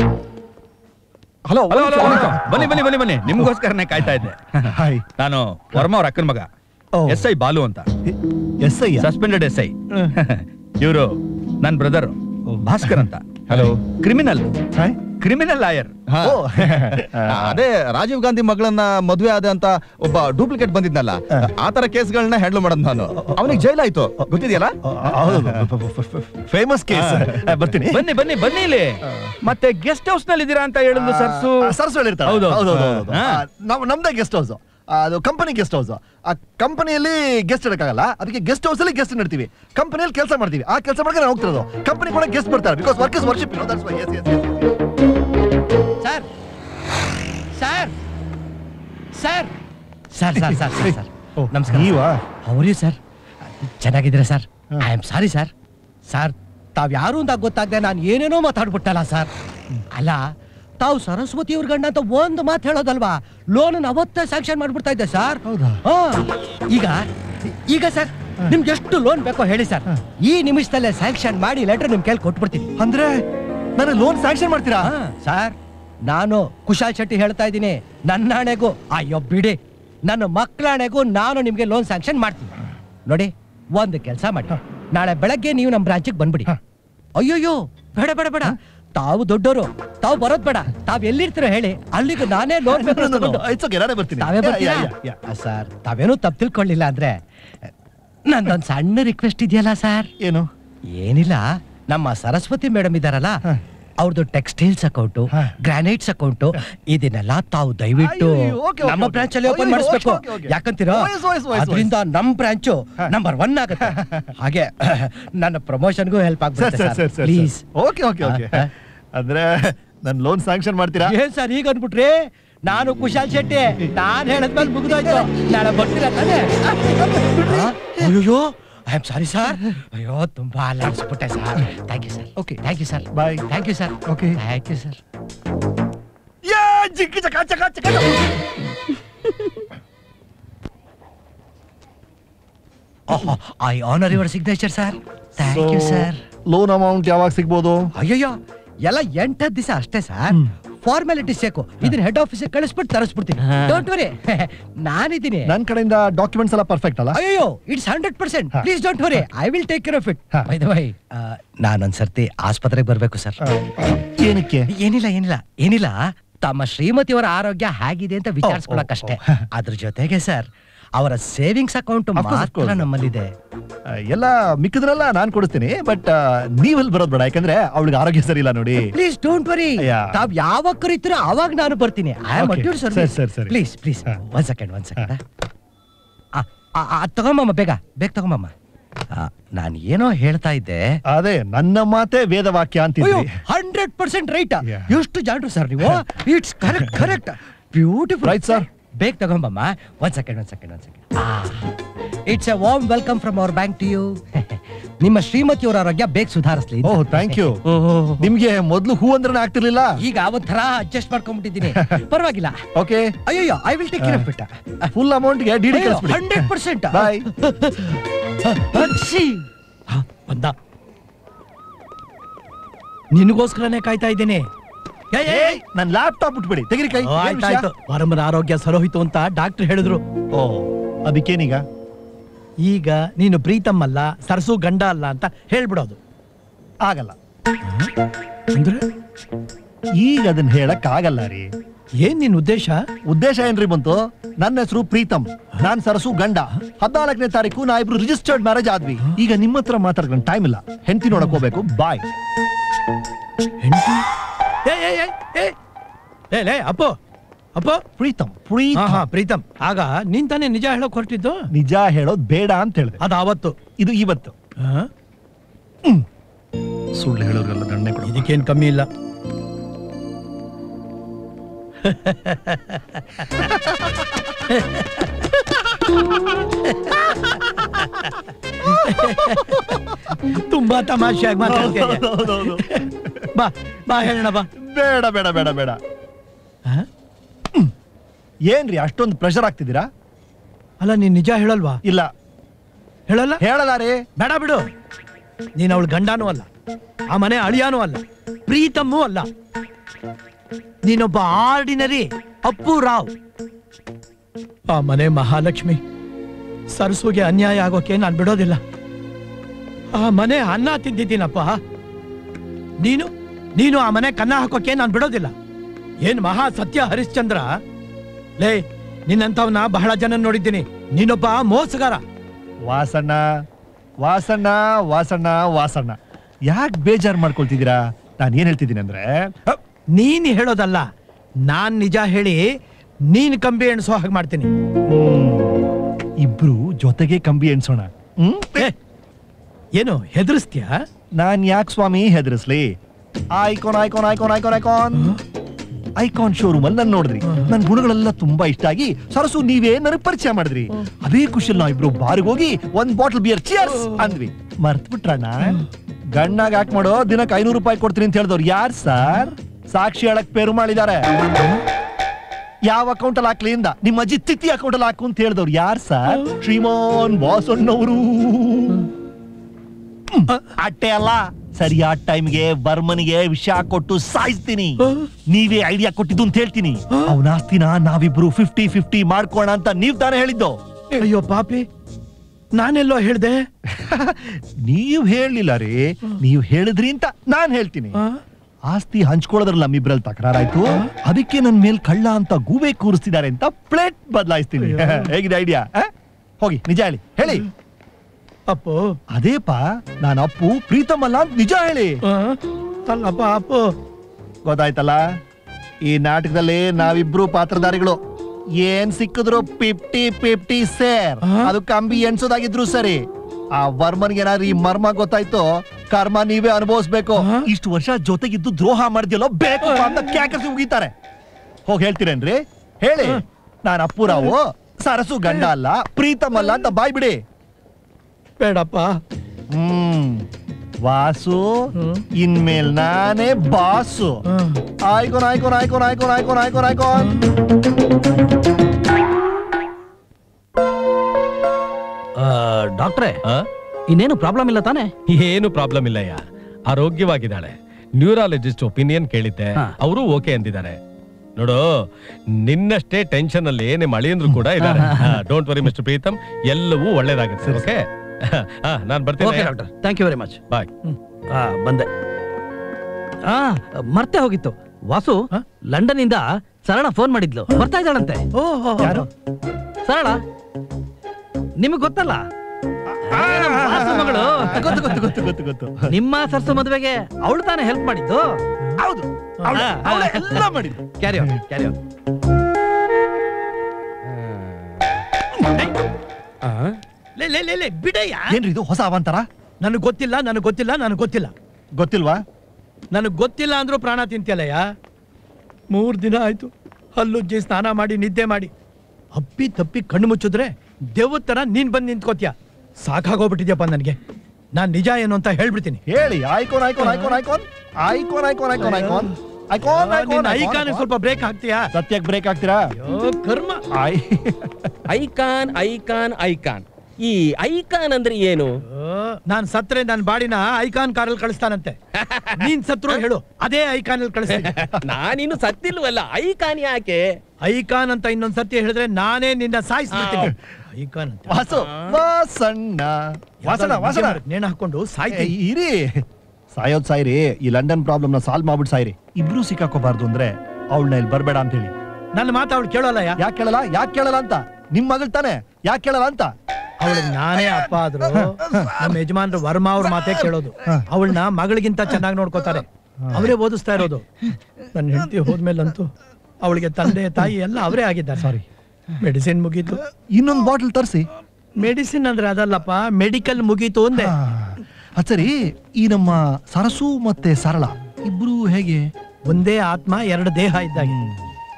hello hello hello ಬನ್ನಿ ಬನ್ನಿ ಬನ್ನಿ ಬನ್ನಿ ನಿಮ್ಗೋಸ್ಕರನೇ ಕಾಯ್ತಾ ಇದ್ದೆ ಹಾಯ್ ನಾನು ವರ್ಮ ಅವ್ರ ಅಕ್ಕನ ಮಗ ಓ. ಎಸ್ ಐ ಬಾಲು ಅಂತ S I suspended S I ಇವರು ನನ್ನ ಬ್ರದರ್ ಭಾಸ್ಕರ್ ಅಂತ ಹಲೋ ಕ್ರಿಮಿನಲ್ ಕ್ರಿಮಿನಲ್ ಲಾಯರ್ ಹಾ. ಅದೇ ರಾಜೀವ್ ಗಾಂಧಿ ಮಗಳನ್ನ ಮದುವೆ ಆದ ಅಂತ ಒಬ್ಬ ಡೂಪ್ಲಿಕೇಟ್ ಬಂದಿದ್ನಲ್ಲ ಆ ತರ ಕೇಸ್ಗಳನ್ನ ಹ್ಯಾಂಡಲ್ ಮಾಡೋದು ನಾನು ಅವನಿಗೆ ಜೈಲಾಯ್ತು ಗೊತ್ತಿದೆಯಲ್ಲ ಫೇಮಸ್ ಕೇಸ್ ಬರ್ತೀನಿ ಬನ್ನಿ ಬನ್ನಿ ಬನ್ನಿ ಇಲ್ಲಿ ಮತ್ತೆ ಗೆಸ್ಟ್ ಹೌಸ್ ನಲ್ಲಿ ಇದ್ದೀರಾ ಅಂತ ಹೇಳಿದ್ರು ಸರ್ಸು ಸರ್ಸ್ ಹೇಳಿರ್ತಾರೆ ಹೌದು. ಹೌದು ಹೌದು, ಹೌದು. ಹಾ. ಆ, ನಾವು ನಮ್ದೇ ಗೆಸ್ಟ್ ಹೌಸ್ ಅದು ಕಂಪನಿ ಗೆಸ್ಟ್ ಹೌಸ್ ಆ ಕಂಪನಿಯಲ್ಲಿ ಗೆಸ್ಟ್ ಇಡಕ್ಕಾಗಲ್ಲ ಅದಕ್ಕೆ ಗೆಸ್ಟ್ ಹೌಸ್ ಅಲ್ಲಿ ಗೆಸ್ಟ್ ಇಡ್ತೀವಿ ಕಂಪನಿಯಲ್ಲಿ ಕೆಲಸ ಮಾಡ್ತೀವಿ ಆ ಕೆಲಸ ಮಾಡಕ್ಕೆ ನಾವು ಹೋಗ್ತಿರೋದು ಕಂಪನಿ ಕೂಡ ಗೆಸ್ಟ್ ಬರ್ತಾರೆ because work is worship you know that's why yes yes sir sir sir sir sir sir sir sir ನಮಸ್ಕಾರ ನೀವಾ ಅವರೇ ಸರ್ ಚೆನ್ನಾಗಿದ್ದೀರಾ sir I am sorry sir sir ತಾವ್ ಯಾರು ಅಂತ ಗೊತ್ತಾಗದೆ ನಾನು ಏನೇನೋ ಮಾತಾಡ್ಬಿಟ್ಟಲ್ಲ ಸರ್ ಅಲ್ಲ ತಾವು ಸರಸ್ವತಿ ಅವ್ರ ಗಂಡ ಅಂತ ಒಂದು ಮಾತು ಹೇಳೋದಲ್ವಾ ಲೋನ್ ಅವತ್ತೇ ಸ್ಯಾಂಕ್ಷನ್ ಮಾಡ್ಬಿಡ್ತಾ ಇದ್ದೆ ಸರ್ ಹೌದಾ? ಹಾ ಈಗ ಈಗ ಸರ್ ನಿಮ್ಗೆ ಎಷ್ಟು ಲೋನ್ ಬೇಕೋ ಹೇಳಿ ಸರ್ ಈ ನಿಮಿಷದಲ್ಲೇ ಸ್ಯಾಂಕ್ಷನ್ ಮಾಡಿ ಲೆಟರ್ ನಿಮ್ ಕೈಲಿ ಕೊಟ್ಬಿಡ್ತೀನಿ ಅಂದ್ರೆ ನನಗೆ ಲೋನ್ ಸ್ಯಾಂಕ್ಷನ್ ಮಾಡ್ತೀರಾ ಹಾ, ಸರ್ ನಾನು ಕುಶಾಲ್ ಶೆಟ್ಟಿ ಹೇಳ್ತಾ ಇದ್ದೀನಿ ನನ್ನ ಹಣೆಗೂ ಅಯ್ಯೋ ಬಿಡಿ ನನ್ನ ಮಕ್ಕಳ ಹಣೆಗೂ ನಾನು ನಿಮ್ಗೆ ಲೋನ್ ಸ್ಯಾಂಕ್ಷನ್ ಮಾಡ್ತೀನಿ ನೋಡಿ ಒಂದು ಕೆಲಸ ಮಾಡಿ ನಾಳೆ ಬೆಳಗ್ಗೆ ನೀವು ನಮ್ಮ ಬ್ರಾಂಚಿಗೆ ಬಂದ್ಬಿಡಿ ಅಯ್ಯೋಯ್ಯೋ ಬೇಡ ಬೇಡ ಬೇಡ ತಾವು ದೊಡ್ಡವರು ತಾವು ಬರೋದ್ ಬೇಡ ತಾವ್ ಎಲ್ಲಿರ್ತೀರೋ ಹೇಳಿ ಅಲ್ಲಿಗೆ ನಾನೇ ಲೋನ್ ಇಟ್ಸ್ ಓಕೆ ನಾನೇ ಬರ್ತೀನಿ ತಾವೇ ಬರ್ತೀರಾ Yeah, yeah, yeah. ಸರ್ ತಾವೇನು ತಪ್ಪು ತಿಳ್ಕೊಳ್ಳಿಲ್ಲ ಅಂದ್ರೆ ನಂದೊಂದು ಸಣ್ಣ ರಿಕ್ವೆಸ್ಟ್ ಇದೆಯಲ್ಲ ಸರ್ ಏನು ಏನಿಲ್ಲ ನಮ್ಮ ಸರಸ್ವತಿ ಮೇಡಮ್ ಇದಾರಲ್ಲ ಅವ್ರದ್ದು ಟೆಕ್ಸ್ಟೈಲ್ಸ್ ಅಕೌಂಟು ಗ್ರಾನೈಟ್ಸ್ ಅಕೌಂಟು ಇದನ್ನೆಲ್ಲ ತಾವು ದಯವಿಟ್ಟು ಅಯ್ಯೋ, okay, okay, ನಮ್ಮ okay. ಬ್ರಾಂಚ್ ಅಲ್ಲಿ ಓಪನ್ ಅಯ್ಯೋ, ಮಾಡಿಸ್ಬೇಕು okay, okay. ಯಾಕಂತೀರಾ Voice, voice, voice, ಅದರಿಂದ ನಮ್ ಬ್ರಾಂಚು ನಂಬರ್ ಒನ್ ಆಗುತ್ತೆ ಹಾಗೆ ನನ್ನ ಪ್ರಮೋಷನ್ಗೂ ಹೆಲ್ಪ್ ಸರ್ ಆಗ್ಬಿಡುತ್ತೆ sir sir sir please okay okay okay ಅಂದ್ರೆ ನನ್ನ ಲೋನ್ ಸ್ಯಾಂಕ್ಷನ್ ಮಾಡ್ತೀರಾ ಏನ್ ಸರ್ ಈಗ ಅನ್ಬಿಟ್ರಿ ನಾನು ಕುಶಾಲ್ ಶೆಟ್ಟಿ ನಾನ್ ಹೇಳದ್ಮೇಲೆ ಮುಗಿದೋಯ್ತು ನಾಳೆ ಬರ್ತೀರಾ ತಾನೇ ಆ? ಅಯ್ಯೋ ಐ ಆಮ್ ಸಾರಿ ಸರ್ ಅಯ್ಯೋ ತುಂಬಾ ಅಲ್ಲಾಡಿಸ್ಬಿಟ್ಟೆ sir thank you sir okay thank you sir bye thank you sir okay thank you sir ಯಾ ಜಿಕ್ಕಿ ಚಕ ಚಕ ಚಕ I honour your signature sir thank you sir loan amount ಯಾವಾಗ ಸಿಗ್ಬೋದು ಅಯ್ಯಯ್ಯೋ ಎಲ್ಲ ಎಂಟತ್ತು ದಿವಸ ಅಷ್ಟೇ ಸರ್ ಫಾರ್ಮಾಲಿಟಿ ಸಾಕು ಇದನ್ನ ಹೆಡ್ ಆಫೀಸಿಗೆ ಕಳಿಸ್ಬಿಟ್ಟು ತರಿಸ್ಬಿಡ್ತೀನಿ ಡೋಂಟ್ ವರಿ ನಾನಿದ್ದೀನಿ ನನ್ನ ಕಡೆಯಿಂದ ಡಾಕ್ಯುಮೆಂಟ್ಸ್ ಎಲ್ಲ ಪರ್ಫೆಕ್ಟ್ ಅಲ್ಲ ಅಯ್ಯೋ ಇಟ್ಸ್ ಹಂಡ್ರೆಡ್ ಪರ್ಸೆಂಟ್ ಹಾ. Please don't worry I will take care of it ಹಾ. ಬೈ ದ ವೈ ನಾನೊಂದ್ಸರ್ತಿ ಆಸ್ಪತ್ರೆಗೆ ಬರ್ಬೇಕು ಸರ್ ಏನಕ್ಕೆ ಏನಿಲ್ಲ ಏನಿಲ್ಲ ಏನಿಲ್ಲ ತಮ್ಮ ಶ್ರೀಮತಿಯವರ ಆರೋಗ್ಯ ಹೇಗಿದೆ ಅಂತ ವಿಚಾರಿಸ್ಕೊಳಕ್ಕಷ್ಟೇ ಅದ್ರ ಜೊತೆಗೆ ಸರ್ ಅವರ savings account Of course, of ಮಾತ್ರ course. ನಮ್ಮಲ್ಲಿದೆ ಆ, ಎಲ್ಲ ಮಿಕ್ಕದ್ರೆಲ್ಲ ನಾನ್ ಕೊಡಿಸ್ತೀನಿ ಬಟ್ ನೀವಲ್ಲಿ ಬರೋದ್ ಬೇಡ ಯಾಕಂದ್ರೆ ಅವಳಿಗೆ ಆರೋಗ್ಯ ಸರಿ ಇಲ್ಲ ನೋಡಿ ಪ್ಲೀಸ್ ಡೋಂಟ್ ವರಿ Yeah. ತಾವ್ ಯಾವಾಗ ಕರೀತೀರೋ ಅವಾಗ ನಾನು ಬರ್ತೀನಿ I am Okay. At your ಸರಿ, ಸರ್ವಿಸ್ ಸರಿ, ಸರಿ. ಪ್ಲೀಸ್ ಪ್ಲೀಸ್ ಹಾ. ಒನ್ ಸೆಕೆಂಡ್ ಒನ್ ಸೆಕೆಂಡ್ ತಗೊಂಬಮ್ಮ ಬೇಗ ಬೇಗ ತಗೊಂಬಮ್ಮ ನಾನು ಏನೋ ಹೇಳ್ತಾ ಇದ್ದೆ ಅದೇ ನನ್ನ ಮಾತೆ ವೇದವಾಕ್ಯ ಅಂತಿದ್ರಿ ಹಂಡ್ರೆಡ್ ಪರ್ಸೆಂಟ್ ರೈಟ್ Yeah. ಎಷ್ಟು ಜಾಡ್ರು ಸರ್ ನೀವು it's correct correct beautiful Right, sir. ಬೇಗ ತಗೊಂಬಮ್ಮ one second one second one second it's a warm welcome from our bank to you ನಿಮ್ಮ ಶ್ರೀಮತಿಯವರ ಆರೋಗ್ಯ ಬೇಗ ಸುಧಾರಿಸ್ಲಿ ಓಹ್ ಥ್ಯಾಂಕ್ ಯು ನಿಮ್ಗೆ ಮೊದ್ಲು ಹೂ ಅಂದ್ರೆ ಆಗ್ತಿರ್ಲಿಲ್ಲ ಈಗ ಅವತ್ತರ ಅಡ್ಜಸ್ಟ್ ಮಾಡ್ಕೊಂಡ್ಬಿಟ್ಟಿದ್ದೀನಿ ಪರವಾಗಿಲ್ಲ ಓಕೆ ಅಯ್ಯೋ I will take care of it full ಅಮೌಂಟ್ಗೆ ಡಿ ಡಿ ಕಳಿಸ್ಬಿಡಿ ಹಂಡ್ರೆಡ್ ಪರ್ಸೆಂಟ್ ಬಾಯ್ ಬಂದ ನಿನಗೋಸ್ಕರನೇ ಕಾಯ್ತಾ ಇದ್ದೀನಿ ನನ್ನ ಲ್ಯಾಪ್ಟಾಪ್ ಬಿಟ್ಬಿಡಿ ತೆಗಿರಿ ಕೈ ಏನ್ ವಿಷಯ? ಆಯ್ತಾಯ್ತು ವರಮನ ಆರೋಗ್ಯ ಸರೋಹಿತು ಅಂತ ಡಾಕ್ಟರ್ ಹೇಳಿದ್ರು ಓ ಅದಕ್ಕೇನೀಗ ಈಗ ನೀನು ಪ್ರೀತಮ್ ಅಲ್ಲ ಸರಸು ಗಂಡ ಅಲ್ಲ ಅಂತ ಹೇಳ್ಬಿಡೋದು ಆಗಲ್ಲ ಅಂದ್ರೆ ಈಗ ಅದನ್ನ ಹೇಳಕ್ ಆಗಲ್ಲ ರೀ ಏನ್ ನಿನ್ ಉದ್ದೇಶ ಉದ್ದೇಶ ಏನ್ರಿ ಬಂತು ನನ್ನ ಹೆಸರು ಪ್ರೀತಮ್ ನಾನ್ ಸರಸು ಗಂಡ ಹದಿನಾಲ್ಕನೇ ತಾರೀಕು ನಾ ಇಬ್ರು ರಿಜಿಸ್ಟರ್ಡ್ ಮ್ಯಾರೇಜ್ ಆದ್ವಿ ಈಗ ನಿಮ್ಮ ಹತ್ರ ಮಾತಾಡ್ಕೊಂಡು ಟೈಮ್ ಇಲ್ಲ ಹೆಂಡತಿ ನೋಡಕ್ ಹೋಗ್ಬೇಕು ಬಾಯ್ ಹೆಂಡ್ತಿ? ಏ, ಏ, ಏ, ಏ. ಏ, ಲೇ, ಅಪ್ಪು ಅಪ್ಪು ಪ್ರೀತಮ್ ಹಾ, ಪ್ರೀತಮ್ ಹಾ, ಪ್ರೀತಮ್ ಆಗ ನೀನ್ ತಾನೇ ನಿಜ ಹೇಳಕ್ ಹೊರಟಿದ್ದು ನಿಜ ಹೇಳೋದ್ ಬೇಡ ಅಂತ ಹೇಳಿದೆ ಅದ ಅವತ್ತು ಇದು ಇವತ್ತು ಆ? ಸುಳ್ಳು ಹೇಳೋರ್ಗೆಲ್ಲ ದಂಡೆ ಕೊಡು ಇದಕ್ಕೇನ್ ಕಮ್ಮಿ ಇಲ್ಲ ತುಂಬಾ ತಮಾಷೆಯಾಗಿ ಮಾತಾಡ್ತೀಯ ಬಾ ಬಾ ಹೇಳೋಣ ಬಾ ಬೇಡ ಬೇಡ ಬೇಡ ಬೇಡ ಏನ್ರಿ ಅಷ್ಟೊಂದು ಪ್ರೆಷರ್ ಆಗ್ತಿದ್ದೀರಾ ಅಲ್ಲ ನೀನ್ ನಿಜ ಹೇಳಲ್ವಾ ಇಲ್ಲ ಹೇಳಲ್ಲ ಹೇಳಲ್ಲ ರೀ ಬೇಡ ಬಿಡು ನೀನ್ ಅವಳ ಗಂಡನೂ ಅಲ್ಲ ಆ ಮನೆ ಅಳಿಯಾನೂ ಅಲ್ಲ ಪ್ರೀತಮ್ಮೂ ಅಲ್ಲ ನೀನೊಬ್ಬ ಆರ್ಡಿನರಿ ಅಪ್ಪು ರಾವ್ ಆ ಮನೆ ಮಹಾಲಕ್ಷ್ಮಿ ಸರಸುಗೆ ಅನ್ಯಾಯ ಆಗೋಕೆ ನಾನು ಬಿಡೋದಿಲ್ಲ ಆ ಮನೆ ಅನ್ನ ತಿಂದಿದ್ದೀನಪ್ಪ ನೀನು ನೀನು ಆ ಮನೆ ಕನ್ನ ಹಾಕೋಕೆ ನಾನು ಬಿಡೋದಿಲ್ಲ ಏನ್ ಮಹಾ ಸತ್ಯ ಹರಿಶ್ಚಂದ್ರ ಲೇ ನಿನ್ನಂಥವ್ನ ಬಹಳ ಜನ ನೋಡಿದ್ದೀನಿ ನೀನೊಬ್ಬ ಮೋಸಗಾರ ವಾಸಣ್ಣ ವಾಸಣ್ಣ ವಾಸಣ್ಣ ವಾಸಣ್ಣ ಯಾಕೆ ಬೇಜಾರು ಮಾಡ್ಕೊಳ್ತಿದ್ದೀರಾ ನಾನು ಏನ್ ಹೇಳ್ತಿದ್ದೀನಿ ಅಂದ್ರೆ ನೀನ್ ಹೇಳೋದಲ್ಲ ನಾನ್ ನಿಜ ಹೇಳಿ ನೀನ್ ಕಂಬಿ ಎಣಿಸೋ ಹಾಗೆ ಮಾಡ್ತೀನಿ ಇಬ್ರು ಜೊತೆಗೆ ಕಂಬಿ ಎಣ್ಸೋಣ ಏನು ಹೆದರ್ಸ್ತೀಯ ನಾನ್ ಯಾಕೆ ಸ್ವಾಮಿ ಹೆದರ್ಸ್ಲಿ icon icon icon icon icon icon showroom ಅಲ್ಲಿ ನನ್ ನೋಡಿದ್ರಿ ನನ್ ಗುಣಗಳೆಲ್ಲ ತುಂಬಾ ಇಷ್ಟ ಆಗಿ ಸರಸು ನೀವೇ ನನಗೆ ಪರಿಚಯ ಮಾಡಿದ್ರಿ ಅದೇ ಖುಷಿಯಲ್ಲಿ ನಾವ್ ಇಬ್ರು ಬಾರ್ಗ್ ಹೋಗಿ ಒಂದ್ ಬಾಟಲ್ ಬಿಯರ್ ಚಿಯರ್ಸ್ ಅಂದ್ವಿ ಮರ್ತ್ ಬಿಟ್ರಣ್ಣ ಗಣ್ಣಾಗ ಹಾಕ್ ಮಾಡೋ ದಿನಕ್ಕೆ ಐನೂರು ರೂಪಾಯಿ ಕೊಡ್ತೀನಿ ಅಂತ ಹೇಳಿದವ್ರು ಯಾರ್ ಸರ್ ಸಾಕ್ಷಿ ಹೇಳಕ್ ಪೇರು ಮಾಡಿದ್ದಾರೆ ಯಾವ ಅಕೌಂಟ್ ಅಲ್ಲಿ ಹಾಕ್ಲಿ ಇಂದ ನಿಮ್ಮ ಅಜ್ಜಿ ತಿಥಿ ಅಕೌಂಟ್ ಅಲ್ಲಿ ಹಾಕು ಅಂತ ಹೇಳಿದವ್ರು ಯಾರ್ ಸರ್ ಶ್ರೀಮಾನ್ ವಾಸಣ್ಣವರು ಅಟ್ಟೆ ಅಲ್ಲ ಸರಿಯಾದ ಟೈಮ್ಗೆ ಬರ್ಮನಿಗೆ ವಿಷ ಕೊಟ್ಟು ಸಾಯಿಸ್ತೀನಿ ನೀವೇ ಐಡಿಯಾ ಕೊಟ್ಟಿದ್ದು ಅಂತ ಹೇಳ್ತೀನಿ ಅವನ ಆಸ್ತಿನ ನಾವಿಬ್ರು ಫಿಫ್ಟಿ ಫಿಫ್ಟಿ ಮಾಡ್ಕೋಣ ಅಂತ ನೀವ್ ತಾನೇ ಹೇಳಿದ್ದು ಅಯ್ಯೋ ಪಾಪಿ ನಾನೆಲ್ಲೋ ಹೇಳ್ದೆ ನೀವ್ ಹೇಳಿಲ್ಲ ರೀ ನೀವ್ ಹೇಳಿದ್ರಿ ಅಂತ ನಾನ್ ಹೇಳ್ತೀನಿ ಆಸ್ತಿ ಹಂಚ್ಕೊಳ್ಳೋದ್ರಲ್ಲಿ ನಮ್ಮಿಬ್ರಲ್ಲಿ ತಕರಾರಾಯ್ತು ಅದಕ್ಕೆ ನನ್ ಮೇಲ್ ಕಳ್ಳ ಅಂತ ಗೂಬೆ ಕೂರಿಸ್ತಿದ್ದಾರೆ ಅಂತ ಪ್ಲೇಟ್ ಬದಲಾಯಿಸ್ತೀನಿ ಹೇಗಿದೆ ಐಡಿಯಾ ಹೋಗಿ ನಿಜ ಹೇಳಿ ಹೇಳಿ ಅಪ್ಪು ಅದೇಪ ನಾನು ಅಪ್ಪು ಪ್ರೀತಮ್ ಅಲ್ಲ ಅಂತ ನಿಜ ಹೇಳಿ ಅಲ್ಲಪ್ಪ ಅಪ್ಪು ಗೊತ್ತಾಯ್ತಲ್ಲ ಈ ನಾಟಕದಲ್ಲಿ ನಾವಿಬ್ರು ಪಾತ್ರಧಾರಿಗಳು ಏನ್ ಸಿಕ್ಕಿದ್ರು ಫಿಫ್ಟಿ ಫಿಫ್ಟಿ ಸೇರ್ ಅದು ಕಂಬಿ ಎಣ್ಸೋದಾಗಿದ್ರು ಸರಿ ಆ ವರ್ಮನ್ಗೆ ಏನಾದ್ರು ಈ ಮರ್ಮ ಗೊತ್ತಾಯ್ತು ಕರ್ಮ ನೀವೇ ಅನುಭವಿಸ್ಬೇಕು ಇಷ್ಟು ವರ್ಷ ಜೊತೆಗಿದ್ದು ದ್ರೋಹ ಮಾಡಿದ್ಯಲ್ಲೋ ಬೇಕು ಅಂತ ಕ್ಯಾಕರ್ಸಿ ಉಗಿತಾರೆ ಹೋಗಿ ಹೇಳ್ತೀರೇನ್ರಿ ಹೇಳಿ ನಾನು ಅಪ್ಪುರಾವು ಸರಸು ಗಂಡ ಅಲ್ಲ ಪ್ರೀತಮ್ ಅಲ್ಲ ಅಂತ ಬಾಯ್ ಬಿಡಿ ಬೇಡಪ್ಪ ಹ್ಮ್ ವಾಸು ಇನ್ಮೇಲ್ ನಾನೇ ಬಾಸು ಆಯ್ಕೋನ್ ಆಯ್ಕೋನ್ ಆಯ್ಕೋನ್ ಆಯ್ಕೋನ್ ಆಯ್ಕೋನ್ ಆಯ್ಕೋನ್ ಆಯ್ಕೋನ್ ಡಾಕ್ಟ್ರೆ ಇನ್ನೇನು ಪ್ರಾಬ್ಲಮ್ ಇಲ್ಲ ತಾನೆ ಏನು ಪ್ರಾಬ್ಲಮ್ ಇಲ್ಲಯ್ಯ ಆರೋಗ್ಯವಾಗಿದ್ದಾಳೆ ನ್ಯೂರಾಲಜಿಸ್ಟ್ ಒಪಿನಿಯನ್ ಕೇಳಿದ್ದೆ ಅವರು ಓಕೆ ಅಂದಿದ್ದಾರೆ ನೋಡು ನಿನ್ನಷ್ಟೇ ಟೆನ್ಷನ್ ಅಲ್ಲಿ ನಿಮ್ಮ ಅಳಿಯಂದ್ರು ಕೂಡ ಇದ್ದಾರೆ ಡೋಂಟ್ ವರಿ ಮಿಸ್ಟರ್ ಪ್ರೀತಮ್ ಎಲ್ಲವೂ ಒಳ್ಳೇದಾಗುತ್ತೆ ಓಕೆ ನಾನು ಬರ್ತೀನಿ okay doctor thank you very much bye ಆ ಬಂದೆ ಆ ಮರ್ತೆ ಹೋಗಿತ್ತು ವಾಸು ಲಂಡನ್ ಇಂದ ಸರಳ ಫೋನ್ ಮಾಡಿದ್ಲು ಬರ್ತಾ ಇದ್ದಾಳಂತೆ ಯಾರು ಸರಳ ನಿಮಗ್ ಗೊತ್ತಲ್ಲ ವಾಸು ಮಗಳು ಗೊತ್ತು ಗೊತ್ತು ಗೊತ್ತು ಗೊತ್ತು ಗೊತ್ತು ನಿಮ್ಮ ಸರ್ಸು ಮದುವೆಗೆ ಅವಳು ತಾನೇ ಹೆಲ್ಪ್ ಮಾಡಿದ್ದು ಹೌದು ಅವ್ಳೆ- ಅವ್ಳೆ ಎಲ್ಲ ಮಾಡಿದ್ದು ಕ್ಯಾರಿ ಆನ್ ಕ್ಯಾರಿ ಆನ್ ಲೇ ಲೇ ಲೇ ಲೇ ಬಿಡಯ್ಯ ಏನ್ರಿ ಇದು ಹೊಸ ಅವಾಂತರ ನನಗೆ ಗೊತ್ತಿಲ್ಲ ನನಗೆ ಗೊತ್ತಿಲ್ಲ ನನಗೆ ಗೊತ್ತಿಲ್ಲ ಗೊತ್ತಿಲ್ವಾ ನನಗೆ ಗೊತ್ತಿಲ್ಲ ಅಂದ್ರೂ ಪ್ರಾಣ ತಿಂತಿಯಲ್ಲಯ್ಯ ಮೂರು ದಿನ ಆಯ್ತು ಹಲ್ಲುಜ್ಜಿ ಸ್ನಾನ ಮಾಡಿ ನಿದ್ದೆ ಮಾಡಿ ಅಪ್ಪಿ ತಪ್ಪಿ ಕಣ್ಣು ಮುಚ್ಚಿದ್ರೆ ದೇವದ ಥರ ನೀನ್ ಬಂದು ನಿಂತ್ಕೋತೀಯ ಸಾಕಾಗೋಗ್ಬಿಟ್ಟಿದ್ಯಪ್ಪ ನನಗೆ ನಾನ್ ನಿಜ ಏನು ಅಂತ ಹೇಳ್ಬಿಡ್ತೀನಿ ಹೇಳಿ icon icon icon icon icon icon icon icon icon icon icon ಸ್ವಲ್ಪ ಬ್ರೇಕ್ ಹಾಕ್ತೀಯಾ ಸತ್ಯಕ್ಕೆ ಬ್ರೇಕ್ ಹಾಕ್ತೀರಾ ಕರ್ಮ ಐ ಐಕಾನ್ ಐಕಾನ್ ಐಕಾನ್ ಈ ಐಕಾನ್ ಅಂದ್ರೆ ಏನು ನಾನ್ ಸತ್ರೆ ನನ್ನ ಬಾಡಿನ ಐಕಾನ್ ಕಾರಲ್ಲಿ ಕಳಿಸ್ತಾನಂತೆ ನೀನ್ ಸತ್ರು ಹೇಳು ಅದೇ ಐಕಾನ್ ಅಲ್ಲಿ ಕಳಿಸ್ತೀನಿ ನಾನಿನ್ನು ಸತ್ತಿಲ್ವಲ್ಲ ಐಕಾನ್ ಯಾಕೆ ಐಕಾನ್ ಅಂತ ಇನ್ನೊಂದ್ ಸತ್ಯ ಹೇಳಿದ್ರೆ ನಾನೇ ನಿನ್ನ ಸಾಯಿಸ್ಬಿಡ್ತೀನಿ ಐಕಾನ್ ಅಂತ ವಾಸು ವಾಸಣ್ಣ ವಾಸನ ವಾಸನ ನೇಣು ಹಾಕೊಂಡು ಸಾಯ್ತಿ ಏ, ಇರಿ ಸಾಯೋದ್ ಸಾಯ್ರಿ ಈ ಲಂಡನ್ ಪ್ರಾಬ್ಲಮ್ ನ ಸಾಲ್ವ್ ಮಾಡ್ಬಿಟ್ಟು ಸಾಯ್ರಿ ಇಬ್ರು ಸಿಕ್ಕಾಕೋಬಾರ್ದು ಅಂದ್ರೆ ಅವಳನ್ನ ಇಲ್ಲಿ ಬರ್ಬೇಡ ಅಂತ ಹೇಳಿ ನನ್ನ ಮಾತು ಅವಳು ಕೇಳೋಲ್ಲ ಯಾಕೆ ಕೇಳಲ್ಲ ಯಾಕೆ ಕೇಳಲ್ಲ ಅಂತ ನಿಮ್ ಮಗಳು ತಾನೆ ಯಾಕೆ ಕೇಳಲ್ಲ ಅಂತ ಅವಳಿಗೆ ನಾನೇ ಅಪ್ಪ ಆದ್ರು ನಮ್ಮ ಯಜಮಾನ್ರು ವರ್ಮಾ ಅವ್ರ ಮಾತೇ ಕೇಳೋದು ಅವಳನ್ನ ಮಗಳಿಗಿಂತ ಚೆನ್ನಾಗಿ ನೋಡ್ಕೋತಾರೆ ಅವರೇ ಓದಿಸ್ತಾ ಇರೋದು ನನ್ನ ಹೆಂಡತಿ ಹೋದ್ಮೇಲಂತೂ ಅವಳಿಗೆ ತಂದೆ ತಾಯಿ ಎಲ್ಲ ಅವರೇ ಆಗಿದ್ದಾರೆ ಸಾರಿ ಮೆಡಿಸಿನ್ ಮುಗೀತು ಇನ್ನೊಂದು ಬಾಟಲ್ ತರಿಸಿ ಮೆಡಿಸಿನ್ ಅಂದ್ರೆ ಅದಲ್ಲಪ್ಪ ಮೆಡಿಕಲ್ ಮುಗೀತು ಅಂದೆ ಅದ್ ಸರಿ ಈ ನಮ್ಮ ಸರಸು ಮತ್ತೆ ಸರಳ ಇಬ್ರು ಹೇಗೆ ಒಂದೇ ಆತ್ಮ ಎರಡು ದೇಹ ಇದ್ದಾಗೆ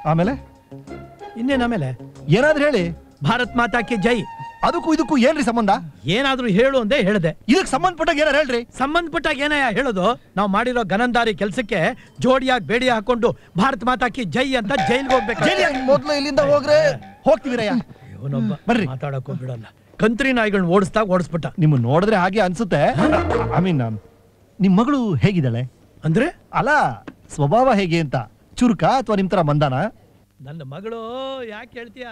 ಆಮೇಲೆ ಇನ್ನೇನ್ ಆಮೇಲೆ ಏನಾದ್ರೂ ಹೇಳಿ ಭಾರತ್ ಮಾತಾ ಕಿ ಜೈ ಅದಕ್ಕೂ ಇದಕ್ಕೂ ಏನ್ರಿ ಸಂಬಂಧ ಏನಾದ್ರೂ ಹೇಳು ಅಂದೇ ಹೇಳ್ದೆ ಇದಕ್ ಸಂಬಂಧಪಟ್ಟಾಗ ಏನಾರು ಹೇಳ್ರಿ ಸಂಬಂಧಪಟ್ಟಾಗ ಏನಯ್ಯ ಹೇಳೋದು ನಾವು ಮಾಡಿರೋ ಗನಂದಾರಿ ಕೆಲ್ಸಕ್ಕೆ ಜೋಡಿಯಾಗಿ ಬೇಡಿ ಹಾಕೊಂಡು ಭಾರತ್ ಮಾತಾ ಕಿ ಜೈ ಅಂತ ಜೈಲ್ಗೆ ಹೋಗ್ಬೇಕು ಜೈಲಿಗೆ ಮೊದ್ಲು ಇಲ್ಲಿಂದ ಹೋಗ್ರೆ ಹೋಗ್ತೀವಿರಯ್ಯ ಇವನೊಬ್ಬ ಬರ್ರಿ. ಮಾತಾಡಕ್ಕೂ ಬಿಡಲ್ಲ ಕಂತ್ರಿ ನಾಯಿಗಳನ್ನ ಓಡಿಸ್ದಾಗ ಓಡಿಸ್ಬಿಟ್ಟ ನಿಮ್ಮ ನೋಡಿದ್ರೆ ಹಾಗೆ ಅನ್ಸುತ್ತೆ ಐ ಮೀನ್ ನಿಮ್ ಮಗಳು ಹೇಗಿದ್ದಾಳೆ ಅಂದ್ರೆ ಅಲ್ಲ ಸ್ವಭಾವ ಹೇಗೆ ಅಂತ ಚುರುಕ ಅಥವಾ ನಿಮ್ ತರ ಮಂದಾನ ನನ್ನ ಮಗಳು ಯಾಕೆ ಹೇಳ್ತೀಯ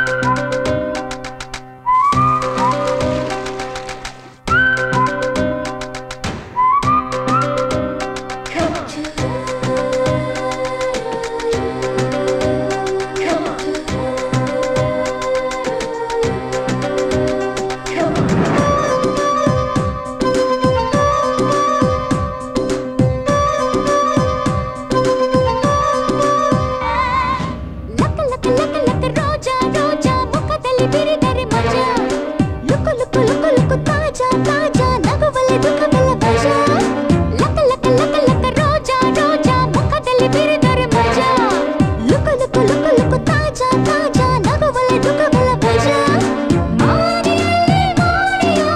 ಲಕ ಲಕ ಲಕ ಲಕ ರೋಜಾ ರೋಜಾ ಮುಖದಲ್ಲಿ ಬಿರಿದರೆ ಮಜಾ ಲುಕು ಲುಕು ಲುಕು ಲುಕು ತಾಜಾ ತಾಜಾ ನಗುವಲೆ ದುಃಖವಲ್ಲ ಭಜ ಲಕ ಲಕ ಲಕ ಲಕ ರೋಜಾ ರೋಜಾ ಮುಖದಲ್ಲಿ ಬಿರಿದರೆ ಮಜಾ ಲುಕು ಲುಕು ಲುಕು ಲುಕು ತಾಜಾ ತಾಜಾ ನಗುವಲೆ ದುಃಖವಲ್ಲ ಭಜ ಮಾರಿಯಲ್ಲಿ ಮಾರಿಯೋ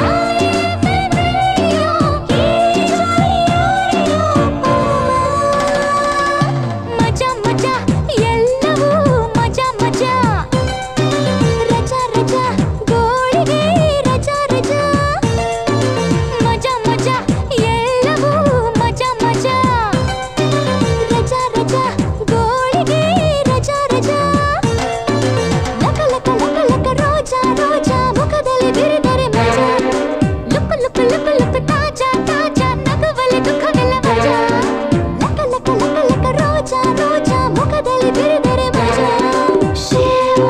ಮಾರಿಯೋ ಮಜಾ ಮಜಾ ಎಲ್ಲವೂ ಮಜಾ ಮಜಾ ರಜಾ ರಜಾ ಗೋಳಿಗೆ ರಜಾ ರಜಾ ಮಜಾ ಮಜಾ ಎಲ್ಲವೂ ಮಜಾ ಮಜಾ ರಜಾ ರಜಾ ಗೋಳಿಗೆ ರಜಾ ರಜಾ ಲಕ ಲಕ ಲಕ ಲಕ ರೋಜಾ ರೋಜಾ ಮುಖದಲ್ಲಿ ಬಿರಿದರೆ ಮಜಾ ಲುಕ್ ಲುಕ್ ಲುಕ್ ಲುಕ್ ತಾಜಾ ತಾಜಾ ನಗುವಲ್ಲಿ ದುಃಖವೆಲ್ಲ ಮಜಾ ಲಕ ಲಕ ಲಕ ಲಕ ರೋಜಾ ರೋಜಾ ಮುಖದಲ್ಲಿ ಬಿರಿದರೆ ಮಜಾ ಶಿವ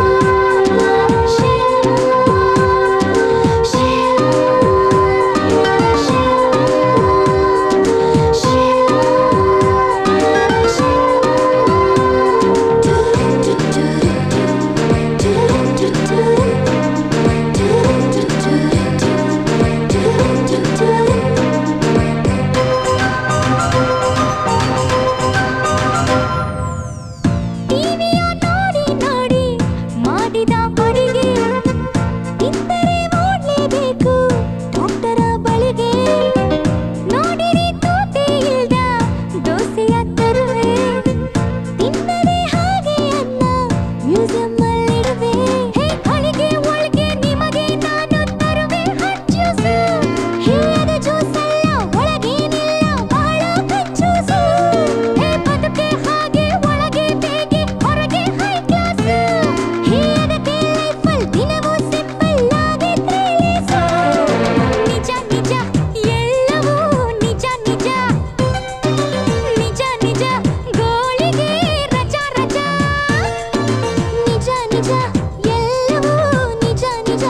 ಟಿವಿಯ ನೋಡಿ ನೋಡಿ ಮಾಡಿದ ಅಡಿಗೆ ಇದ್ದರೆ ಓಡ್ಲೇಬೇಕು ಡಾಕ್ಟರ ಬಳಿಗೆ ನೋಡಿರಿ ತೂತೆ ಇಲ್ದ ದೋಸೆಯ ತರುವೆ ತಿನ್ನದೆ ಹಾಗೆ ಅನ್ನ ಮ್ಯೂಸಿಯಂ ಅಲ್ಲಿಡುವೆ ಹೇ ಅಳಿಗೆ ಒಳಗೆ ನಿಮಗೆ ನಾನು ತರುವೆ ಹಚ್ಚೂಸು ಹೇಳದ ಜ್ಯೂಸಲ್ಲ ಒಳಗೇನಿಲ್ಲ ಬಹಳ ಕಚ್ಚೂಸು ಹೇ ಬದುಕೆ ಹಾಗೆ ಒಳಗೆ ಬೇಗೆ ಹೊರಗೆ ಹೈ ಕ್ಲಾಸ್ ಹೇಳದಕ್ಕೆ ಲೈಫಲ್ ದಿನವೂ ಸಿಂಪಲ್ ಆಗಿದ್ರೆ ಲೇಸು ನಿಜ ನಿಜ ಎಲ್ಲವೂ ನಿಜ ನಿಜ ನಿಜ ನಿಜ ಗೋಳಿಗೆ ರಜಾ ರಜಾ ನಿಜ ನಿಜ ಎಲ್ಲವೂ ನಿಜ ನಿಜ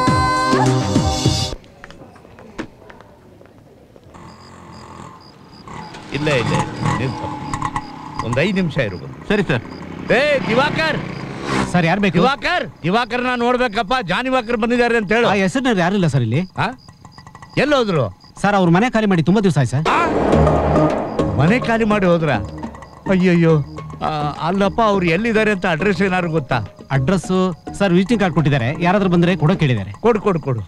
ಇಲ್ಲ ಇಲ್ಲ ನಿಲ್ಸು ಒಂದ್ ಐದು ನಿಮಿಷ ಇರ್ಬೋದು ಸರಿ ಸರ್ ಏ ದಿವಾಕರ್ ಸರ್ ಯಾರು ಬೇಕು ದಿವಾಕರ್ ದಿವಾಕರ್ ನಾನು ನೋಡ್ಬೇಕಪ್ಪ ಜಾನಿವಾಕರ್ ಬಂದಿದ್ದಾರೆ ಅಂತ ಹೇಳು ಆ ಹೆಸರಿನವ್ರು ಯಾರಿಲ್ಲ ಸರ್ ಇಲ್ಲಿ ಆ? ಎಲ್ಲೋದ್ರು ಸರ್ ಅವ್ರ ಮನೆ ಖಾಲಿ ಮಾಡಿ ತುಂಬಾ ದಿವಸ ಆಯ್ತು ಸರ್ ಮನೆ ಖಾಲಿ ಮಾಡಿ ಹೋದ್ರ ಅಯ್ಯಯ್ಯೋ ಆ, ಅಲ್ಲಪ್ಪ ಅವ್ರು ಎಲ್ಲಿದ್ದಾರೆ ಅಂತ ಅಡ್ರೆಸ್ ಏನಾದ್ರು ಗೊತ್ತಾ ಅಡ್ರೆಸ್ ಸರ್ ವಿಸಿಟಿಂಗ್ ಕಾರ್ಡ್ ಕೊಟ್ಟಿದ್ದಾರೆ ಯಾರಾದ್ರೂ ಬಂದ್ರೆ ಕೊಡೋ ಕೇಳಿದ್ದಾರೆ ಕೊಡು ಕೊಡು ಕೊಡು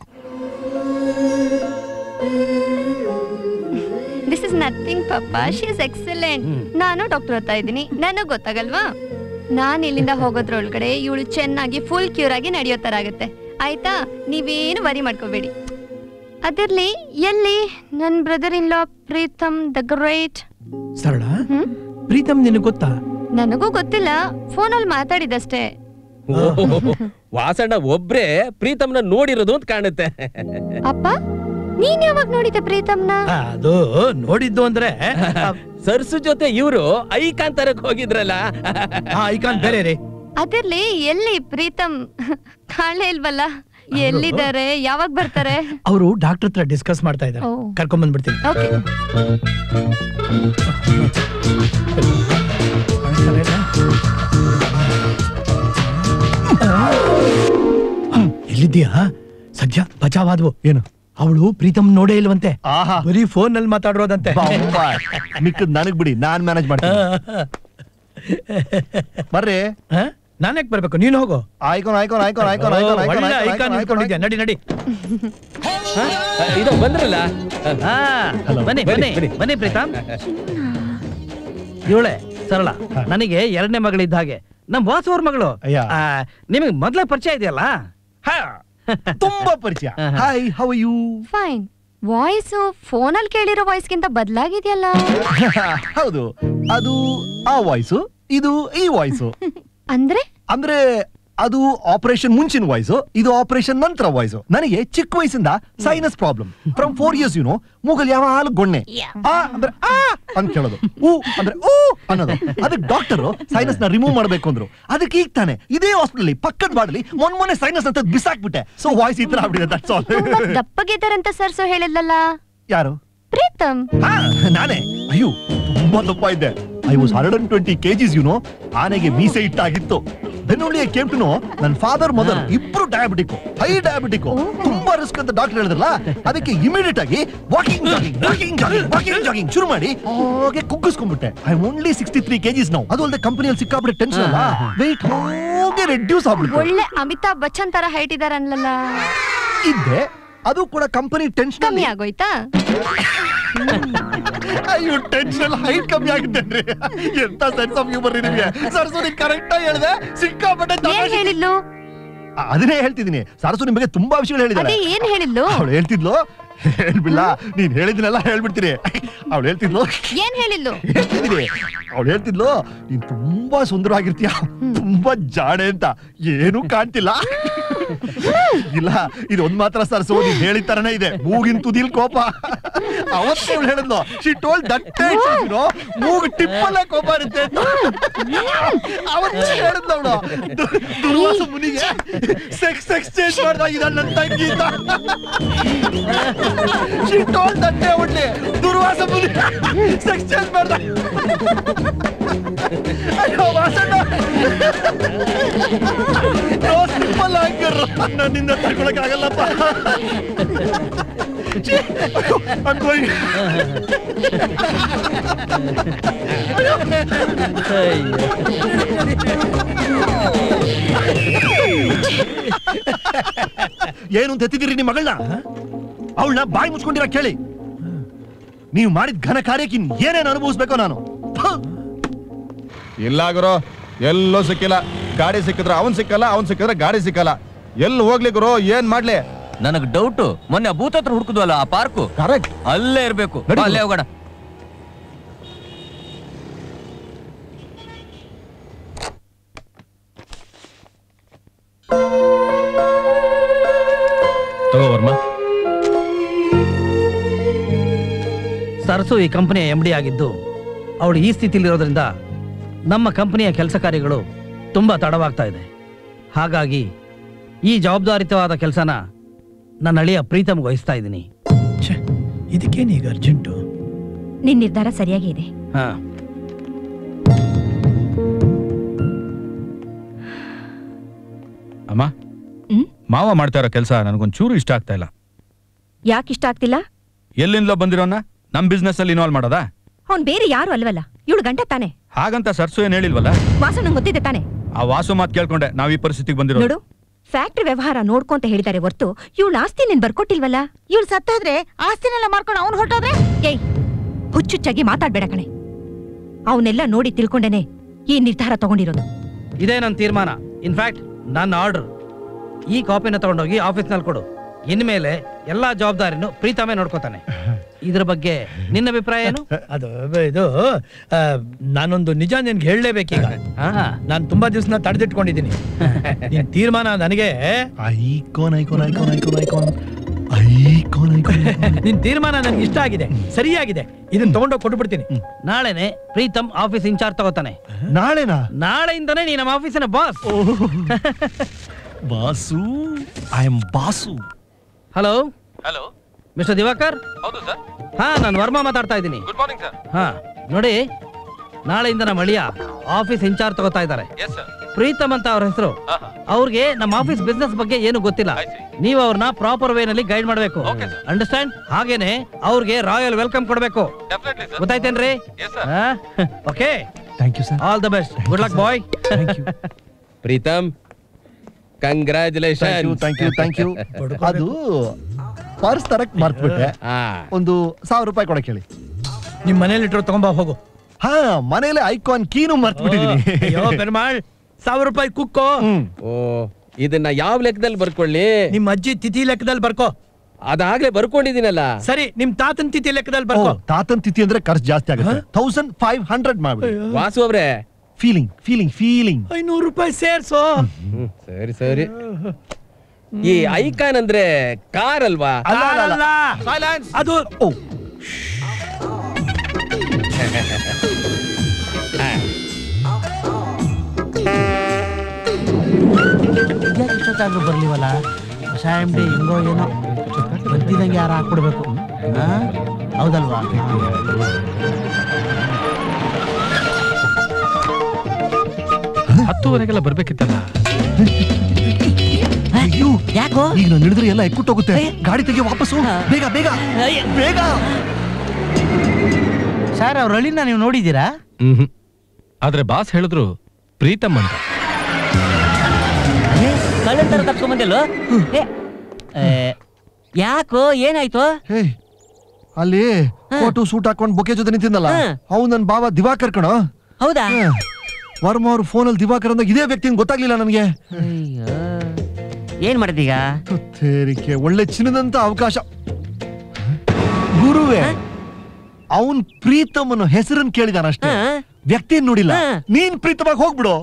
ದಿಸ್ ಇಸ್ ನಥಿಂಗ್ ಪಪ್ಪ ಶಿ ಇಸ್ ಎಕ್ಸಲೆಂಟ್ ನಾನು ಡಾಕ್ಟರ್ ಓದ್ತಾ ಇದ್ದೀನಿ ನನಗ್ ಗೊತ್ತಾಗಲ್ವಾ ನಾನ್ ಇಲ್ಲಿಂದ ಹೋಗೋದ್ರೊಳಗಡೆ ಇವಳು ಚೆನ್ನಾಗಿ ಫುಲ್ ಕ್ಯೂರ್ ಆಗಿ ನಡೆಯೋ ತರ ಆಗುತ್ತೆ ಆಯ್ತಾ ನೀವೇನು ವರಿ ಮಾಡ್ಕೋಬೇಡಿ ಅದಿರ್ಲಿ ಎಲ್ಲಿ ನನ್ brother in law Preetham the great Sarala hmm Preetham ನಿನಗೆ ಗೊತ್ತಾ ನನಗೂ ಗೊತ್ತಿಲ್ಲ ಫೋನಲ್ಲಿ ಮಾತಾಡಿದಷ್ಟೇ ವಾಸಣ್ಣ ಒಬ್ರೇ ಪ್ರೀತಮ್ನ ನೋಡಿರೋದು ಅಂತ ಕಾಣುತ್ತೆ ಅಪ್ಪ ನೀನ್ ಯಾವಾಗ ನೋಡಿದೆ ಪ್ರೀತಮ್ನ ಅದು ನೋಡಿದ್ದು ಅಂದ್ರೆ ಸರ್ಸು ಜೊತೆ ಇವರು ಐಕಾಂತರಕ್ ಹೋಗಿದ್ರಲ್ಲ ಐಕಾನ್ ಬೇರೆ ರೀ ಅದಿರ್ಲಿ ಎಲ್ಲಿ ಪ್ರೀತಮ್ ಕಾಣಲೇ ಇಲ್ವಲ್ಲ ಎಲ್ಲಿದ್ದಾರೆ ಯಾವಾಗ ಬರ್ತಾರೆ ಅವರು ಡಾಕ್ಟರ್ ಹತ್ರ ಡಿಸ್ಕಸ್ ಮಾಡ್ತಾ ಇದ್ದಾರೆ ಓ. ಕರ್ಕೊಂಡ್ ಬಂದ್ಬಿಡ್ತೀನಿ ಓಕೆ ಎಲ್ಲಿದ್ದೀಯಾ ಸದ್ಯ ಬಚಾವಾದ್ವು ಏನು ಅವಳು ಪ್ರೀತಮ್ ನೋಡೇ ಇಲ್ವಂತೆ ಬರೀ ಫೋನ್ ನಲ್ಲಿ ಮಾತಾಡೋದಂತೆ ಮಿಕ್ಕದ್ ನನಗ್ ಬಿಡಿ ನಾನ್ ಮ್ಯಾನೇಜ್ ಮಾಡ್ತೀನಿ ಬರ್ರಿ ನಾನು ಯಾಕೆ ಬರ್ಬೇಕು ನೀನು ಹೋಗು ಆಯ್ಕೋನ್ ಆಯ್ಕೋನ್ ಆಯ್ಕೋನ್ ಆಯ್ಕೋನ್ ಆಯ್ಕೋನ್ ಆಯ್ಕೋನ್ ಒಳ್ಳೆ ಆಯ್ಕೋನ್ ಐಕಾನ್ ನಿಂತ್ಕೊಂಡಿದ್ಯಾ ನಡಿ ನಡಿ ಇದು ಬಂದ್ರಲ್ಲ ಹಾ ಬನ್ನಿ ಬನ್ನಿ ಬನ್ನಿ ಪ್ರೀತಮ್ ಇವಳೆ ಸರಳ ನನಗೆ ಎರಡನೇ ಮಗಳಿದ್ದ ಹಾಗೆ ನಮ್ ಬಾಸ್ ಅವ್ರ ಮಗಳು ಆ, ನಿಮಗೆ ಮೊದ್ಲೇ ಪರಿಚಯ ಇದೆಯಲ್ಲ ತುಂಬಾ ಪರಿಚಯ hi how you fine voice ಫೋನಲ್ಲಿ ಕೇಳಿರೋ ವಾಯ್ಸ್ಗಿಂತ ಬದಲಾಗಿದೆಯಲ್ಲ ಹೌದು ಅದು ಆ ವಾಯ್ಸು ಇದು ಈ ವಾಯ್ಸು ಅಂದ್ರೆ ಅಂದ್ರೆ ಅದು ಆಪರೇಷನ್ ಮುಂಚಿನ ವಾಯ್ಸು ಇದು ಆಪರೇಷನ್ ನಂತರ ವಾಯ್ಸು ನನಗೆ ಚಿಕ್ಕ ವಯಸ್ಸಿಂದ sinus problem from four years you know ಮೂಗಲ್ ಯಾವ ಹಾಲು ಗೊಣ್ಣೆ ಆ ಅಂದ್ರೆ ಆ ಅಂತ ಕೇಳೋದು ಊ ಅಂದ್ರೆ ಊ ಅನ್ನೋದು ಅದಕ್ಕೆ ಡಾಕ್ಟರ್ ಸೈನಸ್ ನ ರಿಮೂವ್ ಮಾಡ್ಬೇಕು ಅಂದ್ರು ಅದಕ್ಕೆ ಈಗ ತಾನೆ ಇದೇ ಹಾಸ್ಪಿಟಲ್ ಪಕ್ಕದ ಬಾಡಲಿ ಮೊನ್ನೆ ಮೊನ್ನೆ ಸೈನಸ್ ಅಂತ ಬಿಸಾಕ್ಬಿಟ್ಟೆ ಸೊ ವಾಯ್ಸ್ ಈ ತರ ಆಗ್ಬಿಟ್ಟಿದೆ ದಟ್ಸ್ ಆಲ್ ತುಂಬಾ ದಪ್ಪಗಿದ್ದಾರಂತ ಸರ್ಸು ಹೇಳಿದ್ಲಲ್ಲ ಯಾರು ಪ್ರೀತಮ್ ಹಾ ನಾನೇ ಅಯ್ಯೋ ತುಂಬಾ ದಪ್ಪ ಇದ್ದೆ I was hundred and twenty KGs you know ಆನೆಗೆ ಮೀಸೆ ಇಟ್ಟಾಗಿತ್ತು ಬೆನ್ನುಳ್ಳಿಯ ಕೇಮ್ಟುನು ನನ್ನ ಫಾದರ್ ಮದರ್ ಇಬ್ರು ಡಯಾಬಿಟಿಕ್ ಹೈ ಡಯಾಬಿಟಿಕ್ ತುಂಬಾ ರಿಸ್ಕ್ ಅಂತ ಡಾಕ್ಟರ್ ಹೇಳಿದ್ರಲ್ಲ ಅದಕ್ಕೆ ಇಮಿಡಿಯೇಟ್ ಆಗಿ walking jogging walking jogging walking jogging ಶುರು ಮಾಡಿ ಹಾಗೆ ಕುಗ್ಗಿಸ್ಕೊಂಡ್ಬಿಟ್ಟೆ I only sixty three KGs ನಾವು ಅದು ಅಲ್ಲದೆ ಕಂಪನಿಯಲ್ಲಿ ಸಿಕ್ಕಾಬಿಟ್ಟೆ ಟೆನ್ಷನ್ ಅಲ್ಲ ವೆಯ್ಟ್ ಹೋಗಿ ರೆಡ್ಯೂಸ್ ಆಗ್ಬಿಟ್ಟು ಒಳ್ಳೆ ಅಮಿತಾಬ್ ಬಚ್ಚನ್ ತರ ಹೈಟ್ ಇದಾರನ್ಲಲ್ಲ ಇದ್ದೆ ಅದು ಕೂಡ ಕಂಪನಿ ಟೆನ್ಷನ್ ಕಮ್ಮಿ ಆಗೋಯ್ತಾ ಅಯ್ಯೋ ಟೆನ್ಷನ್ ಹೈಟ್ ಕಮ್ಮಿ ಆಗಿದ್ದೇನ್ರಿ ಎಂತ ಸೆನ್ಸ್ ಆಫ್ ಹ್ಯೂಮರ್ ನಿಮಗೆ ಸರಸು ನೀನ್ ಕರೆಕ್ಟ್ ಆಗಿ ಹೇಳಿದೆ ಸಿಕ್ಕಾಪಟ್ಟೆ ಏನ್ ತಮಾಷೆ- ಹೇಳಿದ್ಲು ಆ, ಅದನ್ನೇ ಹೇಳ್ತಿದ್ದೀನಿ ಸರಸು ನಿಮ್ ಬಗ್ಗೆ ತುಂಬಾ ವಿಷಯಗಳು ಹೇಳಿದಾಳೆ ಅದೇ ಏನ್ ಹೇಳಿದ್ಲು ಅವಳು ಹೇಳ್ತಿದ್ಲು ಹೇಳ್ಬಿಲ್ಲ ನೀನ್ ಹೇಳಿದ್ನೆಲ್ಲ ಹೇಳ್ಬಿಡ್ತೀನಿ ಅವಳು ಹೇಳ್ತಿದ್ಲು ಏನ್ ಹೇಳಿದ್ಲು ಹೇಳ್ತಿದ್ದೀನಿ ಅವಳು ಹೇಳ್ತಿದ್ಲು ನೀನ್ ತುಂಬಾ ಸುಂದರವಾಗಿರ್ತೀಯ ತುಂಬಾ ಜಾಡೆ ಅಂತ ಏನೂ ಕಾಣ್ತಿಲ್ಲ ಇಲ್ಲ ಇದು ಒಂದ್ ಮಾತ್ರ ಸರಸು ನೀನ್ ಹೇಳಿದ ತರನೇ ಇದೆ ಮೂಗಿನ ತುದಿಲ್ ಕೋಪ ಅವತ್ತೇ ಅವಳು ಹೇಳಿದ್ಲು ಶಿ ಟೋಲ್ ದಟ್ಟೆ ಮೂಗು ಟಿಪ್ಪಲ್ಲೇ ಕೋಪ ಇರುತ್ತೆ ಅಂತ ಅವತ್ತೇ ಹೇಳಿದ್ಲು ಅವಳು ದುರ್ವಾಸ ಮುನಿಗೆ ಸೆಕ್ಸ್ ಎಕ್ಸ್ಚೇಂಜ್ ಮಾಡ್ದಾಗಿದ್ದಾಳೆ ನನ್ನ ತಂಗಿ ಅಂತ ಶಿ ಟೋಲ್ ದಟ್ಟೆ ಅವಳ್ಳಿ ದುರ್ವಾಸ ಮುನಿ ಸೆಕ್ಸ್ ಚೇಂಜ್ ಮಾಡ್ದ ಅಯ್ಯೋ ವಾಸಣ್ಣ ನೋ ಸಿಂಪಲ್ ಆಂಕರ್ ನನ್ನಿಂದ ತಗೊಳಕ್ ಆಗಲ್ಲಪ್ಪ ಛೀ, ಅಯ್ಯೋ, I'm going. ಏನು ಅಂತ ಎತ್ತಿದ್ದೀರಿ ನಿಮ್ಮ ಮಗಳನ್ನ ಅವಳನ್ನ ಬಾಯಿ ಮುಚ್ಕೊಂಡಿರ ಕೇಳಿ ನೀವು ಮಾಡಿದ ಘನ ಕಾರ್ಯಕ್ಕೆ ಇನ್ ಏನೇನು ಅನುಭವಿಸ್ಬೇಕೋ ನಾನು ಇಲ್ಲ ಗುರು ಎಲ್ಲೂ ಸಿಕ್ಕಿಲ್ಲ ಗಾಡಿ ಸಿಕ್ಕಿದ್ರೆ ಅವನ್ ಸಿಕ್ಕಲ್ಲ ಅವನ್ ಸಿಕ್ಕಿದ್ರೆ ಗಾಡಿ ಸಿಕ್ಕಲ್ಲ ಎಲ್ಲಿ ಹೋಗ್ಲಿ ಗುರು ಏನ್ ಮಾಡ್ಲಿ ನನಗ್ ಡೌಟ್ ಮೊನ್ನೆ ಆ ಬೂತ್ ಹತ್ರ ಹುಡುಕುದ್ವಲ್ಲ ಆ ಪಾರ್ಕು ಕರೆಕ್ಟ್ ಅಲ್ಲೇ ಇರ್ಬೇಕು ನಡಿ ಅಲ್ಲೇ ಗುರು. ಹೋಗೋಣ ತಗೋ ವರ್ಮ ಸರಸು ಈ ಕಂಪನಿಯ ಎಂ ಡಿ ಆಗಿದ್ದು ಅವಳು ಈ ಸ್ಥಿತಿಲಿರೋದ್ರಿಂದ ನಮ್ಮ ಕಂಪನಿಯ ಕೆಲಸ ಕಾರ್ಯಗಳು ತುಂಬಾ ತಡವಾಗ್ತಾ ಇದೆ ಹಾಗಾಗಿ ಈ ಜವಾಬ್ದಾರಿತವಾದ ಕೆಲಸನ ನನ್ನ ಅಳಿಯ ಪ್ರೀತಮ್ ವಹಿಸ್ತಾ ಇದ್ದೀನಿ ಇದಕ್ಕೇನೀಗ ಅರ್ಜೆಂಟು ನಿನ್ ನಿರ್ಧಾರ ಸರಿಯಾಗಿ ಇದೆ ಹಾ ಅಮ್ಮ ಹ್ಮ್? ಮಾವ ಮಾಡ್ತಾ ಇರೋ ಕೆಲಸ ನನಗೊಂಚೂರು ಇಷ್ಟ ಆಗ್ತಾ ಇಲ್ಲ ಯಾಕೆ ಇಷ್ಟ ಆಗ್ತಿಲ್ಲ ಎಲ್ಲಿಂದಲೋ ಬಂದಿರೋನ ನಮ್ ಬಿಸ್ನೆಸ್ ಅಲ್ಲಿ ಇನ್ವಾಲ್ವ್ ಮಾಡೋದಾ ಅವ್ನ್ ಬೇರೆ ಯಾರು ಅಲ್ವಲ್ಲ ಇವಳು ಗಂಟ ತಾನೆ ಹಾಗಂತ ಸರ್ಸು ಏನ್ ಹೇಳಿಲ್ವಲ್ಲ ವಾಸ ನಂಗೆ ಗೊತ್ತಿದೆ ತಾನೆ ಆ ವಾಸು ಮಾತು ಕೇಳ್ಕೊಂಡೆ ನಾವ್ ಈ ಪರಿಸ್ಥಿತಿಗೆ ಬಂದಿರೋದು ನೋಡು ಫ್ಯಾಕ್ಟ್ರಿ ವ್ಯವಹಾರ ನೋಡ್ಕೊಂತ ಹೇಳಿದ್ದಾರೆ ಹೊರ್ತು ಇವಳು ಆಸ್ತಿ ನಿನ್ ಬರ್ಕೊಟ್ಟಿಲ್ವಲ್ಲ ಇವಳು ಸತ್ತೋದ್ರೆ ಆಸ್ತಿನೆಲ್ಲ ಮಾರ್ಕೊಂಡು ಅವ್ನು ಹೊರಟೋದ್ರೆ ಏಯ್ ಹುಚ್ಚುಚ್ಚಾಗಿ ಮಾತಾಡ್ಬೇಡ ಕಣೆ ಅವನ್ನೆಲ್ಲ ನೋಡಿ ತಿಳ್ಕೊಂಡೇನೆ ಈ ನಿರ್ಧಾರ ತಗೊಂಡಿರೋದು ಇದೇ ನನ್ನ ತೀರ್ಮಾನ ಇನ್ಫ್ಯಾಕ್ಟ್ ನನ್ನ ಆರ್ಡರ್ ಈ ಕಾಪಿನ ತಗೊಂಡೋಗಿ ಆಫೀಸ್ನಲ್ಲಿ ಕೊಡು ಇನ್ಮೇಲೆ ಎಲ್ಲಾ ಜವಾಬ್ದಾರಿನೂ ಪ್ರೀತಮೇ ನೋಡ್ಕೋತಾನೆ ಇದ್ರ ಬಗ್ಗೆ ನಿನ್ನ ಅಭಿಪ್ರಾಯ ಏನು ಅದು ಇದು ಆ, ನಾನೊಂದು ನಿಜ ನಿನ್ಗೆ ಹೇಳಲೇಬೇಕೀಗ ನಾನು ತುಂಬಾ ದಿವಸ ತಡೆದಿಟ್ಕೊಂಡಿದ್ದೀನಿ ನಿನ್ ತೀರ್ಮಾನ ನನಗೆ ಐಕೋನ್ icon icon icon icon icon ಐಕೋನ್ ನಿನ್ ತೀರ್ಮಾನ ನನ್ಗೆ ಇಷ್ಟ ಆಗಿದೆ ಸರಿಯಾಗಿದೆ ಇದನ್ನ ತಗೊಂಡೋಗಿ ಕೊಟ್ಬಿಡ್ತೀನಿ ನಾಳೆನೆ ಪ್ರೀತಮ್ ಆಫೀಸ್ ಇನ್ಚಾರ್ಜ್ ತಗೋತಾನೆ ನಾಳೆನಾ ನಾಳೆಯಿಂದನೇ ನೀ ನಮ್ಮ ಆಫೀಸಿನ boss boss I am boss hello hello mister Diwakar ಹೌದು ಸರ್ ಹಾ ನಾನು ವರ್ಮಾ ಮಾತಾಡ್ತಾ ಇದ್ದೀನಿ ಗುಡ್ ಮಾರ್ನಿಂಗ್ ಸರ್ ಹಾ ನೋಡಿ ನಾಳೆಯಿಂದ ನಮ್ಮ ಅಳಿಯ ಆಫೀಸ್ ಇನ್ಚಾರ್ಜ್ ತಗೋತಾ ಇದ್ದಾರೆ ಎಸ್ ಸರ್ ಪ್ರೀತಮ್ ಅಂತ ಅವ್ರ ಹೆಸರು ಅವ್ರಿಗೆ ನಮ್ಮ ಆಫೀಸ್ ಬಿಸ್ನೆಸ್ ಬಗ್ಗೆ ಏನು ಗೊತ್ತಿಲ್ಲ ನೀವು ಅವ್ರನ್ನ ಪ್ರಾಪರ್ ವೇ ನಲ್ಲಿ ಗೈಡ್ ಮಾಡಬೇಕು ಅಂಡರ್ಸ್ಟ್ಯಾಂಡ್ ಹಾಗೇನೆ ಅವ್ರಿಗೆ ರಾಯಲ್ ವೆಲ್ಕಮ್ ಕೊಡಬೇಕು ಡೆಫಿನೆಟ್ಲಿ ಸರ್ ಗೊತ್ತಾಯ್ತೇನ್ರಿ yes sir okay thank you sir all the best good luck bye Preetham congratulation thank you thank you ಅದು ಪರ್ಸ್ ತರಕ್ ಮರ್ತ್ಬಿಟ್ಟೆ ಒಂದು ಸಾವಿರ ರೂಪಾಯಿ ಕೊಡಕ್ಕೆ ಹೇಳಿ ನಿಮ್ ಮನೇಲಿ ಇಟ್ಟರು ತಗೊಂಬಾ ಹೋಗು ಹಾ ಮನೇಲೆ ಐಕಾನ್ ಕೀನು ಮರ್ತ್ಬಿಟ್ಟಿದೀನಿ ಅಯ್ಯೋ ಪೆರ್ಮಾಳ್ ಸಾವಿರ ರೂಪಾಯಿ ಕುಕ್ಕೋ ಓ ಇದನ್ನ ಯಾವ ಲೆಕ್ಕದಲ್ಲಿ ಬರ್ಕೊಳ್ಳಿ ನಿಮ್ ಅಜ್ಜಿ ತಿಥಿ ಲೆಕ್ಕದಲ್ಲಿ ಬರ್ಕೋ ಅದಾಗ್ಲೇ ಬರ್ಕೊಂಡಿದ್ದೀನಲ್ಲ ಸರಿ ನಿಮ್ ತಾತನ್ ತಿಥಿ ಲೆಕ್ಕದಲ್ಲಿ ಬರ್ಕೋ ತಾತನ್ ತಿಥಿ ಅಂದ್ರೆ ಖರ್ಚು ಜಾಸ್ತಿ ಆಗುತ್ತೆ ತೌಸಂಡ್ ಫೈವ್ ಹಂಡ್ರೆಡ್ ಮಾಡ್ಬಿಡಿ ವಾಸು ಅವ್ರೆ ಫೀಲಿಂಗ್ ಫೀಲಿಂಗ್ ಫೀಲಿಂಗ್ ಐನೂರು ರೂಪಾಯಿ ಸೇರ್ಸೋ ಹ್ಮ್, ಸರಿ ಸರಿ ಈ ಐಕಾನ್ ಅಂದ್ರೆ ಕಾರ್ ಅಲ್ವಾ ಅಲ್ಲ, ಅಲ್ಲ, ಅಲ್ಲ. ಅದು ಇಷ್ಟೊತ್ತಾದ್ರೂ ಬರ್ಲಿವಲ್ಲ ಹೊಸ ಎಮ್ ಡಿ ಹಿಂಗೋ ಏನೋ ಬರ್ತಿದಂಗೆ ಯಾರು ಹಾಕ್ಬಿಡ್ಬೇಕು ಆ? ಹೌದಲ್ವಾ ಹತ್ತುವರೆಗೆಲ್ಲ ಬರ್ಬೇಕಿತ್ತಲ್ಲ ಅಯ್ಯೋ ಯಾಕೋ ಈಗ ನಾನು ಹಿಡಿದ್ರೆ ಎಲ್ಲ ಎಕ್ಕುಟ್ಟೋಗುತ್ತೆ ಗಾಡಿ ತೆಗಿ ವಾಪಸ್ಸು ಬೇಗ ಬೇಗ ಬೇಗ ಸರ್ ಅವ್ರ ಹಳ್ಳಿನ ನೀವು ನೋಡಿದ್ದೀರಾ ಹ್ಮ್ ಆದ್ರೆ ಬಾಸ್ ಹೇಳಿದ್ರು ಪ್ರೀತಮ್ ಅಂತ ಕಳ್ಳನ್ ತರ ತಪ್ಸ್ಕೊಂಬಂದಿಲ್ಲ ಯಾಕೋ ಏನಾಯ್ತು ಅಲ್ಲಿ ಕೋಟು ಸೂಟ್ ಹಾಕೊಂಡ್ ಬೊಕೆ ಜೊತೆ ನಿಂತಿದ್ನಲ್ಲ ಅವ್ ನನ್ ಬಾವ ದಿವಾಕರ್ ಕಣ ಹೌದಾ ವರ್ಮ ಅವ್ರ ಫೋನಲ್ಲಿ ದಿವಾಕರ್ ಅಂದಾಗ ಇದೇ ವ್ಯಕ್ತಿ ಅಂತ ಗೊತ್ತಾಗ್ಲಿಲ್ಲ ನನಗೆ ಏನ್ ಮಾಡಿದೀಗ ತೇರಿಕೆ ಒಳ್ಳೆ ಚಿನ್ನದಂತ ಅವಕಾಶ ಗುರುವೆ ಅವನ್ ಪ್ರೀತಮನ ಹೆಸರನ್ನ ಕೇಳಿದಾನಷ್ಟೇ ವ್ಯಕ್ತಿಯನ್ನ ನೋಡಿಲ್ಲ ನೀನ್ ಪ್ರೀತಮಾಗಿ ಹೋಗ್ಬಿಡು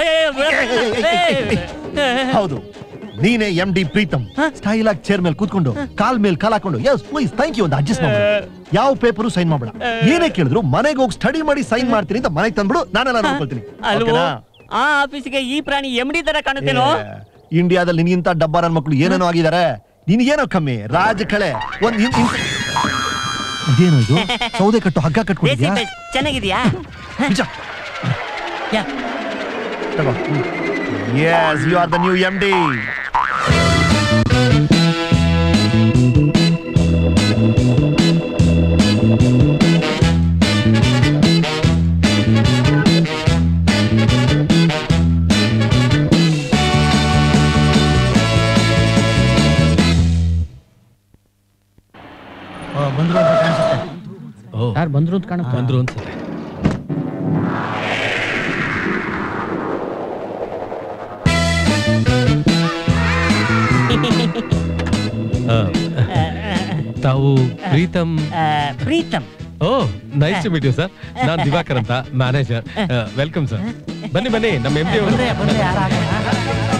ಹೌದು ನೀನೇ ಎಂ ಡಿ ಪ್ರೀತಮ್ ಸ್ಟೈಲ್ ಆಗಿ ಚೇರ್ ಮೇಲೆ ಕೂತ್ಕೊಂಡು ಕಾಲ್ ಮೇಲೆ ಕಾಲ್ ಹಾಕೊಂಡು ಎಸ್ ಪ್ಲೀಸ್ ಥ್ಯಾಂಕ್ ಯು ಅಂತ ಅಡ್ಜಸ್ಟ್ ಮಾಡ್ಬಿಡು ಯಾವ ಪೇಪರು ಸೈನ್ ಮಾಡ್ಬೇಡ ಏನೇ ಕೇಳಿದ್ರು ಮನೆಗೆ ಹೋಗಿ ಸ್ಟಡಿ ಮಾಡಿ ಸೈನ್ ಮಾಡ್ತೀನಿ ಅಂತ ಮನೆಗೆ ತಂದ್ಬಿಡು ನಾನೆಲ್ಲ ನೋಡ್ಕೊಳ್ತೀನಿ ಅಲ್ವೋ ಓಕೆನಾ? ಆ ಆಫೀಸಿಗೆ ಈ ಪ್ರಾಣಿ ಎಮ್ಡಿ ತರ ಕಾಣುತ್ತೇನೋ ಇಂಡಿಯಾದಲ್ಲಿ ನಿನ್ಗಿಂತ ಡಬ್ಬ ನನ್ನ ಮಕ್ಕಳು ಏನೇನೋ ಆಗಿದ್ದಾರೆ ನಿನಗೇನೋ ಕಮ್ಮಿ ರಾಜ ಕಳೆ ಒಂದ್ ಇನ್- ಇನ್- ಇದೇನೋ ಇದು ಸೌದೆ ಕಟ್ಟು ಹಗ್ಗ ಕಟ್ಕೊಂಡಿದ್ಯಾ ದೇಸಿ ಬೆಲ್ಟ್ ಚೆನ್ನಾಗಿದ್ಯಾ ನಿಜ ತಗೋ yes you are the new M D ಬಂದ್ರು ಅಂತ ಕಾಣಿಸುತ್ತೆ ಓ ಯಾರು ಬಂದ್ರು ಅಂತ ಕಾಣುತ್ತೆ ಬಂದ್ರು ಅನ್ಸುತ್ತೆ ಆ, ತಾವು ಪ್ರೀತಮ್ ಆ, Preetham oh nice to meet you sir ನಾನ್ ದಿವಾಕರ್ ಅಂತ ಮ್ಯಾನೇಜರ್ ವೆಲ್ಕಮ್ ಸರ್ ಬನ್ನಿ ಬನ್ನಿ ನಮ್ಮ ಎಂ ಡಿ ಅವರು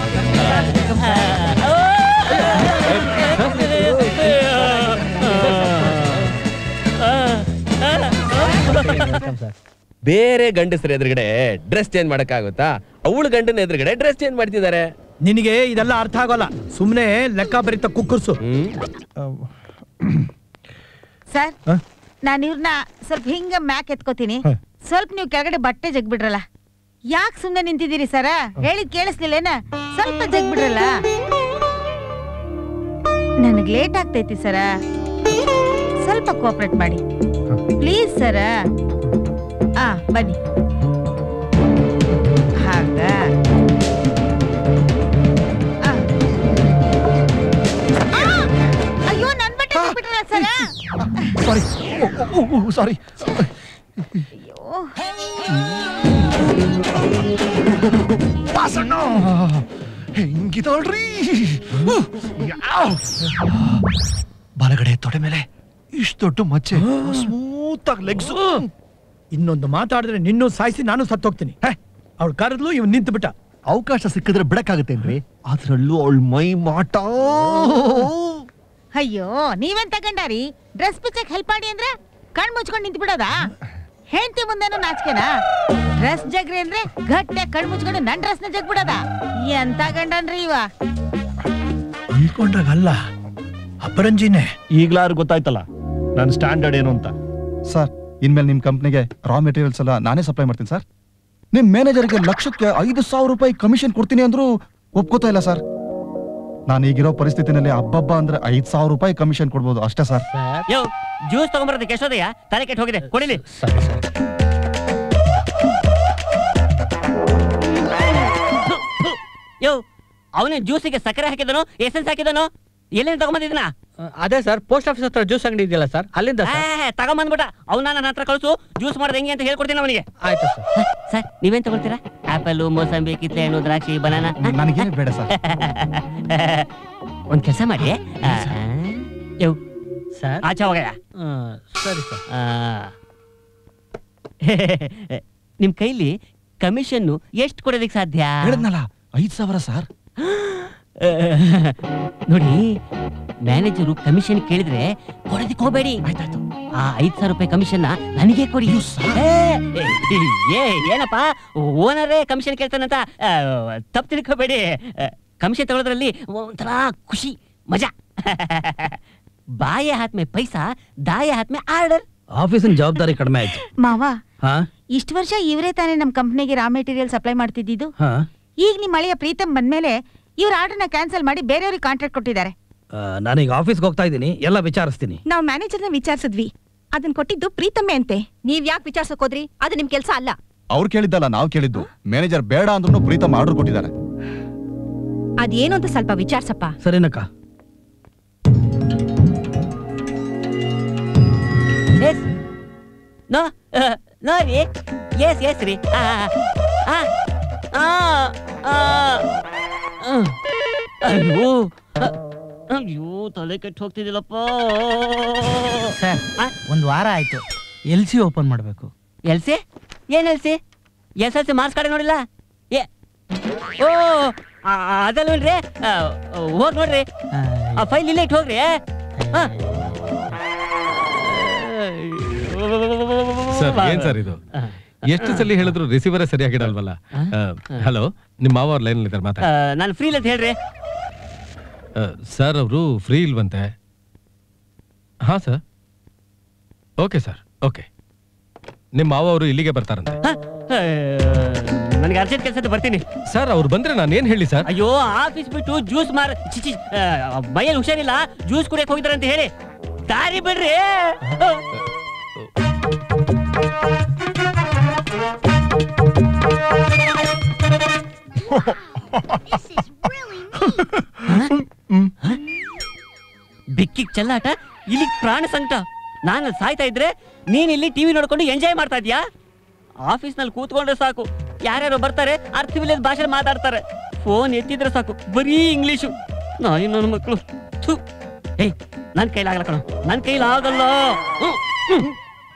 ಬೇರೆ ಗಂಡಸರ ಎದುರುಗಡೆ ಡ್ರೆಸ್ ಚೇಂಜ್ ಮಾಡಕ್ಕಾಗುತ್ತಾ ಅವಳ ಗಂಡನ ಎದುರುಗಡೆ ಡ್ರೆಸ್ ಚೇಂಜ್ ಮಾಡ್ತಿದ್ದಾರೆ ನಿನಗೆ ಇದೆಲ್ಲ ಅರ್ಥ ಆಗೋಲ್ಲ ಸುಮ್ನೆ ಲೆಕ್ಕ ಬರೀತ ಕುಕ್ಕರ್ಸು ಸರ್ ನಾನು ಇವ್ರನ್ನ ಸ್ವಲ್ಪ ಹಿಂಗ ಮ್ಯಾಕ್ ಎತ್ಕೋತೀನಿ ಸ್ವಲ್ಪ ನೀವು ಕೆಳಗಡೆ ಬಟ್ಟೆ ಜಗ್ಬಿಡ್ರಲ್ಲ ಯಾಕೆ ಸುಮ್ನೆ ನಿಂತಿದ್ದೀರಿ ಸರ ಹೇಳಿದ್ ಕೇಳಿಸ್ಲಿಲ್ಲೇನ ಸ್ವಲ್ಪ ಜಗ್ಬಿಡ್ರಲ್ಲ ನನಗ್ ಲೇಟ್ ಆಗ್ತೈತಿ ಸರ ಸ್ವಲ್ಪ ಕೋಆಪರೇಟ್ ಮಾಡಿ ಪ್ಲೀಸ್ ಸರ ಆ ಬನ್ನಿ ಹಾಗ ಆ. ಆ! ಅಯ್ಯೋ ನನ್ ಬಟ್ಟೆ ಜಗ್ಬಿಟ್ರಲ್ಲ ಸರ ಸಾರಿ ಸಾರಿ ವಾಸಣ್ಣ ಹೆಂಗಿದಾಳ್ರಿ ಬಲಗಡೆ ತೊಡೆ ಮೇಲೆ ಇಷ್ಟು ದೊಡ್ಡ ಮಚ್ಚೆ ಸ್ಮೂತ್ ಆಗಿ ಲೆಗ್ಸ್ ಇನ್ನೊಂದು ಮಾತಾಡಿದ್ರೆ ನಿನ್ನೂ ಸಾಯಿಸಿ ನಾನು ಸತ್ತೋಗ್ತೀನಿ ಅವಳು ಕರೆದ್ಲು ಇವ್ ನಿಂತು ಬಿಟ್ಟ ಅವಕಾಶ ಸಿಕ್ಕಿದ್ರೆ ಬಿಡಕ್ಕಾಗತ್ತೇನ್ರಿ ಅದ್ರಲ್ಲೂ ಅವಳ ಮೈ ಮಾಟ ಅಯ್ಯೋ ನೀವೇನ್ ತಗೊಂಡಾರಿ ಡ್ರೆಸ್ ಪಿಚ್ಚಕ್ ಹೆಲ್ಪ್ ಮಾಡಿ ಅಂದ್ರೆ ಕಣ್ ಮುಚ್ಕೊಂಡ್ ನಿಂತು ಬಿಡೋದಾ ಹೆಂಡತಿ ಮುಂದೆನೂ ನಾಚಿಕೆನಾ ಡ್ರೆಸ್ ಜಗ್ರಿ ಅಂದ್ರೆ ಗಟ್ಟೆ ಕಣ್ ಮುಚ್ಕೊಂಡು ನನ್ ಡ್ರೆಸ್ ನ ಜಗ್ ಬಿಡೋದ ಎಂತ ಗಂಡನ್ರಿ ಇವ ಅನ್ಕೊಂಡ್ರಾಗಲ್ಲ ಅಪರಂಜಿನೇ ಈಗ್ಲಾರು ಗೊತ್ತಾಯ್ತಲ್ಲ ನನ್ನ ಸ್ಟ್ಯಾಂಡರ್ಡ್ ಏನು ಅಂತ ಸರ್ ಇನ್ಮೇಲೆ ನಿಮ್ ಕಂಪ್ನಿಗೆ ರಾ ಮೆಟೀರಿಯಲ್ಸ್ ಎಲ್ಲ ನಾನೇ ಸಪ್ಲೈ ಮಾಡ್ತೀನಿ ಸರ್ ನಿಮ್ ಮ್ಯಾನೇಜರ್ಗೆ ಲಕ್ಷಕ್ಕೆ ಐದು ಸಾವಿರ ರೂಪಾಯಿ ಕಮಿಷನ್ ಕೊಡ್ತೀನಿ ಅಂದ್ರೂ ಒಪ್ಕೋತಾ ಇಲ್ಲ ಸರ್ ನಾನು ಈಗಿರೋ ಪರಿಸ್ಥಿತಿನಲ್ಲಿ ಹಬ್ಬಬ್ಬ ಅಂದ್ರೆ ಐದ್ ಸಾವಿರ ರೂಪಾಯಿ ಕಮಿಷನ್ ಕೊಡ್ಬೋದು ಅಷ್ಟೇ ಸರ್ ಯೋ ಜ್ಯೂಸ್ ತಗೊಂಬರೋದಕ್ಕೆ ಎಷ್ಟೋದಯ್ಯ ತಲೆ ಕೆಟ್ಟು ಹೋಗಿದೆ ಕೊಡಿಲಿ ಯೋ ಅವನೇ ಜ್ಯೂಸಿಗೆ ಸಕ್ಕರೆ ಹಾಕಿದನು ಎಸೆನ್ಸ್ ಹಾಕಿದನು ಎಲ್ಲಿಂದ ತಗೊಂಬಂದಿದ್ನ ಅದೇ ಸರ್ ಪೋಸ್ಟ್ ಆಫೀಸ್ ಹತ್ರ ಜ್ಯೂಸ್ ಅಂಗಡಿ ಇದೆಯಲ್ಲ ಸರ್ ಅಲ್ಲಿಂದ ತಗೊಂಬಂದ್ಬಿಟ್ಟ ಅವ್ನ ನನ್ನ ಹತ್ರ ಕಳಿಸು ಜ್ಯೂಸ್ ಮಾಡೋದು ಹೆಂಗೆ ಅಂತ ಹೇಳ್ಕೊಡ್ತೀನಿ ಅವನಿಗೆ ಆಯ್ತು ಸರ್ ಸರ್ ನೀವೇನ್ ತಗೊಳ್ತೀರಾ ಆಪಲ್ ಮೋಸಂಬಿ ಕಿತ್ತಳೆ ಹಣ್ಣು ದ್ರಾಕ್ಷಿ ಬನಾನ ನನಗೇನು ಬೇಡ ಸರ್ ಒಂದ್ ಕೆಲಸ ಮಾಡಿ ಆ, ಯೋ ಸರ್ ಆಚೆ ಹೋಗಯ್ಯ ಸರಿ ಸರ್ ಆ. ನಿಮ್ ಕೈಲಿ ಕಮಿಷನ್ ಎಷ್ಟು ಕೊಡೋದಕ್ಕೆ ಸಾಧ್ಯ ಹೇಳಿದ್ನಲ್ಲ ಐದ್ ಸಾವಿರ ಸರ್ ನೋಡಿ ಮ್ಯಾನೇಜರು ಕಮಿಷನ್ ಕೇಳಿದ್ರೆ ಕೊಡೋದಕ್ಕೆ ಹೋಗ್ಬೇಡಿ ಆ ಐದ್ ಸಾವಿರ ರೂಪಾಯಿ ಕಮಿಷನ್ ನನಗೆ ಕೊಡಿ ಏ, ಏ ಏನಪ್ಪ ಓನರೇ ಕಮಿಷನ್ ಕೇಳ್ತಾನಂತ ತಪ್ಪು ತಿಳ್ಕೊಬೇಡಿ ಕಮಿಷನ್ ತಗೊಳ್ಳೋದ್ರಲ್ಲಿ ಒಂಥರ ಖುಷಿ ಮಜಾ ಬಾಯ ಹಾತ್ಮೆ ಪೈಸಾ ದಾಯ ಹಾತ್ಮೆ ಆರ್ಡರ್ ಆಫೀಸಿನ ಜವಾಬ್ದಾರಿ ಕಡಿಮೆ ಆಯ್ತು ಮಾವ ಹಾ ಇಷ್ಟು ವರ್ಷ ಇವರೇ ತಾನೇ ನಮ್ಮ ಕಂಪ್ನಿಗೆ ರಾ ಮೆಟೀರಿಯಲ್ ಸಪ್ಲೈ ಮಾಡ್ತಿದ್ದಿದ್ದು ಹಾ ಈಗ ನಿಮ್ಮ ಹಳೆಯ ಪ್ರೀತಮ್ ಬಂದ್ಮೇಲೆ ಇವ್ರ ಆರ್ಡರ್ನ ಕ್ಯಾನ್ಸಲ್ ಮಾಡಿ ಬೇರೆಯವ್ರಿಗೆ ಕಾಂಟ್ರಾಕ್ಟ್ ಕೊಟ್ಟಿದ್ದಾರೆ ಆ, ನಾನೀಗ ಆಫೀಸ್ಗೆ ಹೋಗ್ತಾ ಇದ್ದೀನಿ ಎಲ್ಲ ವಿಚಾರಿಸ್ತೀನಿ ನಾವು ಮ್ಯಾನೇಜರ್ನ ವಿಚಾರಿಸಿದ್ವಿ ಅದನ್ನ ಕೊಟ್ಟಿದ್ದು ಪ್ರೀತಮ್ಮೆ ಅಂತೆ ನೀವ್ ಯಾಕೆ ವಿಚಾರ್ಸಕ್ ಹೋದ್ರಿ ಅದು ನಿಮ್ ಕೆಲ್ಸ ಅಲ್ಲ ಅವ್ರು ಕೇಳಿದ್ದಲ್ಲ ನಾವು ಕೇಳಿದ್ದು ಮ್ಯಾನೇಜರ್ ಬೇಡ ಅಂದ್ರೂ ಪ್ರೀತಮ್ ಆರ್ಡರ್ ಕೊಟ್ಟಿದ್ದಾರೆ ಅದೇನು ಅಂತ ಸ್ವಲ್ಪ ವಿಚಾರ್ಸಪ್ಪ ಸರಿನಕ್ಕ ಎಸ್ ನೋ ನೋ ರೀ ಎಸ್ ಎಸ್ ರೀ ಆ ಆ ಆ ಆ ಅಯ್ಯೋ ಅ- ಅಯ್ಯೋ ತಲೆ ಕೆಟ್ಟು ಹೋಗ್ತಿದ್ದಿಲ್ಲಪ್ಪ ಸರ್ ಒಂದ್ ವಾರ ಆಯ್ತು ಎಲ್ ಸಿ ಓಪನ್ ಮಾಡಬೇಕು ಎಲ್ ಸಿ ಏನ್ L C S L C marks card ನೋಡಿಲ್ಲ ಏ ಓ ಆ- ಆ, ಅದಲ್ವೇನ್ರಿ ಆ, ಹೋಗ್ ನೋಡ್ರಿ ಆ ಫೈಲ್ ಇಲ್ಲೇ ಇಟ್ಟು ಹೋಗ್ರಿ ಆ. ಸರ್ ಏನ್ ಸರ್ ಇದು ಎಷ್ಟು ಸಲ ಹೇಳಿದ್ರು ರಿಸೀವರೇ ಸರಿಯಾಗಿಡಲ್ವಲ್ಲ ಹಲೋ ನಿಮ್ಮ ಮಾವ ಅವ್ರ ಲೈನ್ ಇದ್ದಾರೆ ಆ, ಮಾತಾಡಿ ನಾನು ಫ್ರೀ ಅಂತ ಹೇಳ್ರಿ ಸರ್ ಅವರು ಫ್ರೀ ಇಲ್ವಂತೆ ಹಾ ಸರ್ ಓಕೆ ಸರ್ ಓಕೆ ನಿಮ್ಮ ಮಾವ ಅವರು ಇಲ್ಲಿಗೆ ಬರ್ತಾರಂತೆ ನನಗೆ ಅರ್ಜೆಂಟ್ ಕೆಲಸ ಬರ್ತೀನಿ ಸರ್ ಅವ್ರು ಬಂದ್ರೆ ನಾನು ಏನ್ ಹೇಳಿ ಸರ್ ಅಯ್ಯೋ ಆಫೀಸ್ ಬಿಟ್ಟು ಜ್ಯೂಸ್ ಮಾರ್ ಚಿಚಿ ಮೈಯಲ್ಲಿ ಹುಷಾರಿಲ್ಲ ಜ್ಯೂಸ್ ಕುಡಿಯಕ್ ಹೋಗಿದಾರೆ ಅಂತ ಹೇಳಿ ದಾರಿ ಬಿಡ್ರಿ ಬಿಕ್ಕಿಗ್ ಚೆಲ್ಲಾಟ ಇಲ್ಲಿ ಪ್ರಾಣ ಸಂಕಟ ನಾನು ಸಾಯ್ತಾ ಇದ್ರೆ ನೀನ್ ಇಲ್ಲಿ ಟಿವಿ ನೋಡ್ಕೊಂಡು ಎಂಜಾಯ್ ಮಾಡ್ತಾ ಇದ್ಯಾ ಆಫೀಸ್ನಲ್ಲಿ ಕೂತ್ಕೊಂಡ್ರೆ ಸಾಕು ಯಾರ್ಯಾರೋ ಬರ್ತಾರೆ ಅರ್ಥವಿಲ್ಲದ ಭಾಷೆ ಮಾತಾಡ್ತಾರೆ ಫೋನ್ ಎತ್ತಿದ್ರೆ ಸಾಕು ಬರೀ ಇಂಗ್ಲಿಷು ನಾಯಿ ನನ್ನ ಮಕ್ಕಳು ಥು. ಏಯ್ ನನ್ ಕೈಲಾಗಲ್ಲ ಕಣ ನನ್ ಕೈಲಾಗಲ್ಲ hmm, hmm.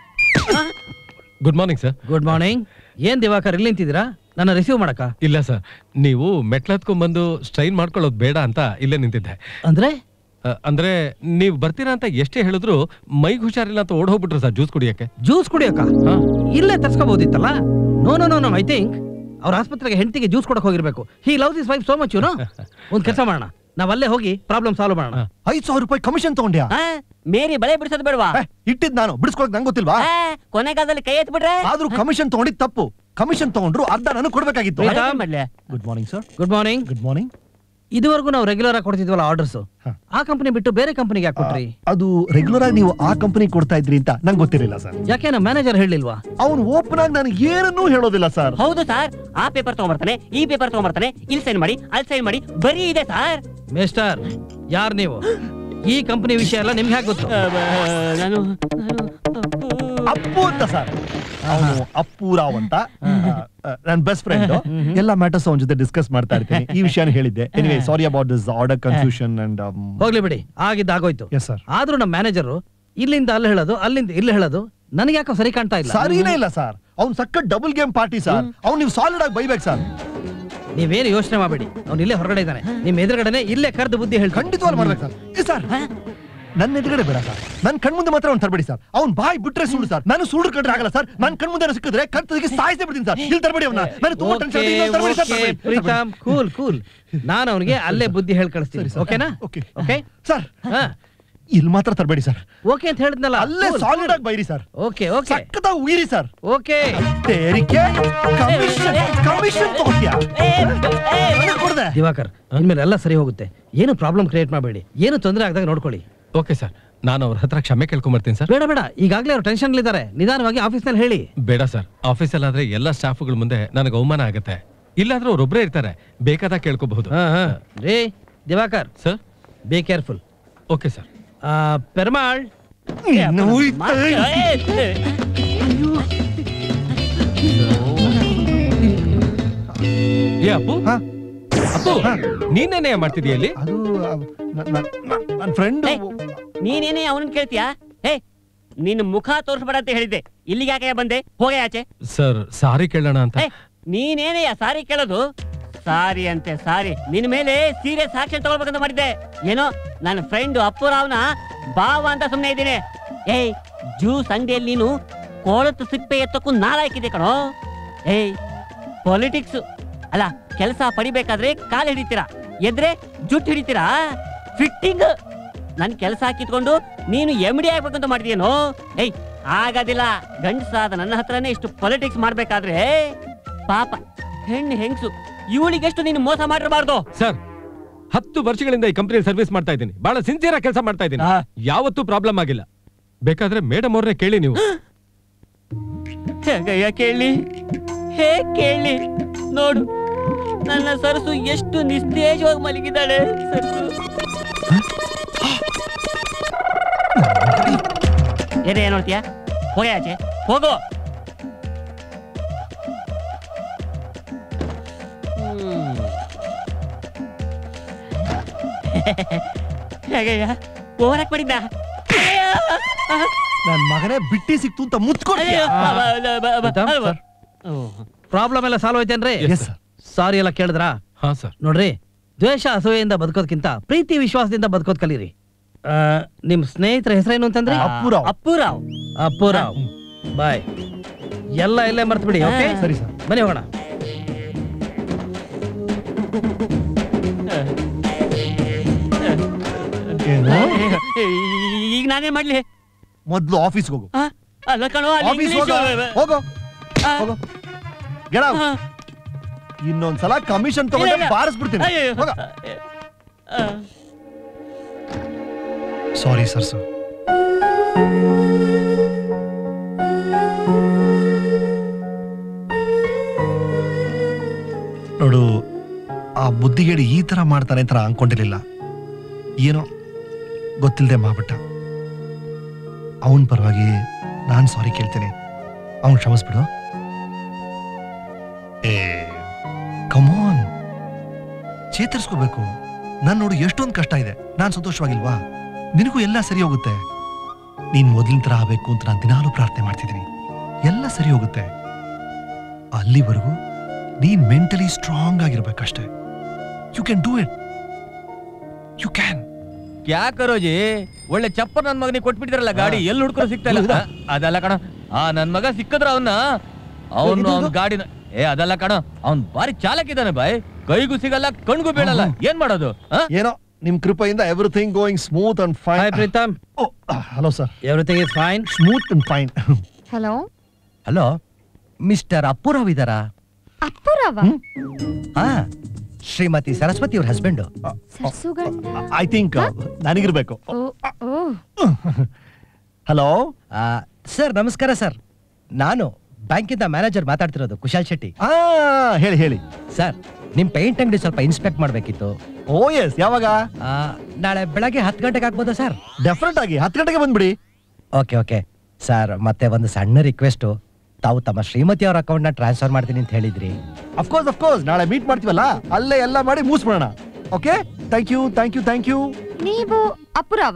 Good morning sir good morning ಏನ್ ದಿವಾಕರ್ ಇಲ್ಲಿ ನಿಂತಿದ್ದೀರಾ ನನ್ನ ರಿಸೀವ್ ಮಾಡಕ ಇಲ್ಲ ಸರ್ ನೀವು ಮೆಟ್ಲತ್ಕೊಂಡ್ಬಂದು ಸ್ಟ್ರೈನ್ ಮಾಡ್ಕೊಳ್ಳೋದು ಬೇಡ ಅಂತ ಇಲ್ಲೇ ನಿಂತಿದ್ದೆ ಅಂದ್ರೆ ಆ, ಅಂದ್ರೆ ನೀವು ಬರ್ತೀರಾ ಅಂತ ಎಷ್ಟೇ ಹೇಳಿದ್ರು ಮೈಗ್ ಹುಷಾರಿಲ್ಲ ಅಂತ ಓಡ್ ಹೋಗ್ಬಿಟ್ರು ಸರ್ ಜ್ಯೂಸ್ ಕುಡಿಯಕ್ಕೆ ಜ್ಯೂಸ್ ಕುಡಿಯಕ ಇಲ್ಲೇ ತರ್ಸ್ಕೋಬಹುದಿತ್ತಲ್ಲ no no no no I think ಅವ್ರ ಆಸ್ಪತ್ರೆಗೆ ಹೆಂಡತಿಗೆ ಜ್ಯೂಸ್ ಕೊಡಕ್ ಹೋಗಿರ್ಬೇಕು he love this wife so much you know ಒಂದ್ ಕೆಲಸ ಮಾಡೋಣ ನಾವ್ ಅಲ್ಲೇ ಹೋಗಿ ಪ್ರಾಬ್ಲಮ್ ಸಾಲ್ವ್ ಮಾಡೋಣ ಐದ್ ಸಾವಿರ ರೂಪಾಯಿ ಕಮಿಷನ್ ತಗೊಂಡ್ಯಾ ಆ, ಮೇರಿ ಬಳೆ ಬಿಡಿಸೋದು ಬೇಡವಾ ಇಟ್ಟಿದ್ ನಾನು ಬಿಡಿಸ್ಕೊಳಕ್ ನಂಗೆ ಗೊತ್ತಿಲ್ವಾ ಕೊನೆಗಾಲದಲ್ಲಿ ಕೈ ಎತ್ಬಿಟ್ರೆ ಆದ್ರೂ ಕಮಿಷನ್ ತಗೊಂಡಿದ್ ತಪ್ಪು ಕಮಿಷನ್ ತಗೊಂಡ್ರು ಅರ್ಧ ನನಗೆ ಕೊಡ್ಬೇಕಾಗಿತ್ತು Preetham? Good morning sir good morning good morning ಇದುವರೆಗೂ ನಾವು ರೆಗ್ಯುಲರ್ ಆಗಿ ಕೊಡ್ತಿದ್ವಲ್ಲ ಆರ್ಡರ್ಸ್ ಆ ಕಂಪನಿ ಬಿಟ್ಟು ಬೇರೆ ಕಂಪನಿಗೆ ಯಾಕೆ ಕೊಟ್ರಿ ಅದು ರೆಗ್ಯುಲರ್ ಆಗಿ ನೀವು ಆ ಕಂಪನಿ ಕೊಡ್ತಾ ಇದ್ರಿ ಅಂತ ನಂಗೆ ಗೊತ್ತಿರಲಿಲ್ಲ ಸರ್ ಯಾಕೆ ನಮ್ಮ ಮ್ಯಾನೇಜರ್ ಹೇಳಿಲ್ವಾ ಅವ್ನು ಓಪನ್ ಆಗಿ ನನಗೆ ಏನನ್ನೂ ಹೇಳೋದಿಲ್ಲ ಸರ್ ಹೌದು ಸರ್ ಆ ಪೇಪರ್ ತಗೊಂಬರ್ತಾನೆ ಈ ಪೇಪರ್ ತಗೊಂಬರ್ತಾನೆ ಇಲ್ಲಿ ಸೈನ್ ಮಾಡಿ ಅಲ್ಲಿ ಸೈನ್ ಮಾಡಿ ಬರೀ ಇದೆ ಸರ್ ಮಿಸ್ಟರ್ ಯಾರ್ ನೀವು ಈ ಕಂಪನಿ ವಿಷಯ ಎಲ್ಲ ನಿಮ್ಗೆ ಹೇಗೆ ಗೊತ್ತು ನಾನು ಅಪ್ಪು ಅಂತ ಸರ್ ಅವನು ಅಪ್ಪು ರಾವ್ ಅಂತ ನನ್ನ ಬೆಸ್ಟ್ ಫ್ರೆಂಡ್ ಎಲ್ಲ ಮ್ಯಾಟರ್ಸ್ ಅವನ ಜೊತೆ ಡಿಸ್ಕಸ್ ಮಾಡ್ತಾ ಇರ್ತೀನಿ ಈ ವಿಷಯನ ಹೇಳಿದ್ದೆ anyway sorry about this order confusion and ಹೋಗ್ಲಿ ಬಿಡಿ ಆಗಿದ್ದ ಆಗೋಯ್ತು ಎಸ್ ಸರ್ ಆದ್ರೂ ನಮ್ಮ ಮ್ಯಾನೇಜರು ಇಲ್ಲಿಂದ ಅಲ್ಲಿ ಹೇಳೋದು ಅಲ್ಲಿಂದ ಇಲ್ಲಿ ಹೇಳೋದು ನನಗೆ ಯಾಕೋ ಸರಿ ಕಾಣ್ತಾ ಇಲ್ಲ ಸರಿನೇ ಇಲ್ಲ ಸರ್ ಅವ್ನು ಸಕ್ಕ ಡಬಲ್ ಗೇಮ್ ಪಾರ್ಟಿ ಸರ್ ಅವ್ನು ನೀವು ಸಾಲಿಡ್ ಆಗಿ ಬೈಬೇಕು ಸರ್ ನೀವೇನು ಯೋಚನೆ ಮಾಡಬೇಡಿ ಅವ್ನು ಇಲ್ಲೇ ಹೊರಗಡೆ ಇದ್ದಾನೆ ನಿಮ್ಮ ಎದುರುಗಡೆನೆ ಇಲ್ಲೇ ಕರೆದು ಬುದ್ಧಿ ಹೇಳಿ ಖಂಡಿತವಾಗ್ಲೂ ಮಾಡ್ಬೇಕು ಸರ್ ಏ ಸರ್ ನನ್ನ ಎದುರುಗಡೆ ಬೇಡ ಸರ್ ನನ್ನ ಕಣ್ಮುಂದೆ ಮಾತ್ರ ಅವ್ನು ತರಬೇಡಿ ಸರ್ ಅವ್ನ್ ಬಾಯ್ ಬಿಟ್ರೆ ಸುಳ್ಳು ಸರ್ ನಾನು ಸುಳ್ಳು ಕಂಡ್ರೆ ಆಗಲ್ಲ ಸರ್ ನನ್ನ ಕಣ್ಮುಂದೆ ಸಿಕ್ಕಿದ್ರೆ ಕರ್ತದಿಗೆ ಸಾಯಿಸೇ ಬಿಡ್ತೀನಿ ಸರ್ ಇಲ್ಲಿ ತರಬೇಡಿ ಅವನ್ನ ನಾನು ತುಂಬಾ ಟೆನ್ಷನ್ ತರಬೇಡಿ ಸರ್ ತರ್ಬೇಡಿ. ಪ್ರೀತಮ್ ಕೂಲ್ ಕೂಲ್ ನಾನು ಅವನಿಗೆ ಅಲ್ಲೇ ಬುದ್ಧಿ ಹೇಳಿ ಕಳಿಸ್ತೀನಿ ಓಕೆನಾ ಓಕೆ ಓಕೆ ಸರ್ ಇಲ್ಲಿ ಮಾತ್ರ ತರಬೇಡಿ ಸರ್ ಓಕೆ ಅಂತ ಹೇಳಿದ್ನಲ್ಲ ಅಲ್ಲೇ ಸಾಲಿಡ್ ಆಗಿ ಬೈರಿ ಸರ್ ಓಕೆ ಓಕೆ ಸಕ್ಕತ್ತಾಗಿ ಉಯಿರಿ ಸರ್ ಓಕೆ ತೆರಿಗೆ ಕಮಿಷನ್ ಕಮಿಷನ್ ತಗೋತೀಯಾ ನನಗ್ ಕೊಡ್ದೆ ದಿವಾಕರ್ ಇನ್ಮೇಲೆ ಎಲ್ಲ ಸರಿ ಹೋಗುತ್ತೆ ಏನು ಪ್ರಾಬ್ಲಮ್ ಕ್ರಿಯೇಟ್ ಮಾಡಬೇಡಿ ಏನು ತೊಂದರೆ ಆಗದಾಗ ನೋಡ್ಕೊಳ್ಳಿ ಓಕೆ ಸರ್ ನಾನು ಅವ್ರ ಹತ್ರ ಕ್ಷಮೆ ಕೇಳ್ಕೊಂಬರ್ತೀನಿ ಸರ್ ಬೇಡ ಬೇಡ ಈಗಾಗಲೇ ಅವ್ರು ಟೆನ್ಷನ್ ಇದ್ದಾರೆ ನಿಧಾನವಾಗಿ ಆಫೀಸ್ನಲ್ಲಿ ಹೇಳಿ ಬೇಡ ಸರ್ ಆಫೀಸಲ್ಲಾದ್ರೆ ಎಲ್ಲ ಸ್ಟಾಫ್ಗಳ ಮುಂದೆ ನನಗೆ ಅವಮಾನ ಆಗುತ್ತೆ ಇಲ್ಲಾಂದ್ರೆ ಅವ್ರೊಬ್ರೇ ಇರ್ತಾರೆ ಬೇಕಾದಾಗ ಕೇಳ್ಕೋಬಹುದು ರೇ Diwakar sir be careful okay sir Permal ಏ ಅಪ್ಪು ಅಪ್ಪು ನೀನೇನೇ ಮಾಡ್ತಿದೀಯ ಅಲ್ಲಿ ಅದು ನನ್ನ ಫ್ರೆಂಡ್ ನೀನೇನೇ ಅವನನ್ನ ಕೇಳ್ತೀಯಾ ಹೇ ನಿನ್ನ ಮುಖ ತೋರಿಸ್ಬೇಡ ಅಂತ ಹೇಳಿದ್ದೆ ಇಲ್ಲಿಗೆ ಯಾಕೆ ಬಂದೆ ಹೋಗೆ ಆಚೆ ಸರ್ ಸಾರಿ ಕೇಳೋಣ ಅಂತ ಏ, ನೀನೇನೆಯ ಸಾರಿ ಕೇಳೋದು ಸಾರಿ ಅಂತೆ ಸಾರಿ ನಿನ್ ಮೇಲೆ ಸೀರಿಯಸ್ ಆಕ್ಷನ್ ತಗೊಳ್ಬೇಕಂತ ಮಾಡಿದ್ದೆ ಏನೋ ನನ್ನ ಫ್ರೆಂಡ್ ಅಪ್ಪುರಾವ್ನ ಬಾವ ಅಂತ ಸುಮ್ಮನೆ ಇದ್ದೀನಿ ಏಯ್ ಜ್ಯೂಸ್ ಅಂಗಡಿಯಲ್ಲಿ ನೀನು ಕೊಳತು ಸಿಪ್ಪೆ ಎತ್ತಕ್ಕೂ ನಾಲಾಯ್ಕಿದೆ ಕಣೋ ಏಯ್ ಪೊಲಿಟಿಕ್ಸ್ ಅಲ್ಲ ಕೆಲಸ ಪಡಿಬೇಕಾದ್ರೆ ಕಾಲು ಹಿಡಿತೀರಾ ಎದ್ರೆ ಜುಟ್ಟು ಹಿಡಿತೀರಾ ಫಿಟ್ಟಿಂಗ್ ನನ್ ಕೆಲಸ ಕಿತ್ಕೊಂಡು ನೀನು ಎಮ್ ಡಿ ಆಗ್ಬೇಕಂತ ಮಾಡಿದ್ಯೇನೋ ಏಯ್ ಆಗೋದಿಲ್ಲ ಗಂಡಸಾದ ನನ್ನ ಹತ್ರನೇ ಇಷ್ಟು ಪೊಲಿಟಿಕ್ಸ್ ಮಾಡ್ಬೇಕಾದ್ರೆ ಪಾಪ ಹೆಣ್ಣು ಹೆಂಗ್ಸು ಇವಳಿಗೆಷ್ಟು ನೀನು ಮೋಸ ಮಾಡಿರಬಾರ್ದು ಸರ್ ಹತ್ತು ವರ್ಷಗಳಿಂದ ಈ ಕಂಪನಿ ಸರ್ವಿಸ್ ಮಾಡ್ತಾ ಇದ್ದೀನಿ ಬಹಳ ಸಿನ್ಸಿಯರ್ ಆಗಿ ಕೆಲಸ ಮಾಡ್ತಾ ಇದ್ದೀನಿ ಯಾವತ್ತೂ ಪ್ರಾಬ್ಲಮ್ ಆಗಿಲ್ಲ ಬೇಕಾದ್ರೆ ಮೇಡಮ್ ಅವ್ರನ್ನೇ ಕೇಳಿ ನೀವು ಹೇಗಯ್ಯ ಕೇಳಿ ಹೇ ಕೇಳಿ ನೋಡು ನನ್ನ ಸರಸು ಎಷ್ಟು ನಿಸ್ತೇಜವಾಗಿ ಮಲಗಿದ್ದಾಳೆ ಸರಸು ಏನೇ ನೋಡ್ತೀಯ ಹೋಗಿ ಆಚೆ ಹೋಗು ಹ್ಮ್. ಹೇಗಯ್ಯ ಓವರಾಕ್ ಮಾಡಿದ್ದ ನನ್ ಮಗನೇ ಬಿಟ್ಟಿ ಸಿಕ್ತು ಅಂತ ಮುತ್ಕೊಡ್ತೀಯ ಪ್ರಾಬ್ಲಮ್ ಎಲ್ಲ ಸಾಲ್ವ್ ಐತೇನ್ರಿ Yes, sir. ಸಾರಿ ಎಲ್ಲ ಕೇಳಿದ್ರಾ ಹಾ ಸರ್ ನೋಡ್ರಿ ದ್ವೇಷ ಅಸೂಯೆಯಿಂದ ಬದುಕೋದ್ಕಿಂತ ಪ್ರೀತಿ ವಿಶ್ವಾಸದಿಂದ ಬದುಕೋದ್ ಕಲೀರಿ ಆ, ನಿಮ್ ಸ್ನೇಹಿತರ ಹೆಸರೇನು ಅಂತಂದ್ರೆ ಅಪ್ಪುರಾವ್. ಅಪ್ಪುರಾವ್ ಅಪ್ಪುರಾವ್ ಬಾಯ್ ಎಲ್ಲ ಇಲ್ಲೇ ಮರ್ತು ಬಿಡಿ ಓಕೆ ಹಾ. ಸರಿ, ಸರ್. ಬನ್ನಿ ಹೋಗೋಣ ಏನು ಈಗ ನಾನೇನ್ ಮಾಡ್ಲಿ ಮೊದ್ಲು ಆಫೀಸ್ಗೆ ಹೋಗು ಆ, ಅಲ್ಲ ಕಣೋ ಅಲ್ಲಿ ಆಫೀಸ್ ಇಂಗ್ಲೀಷು. ಹೋಗೋ ಹೋಗೋ ಆ, ಹೋಗೋ ಗೆಟ್ ಔಟ್ ಆ, ಇನ್ನೊಂದ್ಸಲ ಕಮಿಷನ್ ಇಲ್ಲ, ತಗೊಂಡು ಇಲ್ಲ. ಬಾರಿಸ್ಬಿಡ್ತೀನಿ ಅಯ್ಯಯ್ಯೋ. ಹೋಗ ಆ, ಸಾರಿ ಸರ್ ಸರ್ ನೋಡು ಆ ಬುದ್ಧಿಗೇಡಿ ಈ ತರ ಮಾಡ್ತಾನೆ ಅಂತ ನಾನ್ ಅನ್ಕೊಂಡಿರ್ಲಿಲ್ಲ ಏನೋ ಗೊತ್ತಿಲ್ಲದೆ ಮಾಡ್ಬಿಟ್ಟ ಅವನ್ ಪರವಾಗಿ ನಾನ್ ಸಾರಿ ಕೇಳ್ತೀನಿ ಅವನ್ ಕ್ಷಮಿಸ್ಬಿಡು ಏ ಕಮಾನ್ ಚೇತರಿಸ್ಕೋಬೇಕು ನಾನ್ ನೋಡು ಎಷ್ಟೊಂದು ಕಷ್ಟ ಇದೆ ನಾನ್ ಸಂತೋಷವಾಗಿಲ್ವಾ ನಿನಗೂ ಎಲ್ಲ ಸರಿ ಹೋಗುತ್ತೆ ನೀನ್ ಮೊದಲಿನ ತರ ಆಗ್ಬೇಕು ಅಂತ ನಾನು ದಿನಾಲು ಪ್ರಾರ್ಥನೆ ಮಾಡ್ತಿದ್ದೀನಿ ಎಲ್ಲ ಸರಿ ಹೋಗುತ್ತೆ ಅಲ್ಲಿವರೆಗೂ ನೀನ್ ಮೆಂಟಲಿ ಸ್ಟ್ರಾಂಗ್ ಆಗಿರ್ಬೇಕಷ್ಟೇ you can do it you can ಕ್ಯಾ ಕರೋಜಿ ಒಳ್ಳೆ ಚಪ್ಪರ್ ನನ್ ಮಗನಿಗೆ ಕೊಟ್ಬಿಟ್ಟಿದ್ರಲ್ಲ ಗಾಡಿ ಎಲ್ಲಿ ಹುಡ್ಕೊಂಡು ಸಿಗ್ತಾ ಇಲ್ಲ ಹೌದಾ? ಅದಲ್ಲ ಕಣ ಆ ನನ್ ಮಗ ಸಿಕ್ಕದ್ರ ಅವನ್ನ ಅವನು ಇದು- ಅವ್ನ ಗಾಡಿನ ಏ ಅದಲ್ಲ ಕಣ ಅವ್ನ್ ಬಾರಿ ಚಾಲಕ್ ಇದ್ದಾನೆ ಬಾಯ್ ಕೈಗೂ ಸಿಗಲ್ಲ ಕಣ್ಗೂ ಬೀಳಲ್ಲ ಏನ್ ಮಾಡೋದು ಆ? ಏನೋ ನಿಮ್ ಕೃಪೆಯಿಂದ everything going smooth and hi fine Preetham hello sir everything is fine smooth and fine hello hello mister Appurao ಇದಾರಾ ಅಪ್ಪುರವ ಹಾ ಶ್ರೀಮತಿ ಸರಸ್ವತಿ ಅವ್ರ ಹಸ್ಬೆಂಡು ಸರ್ಸುಗಂಡ ಐ ಥಿಂಕ್ ನನಗಿರ್ಬೇಕು ಓ ಓ ಹಲೋ ಸರ್ ನಮಸ್ಕಾರ ಸರ್ ನಾನು ಬ್ಯಾಂಕಿಂದ ಮ್ಯಾನೇಜರ್ ಮಾತಾಡ್ತಿರೋದು ಕುಶಾಲ್ ಶೆಟ್ಟಿ ಆ ಹೇಳಿ ಹೇಳಿ ಸರ್ ನಿಮ್ ಪೇಂಟ್ ಅಂಗಡಿ ಸ್ವಲ್ಪ ಇನ್ಸ್ಪೆಕ್ಟ್ ಮಾಡ್ಬೇಕಿತ್ತು ಓ ಎಸ್ ಯಾವಾಗ ಆ, ನಾಳೆ ಬೆಳಗ್ಗೆ ಹತ್ತು ಗಂಟೆಗೆ ಆಗ್ಬೋದಾ ಸರ್ ಡೆಫಿನೆಟ್ ಆಗಿ ಹತ್ತು ಗಂಟೆಗೆ ಬಂದ್ಬಿಡಿ ಓಕೆ ಓಕೆ ಸರ್ ಮತ್ತೆ ಒಂದು ಸಣ್ಣ ರಿಕ್ವೆಸ್ಟು ತಾವು ತಮ್ಮ ಶ್ರೀಮತಿ ಅವ್ರ ಅಕೌಂಟ್ನ ಟ್ರಾನ್ಸ್ಫರ್ ಮಾಡ್ತೀನಿ ಅಂತ ಹೇಳಿದ್ರಿ ಅಫ್ಕೋರ್ಸ್ ಅಫ್ಕೋರ್ಸ್ ನಾಳೆ ಮೀಟ್ ಮಾಡ್ತೀವಲ್ಲ ಅಲ್ಲೇ ಎಲ್ಲ ಮಾಡಿ ಮೂಸ್ಬಿಡೋಣ okay thank you thank you thank you ನೀವು ಅಪ್ಪುರವ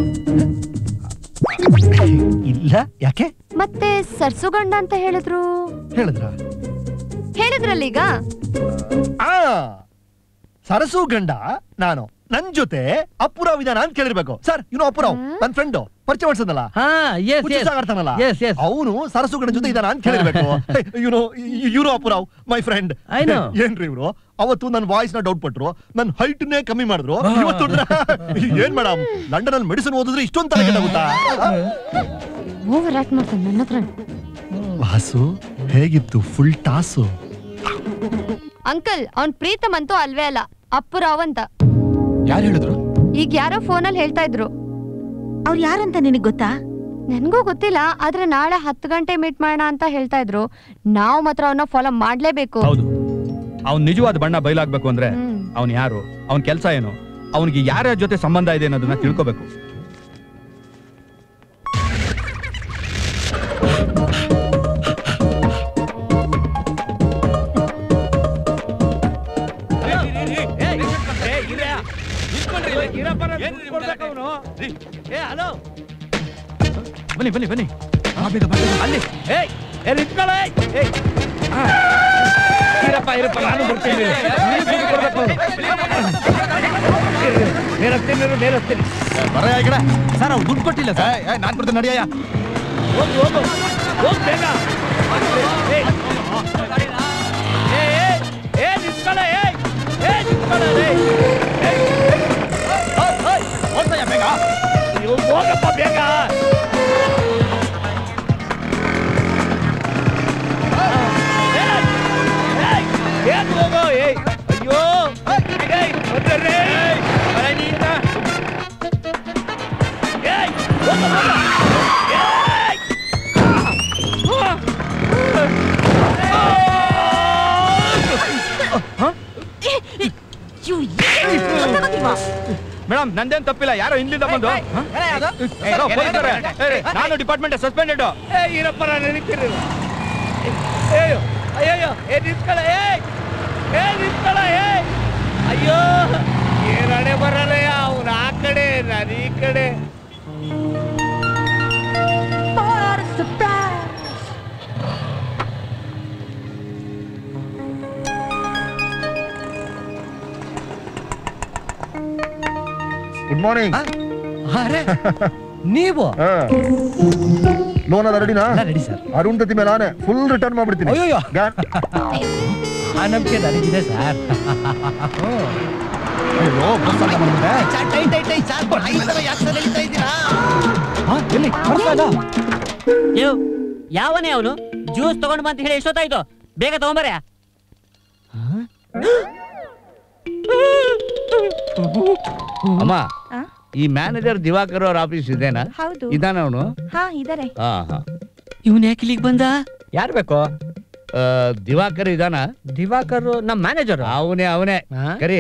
ಇಲ್ಲ ಯಾಕೆ ಮತ್ತೆ ಸರ್ಸುಗಂಡ ಅಂತ ಹೇಳಿದ್ರು ಹೇಳಿದ್ರ ಹೇಳಿದ್ರಲ್ಲೀಗ ಆ ಸರಸು ಗಂಡ ನಾನು ನನ್ ಜೊತೆ ಅಪ್ಪುರಾವ್ ವಿಧಾನ ಅಂತ ಕೇಳಿರ್ಬೇಕು ಸರ್ ಇನ್ನು ಅಪ್ಪುರಾವ್ ನನ್ ಫ್ರೆಂಡ್ ಪರಿಚಯ ಮಾಡ್ಸದಲ್ಲ ಹಾ ಎಸ್ ಎಸ್ ಆಡ್ತಾನಲ್ಲ ಎಸ್ ಎಸ್ ಅವನು ಸರಸು ಗಂಡ ಜೊತೆ ಇದಾನ ಅಂತ ಕೇಳಿರ್ಬೇಕು ಇವನು ಇವ್ರು Appurao my friend I know. ಏನ್ರಿ ಇವ್ರು ಅವತ್ತು ನನ್ನ ವಾಯ್ಸ್ ನ ಡೌಟ್ ಪಟ್ರು ನನ್ನ ಹೈಟ್ ನೇ ಕಮ್ಮಿ ಮಾಡಿದ್ರು ಇವತ್ತು ನೋಡಿದ್ರೆ ಏನ್ ಮೇಡಮ್ ಲಂಡನ್ ಅಲ್ಲಿ ಮೆಡಿಸಿನ್ ಓದಿದ್ರೆ ಇಷ್ಟೊಂದು ತಲೆ ಕೆಟ್ಟಾಗುತ್ತಾ ಓವರ್ ಆಕ್ಟ್ ಮಾಡ್ತಾನೆ ನನ್ನ ಹತ್ರ ವಾಸು ಹೇಗಿತ್ತು ಫುಲ್ ಟಾಸು ಅಂಕಲ್ ಅವ್ನ್ ಪ್ರೀತಮ್ ಅಂತೂ ಅಲ್ವೇ ಅಲ್ಲ ಅಪ್ಪುರಾವ್ ಅಂತ ಯಾರು ಹೇಳಿದ್ರು ಈಗ ಯಾರೋ ಫೋನಲ್ಲಿ ಹೇಳ್ತಾ ಇದ್ರು ಅವ್ರು ಯಾರಂತ ನಿನಗ್ ಗೊತ್ತಾ ನನ್ಗೂ ಗೊತ್ತಿಲ್ಲ ಆದ್ರೆ ನಾಳೆ ಹತ್ತು ಗಂಟೆ ಮೀಟ್ ಮಾಡೋಣ ಅಂತ ಹೇಳ್ತಾ ಇದ್ರು ನಾವು ಮಾತ್ರ ಅವನ್ನ ಫಾಲೋ ಮಾಡ್ಲೇಬೇಕು ಹೌದು ಅವ್ನ್ ನಿಜವಾದ ಬಣ್ಣ ಬಯಲಾಗ್ಬೇಕು ಅಂದ್ರೆ ಅವ್ನ್ ಯಾರು ಅವನ್ ಕೆಲಸ ಏನು ಅವನಿಗೆ ಯಾರ ಜೊತೆ ಸಂಬಂಧ ಇದೆ ಅನ್ನೋದನ್ನ ತಿಳ್ಕೊಬೇಕು ಏ ಹಲೋ ಬನ್ನಿ ಬನ್ನಿ ಬನ್ನಿ ಅಲ್ಲಿ ಏಯ್ ಏ ನಿಂತ್ಕೊಳ್ಳೋ ಏಯ್ ಏಯ್ ಆ. ಇರಪ್ಪ ಇರಪ್ಪ ನಾನು ಬರ್ತೀನಿ ನೀನು ದುಡ್ಡು ಕೊಡ್ಬೇಕು ಅವ್ನು. ಇರು, ಇರು. ಮೇಲೆ ಹತ್ತೀನಿ ಇರು, ಮೇಲೆ ಹತ್ತೀನಿ ಬರಯ್ಯ ಈ ಕಡೆ ಸರ್ ಅವ್ರು ದುಡ್ಡು ಕೊಟ್ಟಿಲ್ಲ ಏಯ್, ಏಯ್, ನಾನ್ ಕೊಡ್ತೀನಿ ನಡಿಯಯ್ಯ ಹೋಗು ಹೋಗು ಹೋಗ್ ಬೇಗ ಏಯ್. ಏ ಏ ಏ ನಿಂತ್ಕೊಳ್ಳೋ ಏಯ್ ಏ ನಿಂತ್ಕೊಳ್ಳೋ ಏಯ್ ಏಯ್, ಏಯ್. ಹೋಗ್, ಹೋಗ್. ಹೋಗ್ತಯ್ಯ ಬೇಗ ಅಯ್ಯೋ, ಹೋಗಪ್ಪ ಬೇಗ ಏಯ್, ಏಯ್, ಬೇಗ ಹೋಗು ಏಯ್ ಅಯ್ಯೋ ಏಯ್ ಬಂದ್ರೆ ಏಯ್ ಬರ ನೀನ ಏಯ್ ಹೋಗು, ಹೋಗು. ಏಯ್ ಮೇಡಮ್ ನಂದೇನ್ ತಪ್ಪಿಲ್ಲ ಯಾರೋ ಹಿಂದಿಂದ ಬಂದು ಹ? ಯಾರೋ ಪೊಲೀಸರೇ. ಏ, ನಾನು ಡಿಪಾರ್ಟ್ಮೆಂಟ್ ಸಸ್ಪೆಂಡೆಡ್ ಏ ಇರಪ್ಪ ನಾನು ನೆನಪಿರಿ ಅಯ್ಯೋ ಅಯ್ಯಯ್ಯೋ ಏ ನಿಂತ್ಕೊಳ್ಳ ಏ ಏ ನಿಂತ್ಕೊಳ್ಳ ಏ ಅಯ್ಯೋ ಏನ್ ಹಣೆ ಬರಲ್ಲಯ್ಯ ಅವ್ನು ಆ ಕಡೆ ನಾನು ಈ ಕಡೆ ಗುಡ್ ಮಾರ್ನಿಂಗ್ ಅರೆ ನೀವು ಲೋನ್ ಅದ ರೆಡಿನಾ ರೆಡಿ ಸರ್ ಅರುಂಧತಿ ಮೇಲೆ ಆನೆ ಫುಲ್ ರಿಟರ್ನ್ ಮಾಡ್ಬಿಡ್ತೀನಿ ಅಯ್ಯೋ ಗ್ಯಾನ್- ಆ ನಂಬಿಕೆ ನನಗಿದೆ ಸರ್ ಅಯ್ಯೋ, ಬಸ್ ಅಲ್ಲ ಬಂದ್ಬಿಟ್ಟೆ. ಹಾ, ಎಲ್ಲಿ ಬರ್ತಾ ಯೋ ಯಾವನೇ ಅವನು ಜ್ಯೂಸ್ ತಗೊಂಡ್ ಬಂತ ಹೇಳಿ ಎಷ್ಟೊತ್ತಾಯ್ತು ಬೇಗ ತಗೊಂಬರ್ಯಾ ಅಮ್ಮ ಆ? ಈ ಮ್ಯಾನೇಜರ್ ದಿವಾಕರ್ ಅವ್ರ ಆಫೀಸ್ ಇದೇನಾ ಹೌದು ಇದಾನ ಅವನು ಹಾ ಇದಾರೆ ಹಾ ಹಾ ಇವನ್ ಯಾಕೆ ಇಲ್ಲಿಗೆ ಬಂದ ಯಾರು ಬೇಕು ಆ, ದಿವಾಕರ್ ಇದಾನ ದಿವಾಕರ್ ನಮ್ ಮ್ಯಾನೇಜರ್ ಅವನೇ ಅವನೇ ಕರಿ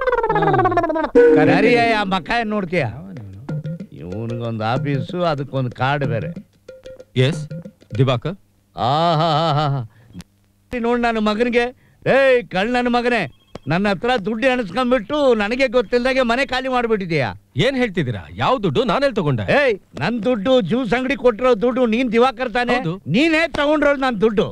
ಕರಿ ಆ ಮಕ್ಕ ಏನ್ ನೋಡ್ತೀಯ ಇವನಿಗೊಂದು ಆಫೀಸು ಅದಕ್ಕೊಂದು ಕಾರ್ಡ್ ಬೇರೆ ಎಸ್ ದಿವಾಕರ್ ಆಹಾ ನೋಡ್ ನನ್ನ ಮಗನಿಗೆ ಏಯ್ ಕಳ್ ನನ್ನ ಮಗನೇ ನನ್ನ ಹತ್ರ ದುಡ್ಡು ಎಣಿಸ್ಕೊಂಡ್ಬಿಟ್ಟು ನನಗೆ ಗೊತ್ತಿಲ್ದಾಗೆ ಮನೆ ಖಾಲಿ ಮಾಡ್ಬಿಟ್ಟಿದ್ಯಾ ಏನ್ ಹೇಳ್ತಿದ್ದೀರಾ ಯಾವ ದುಡ್ಡು ನಾನೆಲ್ಲಿ ತಗೊಂಡೆ ಏಯ್ ನನ್ ದುಡ್ಡು ಜ್ಯೂಸ್ ಅಂಗಡಿ ಕೊಟ್ಟಿರೋ ದುಡ್ಡು ನೀನ್ ದಿವಾಕರ್ ತಾನೆ ಹೌದು. ನೀನೇ ತಗೊಂಡ್ರೋ ನನ್ ದುಡ್ಡು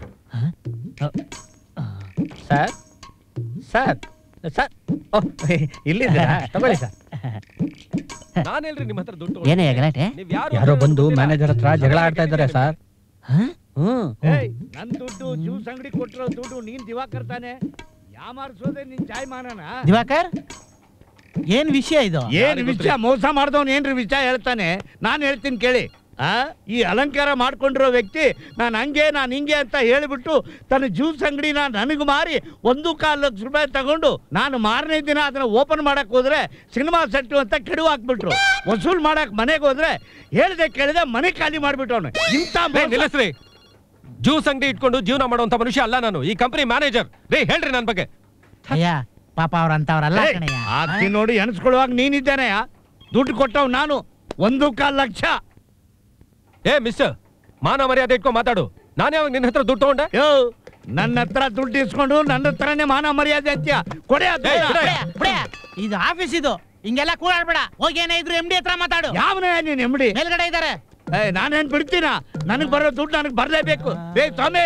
ಸರ್ ಸರ್ ಸರ್ ಇಲ್ಲಿದ್ದೀರಾ ತಗೊಳ್ಳಿ ಸರ್ ನಾನೆಲ್ರಿ ನಿಮ್ಮ ಹತ್ರ ದುಡ್ಡು ಏನೇ ಗಲಾಟೆ ನೀವ್ ಯಾರು ಯಾರೋ ಬಂದು ಮ್ಯಾನೇಜರ್ ಹತ್ರ ಜಗಳ ಆಡ್ತಾ ಇದ್ದಾರೆ ಸರ್ ಹ್ಮ್ ಏಯ್ ನನ್ ದುಡ್ಡು ಜ್ಯೂಸ್ ಅಂಗಡಿ ಕೊಟ್ಟಿರೋ ದುಡ್ಡು ನೀನ್ ದಿವಾಕರ್ ತಾನೆ ಯಾಮಾರ್ಸೋದೆ ನಿನ್ ಜಾಯಮಾನನ ದಿವಾಕರ್ ಏನ್ ವಿಷಯ ಇದು ಏನ್ ವಿಷಯ ಮೋಸ ಮಾಡ್ದವ್ನು ಏನ್ರಿ ವಿಷಯ ಹೇಳ್ತಾನೆ ನಾನ್ ಹೇಳ್ತೀನಿ ಕೇಳಿ ಆ ಈ ಅಲಂಕಾರ ಮಾಡ್ಕೊಂಡಿರೋ ವ್ಯಕ್ತಿ ನಾನು ಹಂಗೆ ನಾನು ಹಿಂಗೆ ಅಂತ ಹೇಳಿಬಿಟ್ಟು ತನ್ನ ಜ್ಯೂಸ್ ಅಂಗಡಿನ ನನಗೆ ಮಾರಿ ಒಂದು ಕಾಲು ಲಕ್ಷ ರೂಪಾಯಿ ತಗೊಂಡು ನಾನು ಮಾರನೇ ದಿನ ಅದನ್ನ ಓಪನ್ ಮಾಡಕ್ ಹೋದ್ರೆ ಸಿನಿಮಾ ಸೆಟ್ಟು ಅಂತ ಕೆಡು ಹಾಕ್ಬಿಟ್ರು ವಸೂಲ್ ಮಾಡಕ್ ಮನೆಗೆ ಹೋದ್ರೆ ಹೇಳ್ದೆ ಕೇಳಿದೆ ಮನೆ ಖಾಲಿ ಮಾಡ್ಬಿಟ್ಟವನು ಇಂಥ ಏ, ನಿಲ್ಲಿಸ್ರಿ ಜ್ಯೂಸ್ ಅಂಗಡಿ ಇಟ್ಕೊಂಡು ಜೀವನ ಮಾಡುವಂತ ಮನುಷ್ಯ ಅಲ್ಲ ನಾನು ಈ ಕಂಪನಿ ಮ್ಯಾನೇಜರ್ ರೇ ಹೇಳ್ರಿ ನನ್ ಬಗ್ಗೆ ಅಯ್ಯ ಪಾಪ ಅವ್ರ ಅಂತವ್ರಲ್ಲ ಏಯ್, ಕಣಯ್ಯ ಆಗ್ತಿ ನೋಡಿ ಎಣಿಸ್ಕೊಳ್ಳುವಾಗ ನೀನಿದ್ದಾನೆ ದುಡ್ಡು ಕೊಟ್ಟವ್ ನಾನು ಒಂದು ಕಾಲ್ ಲಕ್ಷ ಏ ಮಿಸ್ಟರ್ ಮಾನ ಮರ್ಯಾದೆ ಇಟ್ಕೊಂಡು ಮಾತಾಡು ನಾನು ಯಾವಾಗ ನಿನ್ನ ಹತ್ರ ದುಡ್ಡು ತಗೊಂಡೆ ಯೋ ನನ್ನ ಹತ್ರ ದುಡ್ಡು ಇಸ್ಕೊಂಡು ನನ್ನ ಹತ್ರನೇ ಮಾನ ಮರ್ಯಾದೆ ಅಂತ್ಯ ಕೊಡೆ ಅದ್ ಏಯ್, ಬೇಡ. ಬಿಡೆ. ಬಿಡೆ, ಇದು ಆಫೀಸ್ ಇದು ಹಿಂಗೆಲ್ಲ ಕೂಡಾಡ್ಬೇಡ ಹೋಗಿ ಏನೇ ಇದ್ರು ಎಂ ಡಿ ಹತ್ರ ಮಾತಾಡು ಯಾವನೇ ನೀನ್ ಎಂಬಡಿ ಮೇಲ್ಗಡೆ ಇದಾರೆ ಏ ನಾನೇನ್ ಬಿಡ್ತೀನ ನನಗ್ ಬರೋ ದುಡ್ಡು ನನಗ್ ಬರ್ಲೇಬೇಕು ಏ ಸ್ವಾಮಿ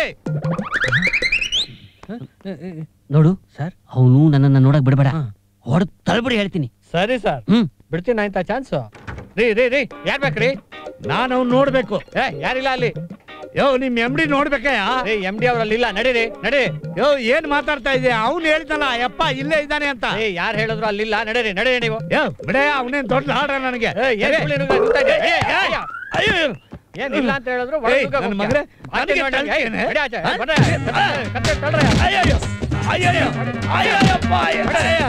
ನೋಡು ಸರ್ ಅವನು ನನ್ನನ್ನ ನೋಡಕ್ ಬಿಡಬೇಡ ಹೊಡೆದ್ ತಳ್ಬಿಡಿ ಹೇಳ್ತೀನಿ ಸರಿ ಸರ್ ಹ್ಮ್ ಬಿಡ್ತೀನಿ ಆಯ್ತಾ ಚಾನ್ಸ್ ರೀ ರೀ ರೀ ಯಾರ್ ಬೇಕ್ರಿ ನಾನು ಅವ್ನು ನೋಡ್ಬೇಕು ಏ ಯಾರಿಲ್ಲ ಅಲ್ಲಿ ಯೋ ನಿಮ್ ಎಂಬಡಿ ನೋಡ್ಬೇಕಯ್ಯ ಏ ಎಂ ಡಿ ಅವರಲ್ಲಿ ಇಲ್ಲ ನಡೀರಿ ನಡಿ ಯೋ ಏನ್ ಮಾತಾಡ್ತಾ ಇದೆಯಾ ಅವ್ನು ಹೇಳ್ದಲ್ಲ ಯಪ್ಪ ಇಲ್ಲೇ ಇದ್ದಾನೆ ಅಂತ ಏ ಯಾರು ಹೇಳಿದ್ರು ಅಲ್ಲಿಲ್ಲ ನಡೀರಿ ನಡೀರಿ ನೀವು ಯೋ ಬಿಡೆ ಅವನೇನ್ ದೊಡ್ಡ ಹಾಡ್ರ ನನಗೆ ಏ, ಏನ್ ಸುಳ್ಳು ನಿಮ್ಗೆ ಗೊತ್ತಾ ಇದೆ? ಏ, ಏ, ಅಯ್ಯೋ, ಅಯ್ಯೋ. ಏನಿಲ್ಲ ಅಂತ ಹೇಳಿದ್ರು ಏಯ್, ನನ್ನ ಮಗನೇ, ನನಗೆ ತಳ್ಕೇನೆ? ಕತ್ತೆ ತಳ್ರಿ. ಅಯ್ಯಯ್ಯೋ, ಅಯ್ಯಯ್ಯೋ, ಅಯ್ಯಯ್ಯಪ್ಪ, ಅಯ್ಯಯ್ಯೋ,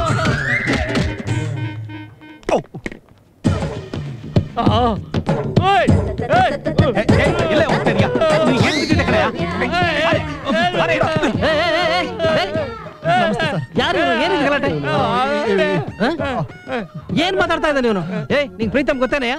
ಆ, ಓಯ್, ಯಾರು ಇವ್ನು? ಏನಿದು ಗಲಾಟೆ ಹ? ಏನ್ ಮಾತಾಡ್ತಾ ಇದ್ದಾನೆ ಇವನು ಏ ನಿಂಗ್ ಪ್ರೀತಮ್ ಗೊತ್ತೇನೆ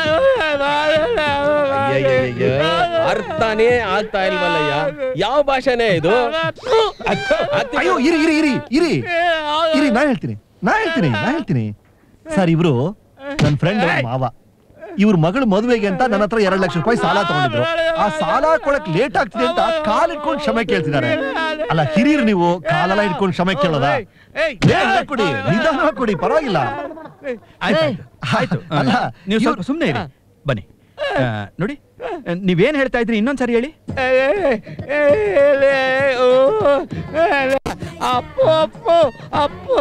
ಅರ್ಥನೇ ಆಗ್ತಾ ಇಲ್ವಲ್ಲಯ್ಯ ಯಾವ ಭಾಷೆನೇ ಇದು ಅಯ್ಯೋ ಇರಿ ಇರಿ ಇರಿ ಇರಿ ಇರಿ ನಾ ಹೇಳ್ತೀನಿ ನಾ ಹೇಳ್ತೀನಿ ನಾ ಹೇಳ್ತೀನಿ ಸರ್ ಇವರು ನನ್ನ ಫ್ರೆಂಡ್ ಮಾವ ಇವ್ರ ಮಗಳ ಮದುವೆಗೆ ಅಂತ ನನ್ನ ಹತ್ರ ಎರಡ್ ಲಕ್ಷ ರೂಪಾಯಿ ಸಾಲ ತಗೊಂಡಿದ್ರು ಆ ಸಾಲ ಕೊಡಕ್ ಲೇಟ್ ಆಗ್ತಿದೆ ಅಂತ ಕಾಲ್ ಇಟ್ಕೊಂಡು ಕ್ಷಮೆ ಕೇಳ್ತಿದ್ದಾರೆ ಅಲ್ಲ ಹಿರಿಯರು ನೀವು ಕಾಲೆಲ್ಲ ಇಟ್ಕೊಂಡು ಕ್ಷಮೆ ಕೇಳೋದ ಲೇಟ್ ಕೊಡಿ ನಿಧಾನ ಕೊಡಿ ಪರವಾಗಿಲ್ಲ ಆಯ್ತು ಆಯ್ತು ಅಲ್ಲ ನೀವು ಸ್ವಲ್ಪ ಸುಮ್ಮನೆ ಇರಿ ಬನ್ನಿ ಆ, ನೋಡಿ ನೀವೇನ್ ಹೇಳ್ತಾ ಇದ್ರಿ ಇನ್ನೊಂದ್ಸರಿ ಹೇಳಿ ಅಪ್ಪು ಅಪ್ಪು ಅಪ್ಪು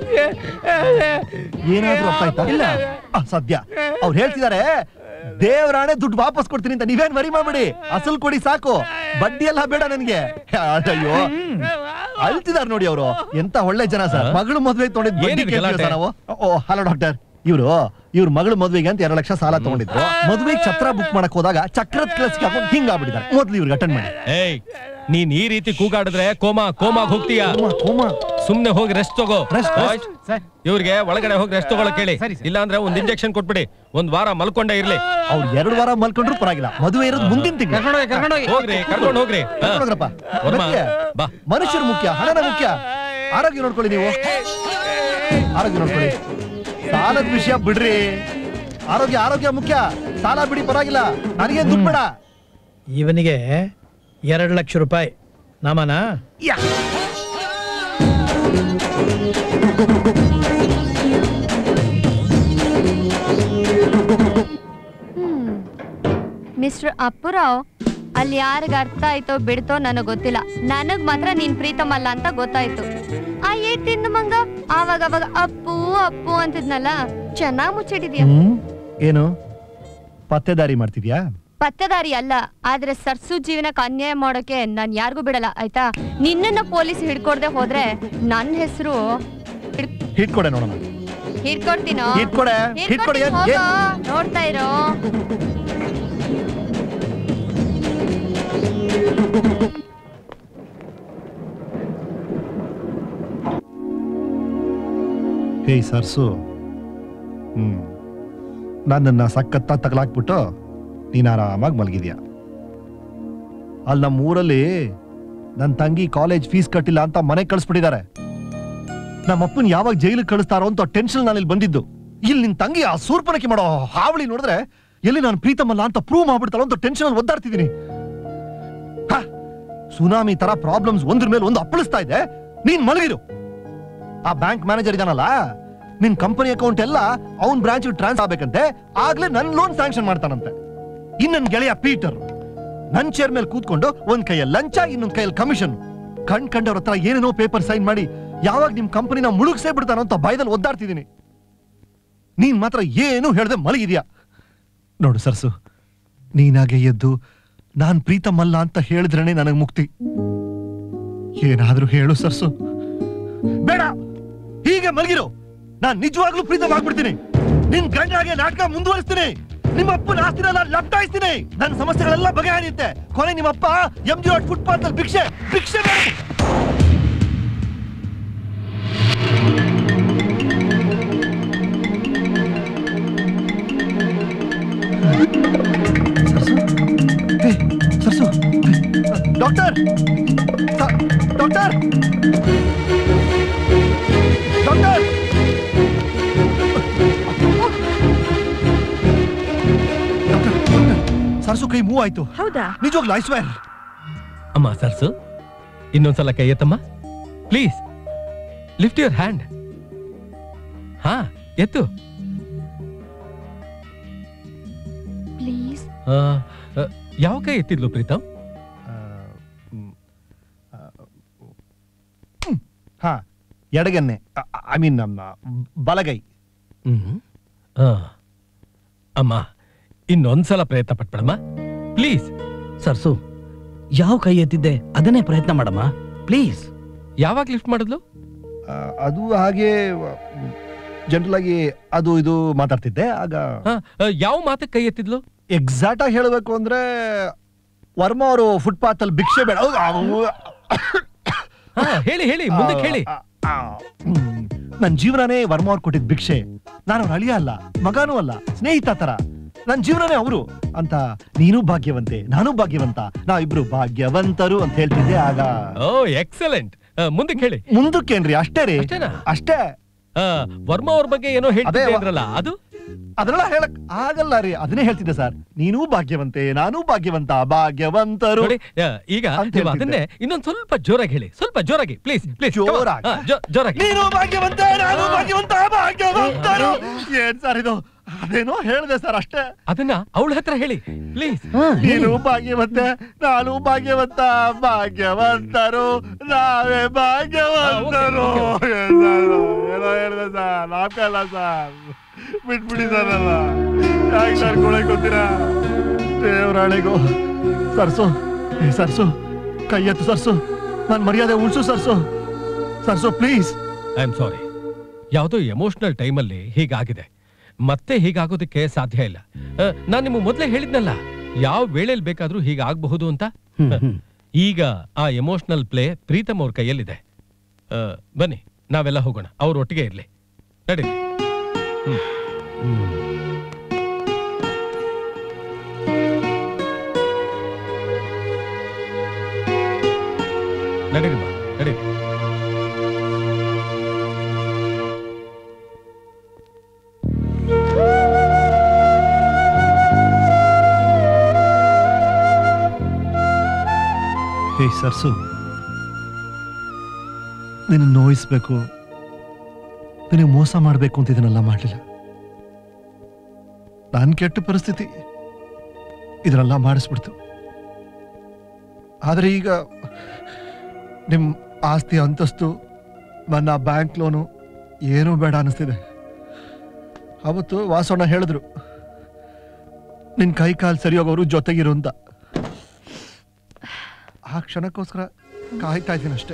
ಏನಾದ್ರೂ ಅರ್ಥ ಆಯ್ತಾ ಇಲ್ಲ ಆ, ಸದ್ಯ ಅವ್ರು ಹೇಳ್ತಿದ್ದಾರೆ ದೇವರಾಣೆ ದುಡ್ಡು ವಾಪಸ್ ಕೊಡ್ತೀನಿ ಅಂತ ನೀವೇನ್ ವರಿ ಮಾಡ್ಬೇಡಿ ಅಸಲ್ ಕೊಡಿ ಸಾಕು ಬಡ್ಡಿ ಎಲ್ಲ ಬೇಡ ನನ್ಗೆ ಅಯ್ಯೋ ಅಳ್ತಿದಾರ್ ನೋಡಿ ಅವರು ಎಂತ ಒಳ್ಳೆ ಜನ ಸರ್ ಮಗಳು ಮದ್ವೆಗೆ ತೊಗೊಂಡಿದ್ ಬಡ್ಡಿ ಏನಿದು ಕೇಳ್ತೀವಿ ಗಲಾಟೆ? ಸರ್ ನಾವು ಓ ಹಲೋ ಡಾಕ್ಟರ್ ಇವರು ಇವ್ರ ಮಗಳ ಮದ್ವೆಗೆ ಅಂತ ಎರಡು ಲಕ್ಷ ಸಾಲ ತಗೊಂಡಿದ್ರು ಮದ್ವೆಗೆ ಛತ್ರ ಬುಕ್ ಮಾಡಕ್ ಹೋದಾಗ ಚಕ್ರದ ಕೆಲಸಕ್ಕೆ ಹಾಕೊಂಡು ಹಿಂಗ್ ಆಗ್ಬಿಟ್ಟಿದ್ದಾರೆ ಮೊದ್ಲು ಇವ್ರಿಗೆ ಅಟೆಂಡ್ ಮಾಡಿ ಏಯ್ ನೀನ್ ಈ ರೀತಿ ಕೂಗಾಡಿದ್ರೆ ಕೋಮಾ ಕೋಮಾಗ್ ಹೋಗ್ತೀಯಾ ಸುಮ್ನೆ ಹೋಗಿ ರೆಸ್ಟ್ ತಗೋ Boys, ಇವ್ರಿಗೆ ಒಳಗಡೆ ಹೋಗಿ ರೆಸ್ಟ್ ತಗೊಳಕ್ ಹೇಳಿ ಇಲ್ಲ ಅಂದ್ರೆ ಒಂದ್ ಇಂಜೆಕ್ಷನ್ ಕೊಟ್ಬಿಡಿ ಒಂದ್ ವಾರ ಮಲ್ಕೊಂಡೇ ಇರ್ಲಿ ಅವ್ರು ಎರಡು ವಾರ ಮಲ್ಕೊಂಡ್ರು ಪರವಾಗಿಲ್ಲ ಮದುವೆ ಇರೋದು ಮುಂದಿನ ತಿಂಗಳು ಹೋಗ್ರಿ ಕರ್ಕೊಂಡು ಹೋಗ್ರಿ ಹಾ. ಕರ್ಕೊಂಡೋಗ್ರಪ್ಪ ವರ್ಮ, ಮತ್ತೆ ಬಾ ಮನುಷ್ಯರು ಮುಖ್ಯ ಹಣನ ಮುಖ್ಯ ಆರೋಗ್ಯ ನೋಡ್ಕೊಳ್ಳಿ ನೀವು ಆರೋಗ್ಯ ನೋಡ್ಕೊಳ್ಳಿ ಸಾಲದ ವಿಷಯ ಬಿಡ್ರಿ ಆರೋಗ್ಯ ಆರೋಗ್ಯ ಮುಖ್ಯ ಸಾಲ ಬಿಡಿ ಪರವಾಗಿಲ್ಲ ನನಗೆ ದುಡ್ಡು ಬೇಡ ಇವನಿಗೆ ಎರಡು ಲಕ್ಷ ರೂಪಾಯಿ ನಾಮನ ಮಿಸ್ಟರ್ ಅಪ್ಪುರಾವ್ ಅಲ್ಲಿ ಯಾರಿಗ ಅರ್ಥ ಆಯ್ತೋ ಬಿಡ್ತೋ ನನಗ್ ಗೊತ್ತಿಲ್ಲ ನನಗ್ ಮಾತ್ರ ನೀನ್ ಪ್ರೀತಮ್ ಅಲ್ಲ ಅಂತ ಗೊತ್ತಾಯ್ತು ಆ ಏಟ್ ತಿಂದು ಮಂಗ ಆವಾಗ ಅವಾಗ ಅಪ್ಪು ಅಪ್ಪು ಅಂತಿದ್ನಲ್ಲ ಚೆನ್ನಾಗ್ ಮುಚ್ಚಿಟ್ಟಿದ್ಯಾ ಹ್ಮ್ ಏನು ಪತ್ತೆದಾರಿ ಮಾಡ್ತಿದ್ಯಾ ಪತ್ತದಾರಿ ಅಲ್ಲ ಆದ್ರೆ ಸರ್ಸು ಜೀವನಕ್ಕೆ ಅನ್ಯಾಯ ಮಾಡೋಕೆ ನಾನ್ ಯಾರಿಗೂ ಬಿಡಲ್ಲ ಆಯ್ತಾ ನಿನ್ನನ್ನ ಪೊಲೀಸ್ ಹಿಡ್ಕೊಡ್ದೆ ಹೋದ್ರೆ ನನ್ನ ಹೆಸರು ಹಿಟ್ಕೊಡೆ ನೋಡೋಣ ಹಿಡ್ಕೊಡ್ತೀನೋ ಹಿಡ್ಕೊಡೆ, ಹಿಡ್ಕೊಡೆ, ಏನ್- ಹೋಗೋ, ಏನ್- ನೋಡ್ತಾ ಇರೋ ಹೇ ಸರ್ಸು ಹ್ಮ್ ನನ್ನನ್ನ ಸಖತ್ತ ತಗಲಾಕ್ಬಿಟ್ಟು ನೀನ್ ಆರಾಮಾಗಿ ಮಲಗಿದ್ಯಾ ಅಲ್ಲಿ ನಮ್ಮ ಊರಲ್ಲಿ ನನ್ನ ತಂಗಿ ಕಾಲೇಜ್ ಫೀಸ್ ಕಟ್ಟಿಲ್ಲ ಅಂತ ಮನೆ ಕಳಿಸ್ಬಿಟ್ಟಿದ್ದಾರೆ ನಮ್ಮಪ್ಪನ್ ಯಾವಾಗ ಜೈಲಿಗೆ ಕಳಿಸ್ತಾರೋ ಅಂತ ಟೆನ್ಷನ್ ನಾನು ಇಲ್ಲಿ ಬಂದಿದ್ದು ಇಲ್ಲಿ ನಿನ್ ತಂಗಿ ಆ ಸೂರ್ಪನಕ್ಕೆ ಮಾಡೋ ಹಾವಳಿ ನೋಡಿದ್ರೆ ಎಲ್ಲಿ ನಾನು ಪ್ರೀತಮಲ್ಲ ಅಂತ ಪ್ರೂವ್ ಮಾಡ್ಬಿಡ್ತಾರೋ ಅಂತ ಟೆನ್ಷನ್ ಅಲ್ಲಿ ಒದ್ದಾಡ್ತಿದ್ದೀನಿ ಹ, ಸುನಾಮಿ ತರ ಪ್ರಾಬ್ಲಮ್ಸ್ ಒಂದ್ರ ಮೇಲೆ ಒಂದು ಅಪ್ಪಳಿಸ್ತಾ ಇದೆ ನೀನ್ ಮಲಗಿರು ಆ ಬ್ಯಾಂಕ್ ಮ್ಯಾನೇಜರ್ ಇದಾನಲ್ಲ ನಿನ್ ಕಂಪನಿ ಅಕೌಂಟ್ ಎಲ್ಲ ಅವನ್ ಬ್ರಾಂಚ್ ಟ್ರಾನ್ಸ್ ಆಗ್ಬೇಕಂತೆ ಆಗ್ಲೇ ನನ್ ಲೋನ್ ಸ್ಯಾಂಕ್ಷನ್ ಮಾಡ್ತಾನಂತೆ ಇನ್ ನನ್ ಗೆಳೆಯ ಪೀಟರ್ ನನ್ ಚೇರ್ ಮೇಲೆ ಕೂತ್ಕೊಂಡು ಒಂದ್ ಕೈಯಲ್ಲಿ ಲಂಚ ಇನ್ನೊಂದ್ ಕೈಯಲ್ಲಿ ಕಮಿಷನ್ ಕಣ್ ಕಂಡವ್ರ ಹತ್ರ ಏನೇನೋ ಪೇಪರ್ ಸೈನ್ ಮಾಡಿ ಯಾವಾಗ ನಿಮ್ ಕಂಪನಿನ ಮುಳುಗ್ಸೇ ಬಿಡ್ತಾನೋ ಅಂತ ಭಯದಲ್ಲಿ ಒದ್ದಾಡ್ತಿದ್ದೀನಿ ನೀನ್ ಮಾತ್ರ ಏನು ಹೇಳ್ದೆ ಮಲಗಿದ್ಯಾ ನೋಡು ಸರ್ಸು ನೀನಾಗೆ ಎದ್ದು ನಾನ್ ಪ್ರೀತಮಲ್ಲ ಅಂತ ಹೇಳಿದ್ರೇನೆ ನನಗ್ ಮುಕ್ತಿ ಏನಾದ್ರೂ ಹೇಳು ಸರ್ಸು ಬೇಡ ಹೀಗೆ ಮಲಗಿರು ನಾನ್ ನಿಜವಾಗ್ಲೂ ಪ್ರೀತವಾಗ್ಬಿಡ್ತೀನಿ ನಿನ್ ಗಂಡಾಗೆ ನಾಟಕ ಮುಂದುವರಿಸ್ತೀನಿ ನಿಮ್ಮ ಅಪ್ಪನ ಆಸ್ತಿನೆಲ್ಲ ಲಪ್ಟಾಯಿಸ್ತೀನಿ ನನ್ನ ಸಮಸ್ಯೆಗಳೆಲ್ಲ ಬಗೆಹರಿಯುತ್ತೆ ಕೊನೆ ನಿಮ್ಮಪ್ಪ ಎಂ ಜಿ ರೋಡ್ ಫುಟ್ಪಾತ್ ಅಲ್ಲಿ ಭಿಕ್ಷೆ ಭಿಕ್ಷೆ ಬೇಡ ಸರ್ಸು ಡಾಕ್ಟರ್ ಸ- ಡಾಕ್ಟರ್ ಡಾಕ್ಟರ್ ಸರ್ಸು ಕೈ ಮೂವ್ ಆಯ್ತು ಹೌದಾ ನಿಜವಾಗ್ಲೂ ಐ ಸ್ವೇರ್ ಅಮ್ಮ ಸರ್ಸು ಇನ್ನೊಂದ್ಸಲ ಕೈ ಎತ್ತಮ್ಮ ಪ್ಲೀಸ್ ಲಿಫ್ಟ್ ಯುವರ್ ಹ್ಯಾಂಡ್ ಹಾ ಎತ್ತು ಪ್ಲೀಸ್ ಆ, ಆ, ಯಾವ ಕೈ ಎತ್ತಿದ್ಲು ಪ್ರೀತಮ್ ಹಾ ಎಡಗನ್ನೆ ಐ ಮೀನ್ ನಮ್ಮ ಬಲಗೈ ಹ್ಮ್ ಆ. ಅಮ್ಮ ಇನ್ನೊಂದ್ಸಲ ಪ್ರಯತ್ನ ಪಟ್ಬಿಡಮ್ಮ ಪ್ಲೀಸ್ ಸರ್ಸು ಯಾವ ಕೈ ಎತ್ತಿದ್ದೆ ಅದನ್ನೇ ಪ್ರಯತ್ನ ಮಾಡಮ್ಮ ಪ್ಲೀಸ್ ಯಾವಾಗ ಲಿಫ್ಟ್ ಮಾಡಿದ್ಲು ಆ, ಅದು ಹಾಗೆ ಜನರಲ್ ಆಗಿ ಅದು ಇದು ಮಾತಾಡ್ತಿದ್ದೆ ಆಗ ಯಾವ ಮಾತಕ್ಕೆ ಕೈ ಎತ್ತಿದ್ಲು ಎಕ್ಸಾಕ್ಟ್ ಆಗಿ ಹೇಳಬೇಕು ಅಂದ್ರೆ ವರ್ಮ ಅವರು ಫುಟ್ಪಾತ್ ಅಲ್ಲಿ ಭಿಕ್ಷೆ ಬೇಡ ಹೌದು, ಅವ್- ಹಾ, ಹೇಳಿ ಹೇಳಿ ಮುಂದಕ್ಕೆ ಹೇಳಿ ಆ, ನನ್ನ ಜೀವನನೇ ವರ್ಮ ಅವ್ರು ಕೊಟ್ಟಿದ್ ಭಿಕ್ಷೆ ನಾನು ಅವ್ರ ಅಳಿಯ ಅಲ್ಲ ಮಗನೂ ಅಲ್ಲ ಸ್ನೇಹಿತ ತರ ನನ್ನ ಜೀವನನೇ ಅವರು ಅಂತ ನೀನು ಭಾಗ್ಯವಂತೆ ನಾನು ಭಾಗ್ಯವಂತ ನಾವಿಬ್ರು ಭಾಗ್ಯವಂತರು ಅಂತ ಹೇಳ್ತಿದ್ದೆ ಆಗ ಓ ಎಕ್ಸಲೆಂಟ್ ಮುಂದಕ್ಕೆ ಹೇಳಿ ಮುಂದಕ್ಕೇನ್ರಿ ಅಷ್ಟೇ ರೀ ಅಷ್ಟೇ ಆ, ವರ್ಮಾ ಅವ್ರ ಬಗ್ಗೆ ಏನೋ ಹೇಳ್ತಿದ್ದೆ ಅದೇ ವ- ಅಂದ್ರಲ್ಲ ಅದು ಅದನ್ನೆಲ್ಲ ಹೇಳಕ್ ಆಗಲ್ಲ ರೀ ಅದನ್ನೇ ಹೇಳ್ತಿದ್ದೆ ಸರ್ ನೀನು ಭಾಗ್ಯವಂತೆ ನಾನು ಭಾಗ್ಯವಂತ ಭಾಗ್ಯವಂತರು ನೋಡಿ ಆ, ಈಗ ಅಂತ ನೀವು ಹೇಳ್ತಿದ್ದೆ. ಅದನ್ನೇ ಇನ್ನೊಂದ್ ಸ್ವಲ್ಪ ಜೋರಾಗಿ ಹೇಳಿ ಸ್ವಲ್ಪ ಜೋರಾಗಿ ಪ್ಲೀಸ್ ಪ್ಲೀಸ್ ಜೋರಾಗಿ? ಜೋರಾಗಿ ನೀನು ಭಾಗ್ಯವಂತ ನಾನು ಭಾಗ್ಯವಂತ ಭಾಗ್ಯವಂತರು ಏನ್ ಸರ್ ಇದು ಅದೇನೋ ಹೇಳ್ದೆ ಸರ್ ಅಷ್ಟೇ ಅದನ್ನ ಅವಳ ಹತ್ರ ಹೇಳಿ ಪ್ಲೀಸ್ ನೀನು ಭಾಗ್ಯವಂತೆ ನಾನು ಭಾಗ್ಯವಂತ ಭಾಗ್ಯವಂತರು ನಾವೇ ಭಾಗ್ಯವಂತರು ಏನ್ ಸರ್ ಇದು? ಏನೋ ಹೇಳ್ದೆ ಸರ್ ನಾಲ್ಕಲ್ಲ ಸರ್ ಬಿಟ್ಬಿಡಿ ಸರ್ ಅಲ್ಲ ಯಾಕೆ ಸರ್ ಕೊಡಕ್ ಗೊತ್ತೀರಾ ದೇವರಾಳೆಗೋ ಸರ್ಸು ಏ ಸರ್ಸು ಕೈ ಎತ್ತು ಸರ್ಸು ನನ್ ಮರ್ಯಾದೆ ಉಳ್ಸು Sarasu Sarasu please I am sorry ಯಾವುದೋ ಎಮೋಷನಲ್ ಟೈಮಲ್ಲಿ ಹೀಗಾಗಿದೆ ಮತ್ತೆ ಹೀಗಾಗೋದಕ್ಕೆ ಸಾಧ್ಯ ಇಲ್ಲ ನಾನು ನಿಮಗೆ ಮೊದಲೇ ಹೇಳಿದ್ನಲ್ಲ ಯಾವ ವೇಳೆಯಲ್ಲಿ ಬೇಕಾದ್ರೂ ಹೀಗಾಗಬಹುದು ಅಂತ ಈಗ ಆ ಎಮೋಷನಲ್ ಪ್ಲೇ ಪ್ರೀತಮ್ ಅವ್ರ ಕೈಯಲ್ಲಿದೆ ಆ, ಬನ್ನಿ ನಾವೆಲ್ಲ ಹೋಗೋಣ ಅವ್ರ ಒಟ್ಟಿಗೆ ಇರ್ಲಿ ನಡೀರಿ ಹ್ಮ್. ನಡೀರಿ ಬಾ ನಡೀರಿ ಹೇ ಸರ್ಸು ನಿನ್ನ ನೋಯಿಸ್ಬೇಕು ನಿನಗೆ ಮೋಸ ಮಾಡಬೇಕು ಅಂತ ಇದನ್ನೆಲ್ಲ ಮಾಡಲಿಲ್ಲ ನಾನು ಕೆಟ್ಟ ಪರಿಸ್ಥಿತಿ ಇದನ್ನೆಲ್ಲ ಮಾಡಿಸ್ಬಿಡ್ತು ಆದರೆ ಈಗ ನಿಮ್ಮ ಆಸ್ತಿ ಅಂತಸ್ತು ನನ್ನ ಬ್ಯಾಂಕ್ ಲೋನು ಏನೂ ಬೇಡ ಅನಿಸ್ತಿದೆ ಅವತ್ತು ವಾಸಣ್ಣ ಹೇಳಿದ್ರು ನಿನ್ನ ಕೈ ಕಾಲು ಸರಿ ಹೋಗೋರು ಜೊತೆಗಿರು ಅಂತ ಆ ಕ್ಷಣಕ್ಕೋಸ್ಕರ ಕಾಯ್ತಾ ಇದ್ದೀನಿ ಅಷ್ಟೆ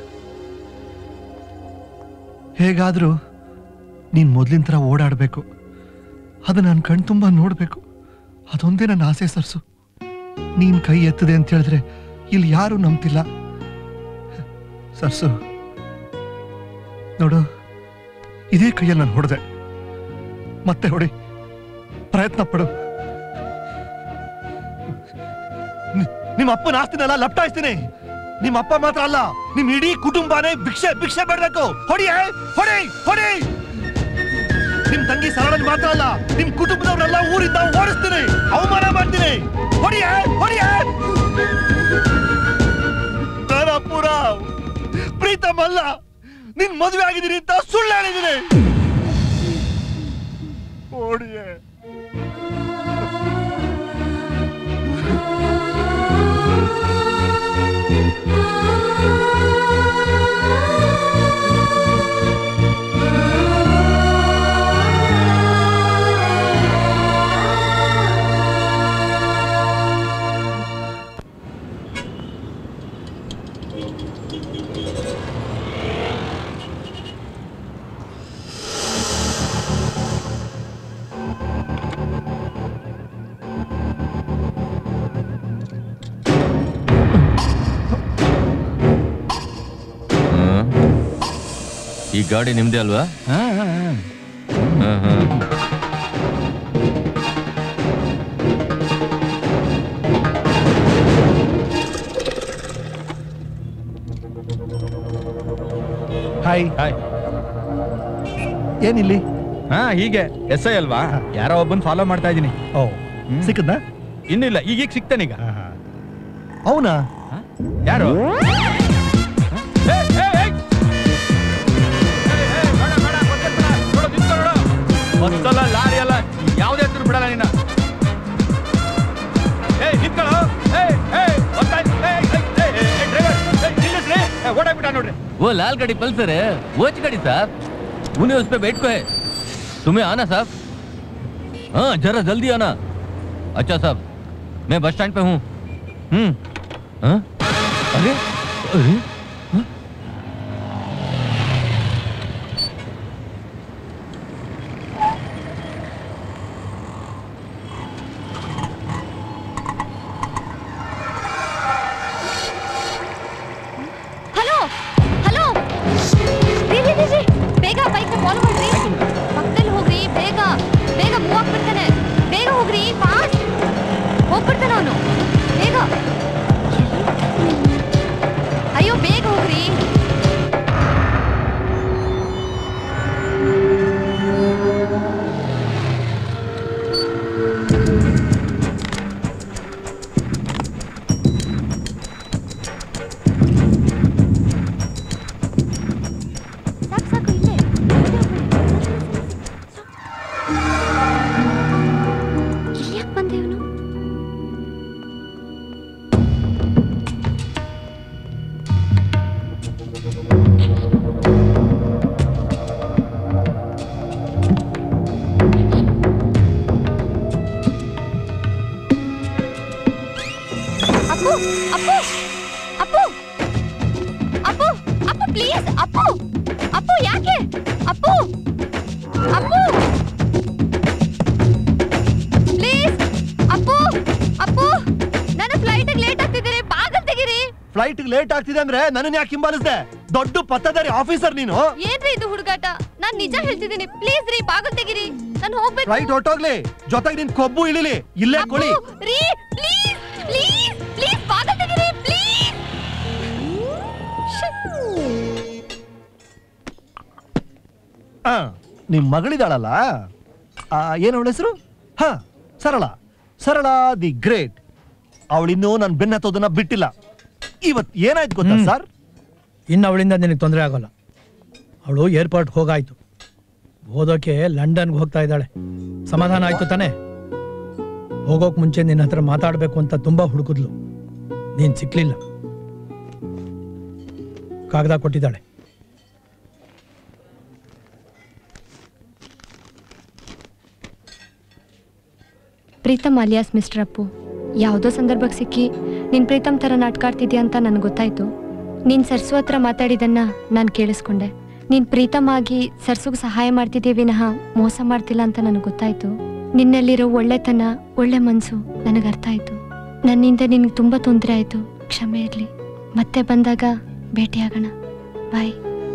ಹೇಗಾದರೂ ನೀನು ಮೊದಲಿನ ಥರ ಓಡಾಡಬೇಕು ಅದು ನಾನು ಕಣ್ ತುಂಬ ನೋಡಬೇಕು ಅದೊಂದೇ ನನ್ನ ಆಸೆ ಸರ್ಸು ನೀನು ಕೈ ಎತ್ತದೆ ಅಂತ ಹೇಳಿದ್ರೆ ಇಲ್ಲಿ ಯಾರೂ ನಂಬ್ತಿಲ್ಲ ಸರ್ಸು ನೋಡು ಇದೇ ಕೈಯಲ್ಲಿ ನಾನು ಹೊಡೆದೆ ಮತ್ತೆ ಹೊಡಿ ಪ್ರಯತ್ನ ಪಡು ನಿ- ನಿಮ್ಮ ಅಪ್ಪನ ಆಸ್ತಿನೆಲ್ಲ ಲಪ್ಟಾಯಿಸ್ತೀನಿ ನಿಮ್ಮ ಅಪ್ಪ ಮಾತ್ರ ಅಲ್ಲ ನಿಮ್ ಇಡೀ ಕುಟುಂಬನೇ ಭಿಕ್ಷೆ ಭಿಕ್ಷೆ ಬೇಡಬೇಕು ಹೊಡಿ ಹೊಡಿ ಹೊಡಿ ನಿಮ್ ತಂಗಿ ಸರಳನ್ ಮಾತ್ರ ಅಲ್ಲ ನಿಮ್ ಕುಟುಂಬದವರೆಲ್ಲ ಊರಿಂದ ಓಡಿಸ್ತೀನಿ ಅವಮಾನ ಮಾಡ್ತೀನಿ ಹೊಡಿ ಹೊಡಿ ನಾನು ಅಪ್ಪುರ ಪ್ರೀತಮ್ ಅಲ್ಲ ನಿನ್ ಮದುವೆ ಆಗಿದ್ದೀನಿ ಅಂತ ಸುಳ್ಳು ಹೇಳಿದ್ದೀನಿ ಹೊಡಿಯೇ ಹ್ಮ್. ಈ ಗಾಡಿ ನಿಮ್ದೇ ಅಲ್ವಾ ಹ್ಮ್, ಹ್ಮ್. ಹಾಯ್ ಹಾಯ್ ಏನಿಲ್ಲಿ ಹಾ ಹೀಗೆ ಎಸ್ ಐ ಅಲ್ವಾ ಯಾರೋ ಒಬ್ಬನ್ ಫಾಲೋ ಮಾಡ್ತಾ ಇದೀನಿ ಓ ಸಿಕ್ಕದ್ನ ಇನ್ನಿಲ್ಲ ಈಗೀಗ ಸಿಗ್ತಾನೀಗ ಅವನಾ ಯಾರು ಬಸ್ಸಲ್ಲ ಲಾರಿ ಅಲ್ಲ ಯಾವುದೇ ಹತ್ರ ಬಿಡಲ್ಲ ನಿನ್ನ ಏಯ್ ನಿಂತ್ಕೊಳ್ಳೋ ಏಯ್ ಏಯ್ ಬರ್ತಾಯ್ತು ಏಯ್ ಏಯ್ ಏಯ್ ಏಯ್ ಡ್ರೈವರ್ ಏಯ್ ನಿಲ್ಲಿಸ್ರಿ ಏಯ್ ಓಡಾಕ್ಬಿಟ್ಟ ನೋಡ್ರಿ वो लाल गाड़ी पल्सर है वो गाड़ी साहब उन्हें उस पे बैठ को है तुम्हें आना साहब हाँ जरा जल्दी आना अच्छा साहब मैं बस स्टैंड पे हूँ हम्म हाँ? अरे अरे हाँ? ಹಲೋ ಹಲೋ ರೀ, ರೀ, ರೀ, ಕಾಲೇಜಿಗೆ ಲೇಟ್ ಆಗ್ತಿದೆ ಅಂದ್ರೆ ನನ್ನ ಯಾಕೆ ಹಿಂಬಾಲಿಸ್ದೆ ದೊಡ್ಡ ಪತ್ತದಾರಿ ಆಫೀಸರ್ ನೀನು ಏನ್ರಿ ಇದು ಹುಡುಗಾಟ ನಾನ್ ನಿಜ ಹೇಳ್ತಿದ್ದೀನಿ ಪ್ಲೀಸ್ ರೀ ಬಾಗಲ್ ತೆಗಿರಿ ನಾನು ಹೋಗ್ಬೇಕು ರೈಟ್ ಹೊಟ್ಟೋಗ್ಲಿ ಜೊತೆಗೆ ನಿನ್ ಕೊಬ್ಬು ಇಳಿಲಿ ಇಲ್ಲೇ ಕೊಳಿ ರೀ ಪ್ಲೀಸ್ ಪ್ಲೀಸ್ ಪ್ಲೀಸ್ ಬಾಗಲ್ ತೆಗಿರಿ ಪ್ಲೀಸ್ ಆ, ನಿಮ್ ಮಗಳಿದಾಳಲ್ಲ ಆ, ಏನು ಅವಳ ಹೆಸರು ಹಾ ಸರಳ ಸರಳ ದಿ ಗ್ರೇಟ್ ಅವಳಿನ್ನೂ ನನ್ ಬೆನ್ನ ಹತ್ತೋದನ್ನ ಬಿಟ್ಟಿಲ್ಲ ಇವತ್ ಏನಾಯ್ತು ಗೊತ್ತಾ ಸರ್ ಇನ್ನು ಅವಳಿಂದ ನಿನಗೆ ತೊಂದರೆ ಆಗೋಲ್ಲ ಅವಳು ಏರ್ಪೋರ್ಟ್ ಹೋಗಾಯ್ತು ಓದೋಕೆ ಲಂಡನ್ಗೆ ಹೋಗ್ತಾ ಇದ್ದಾಳೆ ಸಮಾಧಾನ ಆಯ್ತು ತಾನೆ ಹೋಗೋಕ್ ಮುಂಚೆ ನಿನ್ನ ಹತ್ರ ಮಾತಾಡಬೇಕು ಅಂತ ತುಂಬಾ ಹುಡುಕಿದ್ಲು ನೀನ್ ಸಿಕ್ಲಿಲ್ಲ ಕಾಗದ ಕೊಟ್ಟಿದ್ದಾಳೆ ಪ್ರೀತಮ್ ಅಲಿಯಾಸ್ ಮಿಸ್ಟರ್ ಅಪ್ಪು ಯಾವುದೋ ಸಂದರ್ಭಕ್ಕೆ ಸಿಕ್ಕಿ ನೀನ್ ಪ್ರೀತಮ್ ಥರ ನಾಟಕ ಆಡ್ತಿದ್ಯಾ ಅಂತ ನನಗೆ ಗೊತ್ತಾಯ್ತು ನೀನ್ ಸರ್ಸು ಹತ್ರ ಮಾತಾಡಿದನ್ನ ನಾನು ಕೇಳಿಸ್ಕೊಂಡೆ ನೀನ್ ಪ್ರೀತಮ್ ಆಗಿ ಸರ್ಸುಗ್ ಸಹಾಯ ಮಾಡ್ತಿದ್ಯೇ ವಿನಃ ಮೋಸ ಮಾಡ್ತಿಲ್ಲ ಅಂತ ನನಗೆ ಗೊತ್ತಾಯ್ತು ನಿನ್ನಲ್ಲಿರೋ ಒಳ್ಳೆತನ ಒಳ್ಳೆ ಮನ್ಸು ನನಗೆ ಅರ್ಥ ಆಯ್ತು ನನ್ನಿಂದ ನಿನ್ಗೆ ತುಂಬಾ ತೊಂದರೆ ಆಯ್ತು ಕ್ಷಮೆ ಇರ್ಲಿ ಮತ್ತೆ ಬಂದಾಗ ಭೇಟಿಯಾಗೋಣ ಬಾಯ್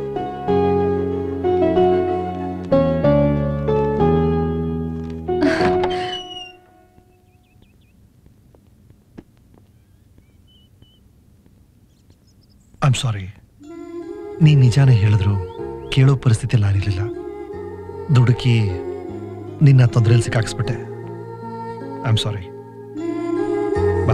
ಐಮ್ ಸಾರಿ ನೀ ನಿಜಾನೇ ಹೇಳಿದ್ರು ಕೇಳೋ ಪರಿಸ್ಥಿತಿಯಲ್ಲಿ ನಾನಿರ್ಲಿಲ್ಲ ದುಡುಕಿ ನಿನ್ನ ತೊಂದರೆಯಲ್ಲಿ ಸಿಕ್ಕಾಕ್ಸ್ಬಿಟ್ಟೆ ಐ ಆಮ್ ಸಾರಿ ಬಾ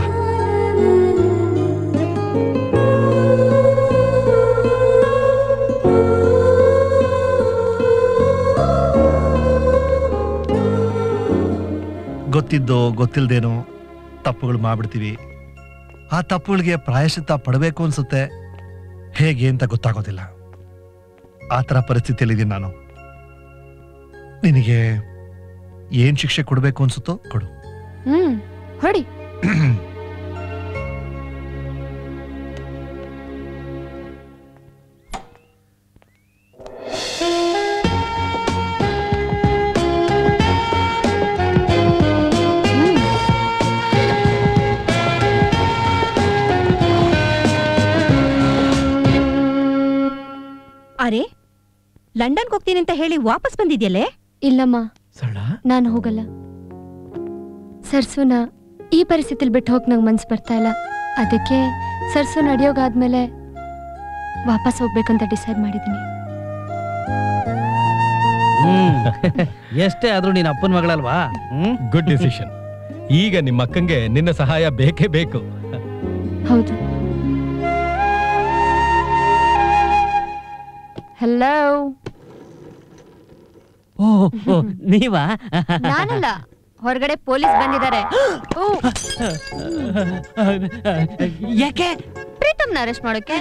ಗೊತ್ತಿದ್ದೋ ಗೊತ್ತಿಲ್ದೇನೋ ತಪ್ಪುಗಳು ಮಾಡ್ಬಿಡ್ತೀವಿ ಆ ತಪ್ಪುಗಳಿಗೆ ಪ್ರಾಯಶ್ಚಿತ್ತ ಪಡಬೇಕು ಅನ್ಸುತ್ತೆ ಹೇಗೆ ಅಂತ ಗೊತ್ತಾಗೋದಿಲ್ಲ ಆ ಥರ ಪರಿಸ್ಥಿತಿಯಲ್ಲಿದ್ದೀನಿ ನಾನು ನಿನಗೆ ಏನ್ ಶಿಕ್ಷೆ ಕೊಡಬೇಕು ಅನ್ಸುತ್ತೋ ಕೊಡು ಹ್ಮ್ ಹೊಡಿ ಅರೆ ಲಂಡನ್ಗೆ ಹೋಗ್ತೀನಿ ಅಂತ ಹೇಳಿ ವಾಪಸ್ ಬಂದಿದ್ಯಲ್ಲೇ ಇಲ್ಲಮ್ಮ ನಾನು ಹೋಗಲ್ಲ ಸರ್ಸುನ ಈ ಪರಿಸ್ಥಿತಿಲಿ ಬಿಟ್ಟು ಹೋಗಿ ನಂಗೆ ಮನ್ಸು ಬರ್ತಾ ಇಲ್ಲ ಅದಕ್ಕೆ ಸರ್ಸು ನಡೆಯೋಗಾದ್ಮೇಲೆ ವಾಪಸ್ ಹೋಗ್ಬೇಕಂತ ಡಿಸೈಡ್ ಮಾಡಿದ್ದೀನಿ ಹ್ಮ್ ಎಷ್ಟೇ ಆದ್ರೂ ನೀನ್ ಅಪ್ಪನ ಮಗಳಲ್ವಾ ಗುಡ್ ಡಿಸಿಷನ್ ಈಗ ನಿಮ್ಮ ಅಕ್ಕಂಗೆ ನಿನ್ನ ಸಹಾಯ ಬೇಕೇ ಬೇಕು ಹೌದು ಹಲೋ ಓ ಓ, ನೀವಾ ನಾನಲ್ಲ ಹೊರಗಡೆ ಪೊಲೀಸ್ ಬಂದಿದ್ದಾರೆ ಓ, ಯಾಕೆ ಪ್ರೀತಮ್ನ ಅರೆಸ್ಟ್ ಮಾಡೋಕೆ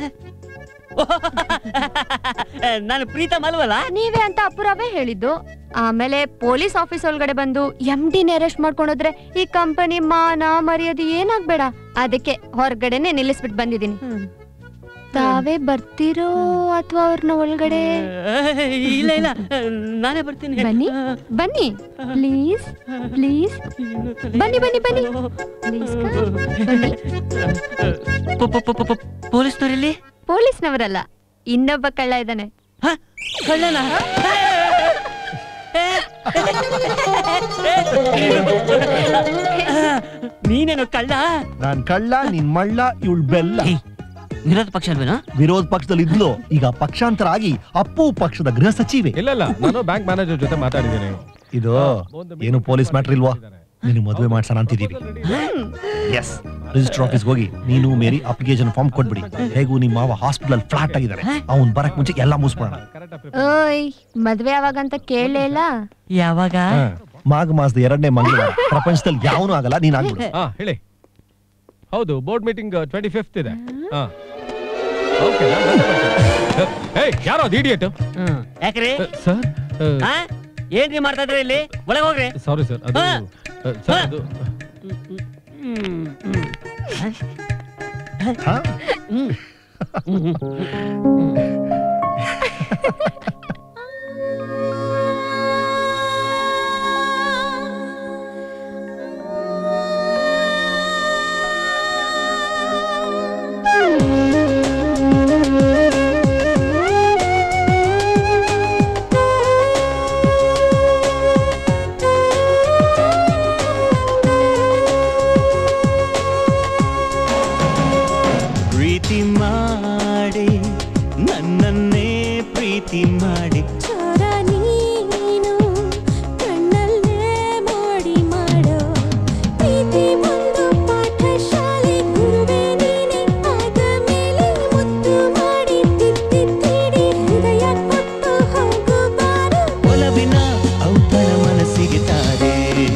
ನಾನು ಪ್ರೀತಮ್ ಅಲ್ವಲ್ಲ ನೀವೇ ಅಂತ ಅಪುರವೇ ಹೇಳಿದ್ದು ಆಮೇಲೆ ಪೊಲೀಸ್ ಆಫೀಸ್ ಒಳಗಡೆ ಬಂದು ಎಂ ಡಿನ ಅರೆಸ್ಟ್ ಮಾಡ್ಕೊಂಡೋದ್ರೆ ಈ ಕಂಪನಿ ಮಾನ ಮರ್ಯಾದೆ ಏನಾಗ್ಬೇಡ ಅದಕ್ಕೆ ಹೊರಗಡೆನೆ ನಿಲ್ಲಿಸ್ಬಿಟ್ಟು ಬಂದಿದ್ದೀನಿ ತಾವೇ ಬರ್ತಿರೋ ಅಥವಾ ಅವ್ರನ್ನ ಒಳಗಡೆ ಇಲ್ಲ ಇಲ್ಲ ನಾನೇ ಬರ್ತೀನಿ ಬನ್ನಿ ಬನ್ನಿ ಪ್ಲೀಸ್ ಪ್ಲೀಸ್ ಬನ್ನಿ ಬನ್ನಿ ಬನ್ನಿ ಪ್ಲೀಸ್ ಬನ್ನಿ ಪೊಲೀಸ್ನವರಲ್ಲಿ ಪೊಲೀಸ್ನವರಲ್ಲ ಇನ್ನೊಬ್ಬ ಕಳ್ಳ ಇದ್ದಾನೆ ಕಳ್ಳನ ನೀನೇನು ಕಳ್ಳ ನಾನ್ ಕಳ್ಳ ನಿನ್ ಮಳ್ಳ ಇವಳ್ ಬೆಲ್ಲ ವಿರೋಧ ಪಕ್ಷ ಅಲ್ವೇನಾ ವಿರೋಧ ಪಕ್ಷದಲ್ಲಿ ಇದ್ಲು ಈಗ ಪಕ್ಷಾಂತರ ಆಗಿ ಅಪ್ಪು ಪಕ್ಷದ ಗೃಹ ಸಚಿವೆ ಇಲ್ಲ ಇಲ್ಲ ನಾನು ಬ್ಯಾಂಕ್ ಮ್ಯಾನೇಜರ್ ಜೊತೆ ಮಾತಾಡಿದ್ದೀನಿ ಇದು ಏನು ಪೊಲೀಸ್ ಮ್ಯಾಟ್ರ್ ಇಲ್ವಾ ನೀನು ಮದುವೆ ಮಾಡ್ಸೋಣ ಅಂತಿದೀವಿ ಎಸ್ ರಿಜಿಸ್ಟರ್ ಆಫೀಸ್ಗೆ ಹೋಗಿ ನೀನು ಮೇರಿ ಅಪ್ಲಿಕೇಶನ್ ಫಾರ್ಮ್ ಕೊಟ್ಬಿಡಿ ಹೇಗೂ ನಿಮ್ಮ ಮಾವ ಹಾಸ್ಪಿಟಲ್ ಫ್ಲಾಟ್ ಆಗಿದ್ದಾರೆ ಅವ್ನ್ ಬರಕ್ ಮುಂಚೆ ಎಲ್ಲ ಮುಗಿಸ್ಬಿಡೋಣ ಓಯ್ ಮದ್ವೆ ಯಾವಾಗ ಅಂತ ಕೇಳಲೇ ಇಲ್ಲ ಯಾವಾಗ ಮಾಘ ಮಾಸದ ಎರಡನೇ ಮಂಗಳವಾರ ಪ್ರಪಂಚದಲ್ಲಿ ಯಾವನು ಆಗಲ್ಲ ನೀನ್ ಆಗ್ಬಿಡು ಹಾ ಹೇಳಿ ಹೌದು ಬೋರ್ಡ್ ಮೀಟಿಂಗ್ ಟ್ವೆಂಟಿ ಫಿಫ್ತ್ ಇದೆ ಹಾ ಓಕೆ ಏಯ್ ಯಾರೋ ಅದು ಇಡಿಯಟ್ ಯಾಕ್ರಿ ಸರ್ ಆ? ಏನ್ರಿ ಮಾಡ್ತಾ ಇದ್ರಿ ಇಲ್ಲಿ ಒಳಗೆ ಹೋಗ್ರಿ ಸಾರಿ ಸರ್ ಅದು ಹಾ. ಸರ್ ಅದು Thank you. ಮಾಡಿ ಚೋರ ನೀನು ಕಣ್ಣಲ್ಲೇ ಮೋಡಿ ಮಾಡೋ ಪ್ರೀತಿ ಒಂದು ಪಾಠಶಾಲೆ ಗುರುವೇ ನೀನೆ ಆದ ಮೇಲೆ ಮುದ್ದು ಮಾಡಿ ತಿದ್ದಿ ತೀಡಿ ಹೃದಯ ಕೊಟ್ಟು ಹೋಗು ಬಾರು ಒಲವಿನ ಔತಣ ಮನಸ್ಸಿಗೆ ತಾರೆ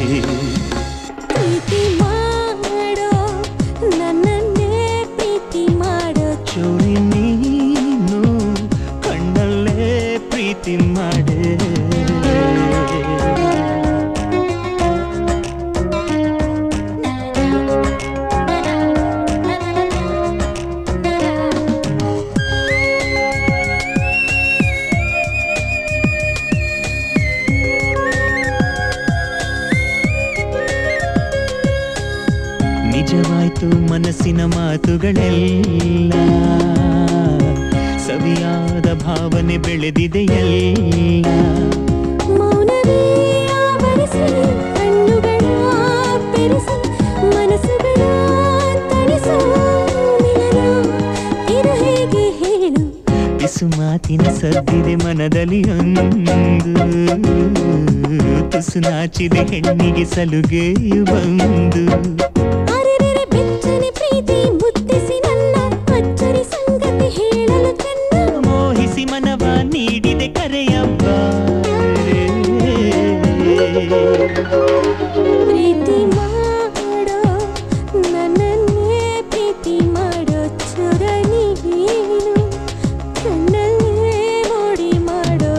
ಪ್ರೀತಿ ಮಾಡೋ ನನ್ನನ್ನೇ ಪ್ರೀತಿ ಮಾಡೋ ಚೋರಿ ನೀನು ಕಣ್ಣಲ್ಲೇ ಪ್ರೀತಿ ಮಾಡೆ ನಿಜವಾಯ್ತು ಮನಸ್ಸಿನ ಮಾತುಗಳೆಲ್ಲ ಸವಿಯಾದ ಭಾವನೆ ಬೆಳೆದಿದೆಯಲ್ಲ ಮೌನವೇ ಆವರಿಸಿ ಕಣ್ಣುಗಳ ಬೆರೆಸಿ ಮನಸ್ಸುಗಳ ತಣಿಸೋ ಮಿಲನ ಇದು ಹೇಗೆ ಹೇಳು ಬಿಸು ಮಾತಿನ ಸದ್ದಿದೆ ಮನದಲ್ಲಿ ಒಂದು ತುಸು ನಾಚಿದೆ ಹೆಣ್ಣಿಗೆ ಸಲುಗೆಯು ಬಂದು ಅರೆರೆರೆ ಬೆಚ್ಚನೆ ಪ್ರೀತಿ ಮುದ್ದಿಸಿ ನನ್ನ ಅಚ್ಚರಿ ಸಂಗತಿ ಹೇಳಲು ಚೆನ್ನ ಮೋಹಿಸಿ ಮನವ ನೀಡಿದೆ ಕರೆಯಬ್ಬ ಪ್ರೀತಿ ಮಾಡೋ ನನ್ನನ್ನೇ ಪ್ರೀತಿ ಮಾಡೋ ಚೊರ ನೀನು ಕಣ್ಣಲ್ಲೇ ಮೋಡಿ ಮಾಡೋ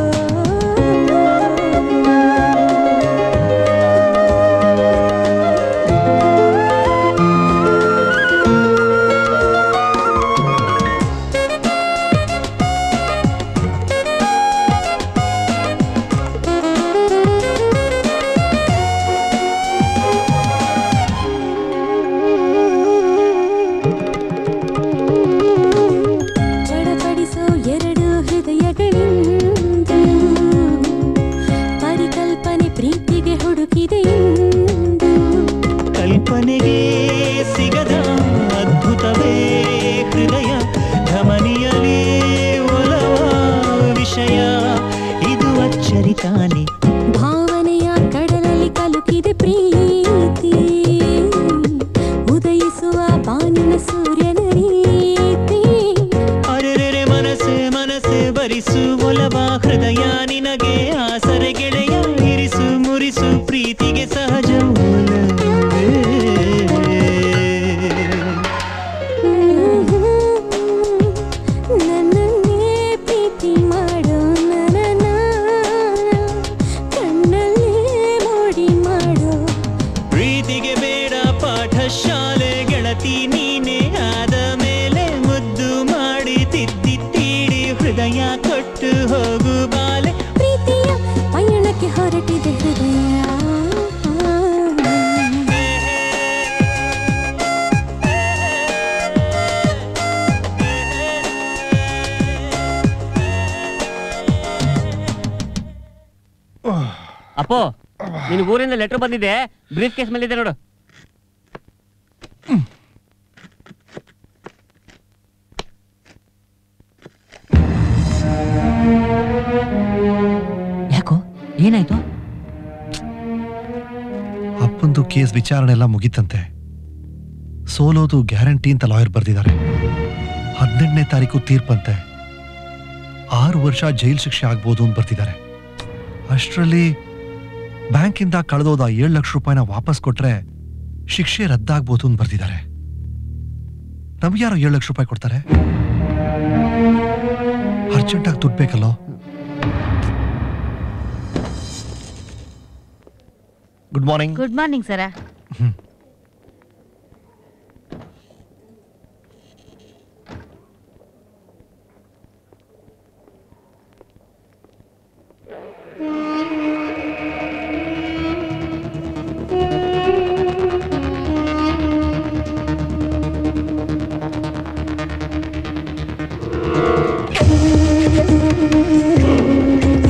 ಚಡಪಡಿಸೋ ಎರಡು ಹೃದಯಗಳಿಂದ ಪರಿಕಲ್ಪನೆ ಪ್ರೀತಿಗೆ ಹುಡುಕಿದೆ ಎಂದು ಕಲ್ಪನೆಗೆ ಸಿಗದ ಅದ್ಭುತವೇ ಹೃದಯ ಧಮನಿಯಲಿ ಒಲವ ವಿಷಯ ಇದು ಅಚ್ಚರಿ ತಾನೆ ಭಾವನೆಯ ಕಡಲಲ್ಲಿ ಕಲುಕಿದೆ ಪ್ರೀತಿ ಉದಯಿಸುವ ಬಾನಿನ ಸೂರ್ಯನ ರೀತಿ ಅರೆರೆರೆ ಮನಸ್ಸೆ ಮನಸ್ಸೆ ಬರಿಸು ಒಲವ ಹೃದಯ ನಿನಗೆ ಆಸರೆ ಗೆಳೆಯ ಇರಿಸು ಮುರಿಸು ಪ್ರೀತಿಗೆ ಸಹಜ ಒಲವೇ. ನನ್ನನ್ನೇ ಪ್ರೀತಿ ಮಾಡೋ ನನ್ನ ಕಣ್ಣಲ್ಲೇ ಮೋಡಿ ಮಾಡೋ ಪ್ರೀತಿಗೆ ಬೇಡ ಪಾಠಶಾಲೆ ಗೆಳತಿ ನೀನೇ ಆದ ಮೇಲೆ ಮುದ್ದು ಮಾಡಿ ತಿದ್ದಿ ತೀಡಿ ಹೃದಯ ಕೊಟ್ಟು ಹೋಗು ಬಾಲೆ ಪ್ರೀತಿಯ ಪಯಣಕ್ಕೆ ಹೊರಟಿದೆ ಹೃದಯ ಅಪ್ಪೋ ನಿನ್ ಊರಿಂದ ಲೆಟರ್ ಬಂದಿದೆ ಬ್ರೀಫ್ ಕೇಸ್ ಮೇಲಿದೆ ನೋಡು ಯಾಕೋ ಏನಾಯ್ತು ಅಪ್ಪಂದು ಕೇಸ್ ವಿಚಾರಣೆ ಎಲ್ಲ ಮುಗಿತಂತೆ ಸೋಲೋದು ಗ್ಯಾರಂಟಿ ಅಂತ ಲಾಯರ್ ಬರ್ದಿದ್ದಾರೆ ಹದಿನೆಂಟನೇ ತಾರೀಕು ತೀರ್ಪಂತೆ ಆರು ವರ್ಷ ಜೈಲ್ ಶಿಕ್ಷೆ ಆಗ್ಬೋದು ಅಂತ ಬರ್ತಿದ್ದಾರೆ ಅಷ್ಟರಲ್ಲಿ ಬ್ಯಾಂಕಿಂದ ಕಳೆದೋದ ಏಳು ಲಕ್ಷ ರೂಪಾಯಿನ ವಾಪಸ್ ಕೊಟ್ರೆ ಶಿಕ್ಷೆ ರದ್ದಾಗ್ಬೋದು ಅಂತ ಬರ್ದಿದ್ದಾರೆ ನಮ್ಗೆ ಯಾರೋ ಏಳು ಲಕ್ಷ ರೂಪಾಯಿ ಕೊಡ್ತಾರೆ ಅರ್ಜೆಂಟಾಗಿ ದುಡ್ಡು ಬೇಕಲ್ಲೋ good morning good morning sir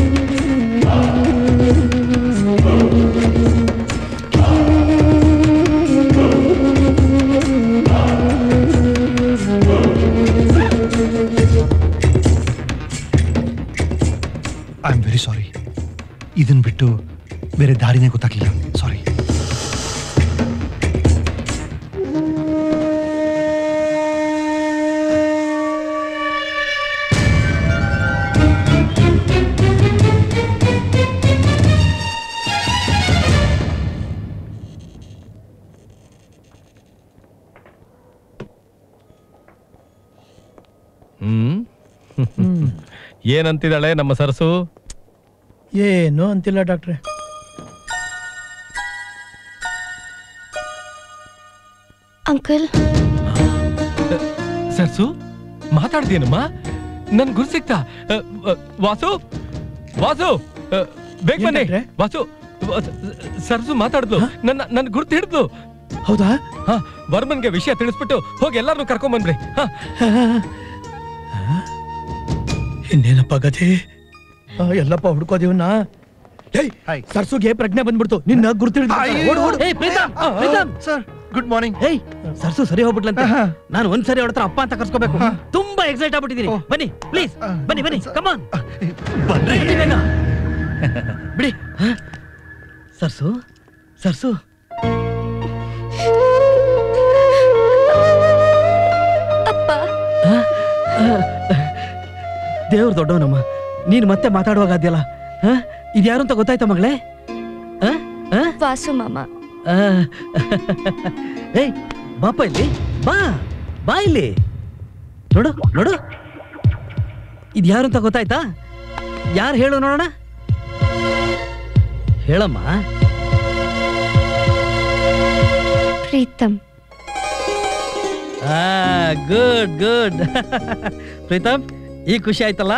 Thank you. I am very sorry ಇದನ್ ಬಿಟ್ಟು ಬೇರೆ ದಾರಿನೇ ಗೊತ್ತಾಗ್ಲಿಲ್ಲ ಸಾರಿ ಹ್ಮ್ ಏನಂತಿದ್ದಾಳೆ ನಮ್ಮ ಸರಸು ಏನು ಅಂತಿಲ್ಲ ಡಾಕ್ಟ್ರೆ ಅಂಕಲ್ ಸರ್ಸು ಮಾತಾಡ್ತೀನಮ್ಮ ನನ್ ಗುರು ಸಿಕ್ತಾ ಅ, ಅ, ವಾಸು ವಾಸು ಅ, ಬೇಗ ಬನ್ನಿ ವಾಸು ವ- ಸರ್ಸು ಮಾತಾಡಿದ್ಲು ನನ್ನ ನನ್ನ ಗುರ್ತು ಹಿಡಿದ್ಲು ಹೌದಾ ಹಾ ವರ್ಮನ್ಗೆ ವಿಷಯ ತಿಳಿಸ್ಬಿಟ್ಟು ಹೋಗಿ ಎಲ್ಲಾರನ್ನೂ ಕರ್ಕೊಂಡ್ ಬಂದ್ರಿ ಹಾ ಇನ್ನೇನಪ್ಪ ಗತಿ ಆ, ಎಲ್ಲಪ್ಪ ಹುಡ್ಕೋದಿವನ್ನ ಏಯ್ ಸರ್ಸುಗೆ ಪ್ರಜ್ಞೆ ಬಂದ್ಬಿಡ್ತು ನಿನ್ನ ಗುರ್ತಿಡಿದ ಏಯ್ Preetham Preetham sir good morning ಏಯ್ ಸರ್ಸು ಸರಿ ಹೋಗ್ಬಿಟ್ಲಂತೆ ನಾನು ಒಂದ್ಸರಿ ಅವಳ ಹತ್ರ ಅಪ್ಪ ಅಂತ ಕರ್ಸ್ಕೋಬೇಕು ತುಂಬಾ ಎಕ್ಸೈಟ್ ಆಗ್ಬಿಟ್ಟಿದೀನಿ ಬನ್ನಿ ಪ್ಲೀಸ್ ಬನ್ನಿ ಬನ್ನಿ ಕಮಾನ್ ಬನ್ನಿ ಬೇಗ ಬಿಡಿ ಹ? ಸರ್ಸು ಸರ್ಸು ದೇವ್ರ ದೊಡ್ಡವನಮ್ಮ ನೀನ್ ಮತ್ತೆ ಮಾತಾಡುವಾಗ ಅದ್ಯಲ್ಲ ಹ? ಇದ್ಯಾರು ಅಂತ ಗೊತ್ತಾಯ್ತಾ ಮಗಳೇ ಹ? ಹ? ವಾಸು ಮಾಮ ಆ, ಏಯ್ ಬಾಪ ಇಲ್ಲಿ ಬಾ ಬಾ ಇಲ್ಲಿ ನೋಡು ನೋಡು ಇದು ಯಾರು ಅಂತ ಗೊತ್ತಾಯ್ತಾ ಯಾರು ಹೇಳು ನೋಡೋಣ ಹೇಳಮ್ಮ ಪ್ರೀತಮ್ ಗುಡ್ ಗುಡ್ ಪ್ರೀತಮ್ ಈ ಖುಷಿ ಆಯ್ತಲ್ಲ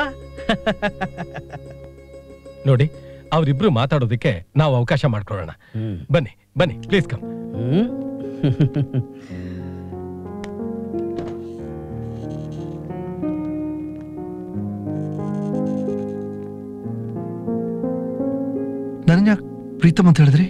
ನೋಡಿ ಅವ್ರಿಬ್ರು ಮಾತಾಡೋದಕ್ಕೆ ನಾವು ಅವಕಾಶ ಮಾಡ್ಕೊಳ್ಳೋಣ ಬನ್ನಿ ಬನ್ನಿ ಪ್ಲೀಸ್ ಕಮ್ ನನ್ನ ಯಾಕೆ ಪ್ರೀತಮ್ ಅಂತ ಹೇಳಿದ್ರಿ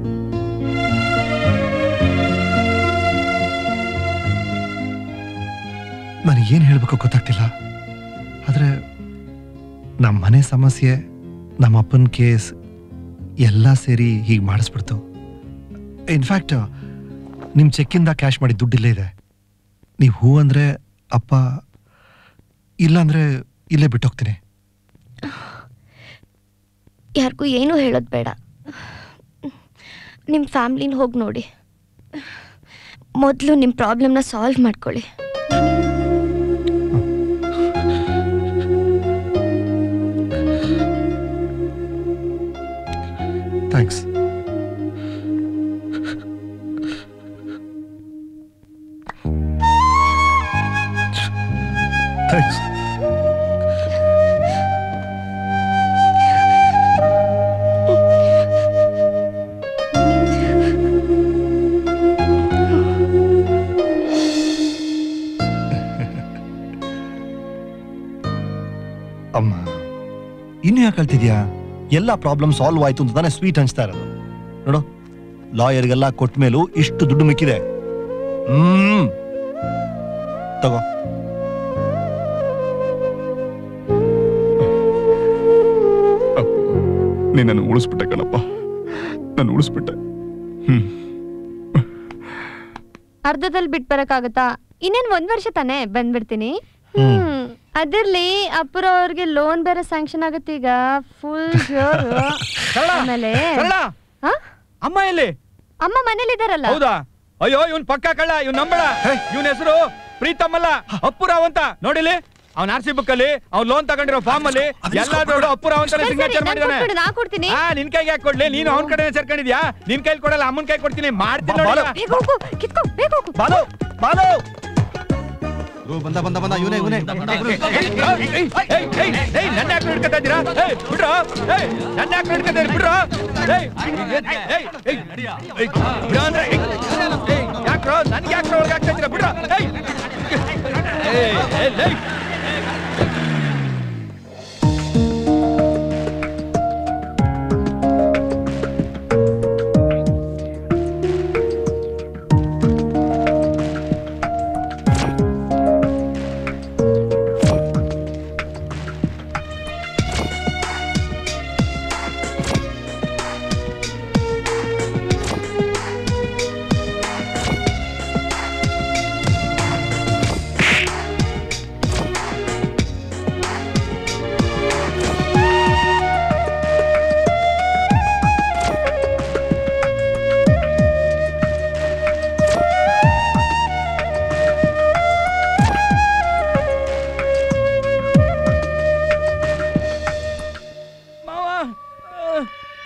ನನಗೇನು ಹೇಳಬೇಕು ಗೊತ್ತಾಗ್ತಿಲ್ಲ ಆದರೆ ನಮ್ಮ ಮನೆ ಸಮಸ್ಯೆ ನಮ್ಮ ಅಪ್ಪನ ಕೇಸ್ ಎಲ್ಲ ಸೇರಿ ಹೀಗೆ ಮಾಡಿಸ್ಬಿಡ್ತು ಇನ್ಫ್ಯಾಕ್ಟ್ ನಿಮ್ಮ ಚೆಕ್ಕಿಂದ ಕ್ಯಾಶ್ ಮಾಡಿ ದುಡ್ಡಿಲ್ಲೇ ಇದೆ ನೀವು ಹೂ ಅಂದರೆ ಅಪ್ಪ ಇಲ್ಲ ಅಂದರೆ ಇಲ್ಲೇ ಬಿಟ್ಟೋಗ್ತೀನಿ ಯಾರಿಗೂ ಏನೂ ಹೇಳೋದು ಬೇಡ ನಿಮ್ಮ ಫ್ಯಾಮ್ಲಿನ ಹೋಗಿ ನೋಡಿ ಮೊದಲು ನಿಮ್ಮ ಪ್ರಾಬ್ಲಮ್ನ ಸಾಲ್ವ್ ಮಾಡ್ಕೊಳ್ಳಿ ಥ್ಯಾಂಕ್ಸ್ ಥ್ಯಾಂಕ್ಸ್ ಅಮ್ಮ ಇನ್ನು ಯಾಕೆ ಹೇಳ್ತಿದ್ಯಾ ಎಲ್ಲ ಪ್ರಾಬ್ಲಮ್ ಸಾಲ್ವ್ ಆಯ್ತು ಅಂತ ತಾನೇ ಸ್ವೀಟ್ ಹಂಚ್ತಾ ಇರೋದು ನೋಡು ಲಾಯರ್ಗೆಲ್ಲ ಕೊಟ್ಟ ಮೇಲೂ ಇಷ್ಟು ದುಡ್ಡು ಮಿಕ್ಕಿದೆ ಹ್ಮ್ ತಗೋ ನೀನನ್ನು ಉಳಿಸ್ಬಿಟ್ಟೆ ಕಣಪ್ಪ ನಾನು ಉಳಿಸ್ಬಿಟ್ಟೆ ಹ್ಮ್ ಅರ್ಧದಲ್ಲಿ ಬಿಟ್ಟು ಬರಕ್ಕಾಗತ್ತಾ ಇನ್ನೇನ್ ಒಂದ್ ವರ್ಷ ತಾನೇ ಬಂದ್ಬಿಡ್ತೀನಿ ಹ್ಮ್ ಅದಿರ್ಲಿ ಅಪ್ಪುರ ಅವ್ರಿಗೆ ಲೋನ್ ಬೇರೆ ಸ್ಯಾಂಕ್ಷನ್ ಆಗುತ್ತೆ ಈಗ ಫುಲ್ ಜೋರು ಆಮೇಲೆ ಹಾ? ಅಮ್ಮ ಎಲ್ಲಿ ಅಮ್ಮ ಮನೇಲಿ ಇದಾರಲ್ಲ ಹೌದಾ ಅಯ್ಯೋ ಇವ್ನ್ ಪಕ್ಕ ಕಳ್ಳ ಇವ್ನ್ ನಂಬಳ ಇವನ್ ಹೆಸರು ಪ್ರೀತಮ್ ಅಲ್ಲ ಅಪ್ಪುರಾವ್ ಅಂತ ನೋಡಿಲಿ ಅವ್ನ ಆರ್ ಸಿ ಬುಕ್ ಅಲ್ಲಿ ಅವ್ನ್ ಲೋನ್ ತಗೊಂಡಿರೋ ಫಾರ್ಮ್ ಅಲ್ಲಿ ಎಲ್ಲಾ ದೊಡ್ಡ ಅಪ್ಪುರಾವ್ ಅಂತಾನೆ ಸರಿ, ಸರಿ, ಸಿಗ್ನೇಚರ್ ನನ್ ಮಾಡಿದಾನೆ ಕೊಟ್ಬಿಡು, ನಾ ಕೊಡ್ತೀನಿ. ಆ ನಿನ್ ಕೈಗೆ ಯಾಕೆ ಕೊಡ್ಲಿ ನೀನು ಅವ್ನ ಕಡೆ ಸೇರ್ಕೊಂಡಿದ್ಯಾ ನಿನ್ ಕೈಲಿ ಕೊಡಲ್ಲ ಅಮ್ಮನ್ ಕೈ ಕೊಡ್ತೀನಿ ಮಾಡ್ತೀನಿ ನೋಡಿ ಈಗ. ಬೇಗ ಹೋಗು ಕಿತ್ಕೋ ಬೇಗ ಹೋಗು ಬಾಲು ಬಾಲು ಬಂದ ಬಂದ ಬಂದ ಇವನೇ ಇವನೇ ನನ್ನ ಯಾಕೆ ಹಿಡ್ಕೊತಾ ಇದ್ದೀರಾ ಏಯ್, ಬಿಡ್ರೋ ಏಯ್, ನನ್ನ ಯಾಕೆ ಹಿಡ್ಕೊತಾ ಇದ್ದೀರಾ? ಬಿಡ್ರೋ ಏಯ್, ಏಯ್, ಏಯ್, ಏಯ್, ಏಯ್, ಬಿಡ್ರೋ ಅಂದ್ರೆ, ಏಯ್, ಏಯ್, ಯಾಕ್ರೋ ನನ್ಗೆ ಯಾಕ್ರೋ ಒಳಗೆ ಆಗ್ತಾ ಇದ್ದೀರಾ ಬಿಡ್ರೋ ಏಯ್ ಏಯ್, ಏಯ್, ಏಯ್.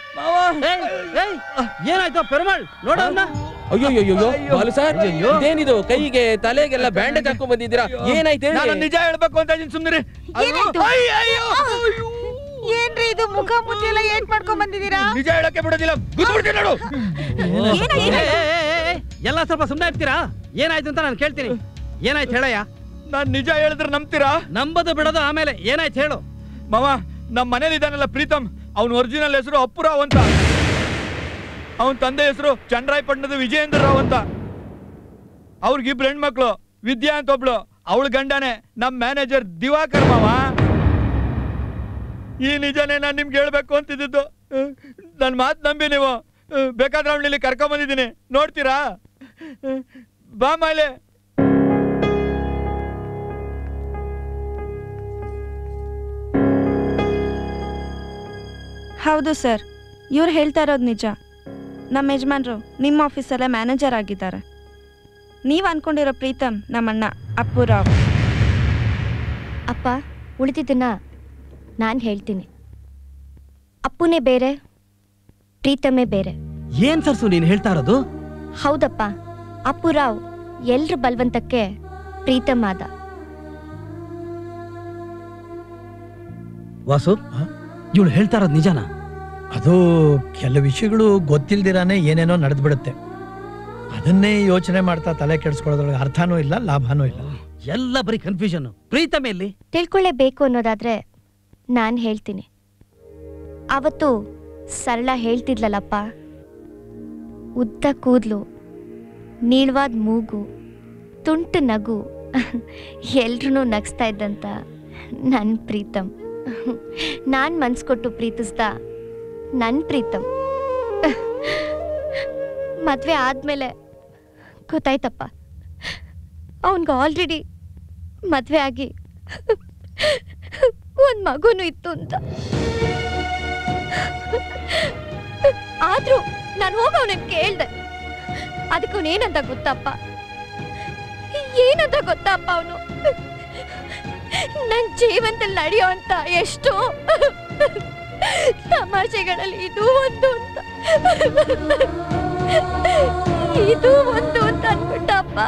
ಏನಾಯ್ತು ಪೆರುಮಾಳ್ ನೋಡ ಅಯ್ಯೋ ಬಾಲು ಸರ್ ಇದೇನಿದು ಕೈಗೆ ತಲೆಗೆಲ್ಲ ಬ್ಯಾಂಡೇಜ್ ಹಾಕೊಂಡ್ ಬಂದಿದ್ದೀರಾ ಏನಾಯ್ತು ಹೇಳಿ? ನಾನು ನಿಜ ಹೇಳ್ಬೇಕು ಅಂತ ಇದೀನಿ ಸುಮ್ನಿರಿ ಏನಾಯ್ತು? ಏನ್ರಿ ಇದು ಮುಖ ಮುತ್ತಿ ಎಲ್ಲ ಏಟ್ ಮಾಡ್ಕೊಂಡ್ ಬಂದಿದ್ದೀರಾ ನಿಜ ಹೇಳಕ್ಕೆ ಬಿಡೋದಿಲ್ಲ ಗುದ್ಬಿಡ್ತೀನಿ ನೋಡು ಎಲ್ಲ ಸ್ವಲ್ಪ ಸುಮ್ಮನೆ ಇರ್ತೀರಾ ಏನಾಯ್ತು ಅಂತ ನಾನು ಕೇಳ್ತೀನಿ ಏನಾಯ್ತು ಹೇಳಯ್ಯ ನಾನ್ ನಿಜ ಹೇಳಿದ್ರೆ ನಂಬ್ತೀರಾ ನಂಬದು ಬಿಡೋದು ಆಮೇಲೆ ಏನಾಯ್ತು ಹೇಳು ಮಾವ ನಮ್ಮ ಮನೇಲಿ ಇದ್ದಾನಲ್ಲ ಪ್ರೀತಮ್ ಅವನ ಒರಿಜಿನಲ್ ಹೆಸರು ಅಪ್ಪುರಾವ್ ಅಂತ ಅವನ ತಂದೆ ಹೆಸರು ಚಂದ್ರಾಯಪಟ್ಟಣದ ವಿಜಯೇಂದ್ರ ರಾವ್ ಅಂತ ಅವ್ರಿಗಿಬ್ರು ಹೆಣ್ಮಕ್ಳು ವಿದ್ಯಾ ಅಂತ ಒಬ್ಳು ಅವಳ ಗಂಡನೇ ನಮ್ ಮ್ಯಾನೇಜರ್ ದಿವಾಕರ್ ಮಾವ ಈ ನಿಜನೇ ನಾನು ನಿಮ್ಗೆ ಹೇಳ್ಬೇಕು ಅಂತಿದ್ದು ನನ್ನ ಮಾತು ನಂಬಿ ನೀವು ಅಹ್, ಬೇಕಾದ್ರೆ ಅವಳು ಇಲ್ಲಿ ಕರ್ಕೊಂಡ್ ಬಂದಿದ್ದೀನಿ ನೋಡ್ತೀರಾ ಅಹ್, ಬಾ ಮಾಲೆ ಹೌದು ಸರ್ ಇವ್ರು ಹೇಳ್ತಾ ಇರೋದು ನಿಜ ನಮ್ಮ ಯಜಮಾನ್ರು ನಿಮ್ಮ ಆಫೀಸಲ್ಲೇ ಮ್ಯಾನೇಜರ್ ಆಗಿದ್ದಾರೆ ನೀವು ಅನ್ಕೊಂಡಿರೋ ಪ್ರೀತಮ್ ನಮ್ಮಣ್ಣ ಅಪ್ಪುರಾವ್ ಅಪ್ಪ ಉಳಿದಿದ್ದನ್ನ ನಾನು ಹೇಳ್ತೀನಿ ಅಪ್ಪುನೇ ಬೇರೆ ಪ್ರೀತಮೇ ಬೇರೆ ಏನ್ ಸರ್ಸು ನೀನ್ ಹೇಳ್ತಾ ಇರೋದು ಹೌದಪ್ಪ ಅಪ್ಪುರಾವ್ ಎಲ್ರ ಬಲ್ವಂತಕ್ಕೆ ಪ್ರೀತಮ್ ಆದ ವಾಸು ಇವಳು ಹೇಳ್ತಾ ಇರೋದು ನಿಜಾನಾ ಅದು ಕೆಲವು ವಿಷಯಗಳು ಗೊತ್ತಿಲ್ದಿರಾನೆ ಏನೇನೋ ನಡೆದು ಬಿಡುತ್ತೆ ಅದನ್ನೇ ಯೋಚನೆ ಮಾಡ್ತಾ ತಲೆ ಕೆಡಿಸ್ಕೊಳ್ಳೋದ್ರೊಳಗೆ ಅರ್ಥನೂ ಇಲ್ಲ ಲಾಭನೂ ಇಲ್ಲ ಎಲ್ಲ ಬರೀ ಕನ್ಫ್ಯೂಷನ್ ಪ್ರೀತಮ್ ಎಲ್ಲಿ ತಿಳ್ಕೊಳ್ಳೇಬೇಕು ಅನ್ನೋದಾದ್ರೆ ನಾನು ಹೇಳ್ತೀನಿ ಅವತ್ತು ಸರಳ ಹೇಳ್ತಿದ್ಲಲ್ಲಪ್ಪ ಉದ್ದ ಕೂದಲು ನೀಳವಾದ ಮೂಗು ತುಂಟು ನಗು ಎಲ್ರೂ ನಗಿಸ್ತಾ ಇದ್ದಂತ ನನ್ನ ಪ್ರೀತಮ್ ನಾನು ಮನ್ಸ್ಕೊಟ್ಟು ಪ್ರೀತಿಸ್ದ ನನ್ನ ಪ್ರೀತಮ್ ಮದ್ವೆ ಆದ್ಮೇಲೆ ಗೊತ್ತಾಯ್ತಪ್ಪ ಅವನ್ಗೆ ಆಲ್ರೆಡಿ ಮದ್ವೆ ಆಗಿ ಒಂದ್ ಮಗುನು ಇತ್ತು ಅಂತ ಆದ್ರೂ ನಾನು ಹೋಗಿ ಅವನನ್ನ ಕೇಳ್ದೆ ಅದಕ್ಕೆ ಅವನು ಏನಂತ ಗೊತ್ತಪ್ಪ ಏನಂತ ಗೊತ್ತಪ್ಪ ಅವನು ನನ್ ಜೀವನದಲ್ಲಿ ನಡೆಯೋ ಅಂತ ಎಷ್ಟೋ ತಮಾಷೆಗಳಲ್ಲಿ ಇದು ಒಂದು ಅಂತ ಇದು ಒಂದು ಅಂತ ಅನ್ಬಿಟ್ಟಪ್ಪ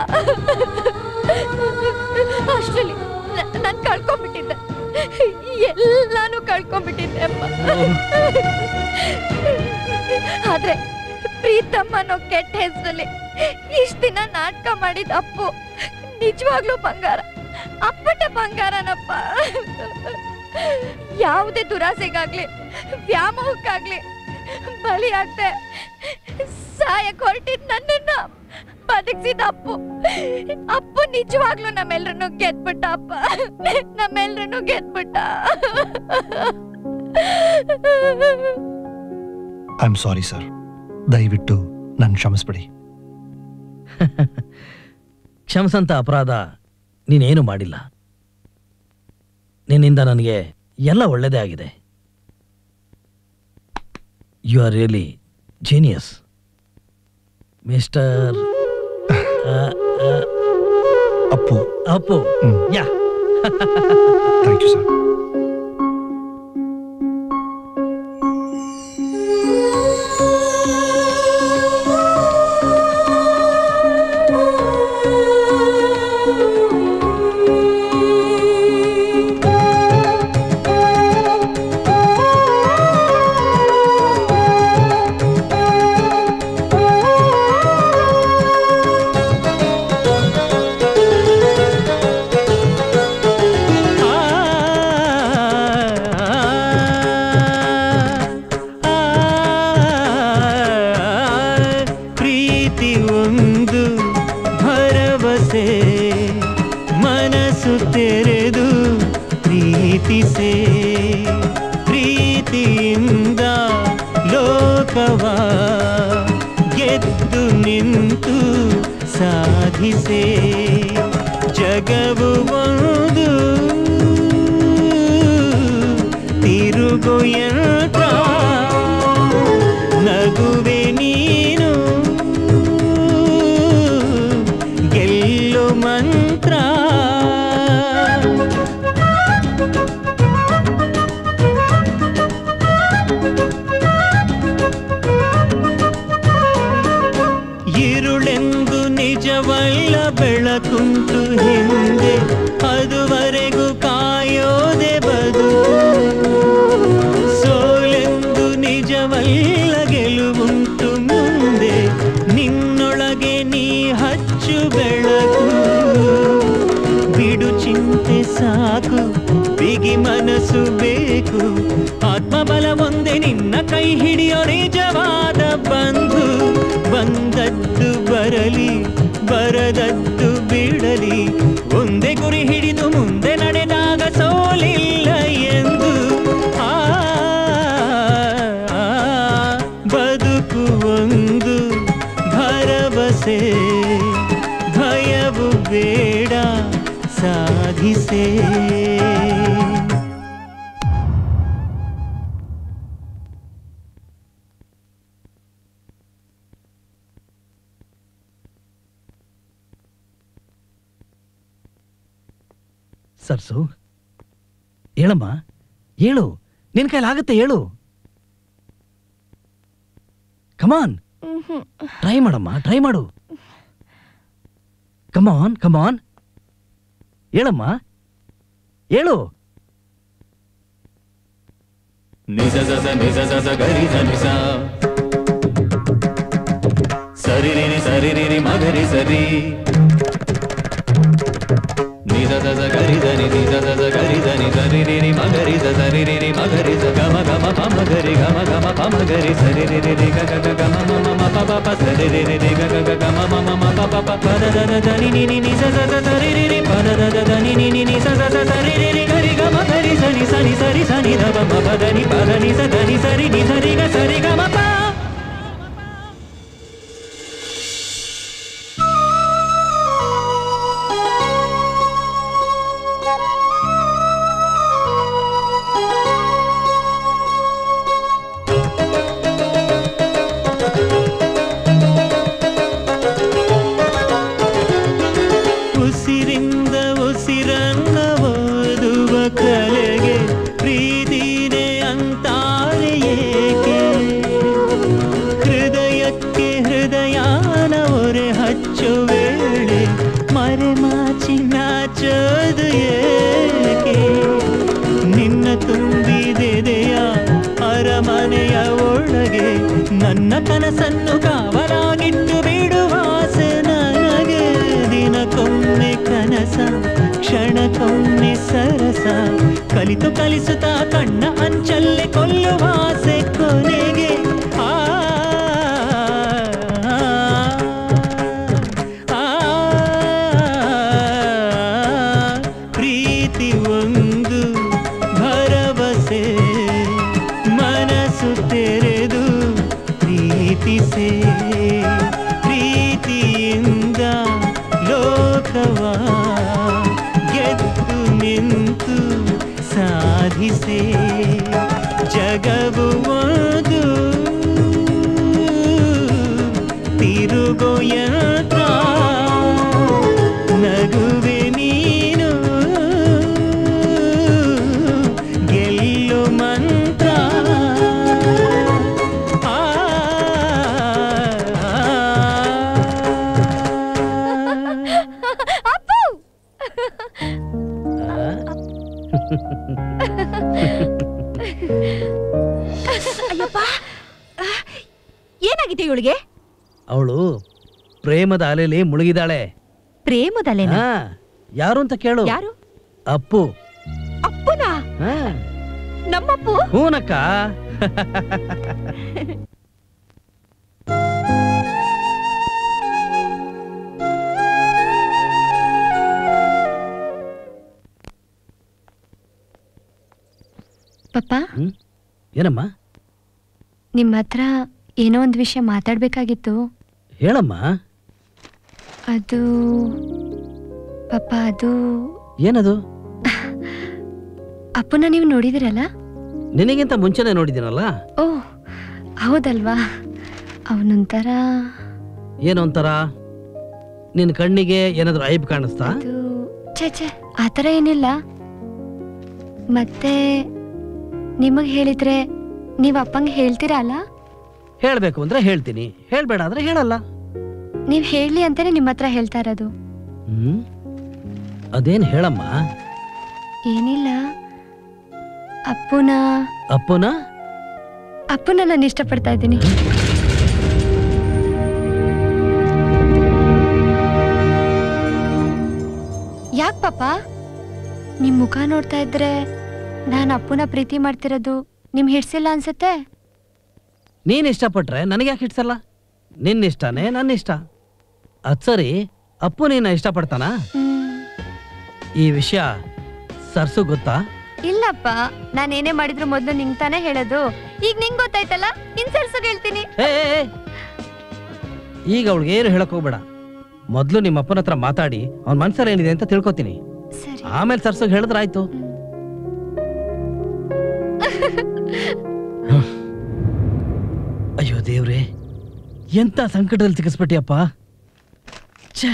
ಅಷ್ಟರಲ್ಲಿ ನಾನು ಕಳ್ಕೊಂಡ್ಬಿಟ್ಟಿದ್ದೆ ಎಲ್ಲಾನು ಕಳ್ಕೊಂಡ್ಬಿಟ್ಟಿದ್ದೆ ಅಪ್ಪ ಆದ್ರೆ ಪ್ರೀತಮ್ಮ ಅನ್ನೋ ಕೆಟ್ಟ ಹೆಸರಲ್ಲಿ ಇಷ್ಟ ದಿನ ನಾಟಕ ಮಾಡಿದ ಅಪ್ಪು ನಿಜವಾಗ್ಲೂ ಬಂಗಾರ ಅಪ್ಪಟ ಬಂಗಾರನಪ್ಪ ಯಾವುದೇ ದುರಾಸೆಗಾಗ್ಲಿ ವ್ಯಾಮೋಹಕ್ಕಾಗ್ಲಿ ಬಲಿಯಾಗ್ದೆ ಸಾಯಕ್ ಹೊರಟಿದ್ ನನ್ನನ್ನ ಬದುಕ್ಸಿದ ಅಪ್ಪು ಅಪ್ಪು ನಿಜವಾಗ್ಲೂ ನಮ್ಮೆಲ್ರನ್ನು ಗೆದ್ಬಿಟ್ಟ ಅಪ್ಪ ನಮ್ಮೆಲ್ರನ್ನು ಗೆದ್ಬಿಟ್ಟ ಐ ಆಮ್ ಸಾರಿ ಸರ್ ದಯವಿಟ್ಟು ನನ್ನ ಕ್ಷಮಿಸ್ಬಿಡಿ ಕ್ಷಮಸಂತ ಅಪರಾಧ ನೀನೇನು ಮಾಡಿಲ್ಲ ನಿನ್ನಿಂದ ನನಗೆ ಎಲ್ಲ ಒಳ್ಳೆಯದೇ ಆಗಿದೆ you are really genius mister Appu Appu yeah thank you sir ಪ್ರೀತಿ ಒಂದು ಭರವಸೆ ಮನಸ್ಸು ತೆರೆದು ಪ್ರೀತಿಸೆ ಪ್ರೀತಿಯಿಂದ ಲೋಕವ ಗೆದ್ದು ನಿಂತು ಸಾಧಿಸೆ ಜಗವು ಒಂದು ತಿರುಗು ಯಂತ್ರ ನಗುವೆ ನೀನು ಗೆಲ್ಲು ಮಂತ್ರ ಬದುಕುಂಟು ಹಿಂದೆ ಅದುವರೆಗೂ ಕಾಯೋದೆ ಬದುಕು ಸೋಲೆಂದು ನಿಜವಲ್ಲ ಗೆಲುವುಂಟು ಮುಂದೆ ನಿನ್ನೊಳಗೆ ನೀ ಹಚ್ಚು ಬೆಳಕು ಬಿಡು ಚಿಂತೆ ಸಾಕು ಬಿಗಿ ಮನಸ್ಸು ಬೇಕು ಆತ್ಮಬಲ ಒಂದೇ ನಿನ್ನ ಕೈ ಹಿಡಿಯೋ ನಿಜವಾದ ಬಂಧು ಬಂದದ್ದು ಬರಲಿ ಬರದದ್ದು ಬಿಡಲಿ ಒಂದೇ ಗುರಿ ಹಿಡಿದು ಮುಂದೆ ನಡೆದಾಗ ಸೋಲಿಲ್ಲ ಎಂದು ಆ ಆ, ಬದುಕು ಒಂದು ಭರವಸೆ ಭಯವು ಬೇಡ ಸಾಧಿಸೇ ಸರ್ಸು ಹೇಳಮ್ಮ ಹೇಳು ನಿನ್ ಕೈಲಾಗತ್ತೆ ಹೇಳು ಕಮಾನ್ ಟ್ರೈ ಮಾಡಮ್ಮ ಟ್ರೈ ಮಾಡು ಕಮಾನ್ ಕಮಾನ್ ಹೇಳಮ್ಮ ಹೇಳು ನಿಜ ಜ ನಿಜ ಜ ಗರಿ ಸ ನಿಸ ಸರಿ ರಿ ರಿ ಸರಿ ರಿ ರಿ ಮಗರಿ ಸರಿ ನಿಜ ಜ ಗರಿ ದ ನಿ ನಿಜ ಜ ಗರಿ ದ ನಿ ಸರಿ ರಿ ರಿ ಮಗರಿ ಸ ಸರಿ ರಿ ರಿ ಮಗರಿ ಸ ಗಮ ಗಮ ಪಮ ಗರಿ ಗಮ ಗಮ ಪಮ ಗರಿ ಸರಿ ರಿ ರಿ ರಿ ಗ ಗ ಗ ಗಮ ಮ ಮ ಮ ಪ ಪ ಪ ಸರಿ ರಿ ರಿ ರಿ ಗ ಗ ಗ ಗಮ ಮ ಮ ಮ ಪ ಪ ಪ ಪ ದ ದ ದ ದ ನಿ ನಿ ನಿ ನಿ ಸ ಸ ಸ ಸರಿ ರಿ ರಿ ಪ ದ ದ ದ ದ ನಿ ನಿ ನಿ ನಿ ಸ ಸ ಸ ಸರಿ ರಿ ರಿ ಗರಿ ಗಮ ಗರಿ ಸರಿ ಸರಿ ಸರಿ ಸರಿ ದ ಪ ಮ ಪ ದ ನಿ ಪ ದ ನಿ ಸ ದ ನಿ ಸರಿ ನಿ ಸರಿ ಗ ಸರಿ ಗ ಮ ಪ ಉಸಿರಿಂದ ಉಸಿರನ್ನ ಓದುವ ಕಲೆಗೆ ಪ್ರೀತಿನೇ ಅಂತಾರೆ ಏಕೆ ಹೃದಯಕ್ಕೆ ಹೃದಯಾನ ಒರೆ ಹಚ್ಚೋ ವೇಳೆ ಮರೆ ಮಾಚಿ ನಾಚೋದು ಏಕೆ ನಿನ್ನ ತುಂಬಿದೆದೆಯ ಅರಮನೆಯ ಒಳಗೆ ನನ್ನ ಕನಸನ್ನು ಕಾವಲಾಗಿಟ್ಟು ಬಿಡುವಾಸೆ ನನಗೆ ದಿನಕ್ಕೊಮ್ಮೆ ಕನಸ ಕ್ಷಣಕ್ಕೊಮ್ಮೆ ಸರಸ ಕಲಿತು ಕಲಿಸುತ್ತಾ ಕಣ್ಣ ಅಂಚಲ್ಲಿ ಕೊಲ್ಲುವಾಸೆ ಕೊನೆಗೆ ಆ ಆ, ಪ್ರೀತಿ ಒಂದು ಭರವಸೆ ಮನಸ್ಸು ತೆರೆದು ಪ್ರೀತಿಸೆ ಪ್ರೀತಿಯಿಂದ ಲೋಕವ ಗೆದ್ದು ನಿಂತು ಸಾಧಿಸೆ ಜಗವು ಒಂದು ತಿರುಗೋ ಯಂತ್ರ ನಗುವೆ ನೀನು ಗೆಲ್ಲು ಮಂತ್ರ ಆ, ಅಪ್ಪು ಅಯ್ಯಪ್ಪ ಏನಾಗಿದೆ ಇವಳಿಗೆ ಅವಳು ಪ್ರೇಮದ ಅಲೆಯಲ್ಲಿ ಮುಳುಗಿದಾಳೆ ಪ್ರೇಮದಲ್ಲೇನ ಹಾ ಯಾರು ಅಂತ ಕೇಳು ಯಾರು ಅಪ್ಪು ಅಪ್ಪನ ಹಾ ನಮ್ಮಪ್ಪು ಹೂನಕ್ಕ ಪಪ್ಪ ಏನಮ್ಮ ನಿಮ್ಮ ಹತ್ರ ಏನೋ ಒಂದು ವಿಷಯ ಮಾತಾಡ್ಬೇಕಾಗಿತ್ತು ಹೇಳಮ್ಮ ಅದು ಪಪ್ಪ ಅದು ಏನದು ಅಪ್ಪನ ನೀವು ನೋಡಿದಿರಲ್ಲ ನಿನಗಿಂತ ಮುಂಚೆನೆ ನೋಡಿದ್ದೀನಲ್ಲ ಓ ಹೌದಲ್ವಾ ಅವನೊಂಥರ ಏನು ಒಂಥರ ನಿನ್ನ ಕಣ್ಣಿಗೆ ಏನಾದ್ರು ಐಬ್ ಕಾಣಿಸ್ತಾ ಅದು ಛೇ ಛೇ ಆ ಥರ ಏನಿಲ್ಲ ಮತ್ತೆ ನಿಮಗೆ ಹೇಳಿದ್ರೆ ನೀವು ಅಪ್ಪಂಗೆ ಹೇಳ್ತೀರಾ ಅಲ್ಲ ಹೇಳ್ಬೇಕು ಅಂದ್ರೆ ಹೇಳ್ತೀನಿ ಹೇಳ್ಬೇಡ ಅಂದ್ರೆ ಹೇಳಲ್ಲ ನೀವು ಹೇಳಿ ಅಂತಾನೆ ನಿಮ್ಮ ಹತ್ರ ಹೇಳ್ತಾ ಇರೋದು ಹ್ಮ್ ಅದೇನ್ ಹೇಳಮ್ಮ ಏನಿಲ್ಲ ಅಪ್ಪುನ ಅಪ್ಪನ ಅಪ್ಪನ ನಾನು ಇಷ್ಟಪಡ್ತಾ ಇದ್ದೀನಿ ಯಾಕ್ ಪಾಪ ನಿಮ್ ಮುಖ ನೋಡ್ತಾ ಇದ್ರೆ ನಾನು ಅಪ್ಪನ ಪ್ರೀತಿ ಮಾಡ್ತಿರೋದು ನಿಮ್ ಹಿಡ್ಸಿಲ್ಲ ಅನ್ಸುತ್ತೆ ನೀನ್ ಇಷ್ಟಪಟ್ರೆ ನನಗೆ ಯಾಕೆ ಹಿಡ್ಸಲ್ಲ ನಿನ್ನ ಇಷ್ಟನೇ ನನ್ನ ಇಷ್ಟ ಅದ್ ಸರಿ ಅಪ್ಪು ನೀನ ಇಷ್ಟಪಡ್ತಾನ ಈ ವಿಷಯ ಸರ್ಸು ಗೊತ್ತಾ ಇಲ್ಲಪ್ಪ ನಾನು ಏನೇ ಮಾಡಿದ್ರು ಮೊದಲು ನಿಂಗ್ ತಾನೇ ಹೇಳೋದು ಈಗ ನಿಂಗ್ ಗೊತ್ತಾಯ್ತಲ್ಲ ಇನ್ ಸರ್ಸಗ್ ಹೇಳ್ತೀನಿ ಏ ಏ, ಏ. ಈಗ ಅವಳಿಗೆ ಏನು ಹೇಳಕ್ ಹೋಗ್ಬೇಡ ಮೊದ್ಲು ನಿಮ್ಮ ಅಪ್ಪನ ಹತ್ರ ಮಾತಾಡಿ ಅವ್ನ ಮನ್ಸಲ್ಲಿ ಏನಿದೆ ಅಂತ ತಿಳ್ಕೊತೀನಿ ಆಮೇಲೆ ಸರ್ಸೋಗ್ ಹೇಳಿದ್ರಾಯ್ತು ಅಯ್ಯೋ ದೇವ್ರೆ ಎಂತ ಸಂಕಟದಲ್ಲಿ ಸಿಕ್ಕಿಸ್ಬಿಟ್ಟಿಯಪ್ಪ ಛೇ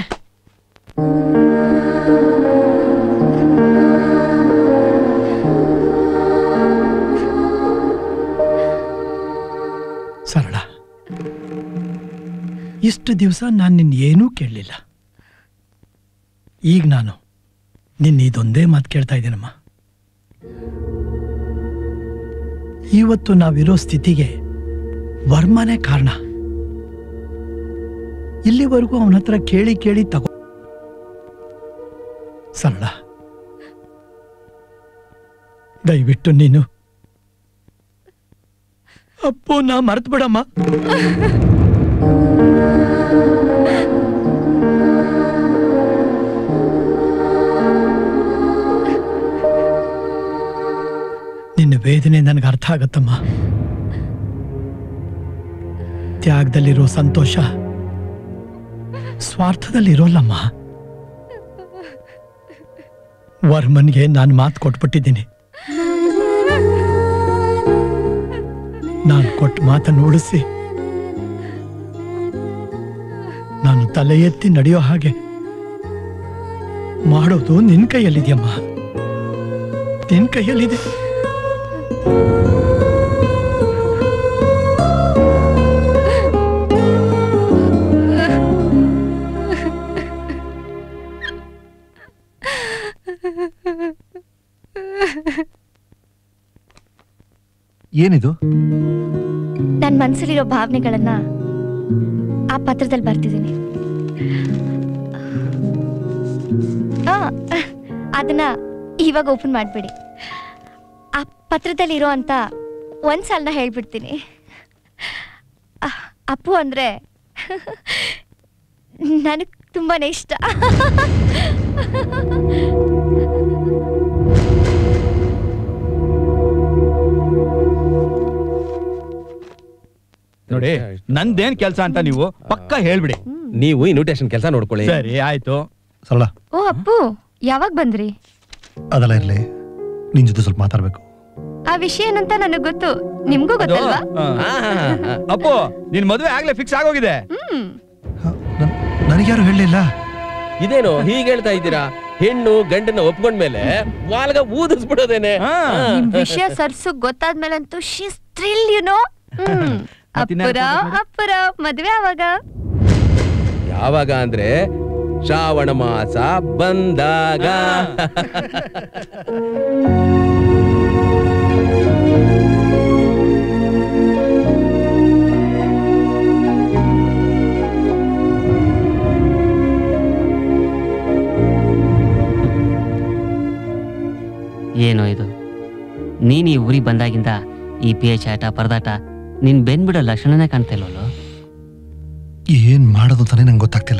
ಸರಳ ಇಷ್ಟು ದಿವಸ ನಾನು ನಿನ್ನ ಏನೂ ಕೇಳಲಿಲ್ಲ ಈಗ ನಾನು ನಿನ್ನ ಇದೊಂದೇ ಮಾತು ಕೇಳ್ತಾ ಇದ್ದೀನಮ್ಮ ಇವತ್ತು ನಾವಿರೋ ಸ್ಥಿತಿಗೆ ವರ್ಮನೇ ಕಾರಣ ಇಲ್ಲಿವರೆಗೂ ಅವನ ಹತ್ರ ಕೇಳಿ ಕೇಳಿ ತಗೋ ಸರಳ ದಯವಿಟ್ಟು ನೀನು ಅಪ್ಪು ನಾ ಮರ್ತು ಬಿಡಮ್ಮ ನಿನ್ನ ವೇದನೆ ನನಗೆ ಅರ್ಥ ಆಗತ್ತಮ್ಮ ತ್ಯಾಗದಲ್ಲಿರೋ ಸಂತೋಷ ಸ್ವಾರ್ಥದಲ್ಲಿರೋಲ್ಲಮ್ಮ ವರ್ಮನ್ಗೆ ನಾನು ಮಾತು ಕೊಟ್ಬಿಟ್ಟಿದ್ದೀನಿ ನಾನು ಕೊಟ್ಟ ಮಾತನ್ನು ಉಳಿಸಿ ನಾನು ತಲೆ ಎತ್ತಿ ನಡೆಯೋ ಹಾಗೆ ಮಾಡೋದು ನಿನ್ ಕೈಯಲ್ಲಿದೆಯಮ್ಮ ನಿನ್ ಕೈಯಲ್ಲಿದೆ ಏನಿದು ನನ್ ಮನ್ಸಲ್ಲಿರೋ ಭಾವನೆಗಳನ್ನ ಆ ಪತ್ರದಲ್ಲಿ ಬರ್ತಿದ್ದೀನಿ ಆ, ಅದನ್ನ ಇವಾಗ ಓಪನ್ ಮಾಡ್ಬೇಡಿ ಆ ಪತ್ರದಲ್ಲಿರೋ ಅಂತ ಒಂದ್ ಸಲನ ಹೇಳ್ಬಿಡ್ತೀನಿ ಆ, ಅಪ್ಪು ಅಂದ್ರೆ ನನಗ್ ತುಂಬಾನೇ ಇಷ್ಟ ನೋಡಿ ನಂದೇನ್ ಕೆಲಸ ಅಂತ ನೀವು ಪಕ್ಕ ಹೇಳ್ಬಿಡಿ ನೀವು ಇನ್ವಿಟೇಷನ್ ಕೆಲಸ ನೋಡ್ಕೊಳ್ಳಿ ಸರಿ ಆಯ್ತು ಸರಳ ಓ ಅಪ್ಪು ಯಾವಾಗ ಬಂದ್ರಿ ಅದೆಲ್ಲ ಇರ್ಲಿ ನಿನ್ ಜೊತೆ ಸ್ವಲ್ಪ ಮಾತಾಡ್ಬೇಕು ಆ ವಿಷಯ ಏನಂತ ನನಗ್ ಗೊತ್ತು ನಿಮ್ಗೂ ಗೊತ್ತಲ್ವಾ ಅಪ್ಪು ನಿನ್ ಮದುವೆ ಆಗ್ಲೇ ಫಿಕ್ಸ್ ಆಗೋಗಿದೆ ಹ್ಮ್ ನನಗ್ಯಾರು ಹೇಳಲಿಲ್ಲ ಇದೇನು ಹೀಗೆ ಹೇಳ್ತಾ ಇದ್ದೀರಾ ಹೆಣ್ಣು ಗಂಡನ್ನ ಒಪ್ಕೊಂಡ್ಮೇಲೆ ವಾಲ್ಗ ಊದಿಸ್ಬಿಡೋದೇನೆ ನಿಮ್ ವಿಷಯ ಸರ್ಸು ಗೊತ್ತಾದ್ಮೇಲಂತೂ ಶೀಸ್ ಥ್ರಿಲ್ ಯು ನೋ ಅಪ್ಪುರ ಅಪ್ಪುರ ಮದ್ವೆ ಅವಾಗ ಯಾವಾಗ ಅಂದ್ರೆ ಶ್ರಾವಣ ಮಾಸ ಬಂದಾಗ ಏನೋ ಇದು ನೀನ್ ಈ ಊರಿಗೆ ಬಂದಾಗಿಂದ ಈ ಪೇಚ್ ಆಟ ಪರದಾಟ ನಿನ್ ಬೆನ್ ಬಿಡೋ ಲಕ್ಷಣನೇ ಕಾಣ್ತಾ ಇಲ್ವಲ್ಲೋ ಏನ್ ಮಾಡೋದು ಅಂತಾನೆ ನಂಗೆ ಗೊತ್ತಾಗ್ತಿಲ್ಲ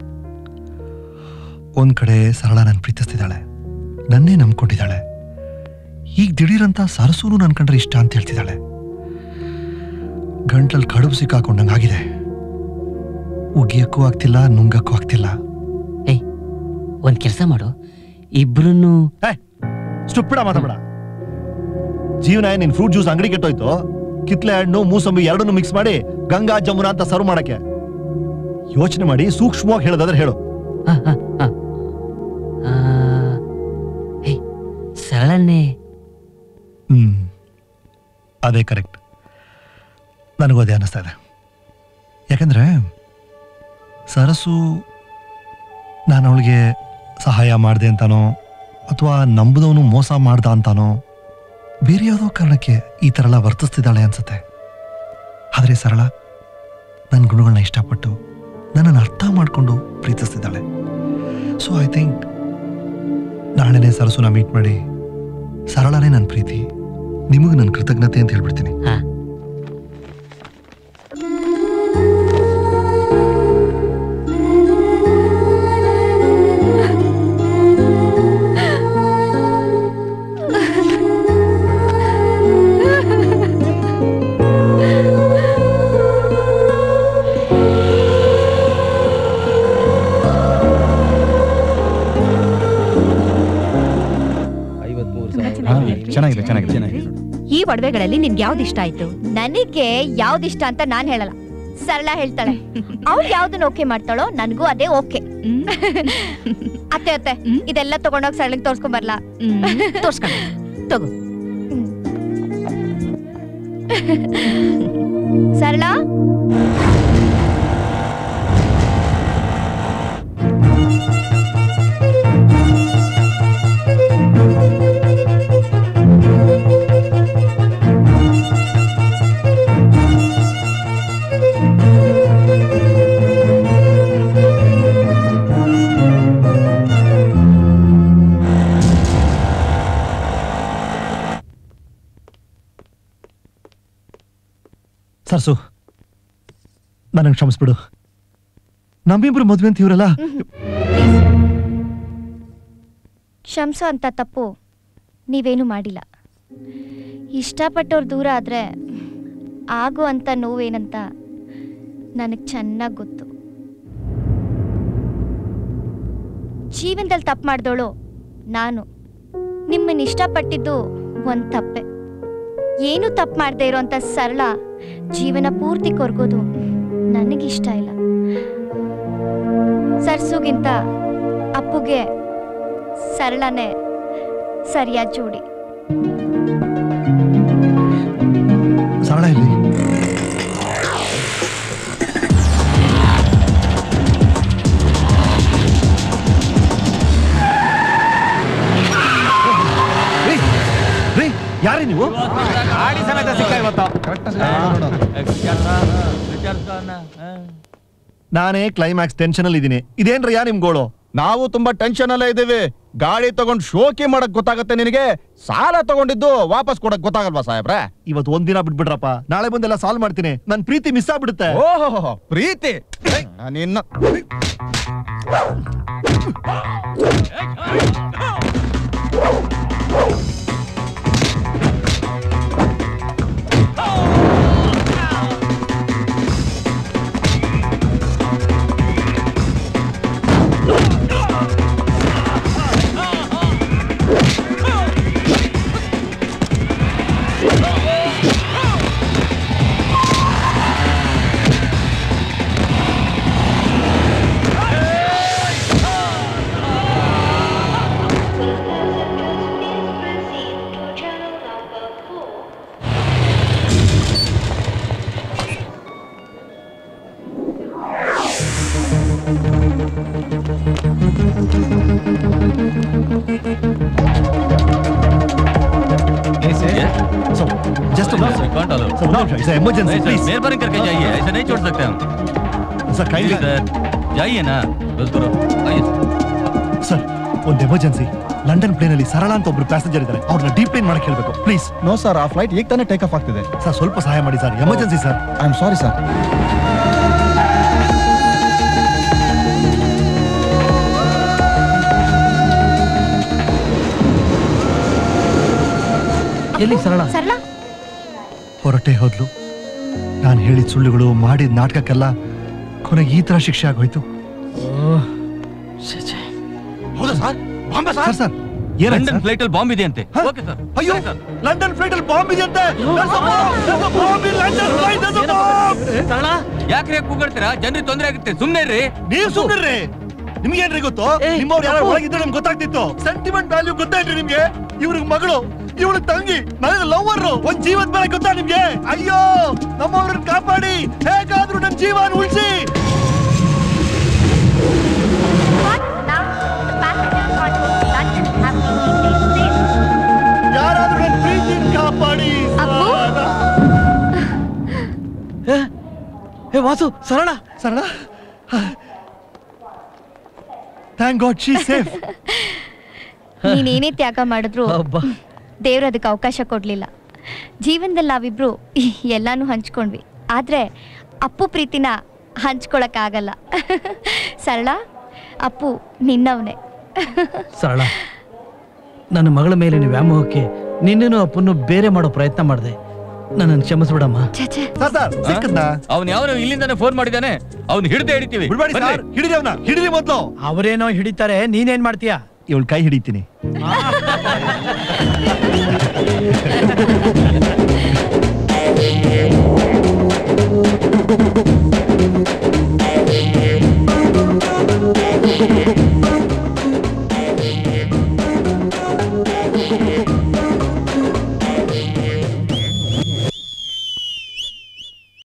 ಒಂದ್ ಕಡೆ ಸರಳ ನನ್ ಪ್ರೀತಿಸ್ತಿದ್ದಾಳೆ ನನ್ನೇ ನಂಬ್ಕೊಂಡಿದ್ದಾಳೆ ಈಗ ದಿಢೀರಂತ ಸರಸೂನು ನನ್ ಕಂಡ್ರೆ ಇಷ್ಟ ಅಂತ ಹೇಳ್ತಿದ್ದಾಳೆ ಗಂಟ್ಲಲ್ಲಿ ಕಡುಬು ಸಿಕ್ಕಾಕೊಂಡಂಗಾಗಿದೆ ಉಗಿಯಕ್ಕೂ ಆಗ್ತಿಲ್ಲ ನುಂಗಕ್ಕೂ ಆಗ್ತಿಲ್ಲ ಏಯ್ ಒಂದ್ ಕೆಲಸ ಮಾಡು ಇಬ್ರು ಸ್ಟುಪ್ಪಿಡ ಮಾತಾಡ ಜೀವನ ನಿನ್ ಫ್ರೂಟ್ ಜ್ಯೂಸ್ ಅಂಗಡಿ ಕೆಟ್ಟೋಯ್ತು ಕಿತ್ಲೆ ಹಣ್ಣು ಮೂಸಂಬಿ ಎರಡನ್ನು ಮಿಕ್ಸ್ ಮಾಡಿ ಗಂಗಾ ಜಮುನಾ ಅಂತ ಸರ್ವ್ ಮಾಡಕ್ಕೆ ಯೋಚನೆ ಮಾಡಿ ಸೂಕ್ಷ್ಮವಾಗಿ ಹೇಳೋದಾದ್ರೆ ಹೇಳು ಸರಳನ್ನೇ ಹ್ಮ್ ಅದೇ ಕರೆಕ್ಟ್ ನನಗೂ ಅದೇ ಅನ್ನಿಸ್ತಾ ಇದೆ ಯಾಕಂದ್ರೆ ಸರಸು ನಾನು ಅವಳಿಗೆ ಸಹಾಯ ಮಾಡಿದೆ ಅಂತಾನೋ ಅಥವಾ ನಂಬುದವನು ಮೋಸ ಮಾಡ್ದ ಅಂತಾನೋ ಬೇರೆ ಯಾವುದೋ ಕಾರಣಕ್ಕೆ ಈ ಥರ ಎಲ್ಲ ವರ್ತಿಸ್ತಿದ್ದಾಳೆ ಅನ್ಸುತ್ತೆ ಆದರೆ ಸರಳ ನನ್ನ ಗುಣಗಳನ್ನ ಇಷ್ಟಪಟ್ಟು ನನ್ನನ್ನು ಅರ್ಥ ಮಾಡಿಕೊಂಡು ಪ್ರೀತಿಸ್ತಿದ್ದಾಳೆ ಸೊ ಐ ಥಿಂಕ್ ನಾಳೆನೇ ಸರಸುನ ಮೀಟ್ ಮಾಡಿ ಸರಳನೇ ನನ್ನ ಪ್ರೀತಿ ನಿಮಗೆ ನನ್ನ ಕೃತಜ್ಞತೆ ಅಂತ ಹೇಳ್ಬಿಡ್ತೀನಿ ಚೆನ್ನಾಗಿದೆ ಚೆನ್ನಾಗಿದೆ ಚೆನ್ನಾಗಿದೆ ಈ ಒಡವೆಗಳಲ್ಲಿ ನಿನ್ಗೆ ಯಾವ್ದು ಇಷ್ಟ ಆಯ್ತು ನನಗೆ ಯಾವ್ದಿಷ್ಟ ಅಂತ ನಾನ್ ಹೇಳಲ್ಲ ಸರಳ ಹೇಳ್ತಾಳೆ ಅವ್ಳು ಯಾವ್ದನ್ನ ಓಕೆ ಮಾಡ್ತಾಳೋ ನನಗೂ ಅದೇ ಓಕೆ ಅತ್ತೆ ಅತ್ತೆ ಇದೆಲ್ಲ ತಗೊಂಡೋಗಿ ಸರಳಿಗೆ ತೋರ್ಸ್ಕೊಂಡ್ ಬರ್ಲಾ ತೋರ್ಸ್ಕೊಂಡ್ ತಗೋ ಸರಳ ಸರ್ಸು ನನಗೆ ಕ್ಷಮಿಸ್ಬಿಡು ನಮ್ಮಿಬ್ರು ಮದ್ವೆ ಅಂತ ಇವರಲ್ಲ ಕ್ಷಮ್ಸೋ ಅಂತ ತಪ್ಪು ನೀವೇನು ಮಾಡಿಲ್ಲ ಇಷ್ಟಪಟ್ಟವ್ರು ದೂರ ಆದ್ರೆ ಆಗೋ ಅಂತ ನೋವೇನಂತ ನನಗೆ ಚೆನ್ನಾಗಿ ಗೊತ್ತು ಜೀವನದಲ್ಲಿ ತಪ್ಪು ಮಾಡ್ದೋಳು ನಾನು ನಿಮ್ಮನ್ನ ಇಷ್ಟಪಟ್ಟಿದ್ದು ಒಂದು ತಪ್ಪೆ ಏನು ತಪ್ಪು ಮಾಡದೇ ಇರೋಂಥ ಸರಳ ಜೀವನ ಪೂರ್ತಿ ಕೊರ್ಗೋದು ನನಗಿಷ್ಟ ಇಲ್ಲ ಸರ್ಸುಗಿಂತ ಅಪ್ಪುಗೆ ಸರಳನೇ ಸರಿಯಾದ ಜೋಡಿ ಸರಳ ಇಲ್ಲಿ ರೀ ಯಾರೇ ನೀವು ಗಾಡಿ ಸಮೇತ ಸಿಕ್ಕ ಇವತ್ತು ನಾನೇ ಕ್ಲೈಮ್ಯಾಕ್ಸ್ ಟೆನ್ಷನ್ ಅಲ್ಲಿ ಇದ್ದೀನಿ ಇದೇನ್ರಯ್ಯ ನಿಮ್ ಗೋಳು ನಾವು ತುಂಬಾ ಟೆನ್ಷನ್ ಅಲ್ಲೇ ಇದ್ದೀವಿ ಗಾಡಿ ತಗೊಂಡ್ ಶೋಕಿ ಮಾಡಕ್ ಗೊತ್ತಾಗತ್ತೆ ನಿನಗೆ ಸಾಲ ತಗೊಂಡಿದ್ದು ವಾಪಸ್ ಕೊಡಕ್ ಗೊತ್ತಾಗಲ್ವಾ ಸಾಹೇಬ್ರೆ ಇವತ್ತು ಒಂದಿನ ಬಿಟ್ಬಿಡ್ರಪ್ಪ ನಾಳೆ ಬಂದೆಲ್ಲ ಸಾಲ್ವ್ ಮಾಡ್ತೀನಿ ನನ್ ಪ್ರೀತಿ ಮಿಸ್ ಆಗ್ಬಿಡುತ್ತೆ ಓಹೋ ಪ್ರೀತಿ ನಿನ್ನ just can't allow. Sir, no, it's an emergency, नहीं, सर, please. मेहरबानी करके जाइए ऐसे नहीं छोड़ सकते हम सर kindly- सर जाइए ना बस करो आइए ಸರ್ ಒಂದು ಎಮರ್ಜೆನ್ಸಿ ಲಂಡನ್ ಪ್ಲೇನ್ ಅಲ್ಲಿ ಸರಳ ಅಂತ ಒಬ್ರು ಪ್ಯಾಸೆಂಜರ್ ಇದ್ದಾರೆ ಅವ್ರನ್ನ ಡೀಪ್ ಪ್ಲೇನ್ ಮಾಡಕ್ ಹೇಳ್ಬೇಕು ಪ್ಲೀಸ್ ನೋ ಸರ್ ಆ ಫ್ಲೈಟ್ ಈಗ ತಾನೇ ಟೇಕ್ ಆಫ್ ಆಗ್ತಿದೆ ಸರ್ ಸ್ವಲ್ಪ ಸಹಾಯ ಮಾಡಿ sir emergency sir I am sorry sir ಎಲ್ಲಿ ಸರಳ ಸರಳ ಹೊರಟೆ ಹೋದ್ಲು ನಾನು ಹೇಳಿದ ಸುಳ್ಳುಗಳು ಮಾಡಿದ ನಾಟಕಕ್ಕೆಲ್ಲ ಕೊನೆಗೆ ಈ ತರ ಶಿಕ್ಷೆ ಆಗೋಯ್ತು ಹೌದಾ sir Bombay sir sir London flight ಅಲ್ಲಿ ಬಾಂಬ್ ಇದೆ ಅಂತೆ ಓಕೆ ಸರ್ ಅಯ್ಯೋ ಲಂಡನ್ ಫ್ಲೈಟ್ ಅಲ್ಲಿ ಬಾಂಬ್ ಇದೆಯಂತೆ There's a bomb! There's a bomb in London flight! There's a bomb! ಯಾಕ್ರಿ ಕೂಗಾಡ್ತೀರಾ ಜನರಿಗೆ ತೊಂದರೆ ಆಗುತ್ತೆ ಸುಮ್ನೆ ರೀ ನೀವ್ ಸುಮ್ಮನೆ ನಿಮ್ಗೇನ್ರಿ ಗೊತ್ತು ನಿಮ್ಮವ್ರು ಯಾರು ತಪ್ಪು. ಒಳಗಿದ್ರೆ ನಿಮ್ಗೆ ಗೊತ್ತಾಗ್ತಿತ್ತು ಸೆಂಟಿಮೆಂಟ್ ವ್ಯಾಲ್ಯೂ ಗೊತ್ತೇನ್ರಿ ನಿಮ್ಗೆ ಇವ್ರಿಗೆ ಮಗಳು ಇವಳು ತಂಗಿ ನನಗೆ ಲವರ್ ಒಂದ್ ಜೀವದ ಮೇಲೆ ಗೊತ್ತಾ ನಿಮ್ಗೆ ಅಯ್ಯೋ ನಮ್ಮವ್ರನ್ನ ಕಾಪಾಡಿ ಹೇಗಾದ್ರೂ ನನ್ ಜೀವನ ಉಳಿಸಿ ಹೇ Vasu Sarala Sarala thank god she safe ನೀನೇನೇ ತ್ಯಾಗ ಮಾಡಿದ್ರು ದೇವ್ರ ಅದಕ್ಕೆ ಅವಕಾಶ ಕೊಡ್ಲಿಲ್ಲ ಜೀವನದಲ್ಲಿ ನಾವಿಬ್ರು ಎಲ್ಲಾನು ಹಂಚ್ಕೊಂಡ್ವಿ ಆದ್ರೆ ಅಪ್ಪು ಪ್ರೀತಿನ ಹಂಚ್ಕೊಳಕ್ಕಾಗಲ್ಲ ಸರಳ ಅಪ್ಪು ನಿನ್ನವನೇ ಸರಳ ನನ್ನ ಮಗಳ ಮೇಲಿನ ವ್ಯಾಮೋಹಕ್ಕೆ ನಿನ್ನೂ ಅಪ್ಪನ್ನು ಬೇರೆ ಮಾಡೋ ಪ್ರಯತ್ನ ಮಾಡಿದೆ ನನ್ನನ್ನು ಕ್ಷಮಿಸ್ಬಿಡಮ್ಮ ಅವ್ನು ಯಾವನು ಇಲ್ಲಿಂದಾನೆ ಫೋನ್ ಮಾಡಿದಾನೆ ಅವ್ನು ಹಿಡ್ದೆ ಹಿಡಿತೀವಿ ಬನ್ನಿ. ಹಿಡಿದಿ ಅವನ ಹಿಡಿದಿ ಮೊದ್ಲು ಅವರೇನೋ ಹಿಡಿತಾರೆ ನೀನೇನ್ ಮಾಡ್ತೀಯಾ ಇವಳ ಕೈ ಹಿಡಿತೀನಿ Thank you.